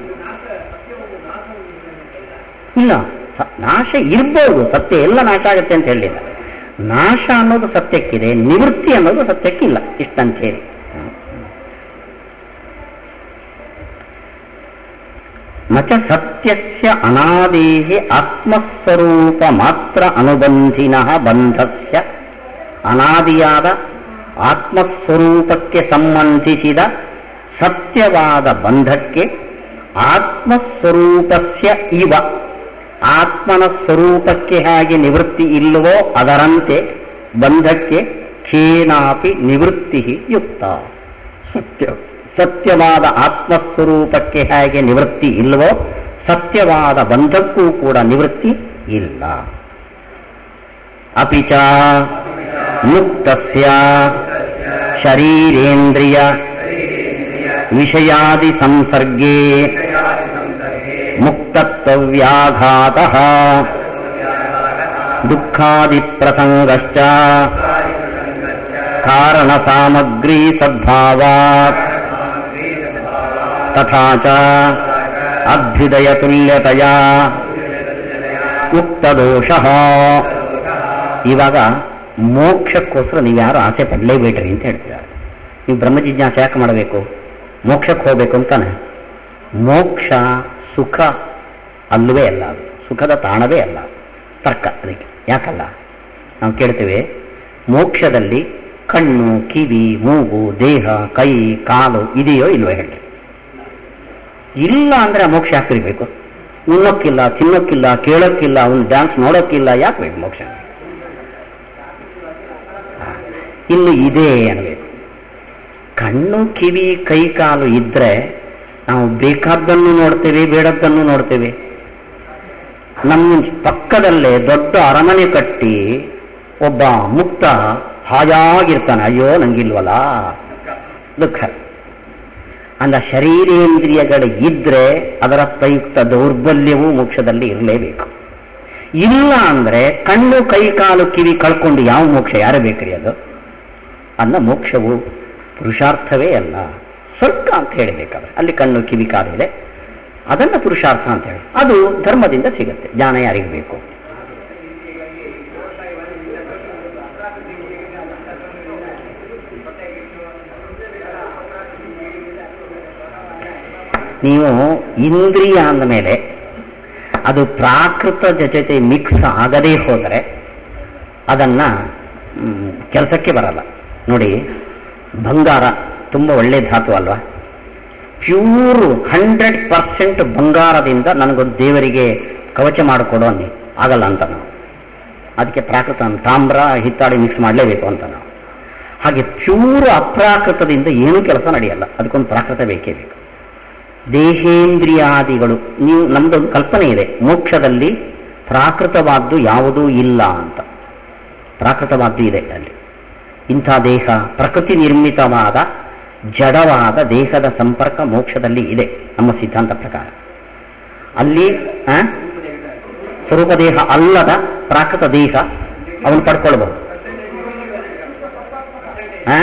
ಇಲ್ಲ ಸ- ನಾಶ ಇರ್ಬೋದು ಸತ್ಯ ಎಲ್ಲ ನಾಶ ಆಗುತ್ತೆ ಅಂತ ಹೇಳಿಲ್ಲ ನಾಶ ಅನ್ನೋದು ಸತ್ಯಕ್ಕಿದೆ ನಿವೃತ್ತಿ ಅನ್ನೋದು ಸತ್ಯಕ್ಕಿಲ್ಲ ಇಷ್ಟಂತ ಹೇಳಿ ಹ್ಮ್. ನಚ ಸತ್ಯಸ್ಯ ಅನಾದೇಹಿ ಆತ್ಮಸ್ವರೂಪ ಮಾತ್ರ ಅನುಬಂಧಿನ ಬಂಧಸ್ಯ ಅನಾದಿಯಾದ ಆತ್ಮಸ್ವರೂಪಕ್ಕೆ ಸಂಬಂಧಿಸಿದ ಸತ್ಯವಾದ ಬಂಧಕ್ಕೆ ಆತ್ಮಸ್ವರೂಪಸ್ಯ ಇವ ಆತ್ಮನ ಸ್ವರೂಪಕ್ಕೆ ಹೇಗೆ ನಿವೃತ್ತಿ ಇಲ್ಲವೋ ಅದರಂತೆ ಬಂಧಕ್ಕೆ ಖೇನಾಪಿ ನಿವೃತ್ತಿ ಯುಕ್ತ ಸತ್ಯ ಸತ್ಯವಾದ ಆತ್ಮಸ್ವರೂಪಕ್ಕೆ ಹೇಗೆ ನಿವೃತ್ತಿ ಇಲ್ಲವೋ ಸತ್ಯವಾದ ಬಂಧಕ್ಕೂ ಕೂಡ ನಿವೃತ್ತಿ ಇಲ್ಲ ಅಪಿಚ ಮುಕ್ತಸ್ಯ ಶರೀರೇಂದ್ರಿಯ ವಿಷಯಾದಿ ಸಂಸರ್ಗೇ ಮುಕ್ತತ್ವ್ಯಾಘಾತ ದುಃಖಾದಿ ಪ್ರಸಂಗಶ್ಚ ಕಾರಣ ಸಾಮಗ್ರಿ ಸದ್ಭಾವಾತ್ ತಥಾ ಚ ಅಭ್ಯುದಯ ತುಲ್ಯತೆಯ ಉಕ್ತದೋಷ ಇವಾಗ ಮೋಕ್ಷಕ್ಕೋಸ್ಕರ ನೀವು ಯಾರು ಆಸೆ ಪಡಲೇಬೇಡ್ರಿ ಅಂತ ಹೇಳ್ತಿದ್ದಾರೆ ನೀವು ಬ್ರಹ್ಮ ಜಿಜ್ಞಾಸೆ ಯಾಕೆ ಮಾಡಬೇಕು ಮೋಕ್ಷಕ್ಕೆ ಹೋಗ್ಬೇಕು ಅಂತಾನೆ ಮೋಕ್ಷ ಸುಖ ಅಲ್ಲವೇ ಅಲ್ಲ ಅದು ಸುಖದ ತಾಣವೇ ಅಲ್ಲ ತರ್ಕ ಅದಕ್ಕೆ ಯಾಕಲ್ಲ ನಾವು ಕೇಳ್ತೇವೆ ಮೋಕ್ಷದಲ್ಲಿ ಕಣ್ಣು ಕಿವಿ ಮೂಗು ದೇಹ ಕೈ ಕಾಲು ಇದೆಯೋ ಇಲ್ವೋ ಹೇಳಿ ಇಲ್ಲ ಅಂದ್ರೆ ಆ ಮೋಕ್ಷ ಯಾಕೆ ಇರಬೇಕು ಉಣ್ಣೋಕ್ಕಿಲ್ಲ ತಿನ್ನೋಕ್ಕಿಲ್ಲ ಕೇಳೋಕ್ಕಿಲ್ಲ ಅವ್ನು ಡ್ಯಾನ್ಸ್ ನೋಡೋಕ್ಕಿಲ್ಲ ಯಾಕೆ ಬೇಕು ಮೋಕ್ಷ ಇನ್ನು ಇದೆ ಅನ್ನಬೇಕು ಕಣ್ಣು ಕಿವಿ ಕೈ ಕಾಲು ಇದ್ರೆ ನಾವು ಬೇಕಾದ್ದನ್ನು ನೋಡ್ತೇವೆ ಬೇಡದ್ದನ್ನು ನೋಡ್ತೇವೆ ನಮ್ಮ ಪಕ್ಕದಲ್ಲೇ ದೊಡ್ಡ ಅರಮನೆ ಕಟ್ಟಿ ಒಬ್ಬ ಮುಕ್ತ ಹಾಯಾಗಿರ್ತಾನೆ ಅಯ್ಯೋ ನಂಗಿಲ್ವಲ್ಲ ದುಃಖ ಅಂದ ಶರೀರೇಂದ್ರಿಯಗಳು ಇದ್ರೆ ಅದರ ಪ್ರಯುಕ್ತ ದೌರ್ಬಲ್ಯವು ಮೋಕ್ಷದಲ್ಲಿ ಇರಲೇಬೇಕು ಇಲ್ಲ ಅಂದ್ರೆ ಕಣ್ಣು ಕೈ ಕಾಲು ಕಿವಿ ಕಳ್ಕೊಂಡು ಯಾವ ಮೋಕ್ಷ ಯಾರು ಬೇಕ್ರಿ ಅದು ಅನ್ನ ಮೋಕ್ಷವು ಪುರುಷಾರ್ಥವೇ ಅಲ್ಲ ಸ್ವರ್ಗ ಅಂತ ಹೇಳಬೇಕಾದ್ರೆ ಅಲ್ಲಿ ಕಣ್ಣು ಕಿವಿ ಕಾಲು ಇದೆ ಅದನ್ನ ಪುರುಷಾರ್ಥ ಅಂತ ಹೇಳಿ ಅದು ಧರ್ಮದಿಂದ ಸಿಗುತ್ತೆ ಜ್ಞಾನ ಯಾರಿಗೆ ಬೇಕು ನೀವು ಇಂದ್ರಿಯ ಅಂದ ಮೇಲೆ ಅದು ಪ್ರಾಕೃತ ಜೊತೆ ಮಿಕ್ಸ್ ಆಗದೇ ಹೋದರೆ ಅದನ್ನ ಕೆಲಸಕ್ಕೆ ಬರಲ್ಲ ನೋಡಿ ಬಂಗಾರ ತುಂಬ ಒಳ್ಳೆ ಧಾತು ಅಲ್ವಾ ಪ್ಯೂರ್ ಹಂಡ್ರೆಡ್ ಪರ್ಸೆಂಟ್ ಬಂಗಾರದಿಂದ ನನಗೊಂದು ದೇವರಿಗೆ ಕವಚ ಮಾಡಿಕೊಡು ಅನ್ನಿ ಆಗಲ್ಲ ಅಂತ ನಾವು ಅದಕ್ಕೆ ಪ್ರಾಕೃತ ತಾಮ್ರ ಹಿತ್ತಾಳಿ ಮಿಕ್ಸ್ ಮಾಡಲೇಬೇಕು ಅಂತ ನಾವು ಹಾಗೆ ಪ್ಯೂರ್ ಅಪ್ರಾಕೃತದಿಂದ ಏನೂ ಕೆಲಸ ನಡೆಯಲ್ಲ ಅದಕ್ಕೊಂದು ಪ್ರಾಕೃತ ಬೇಕೇ ಬೇಕು ದೇಹೇಂದ್ರಿಯಾದಿಗಳು ನೀವು ನಮ್ದೊಂದು ಕಲ್ಪನೆ ಇದೆ ಮೋಕ್ಷದಲ್ಲಿ ಪ್ರಾಕೃತವಾದ್ದು ಯಾವುದೂ ಇಲ್ಲ ಅಂತ ಪ್ರಾಕೃತವಾದ್ದು ಇದೆ ಅಲ್ಲಿ ಇಂಥ ದೇಹ ಪ್ರಕೃತಿ ನಿರ್ಮಿತವಾದ ಜಡವಾದ ದೇಹದ ಸಂಪರ್ಕ ಮೋಕ್ಷದಲ್ಲಿ ಇದೆ ನಮ್ಮ ಸಿದ್ಧಾಂತ ಪ್ರಕಾರ ಅಲ್ಲಿ ಆ, ಸ್ವರೂಪ ದೇಹ ಅಲ್ಲದ ಪ್ರಾಕೃತ ದೇಹ ಅವನು ಪಡ್ಕೊಳ್ಬಹುದು ಆ?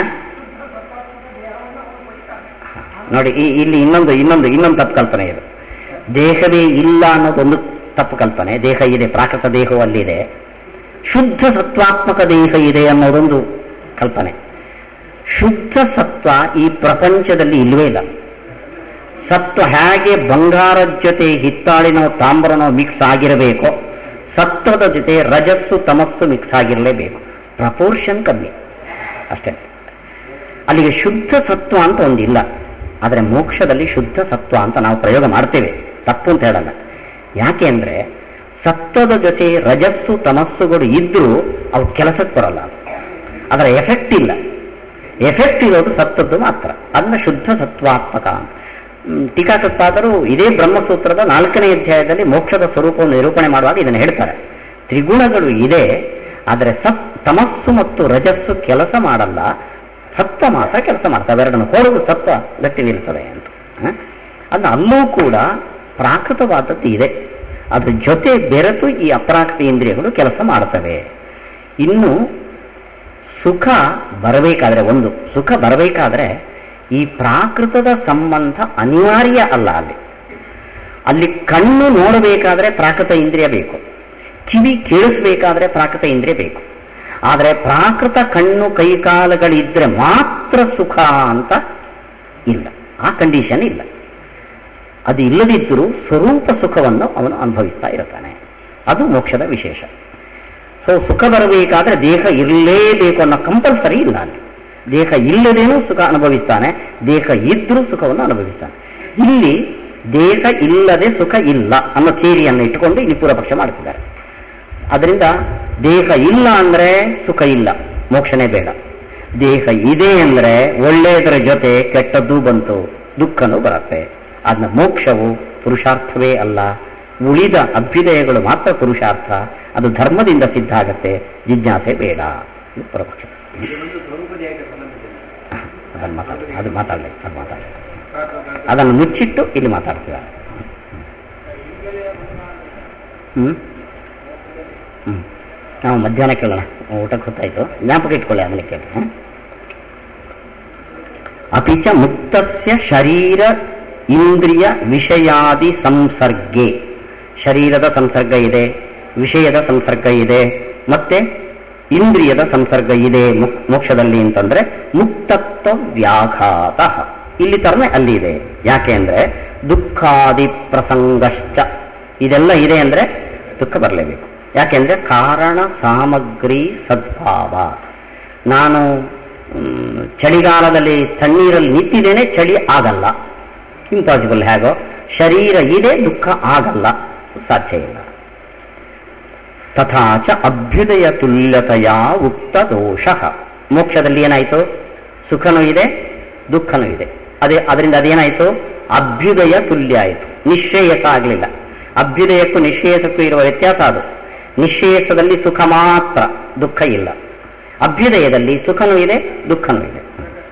ನೋಡಿ ಈ- ಇಲ್ಲಿ ಇನ್ನೊಂದು ಇನ್ನೊಂದು ಇನ್ನೊಂದು ತಪ್ಪು ಕಲ್ಪನೆ ಇದೆ ದೇಹವೇ ಇಲ್ಲ ಅನ್ನೋದೊಂದು ತಪ್ಪು ಕಲ್ಪನೆ ದೇಹ ಇದೆ ಪ್ರಾಕೃತ ದೇಹವು ಅಲ್ಲಿದೆ ಶುದ್ಧ ಸತ್ವಾತ್ಮಕ ದೇಹ ಇದೆ ಅನ್ನೋದೊಂದು ಕಲ್ಪನೆ ಶುದ್ಧ ಸತ್ವ ಈ ಪ್ರಪಂಚದಲ್ಲಿ ಇಲ್ಲವೇ ಇಲ್ಲ ಸತ್ವ ಹೇಗೆ ಬಂಗಾರದ ಜೊತೆ ಹಿತ್ತಾಳಿನೋ ತಾಮ್ರನೋ ಮಿಕ್ಸ್ ಆಗಿರಬೇಕೋ ಸತ್ವದ ಜೊತೆ ರಜಸ್ಸು ತಮಸ್ಸು ಮಿಕ್ಸ್ ಆಗಿರಲೇಬೇಕು ಪ್ರಪೋರ್ಷನ್ ಕಮ್ಮಿ ಅಷ್ಟೇ ಅಲ್ಲಿಗೆ ಶುದ್ಧ ಸತ್ವ ಅಂತ ಒಂದಿಲ್ಲ ಆದರೆ ಮೋಕ್ಷದಲ್ಲಿ ಶುದ್ಧ ಸತ್ವ ಅಂತ ನಾವು ಪ್ರಯೋಗ ಮಾಡ್ತೇವೆ ತಪ್ಪು ಅಂತ ಹೇಳಲ್ಲ ಯಾಕೆ ಅಂದ್ರೆ ಸತ್ವದ ಜೊತೆ ರಜಸ್ಸು ತಮಸ್ಸುಗಳು ಇದ್ರೂ ಅವು ಕೆಲಸಕ್ಕೆ ಬರಲ್ಲ ಅದರ ಎಫೆಕ್ಟ್ ಇಲ್ಲ ಎಫೆಕ್ಟ್ ಇರೋದು ಸತ್ವದ್ದು ಮಾತ್ರ ಅದನ್ನ ಶುದ್ಧ ಸತ್ವಾತ್ಮಕ ಅಂತ ಹ್ಮ್, ಟೀಕಾಕೃತ್ಪಾದರು ಇದೇ ಬ್ರಹ್ಮಸೂತ್ರದ ನಾಲ್ಕನೇ ಅಧ್ಯಾಯದಲ್ಲಿ ಮೋಕ್ಷದ ಸ್ವರೂಪವನ್ನು ನಿರೂಪಣೆ ಮಾಡುವಾಗ ಇದನ್ನು ಹೇಳ್ತಾರೆ ತ್ರಿಗುಣಗಳು ಇದೆ ಆದರೆ ಸತ್ ತಮಸ್ಸು ಮತ್ತು ರಜಸ್ಸು ಕೆಲಸ ಮಾಡಲ್ಲ ಸತ್ವ ಮಾತ್ರ ಕೆಲಸ ಮಾಡ್ತವೆ ಅವೆರಡನ್ನು ಹೊರಗು ಸತ್ವ ಗಟ್ಟಿ ನಿಲ್ತದೆ ಅಂತ ಹ? ಅಲ್ಲ ಅಲ್ಲೂ ಕೂಡ ಪ್ರಾಕೃತವಾದದ್ದು ಇದೆ ಅದ್ರ ಜೊತೆ ಬೆರೆತು ಈ ಅಪ್ರಾಕೃತ ಇಂದ್ರಿಯಗಳು ಕೆಲಸ ಮಾಡ್ತವೆ ಇನ್ನು ಸುಖ ಬರಬೇಕಾದ್ರೆ ಒಂದು ಸುಖ ಬರಬೇಕಾದ್ರೆ ಈ ಪ್ರಾಕೃತದ ಸಂಬಂಧ ಅನಿವಾರ್ಯ ಅಲ್ಲ ಅಲ್ಲಿ ಅಲ್ಲಿ ಕಣ್ಣು ನೋಡಬೇಕಾದ್ರೆ ಪ್ರಾಕೃತ ಇಂದ್ರಿಯ ಬೇಕು ಕಿವಿ ಕೇಳಿಸ್ಬೇಕಾದ್ರೆ ಪ್ರಾಕೃತ ಇಂದ್ರಿಯ ಬೇಕು ಆದರೆ ಪ್ರಾಕೃತ ಕಣ್ಣು ಕೈಕಾಲುಗಳಿದ್ರೆ ಮಾತ್ರ ಸುಖ ಅಂತ ಇಲ್ಲ ಆ ಕಂಡೀಷನ್ ಇಲ್ಲ ಅದು ಇಲ್ಲದಿದ್ದರೂ ಸ್ವರೂಪ ಸುಖವನ್ನು ಅವನು ಅನುಭವಿಸ್ತಾ ಇರ್ತಾನೆ ಅದು ಮೋಕ್ಷದ ವಿಶೇಷ ಸೊ ಸುಖ ಬರಬೇಕಾದ್ರೆ ದೇಹ ಇರಲೇಬೇಕು ಅನ್ನೋ ಕಂಪಲ್ಸರಿ ಇಲ್ಲ ಅಲ್ಲಿ ದೇಹ ಇಲ್ಲದೇನೂ ಸುಖ ಅನುಭವಿಸ್ತಾನೆ ದೇಹ ಇದ್ರೂ ಸುಖವನ್ನು ಅನುಭವಿಸ್ತಾನೆ ಇಲ್ಲಿ ದೇಹ ಇಲ್ಲದೆ ಸುಖ ಇಲ್ಲ ಅನ್ನೋ ಥಿಯರಿಯನ್ನು ಇಟ್ಟುಕೊಂಡು ಇಲ್ಲಿ ಪೂರ್ವಪಕ್ಷ ಮಾಡ್ತಿದ್ದಾರೆ ಅದರಿಂದ ದೇಹ ಇಲ್ಲ ಅಂದ್ರೆ ಸುಖ ಇಲ್ಲ ಮೋಕ್ಷನೇ ಬೇಡ ದೇಹ ಇದೆ ಅಂದ್ರೆ ಒಳ್ಳೆಯದರ ಜೊತೆ ಕೆಟ್ಟದ್ದು ಬಂತು ದುಃಖನೂ ಬರುತ್ತೆ ಅದನ್ನ ಮೋಕ್ಷವು ಪುರುಷಾರ್ಥವೇ ಅಲ್ಲ ಉಳಿದ ಅಭ್ಯುದಯಗಳು ಮಾತ್ರ ಪುರುಷಾರ್ಥ ಅದು ಧರ್ಮದಿಂದ ಸಿದ್ಧ ಆಗತ್ತೆ ಜಿಜ್ಞಾಸೆ ಬೇಡ ಇದು ಪರಪಕ್ಷ ಇದು ಒಂದು ಸ್ವರೂಪ ದೇಹಕ್ಕೆ ಸಂಬಂಧಿಸಿದೆ ಅದನ್ನು ಮಾತಾಡ ಅದು ಮಾತಾಡಲಿ ಅದು ಮಾತಾಡಲಿ ಅದನ್ನು ಮುಚ್ಚಿಟ್ಟು ಇಲ್ಲಿ ಮಾತಾಡ್ತಿದ್ದಾರೆ ಹ್ಮ್ ಹ್ಮ್ ನಾವು ಮಧ್ಯಾಹ್ನ ಕೇಳೋಣ ಊಟಕ್ಕೆ ಹೊತ್ತಾಯ್ತು ಜ್ಞಾಪಕ ಇಟ್ಕೊಳ್ಳಿ ಆಮೇಲೆ ಕೇಳಿ ಹ್ಮ್? ಅಪಿ ಚ ಮುಕ್ತಸ್ಯ ಶರೀರ ಇಂದ್ರಿಯ ವಿಷಯಾದಿ ಸಂಸರ್ಗೆ ಶರೀರದ ಸಂಸರ್ಗ ಇದೆ ವಿಷಯದ ಸಂಸರ್ಗ ಇದೆ ಮತ್ತೆ ಇಂದ್ರಿಯದ ಸಂಸರ್ಗ ಇದೆ ಮುಕ್- ಮೋಕ್ಷದಲ್ಲಿ ಅಂತಂದ್ರೆ ಮುಕ್ತತ್ವ ವ್ಯಾಘಾತ ಇಲ್ಲಿ ತರನೇ ಅಲ್ಲಿ ಇದೆ ಯಾಕೆ ಅಂದ್ರೆ ದುಃಖಾದಿ ಪ್ರಸಂಗಶ್ಚ ಇದೆಲ್ಲ ಇದೆ ಅಂದ್ರೆ ದುಃಖ ಬರಲೇಬೇಕು ಯಾಕೆಂದ್ರೆ ಕಾರಣ ಸಾಮಗ್ರಿ ಸದ್ಭಾವ ನಾನು ಮ್, ಚಳಿಗಾಲದಲ್ಲಿ ತಣ್ಣೀರಲ್ಲಿ ನಿಂತಿದ್ದೇನೆ ಚಳಿ ಆಗಲ್ಲ ಇಂಪಾಸಿಬಲ್ ಹೇಗೋ ಶರೀರ ಇದೆ ದುಃಖ ಆಗಲ್ಲ ಸಾಧ್ಯ ಇಲ್ಲ ತಥಾಚ ಅಭ್ಯುದಯ ತುಲ್ಯತೆಯ ಉಕ್ತ ದೋಷ ಮೋಕ್ಷದಲ್ಲಿ ಏನಾಯಿತು ಸುಖನೂ ಇದೆ ದುಃಖನೂ ಇದೆ ಅದೇ ಅದರಿಂದ ಅದೇನಾಯಿತು ಅಭ್ಯುದಯ ತುಲ್ಯ ಆಯಿತು ನಿಶ್ರೇಯಸ ಆಗಲಿಲ್ಲ ಅಭ್ಯುದಯಕ್ಕೂ ನಿಶ್ರೇಯಸಕ್ಕೂ ಇರುವ ವ್ಯತ್ಯಾಸ ಅದು ನಿಶ್ರೇಯಸದಲ್ಲಿ ಸುಖ ಮಾತ್ರ ದುಃಖ ಇಲ್ಲ ಅಭ್ಯುದಯದಲ್ಲಿ ಸುಖನೂ ಇದೆ ದುಃಖನೂ ಇದೆ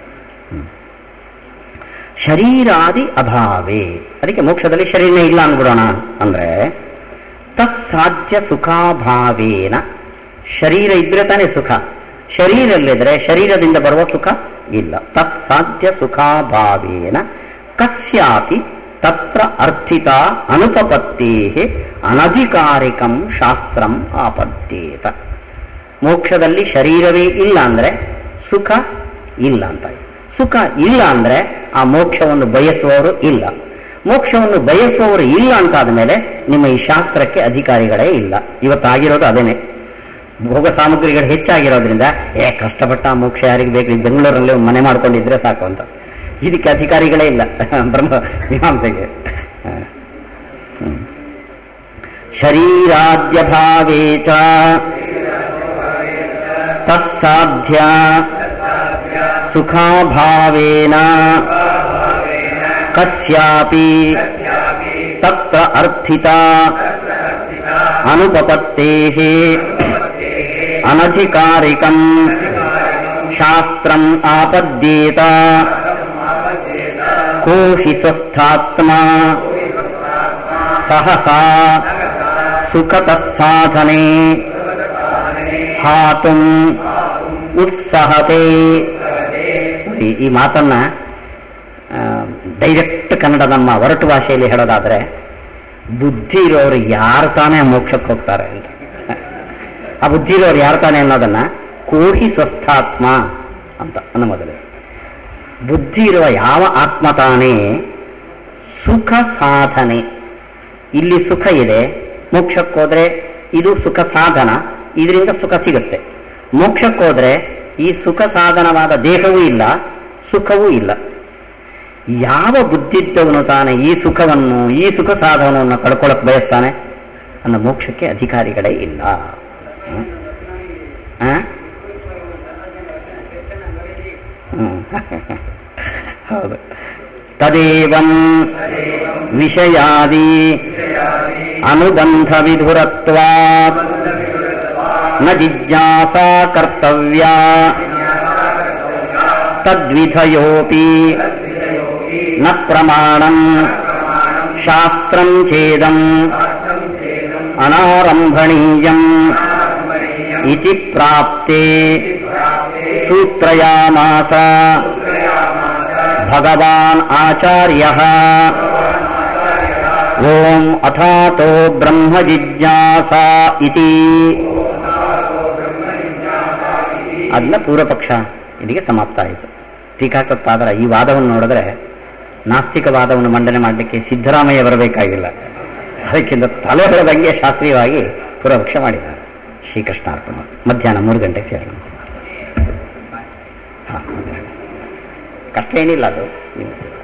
ಶರೀರಾದಿ ಅಭಾವೇ ಅದಕ್ಕೆ ಮೋಕ್ಷದಲ್ಲಿ ಶರೀರನೇ ಇಲ್ಲ ಅಂದ್ಬಿಡೋಣ ಅಂದ್ರೆ ತತ್ಸಾಧ್ಯ ಸುಖಾಭಾವೇನ ಶರೀರ ಇದ್ರೆ ತಾನೇ ಸುಖ ಶರೀರಲ್ಲಿದ್ರೆ ಶರೀರದಿಂದ ಬರುವ ಸುಖ ಇಲ್ಲ ತತ್ಸಾಧ್ಯ ಸುಖಾಭಾವೇನ ಕಸ್ಯಾಪಿ ತತ್ರ ಅರ್ಥಿತ ಅನುಪಪತ್ತೇ ಅನಧಿಕಾರಿಕಂ ಶಾಸ್ತ್ರಂ ಆಪದ್ಯೇತ ಮೋಕ್ಷದಲ್ಲಿ ಶರೀರವೇ ಇಲ್ಲ ಅಂದ್ರೆ ಸುಖ ಇಲ್ಲ ಅಂತ ಸುಖ ಇಲ್ಲ ಅಂದ್ರೆ ಆ ಮೋಕ್ಷವನ್ನು ಬಯಸುವವರು ಇಲ್ಲ ಮೋಕ್ಷವನ್ನು ಬಯಸುವವರು ಇಲ್ಲ ಅಂತಾದ ಮೇಲೆ ನಿಮ್ಮ ಈ ಶಾಸ್ತ್ರಕ್ಕೆ ಅಧಿಕಾರಿಗಳೇ ಇಲ್ಲ ಇವತ್ತಾಗಿರೋದು ಅದೇನೆ ಭೋಗ ಸಾಮಗ್ರಿಗಳು ಹೆಚ್ಚಾಗಿರೋದ್ರಿಂದ ಏ ಕಷ್ಟಪಟ್ಟ ಆ ಮೋಕ್ಷ ಯಾರಿಗೆ ಬೇಕು ಈ ಬೆಂಗಳೂರಲ್ಲಿ ಒಂದು ಮನೆ ಮಾಡ್ಕೊಂಡಿದ್ರೆ ಸಾಕು ಅಂತ ಇದಕ್ಕೆ ಅಧಿಕಾರಿಗಳೇ ಇಲ್ಲ ಬ್ರಹ್ಮ ಮೀಮಾಂಸೆಗೆ ಹ. ಹ್ಮ್. ಶರೀರಾದ್ಯಭಾವೇ ಚ ತತ್ಸಾಧ್ಯ ಸುಖಾಭಾವೇನ ಕಸ್ಯಾಪಿ ತತ್ರ ಅರ್ಥಿತ ಅನುಪಪತ್ತೇಃ ಅನಧಿಕಾರಿಕಂ ಶಾಸ್ತ್ರಂ ಆಪದ್ಯೇತ ಕೋಶಿ ಸ್ವಸ್ಥಾತ್ಮ ಸಹಸಾ ಸುಖತತ್ಸಾಧನೆ ಹಾತುಂ ಉತ್ಸಾಹತೆ ಈ- ಈ ಮಾತನ್ನ ಡೈರೆಕ್ಟ್ ಕನ್ನಡ ನಮ್ಮ ಒರಟು ಭಾಷೆಯಲ್ಲಿ ಹೇಳೋದಾದ್ರೆ ಬುದ್ಧಿ ಇರೋರು ಯಾರು ತಾನೇ ಮೋಕ್ಷಕ್ಕೆ ಹೋಗ್ತಾರೆ ಅಂತ ಆ ಬುದ್ಧಿ ಇರೋರು ಯಾರು ತಾನೇ ಅನ್ನೋದನ್ನ ಕೋಹಿ ಸ್ವಸ್ಥಾತ್ಮ ಅಂತ ಅನ್ನೋ ಮೊದಲು ಬುದ್ಧಿ ಇರುವ ಯಾವ ಆತ್ಮ ತಾನೇ ಸುಖ ಸಾಧನೆ ಇಲ್ಲಿ ಸುಖ ಇದೆ ಮೋಕ್ಷಕ್ಕೋದ್ರೆ ಇದು ಸುಖ ಸಾಧನ ಇದರಿಂದ ಸುಖ ಸಿಗುತ್ತೆ ಮೋಕ್ಷಕ್ಕೋದ್ರೆ ಈ ಸುಖ ಸಾಧನವಾದ ದೇಹವೂ ಇಲ್ಲ ಸುಖವೂ ಇಲ್ಲ ಯಾವ ಬುದ್ಧಿದ್ದವನು ತಾನೆ ಈ ಸುಖವನ್ನು ಈ ಸುಖ ಸಾಧನವನ್ನು ಕಳ್ಕೊಳ್ಳಕ್ ಬಯಸ್ತಾನೆ ಅನ್ನೋ ಮೋಕ್ಷಕ್ಕೆ ಅಧಿಕಾರಿಗಳೇ ಇಲ್ಲ ಹ್ಮ್? ಆ? ಹ್ಮ್. ಹೌದು ತದೇವಂ ವಿಷಯಾದಿ ಅನುಬಂಧ ವಿಧುರತ್ವಾತ್ ನ ಜಿಜ್ಞಾಸಾ ಕರ್ತವ್ಯ ತದ್ವಿಧಯೋಪಿ ನ ಪ್ರಮಾಣಂ ಶಾಸ್ತ್ರಂ ಛೇದಂ ಅನಾರಂಭಣೀಯಂ ಇತಿ ಪ್ರಾಪ್ತೆ ಸೂತ್ರಯಾಮಾಸ ಭಗವಾನ್ ಆಚಾರ್ಯಃ ಓಂ ಅಥಾತೋ ಬ್ರಹ್ಮ ಜಿಜ್ಞಾಸಾ ಇತಿ ಅದನ್ನ ಪೂರ್ವಪಕ್ಷ ಇಲ್ಲಿಗೆ ಸಮಾಪ್ತ ಆಯಿತು ಟೀಕಾಕೃತ್ಪಾದರ ಈ ವಾದವನ್ನು ನೋಡಿದ್ರೆ ನಾಸ್ತಿಕವಾದವನ್ನು ಮಂಡನೆ ಮಾಡಲಿಕ್ಕೆ ಸಿದ್ದರಾಮಯ್ಯ ಬರಬೇಕಾಗಿಲ್ಲ ಅದಕ್ಕಿಂತ ತಲೆ ಹೊರದಂಗೆ ಶಾಸ್ತ್ರೀಯವಾಗಿ ಪೂರ್ವಪಕ್ಷ ಮಾಡಿದ್ದಾರೆ ಶ್ರೀಕೃಷ್ಣಾರ್ಪಣ ಮಧ್ಯಾಹ್ನ ಮೂರು ಗಂಟೆಗೆ ಸೇರೋಣ ಹಾ, ಕಷ್ಟ ಏನಿಲ್ಲ ಅದು